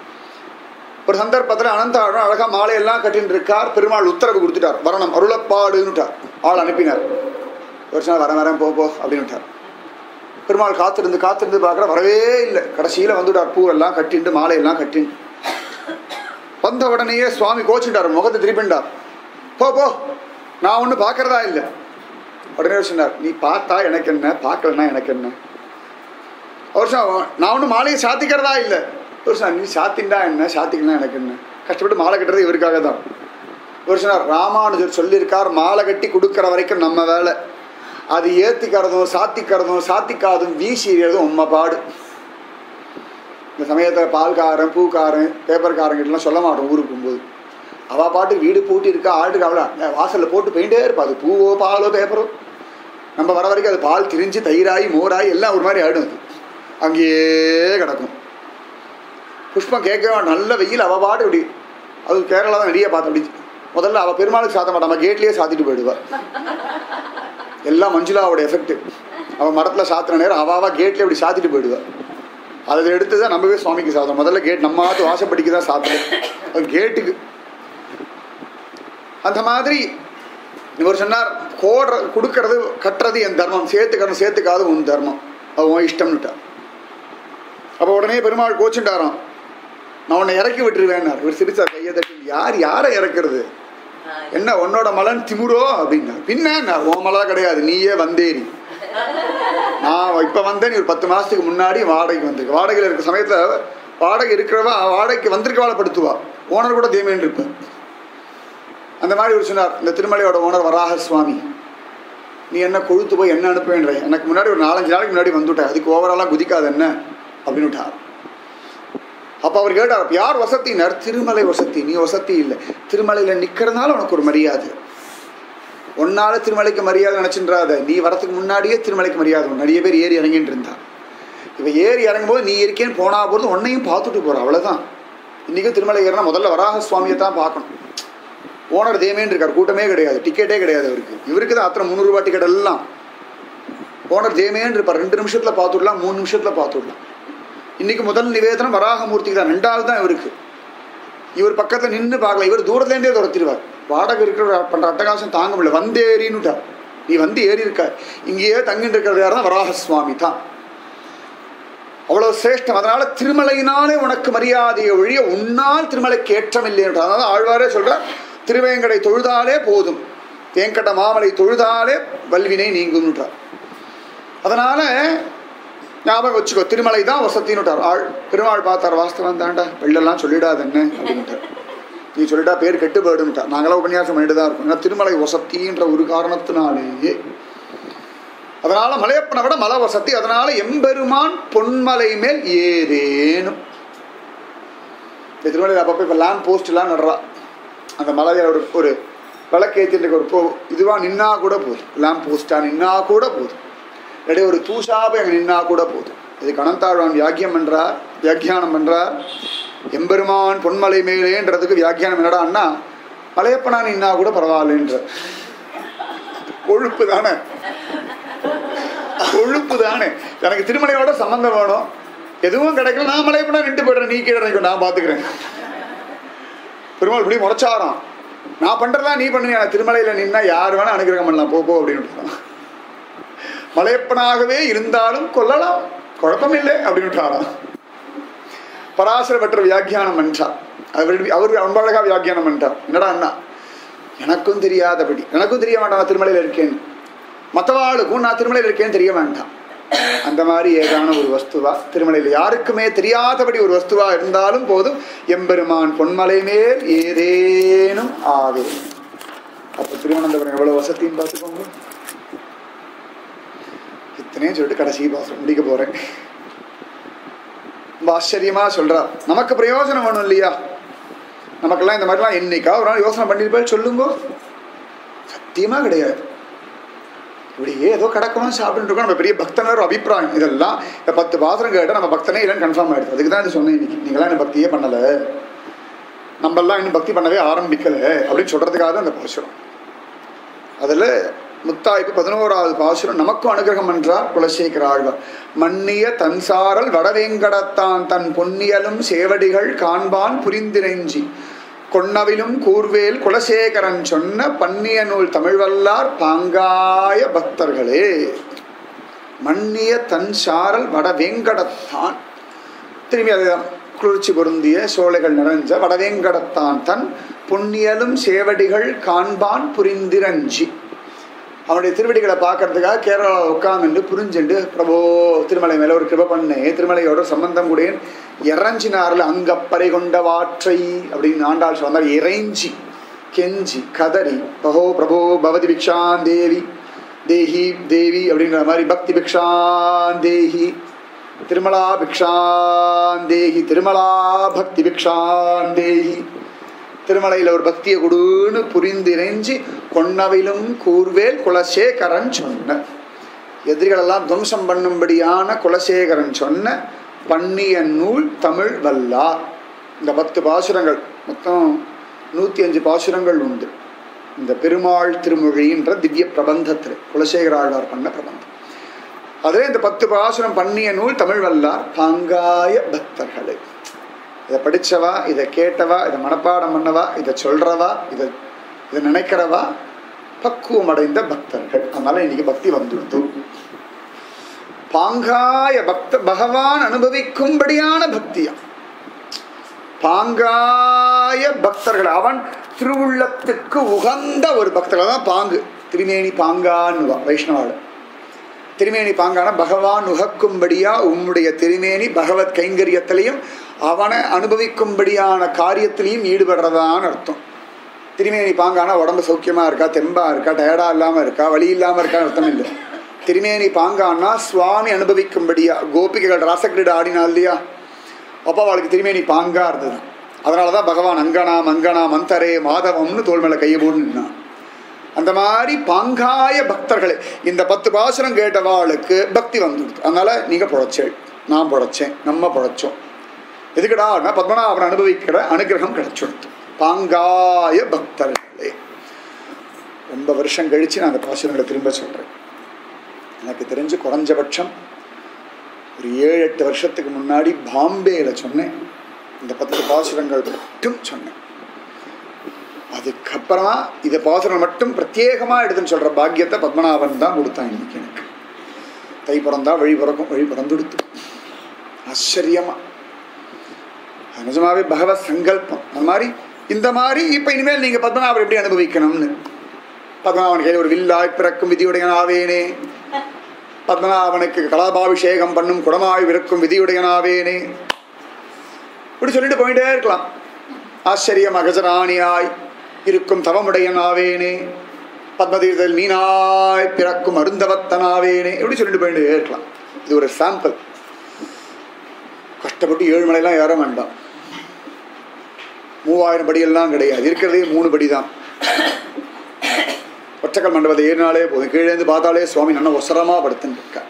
ஒரு சந்தர்ப்பத்தில் அனந்தாழ்வான் அழகா மாலையெல்லாம் கட்டின்னு இருக்கார் பெருமாள் உத்தரவு கொடுத்துட்டார் வரணம் அருளப்பாடுன்னுட்டார் ஆள் அனுப்பினார் ஒரு நாள் வரேன் வரேன் போ போ அப்படின்னு விட்டார் பெருமாள் காத்திருந்து காத்திருந்து பார்க்குற வரவே இல்லை கடைசியில் வந்துட்டார் பூவெல்லாம் கட்டிண்டு மாலையெல்லாம் கட்டிண்டு வந்த உடனேயே சுவாமி கோச்சுட்டார் முகத்தை திருப்பிண்டார் போ போ நான் ஒன்றும் பார்க்கறதா இல்லை உடனே சொன்னார் நீ பார்த்தா எனக்கு என்ன பார்க்கலன்னா எனக்கு என்ன அவர் சொன்னார், நான் ஒன்றும் மாலையை சாத்திக்கிறதா இல்லை ஒரு சொன்னார் நீ சாத்திண்டா என்ன சாத்திக்கலாம் எனக்கு என்ன கஷ்டப்பட்டு மாலை கட்டுறது இவருக்காக தான் ஒரு சொன்னார் ராமானுஜர் சொல்லியிருக்கார் மாலை கட்டி கொடுக்குற வரைக்கும் நம்ம வேலை அது ஏத்திக்கிறதும் சாத்திக்கிறதும் சாத்திக்காதும் வீசிடுறதும் உண்மை பாடு இந்த சமயத்தில் பால்காரன் பூக்காரன் பேப்பர்காரங்கிட்டலாம் சொல்ல மாட்டோம் ஊருக்கு போகும்போது அவள் பாட்டு வீடு பூட்டி இருக்கா ஆட்டுக்கு அவளா வாசலில் போட்டு போயிட்டே இருப்பா அது பூவோ பாலோ பேப்பரோ நம்ம வர வரைக்கும் அது பால் திரிஞ்சு தயிராகி மோராகி எல்லாம் ஒரு மாதிரி ஆயிடும் அது அங்கேயே கிடக்கும் புஷ்பம் கேட்கவே வேண்டாம். நல்ல வெயில் அவள் பாட்டு இப்படி அது கேரளா தான் நிறைய பார்த்தோம் அப்படி முதல்ல அவள் பெருமாளுக்கு சாத்த மாட்டான் நம்ம கேட்லேயே சாத்திட்டு போயிடுவா எல்லாம் மஞ்சுளாவோட எஃபெக்ட் அவள் மரத்தில் சாத்தின நேரம் அவள் அவள் கேட்லேயே இப்படி சாத்திட்டு போயிடுவா அதை எடுத்து தான் நம்பவே சுவாமிக்கு சாத்தம் முதல்ல கேட் நம்ம ஆத்து வாசப்படிக்கு தான் சாத்தணும் அது கேட்டுக்கு அந்த மாதிரி இவர் சொன்னார் கோடுற கொடுக்கறது கட்டுறது என் தர்மம் சேர்த்துக்கணும் சேர்த்துக்காது உன் தர்மம் அது உன் இஷ்டம்னுட்டார் அப்போ உடனே பெருமாள் கோச்சுட்டாராம் நான் உன்னை இறக்கி விட்டுருவேன்னார் இவர் சிரிச்சார் கையை தட்டி யார் யாரை இறக்குறது என்ன உன்னோட மலன் திமுறோ அப்படின்னா பின்ன நான் உன் மலை கிடையாது நீயே வந்தேரி நான் இப்போ வந்தேன் நீ ஒரு பத்து மாதத்துக்கு முன்னாடி வாடகைக்கு வந்திருக்கு வாடகையில் இருக்கிற சமயத்தில் வாடகை இருக்கிறவா வாடகைக்கு வந்திருக்கவாளை படுத்துவா ஓனர் கூட தேமேன் இருப்பேன் அந்த மாதிரி ஒரு சொன்னார் இந்த திருமலையோட ஓனர் வராக சுவாமி நீ என்ன கொழுத்து போய் என்ன அனுப்புவேன்ற எனக்கு முன்னாடி ஒரு நாலஞ்சு நாளைக்கு முன்னாடி வந்துவிட்டேன் அதுக்கு ஓவராலாக குதிக்காது என்ன அப்படின்னு விட்டார் அப்போ அவர் கேட்டார் "அப்ப யார் வசத்தினார் திருமலை வசதி நீ வசதி இல்லை திருமலையில் நிற்கிறதுனால உனக்கு ஒரு மரியாதை ஒன்னால திருமலைக்கு மரியாதை நினச்சின்றாத நீ வரத்துக்கு முன்னாடியே திருமலைக்கு மரியாதை உண்டு. நிறைய பேர் ஏறி இறங்கிட்டு இருந்தா இப்போ ஏறி இறங்கும்போது நீ இருக்கேன்னு போனா போது உன்னையும் பார்த்துட்டு போற அவ்வளவுதான் இன்னைக்கும் திருமலை ஏறினா முதல்ல வராக சுவாமியை தான் பார்க்கணும் ஓனர் தேமேன்னு இருக்கார் கூட்டமே கிடையாது டிக்கெட்டே கிடையாது அவருக்கு இவருக்கு தான் அத்தனை முந்நூறுரூவா டிக்கெட் எல்லாம் ஓனர் தேமேன்னு இருப்பார் ரெண்டு நிமிஷத்தில் பார்த்துடலாம் மூணு நிமிஷத்தில் பார்த்துடலாம் இன்னைக்கு முதல் நிவேதனம் வராகமூர்த்திக்கு தான் ரெண்டாவது தான் இவருக்கு இவர் பக்கத்தில் நின்று பார்க்கல இவர் தூரத்துலேருந்தே துரத்திடுவார் வாடகை இருக்கிற பண்ணுற அட்டகாசம் தாங்க முடியல வந்தேறின்னுட்டார் நீ வந்து ஏறி இருக்க இங்கேயே தங்கிட்டு இருக்கிறது யார் தான் வராக சுவாமி தான் அவ்வளவு சிரேஷ்டம் அதனால திருமலையினாலே உனக்கு மரியாதையை ஒழிய உன்னால் திருமலைக்கு ஏற்றமில்லை என்றார் அதனால ஆழ்வாரே சொல்றார் திருவேங்கடை தொழுதாலே போதும் தேங்கட மாமலை தொழுதாலே வல்வினை நீங்கும்ன்றார் அதனால ஞாபகம் வச்சுக்கோ திருமலை தான் வசத்தின்னுட்டார் ஆள் பெருமாள் பார்த்தார் வாஸ்தவம் தாண்டா வெள்ளெல்லாம் சொல்லிடாது என்ன அப்படின்ட்டார் நீ சொல்லிட்டா பேர் கெட்டு போயிடும்ட்டார் நாங்களாம் உபன்யாசம் பண்ணிட்டு தான் இருக்கோம் ஏன்னா திருமலை வசத்தின்ற ஒரு காரணத்தினாலேயே அதனால மலையப்பனை விட மலை வசதி அதனால எம்பெருமான் பொன்மலை மேல் ஏதேனும் இந்த திருமலையில் அப்பப்போ இப்போ லேம்ப் போஸ்ட்லாம் நடுறா அந்த மலையில் ஒரு ஒரு விளக்கேற்றிட்டு ஒரு போ இதுவாக நின்னா கூட போதும் லேம்ப் போஸ்டாக நின்னா கூட போதும் இடையே ஒரு தூஷாபம் அங்கே நின்னா கூட போதும் இது கணந்தாழ்வான் வியாக்கியம் பண்றார் வியாக்கியானம் பண்றார் எம்பெருமான் பொன்மலை மேலேன்றதுக்கு வியாக்கியானம் என்னடா அண்ணா மலையப்பனா நின்னா கூட பரவாயில்லன்ற கொழுப்பு தானே கொழுப்பு தானே எனக்கு திருமலையோட சம்மந்தம் வேணும் எதுவும் கிடைக்கல நான் மலையப்பனா நின்று போயிடுறேன் நீ கீழே இறங்கிக்கோ, நான் பார்த்துக்கிறேன் பெருமாள் இப்படி முறைச்சாராம் நான் பண்றதா நீ பண்ணுவியா திருமலையில நின்னா யார் வேணா அனுகிரகம் பண்ணலாம் போ போ அப்படின்னு விட்டாராம். மலையப்பனாகவே இருந்தாலும் கொல்லலாம் குழப்பமில்லை அப்படின்னு விட்டாராம் பராசர பெற்ற வியாக்கியானம் பண்ணிட்டார் அவர் அவர் ரொம்ப அழகா வியாக்கியானம் பண்ணிட்டார் என்னடா அண்ணா எனக்கும் தெரியாதபடி எனக்கும் தெரிய வேண்டாம் நான் திருமலையில் இருக்கேன் மற்றவாளுக்கும் நான் திருமலையில் இருக்கேன்னு தெரிய வேண்டாம் அந்த மாதிரி ஏதான ஒரு வஸ்துவா திருமலையில் யாருக்குமே தெரியாதபடி ஒரு வஸ்துவா இருந்தாலும் போதும் எம்பெருமான் பொன்மலை மேல் ஏதேனும் ஆவே அப்போ திருவனந்தபுரம் எவ்வளவு வசதின்னு பார்த்துக்கோங்க இத்தனையும் சொல்லிட்டு கடைசி பாசம் முடிக்க போறேன் ரொம்ப ஆச்சரியமா சொல்றா நமக்கு பிரயோஜனம் வேணும் இல்லையா நமக்கெல்லாம் இந்த மாதிரிலாம் என்னைக்கா ஒரு நாள் யோசனை பண்ணிட்டு போய் சொல்லுங்க சத்தியமா கிடையாது இப்படி ஏதோ கிடக்கணும் சாப்பிட்டு இருக்கோம் நம்ம பெரிய பக்தனர் அபிப்பிராயம் இதெல்லாம் இந்த பத்து பாத்திரம் கேட்டால் நம்ம பக்தனே இல்லைன்னு கன்ஃபார்ம் ஆயிடுது அதுக்கு தான் இது சொன்னேன் இன்னைக்கு நீங்களாம் இன்னும் பக்தியே பண்ணலை நம்மெல்லாம் இன்னும் பக்தி பண்ணவே ஆரம்பிக்கலை அப்படின்னு சொல்றதுக்காக தான் அந்த பாசுரம் அதில் முத்தாய்ப்பு பதினோராவது பாசுரம் நமக்கும் அனுகிரகம் என்றார் குலசேகர ஆழ்வார் மன்னிய தன்சாரல் வடவேங்கடத்தான் தன் பொன்னியலும் சேவடிகள் காண்பான் புரிந்திரைஞ்சி கொன்னவிலும் கூர்வேல் குலசேகரன் சொன்ன பன்னிய நூல் தமிழ்வல்லார் பாங்காய பக்தர்களே மன்னிய தன் சாரல் வட வேங்கடத்தான் திரும்பி அதுதான் குளிர்ச்சி பொருந்திய சோலைகள் நிறைஞ்ச வடவேங்கடத்தான் தன் புண்ணியலும் சேவடிகள் காண்பான் புரிந்திரஞ்சி அவனுடைய திருவடிகளை பார்க்கறதுக்காக கேரளாவில் உட்காந்துட்டு புரிஞ்சுண்டு பிரபோ திருமலை மேல ஒரு கிருப பண்ணே திருமலையோட சம்பந்தம் கூட இறஞ்சினார்ல அங்கப்பறை கொண்ட வாற்றை அப்படின்னு ஆண்டாள் சொல்ல மாதிரி இறைஞ்சி கெஞ்சி கதறி பகோ பிரபோ பவதி பிக்ஷான் தேவி தேஹி தேவி அப்படிங்கிற மாதிரி பக்தி பிக்ஷான் தேஹி திருமலா பிக்ஷான் தேஹி திருமலா பக்தி பிக்ஷான் தேஹி திருமலையில் ஒரு பக்தியை கொடுன்னு புரிந்திரைஞ்சி கொன்னவிலும் கூர்வேல் குலசேகரன் சொன்ன எதிரிகளெல்லாம் துவம்சம் பண்ணும்படியான குலசேகரன் சொன்ன பண்ணிய நூல் தமிழ் வல்லார் இந்த பத்து பாசுரங்கள் மொத்தம் நூற்றி அஞ்சு பாசுரங்கள் உண்டு இந்த பெருமாள் திருமொழின்ற திவ்ய பிரபந்தத்தில் குலசேகர ஆழ்வார் பண்ண பிரபந்தம் அதில் இந்த பத்து பாசுரம் பண்ணிய நூல் தமிழ் வல்லார் பாங்காய பக்தர்களே இதை படித்தவா இதை கேட்டவா இதை மனப்பாடம் பண்ணவா இதை சொல்கிறவா இதை இதை நினைக்கிறவா பக்குவம் அடைந்த பக்தர்கள் அதனால இன்னைக்கு பக்தி வந்துடுது பாங்காய பக்த பகவான் அனுபவிக்கும்படியான பக்தியா பாங்காய பக்தர்கள் அவன் திருவுள்ளத்துக்கு உகந்த ஒரு பக்தர்கள் தான் பாங்கு திருமேனி பாங்கான்னு வைஷ்ணவாள் திருமேனி பாங்கான பகவான் உகக்கும்படியா உம்முடைய திருமேனி பகவத் கைங்கரியத்திலையும் அவனை அனுபவிக்கும்படியான காரியத்திலையும் ஈடுபடுறதான்னு அர்த்தம் திருமேனி பாங்கான உடம்பு சௌக்கியமா இருக்கா தெம்பா இருக்கா டயர்டா இல்லாம இருக்கா வலி இல்லாம இருக்கா அர்த்தம் இல்லை திருமேனி பாங்கான்னா சுவாமி அனுபவிக்கும்படியா கோபிகைகள் ராசக்கிரீட ஆடினா இல்லையா அப்போ அவளுக்கு திருமேனி பாங்கா இருந்தது அதனால தான் பகவான் அங்கனா மங்கனா மந்தரே மாதவம்னு தோல் மேல கையை போட்டு நின்னான் அந்த மாதிரி பாங்காய பக்தர்களே இந்த பத்து பாசுரம் கேட்டவாளுக்கு பக்தி வந்துடுது அதனால நீங்க புழைச்சேள் நான் புழைச்சேன் நம்ம புழைச்சோம் எதுக்குடான்னா பத்மநாபன் அனுபவிக்கிற அனுகிரகம் கிடைச்சுடுது பாங்காய பக்தர்களே ரொம்ப வருஷம் கழிச்சு நான் அந்த பாசுரங்களை திரும்ப சொல்றேன் எனக்கு தெரிஞ்சு குறைஞ்சபட்சம் ஒரு ஏழு எட்டு வருஷத்துக்கு முன்னாடி பாம்பேல சொன்னேன் இந்த பத்து பாசுரங்கள் மட்டும் சொன்னேன் அதுக்கப்புறமா இதை பாசுரம் மட்டும் பிரத்யேகமா எடுத்துன்னு சொல்ற பாக்கியத்தை பத்மநாபன் தான் கொடுத்தான் இன்னைக்கு எனக்கு தை பிறந்தா வழி பிறக்கும் வழி பிறந்துடுத்து ஆச்சரியமா அது நிஜமாவே பகவத் சங்கல்பம் அந்த மாதிரி இந்த மாதிரி இப்ப இனிமேல் நீங்க பத்மநாபர் எப்படி அனுபவிக்கணும்னு பத்மநாபன் கையில் ஒரு வில்லாய் பிறக்கும் விதியுடையன் ஆவேனே பத்மநாபனுக்கு கலாபாபிஷேகம் பண்ணும் குடமாய் விற்கும் விதியுடையனாவேனே இப்படி சொல்லிட்டு போயிட்டே இருக்கலாம் ஆச்சரியம் அகஜராணியாய் இருக்கும் தவமுடையனாவேனே பத்மதீர்த்தல் மீனாய் பிறக்கும் அருந்தவத்தனாவேனே இப்படி சொல்லிட்டு போயிட்டே இருக்கலாம் இது ஒரு சாம்பிள் கஷ்டப்பட்டு ஏழு மலையெல்லாம் ஏற வேண்டாம் மூவாயிரம் படியெல்லாம் கிடையாது இருக்கிறதே மூணு படி தான் ஒற்றக்கல் மண்டபத்தை ஏறினாலே போதும் கீழேந்து பார்த்தாலே சுவாமி நல்ல ஒசரமா படுத்துன்னு இருக்கார்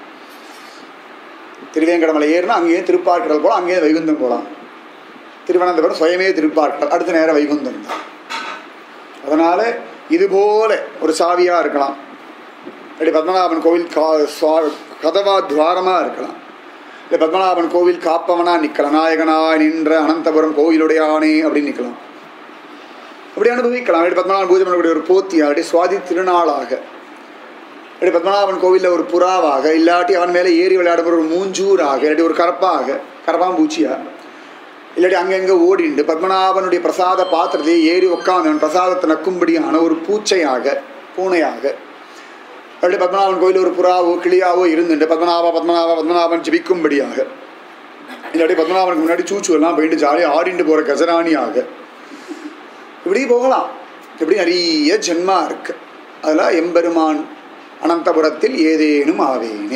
திருவேங்கடமலை ஏறினா அங்கேயே திருப்பார்க்கடல் போகலாம் அங்கேயே வைகுந்தம் போகலாம் திருவனந்தபுரம் சுயமே திருப்பார்க்கடல் அடுத்த நேரம் வைகுந்தம் தான் அதனால இது போல ஒரு சாவியா இருக்கலாம் அப்படி பத்மநாபன் கோவில் கா சுவா- கதவா துவாரமா இருக்கலாம் இல்லை பத்மநாபன் கோவில் காப்பவனா நிற்கலாம் நாயகனாய் நின்ற அனந்தபுரம் கோவிலுடையானே அப்படின்னு நிற்கலாம் அப்படி அனுபவிக்கலாம் அப்படி பத்மநாபன் பூஜை பண்ணக்கூடிய ஒரு போத்தியா அப்படி சுவாதி திருநாளாக அப்படி பத்மநாபன் கோவிலில் ஒரு புறாவாக இல்லாட்டி அவன் மேலே ஏறி விளையாடுற ஒரு மூஞ்சூராக இல்லாட்டி ஒரு கரப்பாக கரப்பாம்பூச்சியா இல்லாட்டி அங்கங்கே ஓடிண்டு பத்மநாபனுடைய பிரசாத பாத்திரத்தை ஏறி உட்காந்து பிரசாதத்தை நக்கும்படியான ஒரு பூச்சையாக பூனையாக அப்படி பத்மநாபன் கோயில் ஒரு புறாவோ கிளியாவோ இருந்துட்டு பத்மநாபா பத்மநாபா பத்மநாபன் ஜபிக்கும்படியாக இல்லாட்டி பத்மநாபனுக்கு முன்னாடி சூச்சு எல்லாம் போயிட்டு ஜாலியாக ஆடிண்டு போகிற கஜராணியாக இப்படி போகலாம் இப்படி நிறைய ஜென்மா இருக்கு அதில் எம்பெருமான் அனந்தபுரத்தில் ஏதேனும் ஆவேனே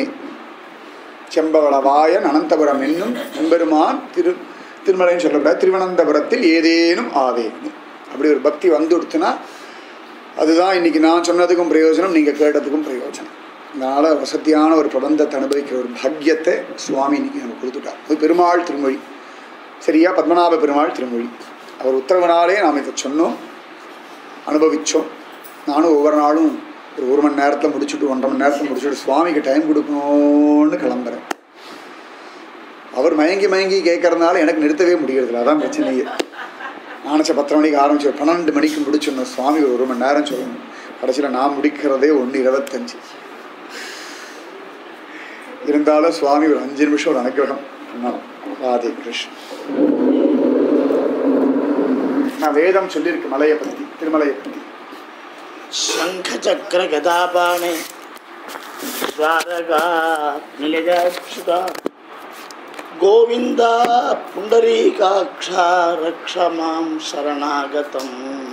செம்பவளவாயன் அனந்தபுரம் என்னும் எம்பெருமான் திரு திருமலைன்னு சொல்லக்கூடாது திருவனந்தபுரத்தில் ஏதேனும் ஆவேனே அப்படி ஒரு பக்தி வந்துடுத்துனா அதுதான் இன்னைக்கு நான் சொன்னதுக்கும் பிரயோஜனம் நீங்கள் கேட்டதுக்கும் பிரயோஜனம் அதனால் வசதியான ஒரு பிரபந்தத்தை அனுபவிக்கிற ஒரு பாக்கியத்தை சுவாமி இன்னைக்கு நமக்கு கொடுத்துட்டார் அது பெருமாள் திருமொழி சரியா பத்மநாப பெருமாள் திருமொழி அவர் உத்தரவினாலே நாம் இதை சொன்னோம் அனுபவித்தோம் நானும் ஒவ்வொரு நாளும் ஒரு ஒரு மணி நேரத்தில் முடிச்சுட்டு ஒன்றரை மணி நேரத்தில் முடிச்சுட்டு சுவாமிக்கு டைம் கொடுக்கணும்னு கிளம்புறேன் அவர் மயங்கி மயங்கி கேட்கறதுனால எனக்கு நிறுத்தவே முடியறதில்ல அதான் பிரச்சனையே நினச்ச பத்தரை மணிக்கு ஆரம்பிச்சு ஒரு பன்னெண்டு மணிக்கு முடிச்சிடணும் சுவாமி ஒரு ஒரு மணி நேரம் சொல்லணும் கடைசியில் நான் முடிக்கிறதே ஒன்று இருபத்தஞ்சு இருந்தாலும் சுவாமி ஒரு அஞ்சு நிமிஷம் ஒரு அனுகிரகம் பண்ணணும் ராதே கிருஷ்ணன் நான் வேதம் சொல்லியிருக்கு மலையை பற்றி திருமலையை பற்றி शङ्खचक्र गदापाणे द्वारका निलजाक्षुता गोविन्द पुण्डरीकाक्षा रक्ष मां शरणागतम्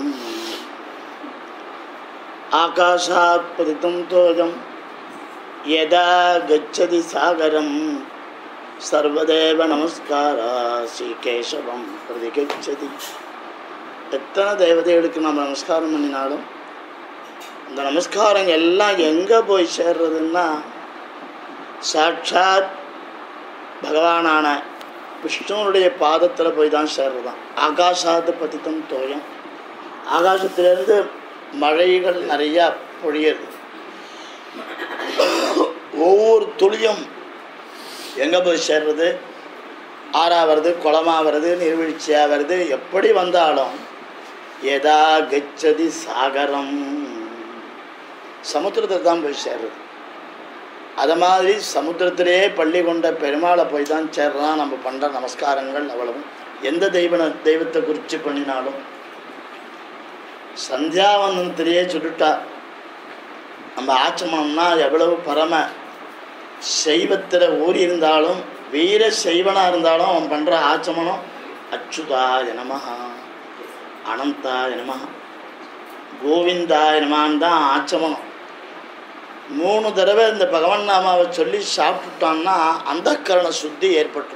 आकाशात् पतितं तोजं यदा गच्छति सागरं सर्वदेव नमस्कारा श्रीकेशवं प्रतिगच्छति எத்தனை தேவதைகளுக்கு நம்ம நமஸ்காரம் பண்ணினாலும் இந்த நமஸ்காரம் எல்லாம் எங்கே போய் சேர்றதுன்னா சாட்சாத் பகவானான விஷ்ணுனுடைய பாதத்தில் போய் தான் சேர்றதான் ஆகாசாத்து பதித்தம் தோயம் ஆகாசத்திலிருந்து மழைகள் நிறையா பொழியுது ஒவ்வொரு துளியும் எங்கே போய் சேர்றது ஆறா வருது குளமா வருது நீர்வீழ்ச்சியாக வருது எப்படி வந்தாலும் எதா கச்சதி சாகரம் சமுத்திரத்தில் தான் போய் சேர்றது அதை மாதிரி சமுத்திரத்திலே பள்ளி கொண்ட பெருமாளை போய் தான் சேர்றான் நம்ம பண்ணுற நமஸ்காரங்கள் அவ்வளவும் எந்த தெய்வ தெய்வத்தை குறித்து பண்ணினாலும் சந்தியாவந்தனத்திலேயே சொல்லிட்டா நம்ம ஆச்சமனம்னா எவ்வளவு பரம சைவத்தில் ஊறி இருந்தாலும் வீர சைவனாக இருந்தாலும் அவன் பண்ணுற ஆச்சமனம் அச்சுதாய நமஹா அனந்தாய நமஹா கோவிந்தாய நமான்னு தான் ஆச்சமனம் மூணு தடவை இந்த பகவன் நாமாவை சொல்லி சாப்பிட்டுட்டான்னா அந்த கரண சுத்தி ஏற்பட்டுரும்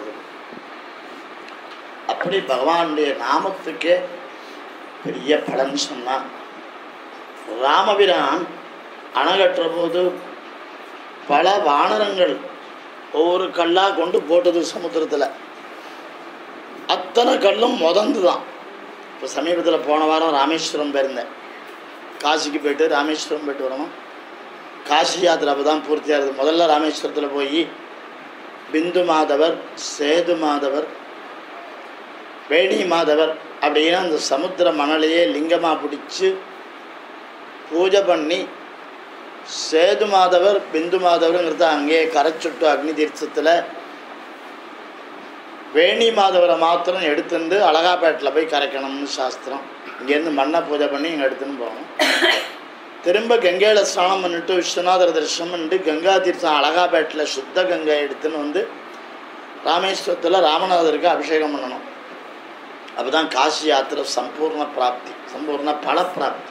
அப்படி பகவானுடைய நாமத்துக்கே பெரிய பலன் சொன்னான் ராமபிரான் அணகற்ற போது பல வானரங்கள் ஒவ்வொரு கல்லாக கொண்டு போட்டது சமுத்திரத்தில் அத்தனை கல்லும் முதந்து தான் இப்போ சமீபத்தில் போன வாரம் ராமேஸ்வரம் போயிருந்தேன் காசிக்கு போயிட்டு ராமேஸ்வரம் போயிட்டு வரணும் காசி யாத்திரை அப்போ தான் பூர்த்தியாகுது முதல்ல ராமேஸ்வரத்தில் போய் பிந்து மாதவர் சேது மாதவர் வேணி மாதவர் அப்படின்னு அந்த சமுத்திர மணலையே லிங்கமாக பிடிச்சி பூஜை பண்ணி சேது மாதவர் பிந்து மாதவருங்கிறத அங்கேயே கரைச்சுட்டு அக்னி தீர்த்தத்தில் வேணி மாதவரை மாத்திரம் எடுத்துருந்து அழகாப்பேட்டில் போய் கரைக்கணும்னு சாஸ்திரம் இங்கேருந்து மண்ணை பூஜை பண்ணி இங்கே எடுத்துன்னு போகணும் திரும்ப கங்கையில் ஸ்நானம் பண்ணிட்டு விஸ்வநாதர் தரிசனம் பண்ணிட்டு கங்கா தீர்த்தம் அழகாப்பேட்டில் சுத்த கங்கை எடுத்துன்னு வந்து ராமேஸ்வரத்தில் ராமநாதருக்கு அபிஷேகம் பண்ணணும் அப்போ தான் காசி யாத்திரை சம்பூர்ண பிராப்தி சம்பூர்ண பல பிராப்தி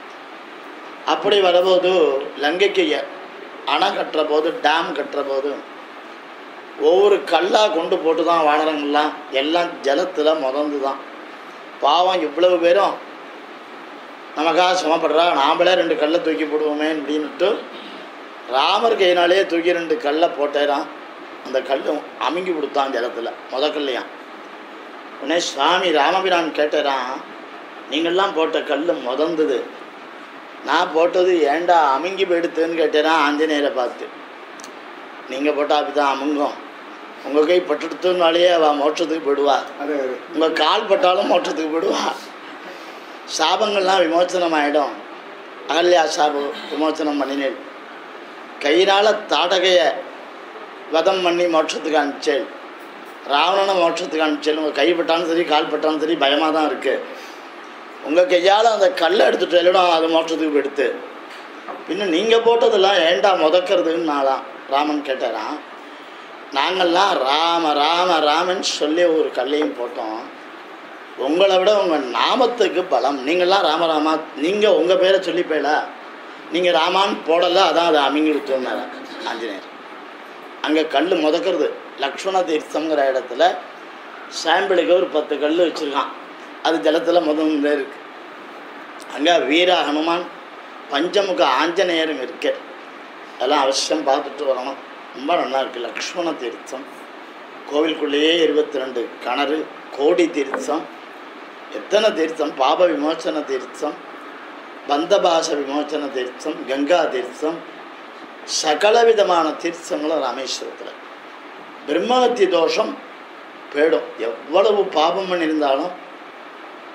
அப்படி வரும்போது லங்கைக்கு எ- அணை கட்டுற போது டேம் கட்டுற போது ஒவ்வொரு கல்லாக கொண்டு போட்டு தான் வானரங்கள்லாம் எல்லாம் ஜலத்தில் முதந்து தான் பாவம் இவ்வளவு பேரும் நமக்காக சிரமப்படுறா நாமளே ரெண்டு கல்லை தூக்கி போடுவோமே அப்படின்னுட்டு ராமர் கையினாலே தூக்கி ரெண்டு கல்லை போட்டேறான் அந்த கல் அமுங்கி கொடுத்தான் ஜலத்தில் முத கல்லையாம் உடனே சுவாமி ராமபிரான் கேட்டாரான் நீங்கள்லாம் போட்ட கல் முதந்தது நான் போட்டது ஏன்டா அமுங்கி போயிடுத்துன்னு கேட்டேனா ஆஞ்சநேயரை பார்த்து நீங்கள் போட்டால் அப்படி தான் அமுங்கும் உங்கள் கை பட்டுடுத்துனாலேயே அவள் மோட்சத்துக்கு போயிடுவா அது உங்கள் கால் பட்டாலும் மோட்சத்துக்கு போயிடுவா சாபங்கள்லாம் விமோச்சனம் ஆகிடும் அகல்யா சாபு விமோச்சனம் பண்ணினேன் கையினால் தாடகையை வதம் பண்ணி மோட்சத்துக்கு அனுப்பிச்சேன் ராவணனை மோட்சத்துக்கு அனுப்பிச்சேன் உங்கள் கை பட்டாலும் சரி கால் பட்டாலும் சரி பயமாக தான் இருக்குது உங்கள் கையால் அந்த கல்லை எடுத்துட்டு இல்லைனா அது மோட்சத்துக்கு எடுத்து பின்ன நீங்கள் போட்டதெல்லாம் ஏன்டா முதக்கிறதுன்னு நாளாம் ராமன் கேட்டாராம் நாங்கள்லாம் ராம ராம ராமன் சொல்லி ஒரு கல்லையும் போட்டோம் உங்களை விட உங்கள் நாமத்துக்கு பலம் நீங்கள்லாம் ராமராமா நீங்கள் உங்கள் பேரை சொல்லிப்பேல நீங்கள் ராமான்னு போடலை அதான் அது அமிங்கிடுத்தோன்னார ஆஞ்சநேயர் அங்கே கல் முதக்கிறது லக்ஷ்மண தீர்த்தங்கிற இடத்துல சாம்பிளுக்கு ஒரு பத்து கல் வச்சுருக்கான் அது ஜலத்தில் முதல்ல இருக்கு அங்கே வீர ஹனுமான் பஞ்சமுக ஆஞ்சநேயரும் இருக்கு அதெல்லாம் அவசியம் பார்த்துட்டு வரணும் ரொம்ப நல்லா இருக்குது லக்ஷ்மண தீர்த்தம் கோவிலுக்குள்ளேயே இருபத்தி ரெண்டு கிணறு கோடி தீர்த்தம் எத்தனை தீர்த்தம் பாப விமோச்சன தீர்த்தம் பந்தபாச விமோச்சன தீர்த்தம் கங்கா தீர்த்தம் சகல விதமான தீர்த்தங்களும் ராமேஸ்வரத்தில் பிரம்மஹத்தி தோஷம் போயிடும் எவ்வளவு பாபம் பண்ணியிருந்தாலும்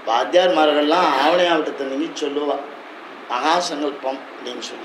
வாத்தியார்மார்கள்லாம் ஆவணையாவட்டத்தை நீங்கி சொல்லுவா மகா சங்கல்பம் அப்படின்னு சொல்லி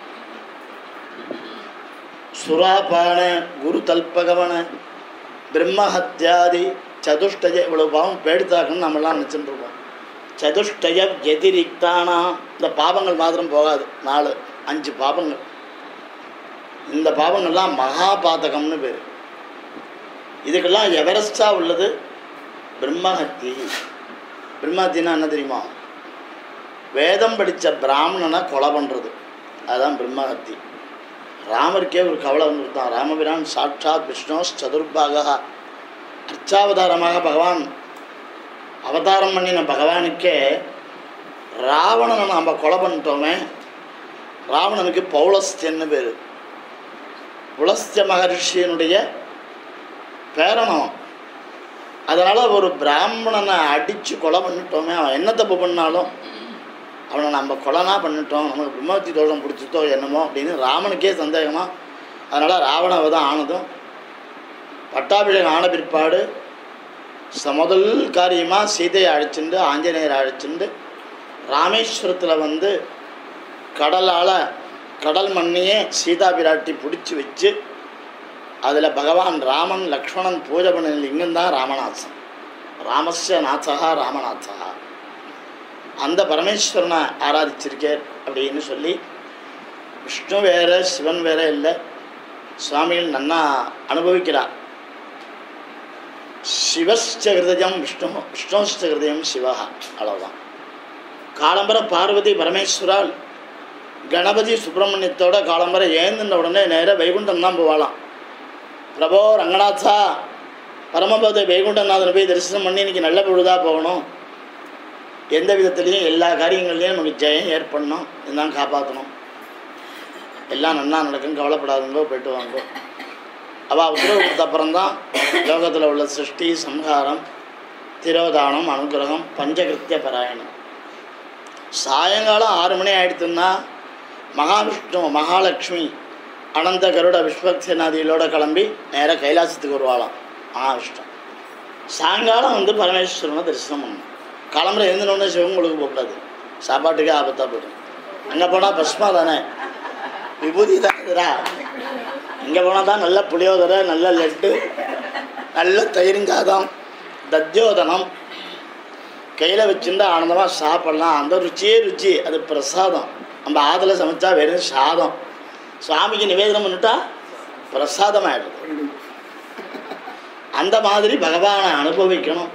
சுராபான குரு தல்பகவன பிரம்மஹத்யாதி சதுஷ்டய இவ்வளவு பாவம் பேடுத்தாக்கன்னு நம்மளாம் நினச்சிட்டு இருப்போம் சதுஷ்டய எதிரிக்தானா இந்த பாவங்கள் மாத்திரம் போகாது நாலு அஞ்சு பாவங்கள் இந்த பாவங்கள்லாம் மகா பாதகம்னு பேர் இதுக்கெல்லாம் எவரெஸ்டாக உள்ளது பிரம்மஹத்தி பிரம்மஹத்தின்னா என்ன தெரியுமா வேதம் படித்த பிராமணனை கொலை பண்ணுறது அதுதான் பிரம்மஹத்தி ராமருக்கே ஒரு கவலை வந்துருத்தான் ராமபிரான் சாட்சாத் விஷ்ணு சதுர்பாகா அர்ச்சாவதாரமாக பகவான் அவதாரம் பண்ணின பகவானுக்கே ராவணனை நாம் கொலை பண்ணிட்டோமே ராவணனுக்கு பௌலஸ்தியன்னு பேர் புலஸ்திய மகர்ஷியனுடைய பேரனவன் அதனால் ஒரு பிராமணனை அடித்து கொலை பண்ணிட்டோமே அவன் என்ன தப்பு பண்ணாலும் அவனை நம்ம கொலைனா பண்ணிட்டோம் நமக்கு பிரம்மத்தி தோஷம் பிடிச்சிட்டோ என்னமோ அப்படின்னு ராமனுக்கே சந்தேகமாக அதனால் ராவணவதம் ஆனதும் பட்டாபிஷேகம் ஆன பிற்பாடு ச- முதல் காரியமாக சீதையை அழைச்சிண்டு ஆஞ்சநேயரை அழைச்சிண்டு ராமேஸ்வரத்தில் வந்து கடலால் கடல் மண்ணையே சீதா பிராட்டி பிடிச்சி வச்சு அதில் பகவான் ராமன் லக்ஷ்மணன் பூஜை பண்ண லிங்கம் தான் ராமநாசன் ராமஸ்ய நாசகா ராமநாசகா அந்த பரமேஸ்வரனை ஆராதிச்சிருக்கார் அப்படின்னு சொல்லி விஷ்ணு வேற சிவன் வேற இல்லை சுவாமிகள் நன்னா அனுபவிக்கிறார் சிவஸ்ச ஹிருதயம் விஷ்ணு விஷ்ணுஸ்ச ஹிருதயம் சிவா அவ்வளவுதான் காலம்பர பார்வதி பரமேஸ்வரால் கணபதி சுப்பிரமணியத்தோட காலம்பர ஏந்துன உடனே நேராக வைகுண்டம் தான் போவாளாம் பிரபோ ரங்கநாதா பரமபத வைகுண்டநாதனை போய் தரிசனம் பண்ணி இன்னைக்கு நல்ல பொழுதாக போகணும் எந்த விதத்துலேயும் எல்லா காரியங்கள்லையும் நமக்கு ஜெயம் ஏற்படணும் இதுதான் காப்பாற்றணும் எல்லாம் நன்னா நடக்கும் கவலைப்படாதுங்கோ போயிட்டு வாங்கோ அவள் உத்தரவு கொடுத்த அப்புறம்தான் லோகத்தில் உள்ள சிருஷ்டி சம்ஹாரம் திரோதானம் அனுகிரகம் பஞ்சகிருத்திய பராயணம் சாயங்காலம் ஆறு மணி ஆயிடுத்துன்னா மகாவிஷ்ணு மகாலட்சுமி அனந்த கருட விஸ்வக்சேனாதிகளோட கிளம்பி நேராக கைலாசத்துக்கு வருவாளாம் மகாவிஷ்ணு சாயங்காலம் வந்து பரமேஸ்வரனை தரிசனம் பண்ணணும் கிளம்புற எழுந்தினோடனே சிவங்களுக்கு போகக்கூடாது சாப்பாட்டுக்கே ஆபத்தாக போயிடும் அங்கே போனால் பஸ்மா தானே விபூதி தானேதுரா இங்கே போனால் தான் நல்ல புளியோதரை நல்ல லட்டு நல்ல தயிரிஞ்சாதம் தத்யோதனம் கையில் வச்சுருந்து ஆனந்தமாக சாப்பிடலாம் அந்த ருச்சியே ருச்சி அது பிரசாதம் நம்ம ஆதில் சமைச்சா வெறும் சாதம் சுவாமிக்கு நிவேதனம் பண்ணிட்டா பிரசாதம் ஆயிடுது அந்த மாதிரி பகவானை அனுபவிக்கணும்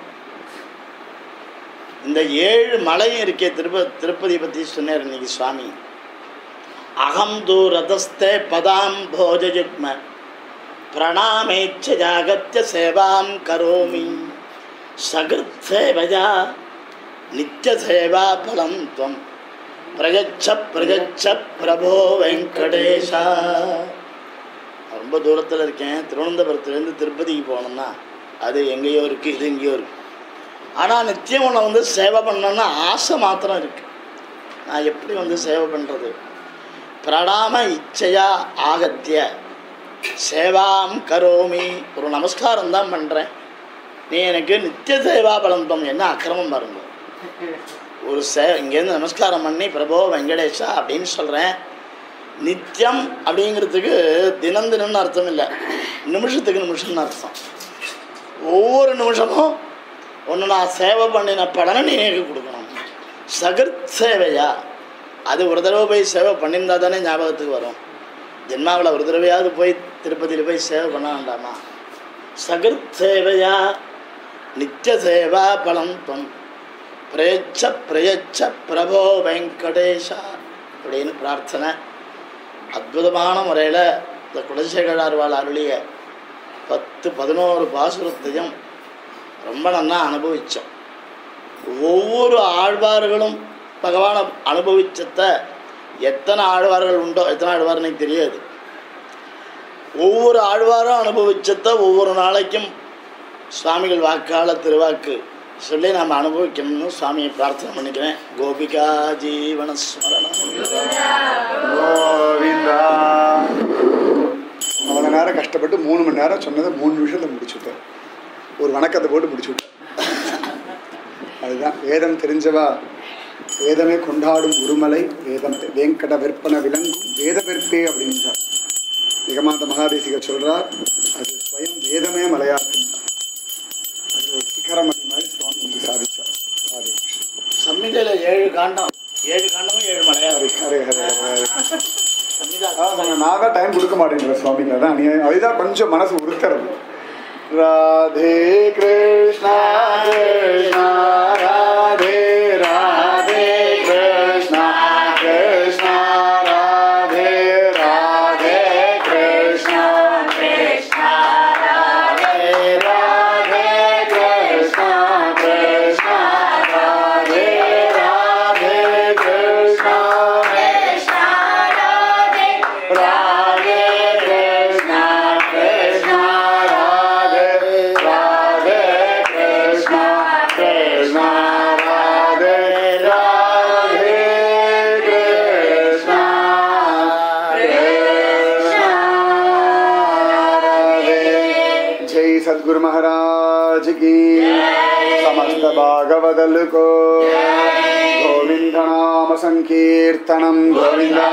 இந்த ஏழு மலையும் இருக்கே திருப்ப திருப்பதி பற்றி சொன்னார் இன்னைக்கு சுவாமி அகம் தூரதஸ்தே பதாம் போஜயுக்ம பிரணாமேச்ச ஜாகத்திய சேவாம் கரோமி சகிருத் சேவையா நித்திய சேவா பலம் துவம் பிரயச்ச பிரயச்ச பிரபோ வெங்கடேஷா ரொம்ப தூரத்தில் இருக்கேன் திருவனந்தபுரத்துலேருந்து திருப்பதிக்கு போகணும்னா அது எங்கேயோ இருக்குது இது எங்கேயோ இருக்குது ஆனால் நித்தியம் உன்னை வந்து சேவை பண்ணணும்னு ஆசை மாத்திரம் இருக்குது நான் எப்படி வந்து சேவை பண்ணுறது பிரணாம இச்சையா ஆகத்திய சேவாம் கரோமி ஒரு நமஸ்காரம் தான் பண்ணுறேன் நீ எனக்கு நித்திய சேவா பலந்தம் என்ன அக்கிரமம் பாருங்க ஒரு சே இங்கேருந்து நமஸ்காரம் பண்ணி பிரபோ வெங்கடேஷா அப்படின்னு சொல்கிறேன் நித்தியம் அப்படிங்கிறதுக்கு தினம் தினம்னு அர்த்தம் இல்லை நிமிஷத்துக்கு நிமிஷம்னு அர்த்தம் ஒவ்வொரு நிமிஷமும் ஒன்று நான் சேவை பண்ணின பலனை நீ எனக்கு கொடுக்கணும் சகிருத் சேவையா அது ஒரு தடவை போய் சேவை பண்ணியிருந்தா தானே ஞாபகத்துக்கு வரும் ஜென்மாவில் ஒரு தடவையாவது போய் திருப்பதியில் போய் சேவை பண்ண வேண்டாமா சகிருத் சேவையா நித்திய சேவா பலம் துவம் பிரயச்ச பிரயச்ச பிரபோ வெங்கடேஷா அப்படின்னு பிரார்த்தனை அற்புதமான முறையில் இந்த குலசேகரார்வாள் அருளிய பத்து பதினோரு பாசுரத்தையும் ரொம்ப நல்லா அனுபவித்தோம் ஒவ்வொரு ஆழ்வார்களும் பகவானை அனுபவிச்சத எத்தனை ஆழ்வார்கள் உண்டோ எத்தனை ஆழ்வார்னு எனக்கு தெரியாது ஒவ்வொரு ஆழ்வாரும் அனுபவிச்சத ஒவ்வொரு நாளைக்கும் சுவாமிகள் வாக்கால திருவாக்கு சொல்லி நாம் அனுபவிக்கணும்னு சுவாமியை பிரார்த்தனை பண்ணிக்கிறேன் கோபிகா ஜீவன ஸ்மரணம் கோவிந்தா அவ்வளோ நேரம் கஷ்டப்பட்டு மூணு மணி நேரம் சொன்னதை மூணு நிமிஷத்தில் முடிச்சுட்டேன் ஒரு வணக்கத்தை போட்டு முடிச்சு விட்டேன் அதுதான் வேதம் தெரிஞ்சவா வேதமே கொண்டாடும் உருமலை வேதம் வேங்கட விற்பன விளங்கும் வேத வெற்பே அப்படின்றார் நிகமாந்த மகாதேசிகர் சொல்றார் அது ஸ்வயம் வேதமே மலையாக்கும் அது ஒரு சிகரமணி மாதிரி சுவாமி இங்கு சாதிச்சார் ஹரே சம்மிதையில் ஏழு காண்டம் ஏழு காண்டமும் ஏழு மலையாளம் ஹரே ஹரே ஹரே சம்மிதா அதான் நான் தான் டைம் கொடுக்க மாட்டேங்கிற சுவாமிக்கு அதான் நீ அதுதான் கொஞ்சம் மனசு உறுத்துறது ராதே கிருஷ்ணா கிருஷ்ணா ராதே ராதே கிருஷ்ணா கிருஷ்ணா ராதே ராதே கிருஷ்ணா கிருஷ்ணா ராதே ராதே கிருஷ்ணா கிருஷ்ணா ராதே ராதே கிருஷ்ணா ராதே கிருஷ்ணா கிருஷ்ணா ராதே ராதே கிருஷ்ணா கிருஷ்ணா ராதே ராதே கிருஷ்ணா கிருஷ்ணா ராதே जय सदगुरु महाराज की समस्त भागवदल को गोविंद नाम संकीर्तनम गोविंदा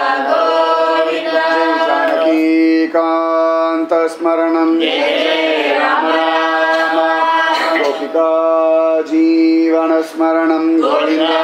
जय जानकी कांत स्मरणम राम राम गोपिका जीवन स्मरणम गोविंदा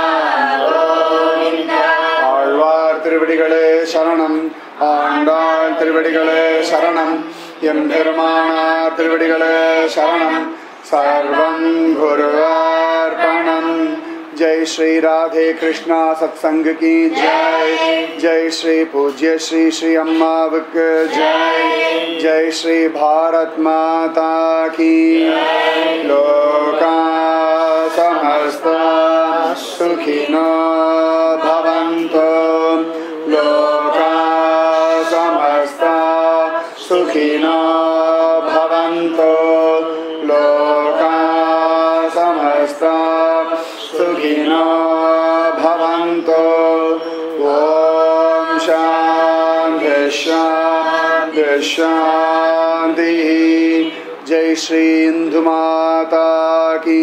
ஆழ்வார் திருவடிகளே சரணம் ஆண்டாள் திருவடிகளே சரணம் எம்பெருமானார் திருவடிகளே சரணம் சர்வம் குருவார்ப்பணம் जय श्री राधे कृष्णा सत्संग की जय जय श्री पूज्य श्री श्री अम्मावक जय जय श्री भारत माता की लोका समस्ता सुखिनो भवन्तु लोका समस्ता सुखिनो भवन्तु लोका समस्ता सुखिनो भवन्तु ॐ शान्ति शान्ति शान्तिः जय श्री इंदु माता की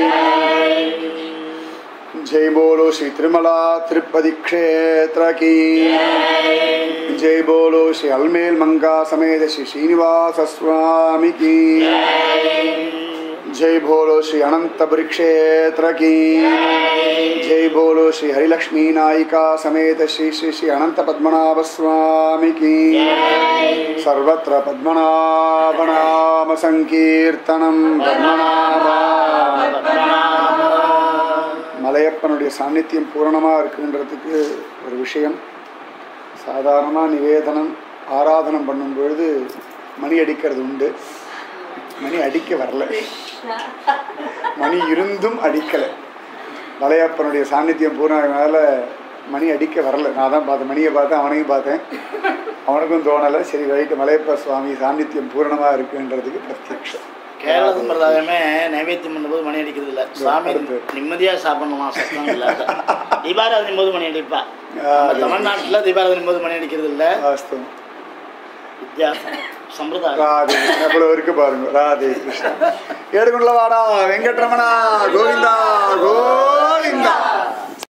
जय बोलो श्री त्रिमला तिरुपति क्षेत्र की जय बोलो श्री अलमेल मंगा समेत श्री श्रीनिवास स्वामी की जय बोलो श्री अनंतपुरी क्षेत्र की जय बोलो श्री हरिलक्ष्मी नायिका समेत श्री श्री श्री अनंत पद्मनाभ स्वामी की सर्वत्र पद्मनाभनाम संकीर्तनम पद्मनाभा மலையப்பனுடைய சாநித்தியம் பூரணமாக இருக்குன்றதுக்கு ஒரு விஷயம் சாதாரணமாக நிவேதனம் ஆராதனம் பண்ணும் பொழுது மணி அடிக்கிறது உண்டு மணி அடிக்க வரல மணி இருந்தும் அடிக்கலை மலையப்பனுடைய சாநித்தியம் பூர்ணனால மணி அடிக்க வரல நான் தான் பார்த்தேன் மணியை பார்த்தேன் அவனையும் பார்த்தேன் அவனுக்கும் தோணலை சரி ரைட்டு மலையப்ப சுவாமி சாநித்தியம் பூரணமாக இருக்குன்றதுக்கு பிரத்யக்ஷம் கேரள சம்பிரதாயமே நைவேத்தியம் பண்ணும்போது மணி அடிக்கிறது இல்ல சாமி அடுத்து. நிம்மதியா சாப்பிடணுமா சத்தம் இல்லாத தீபாராதனை போது மணி அடிப்பா ஆ, நம்ம தமிழ்நாட்டுல தீபாராதனை போது மணி அடிக்கிறது இல்ல வாஸ்தவம் வித்தியாசம் சம்பிரதாயம் ராதே எவ்வளவு இருக்கு பாருங்க ராதே கிருஷ்ணா ஏடுகுள்ள வாடா வெங்கட்ரமணா கோவிந்தா கோவிந்தா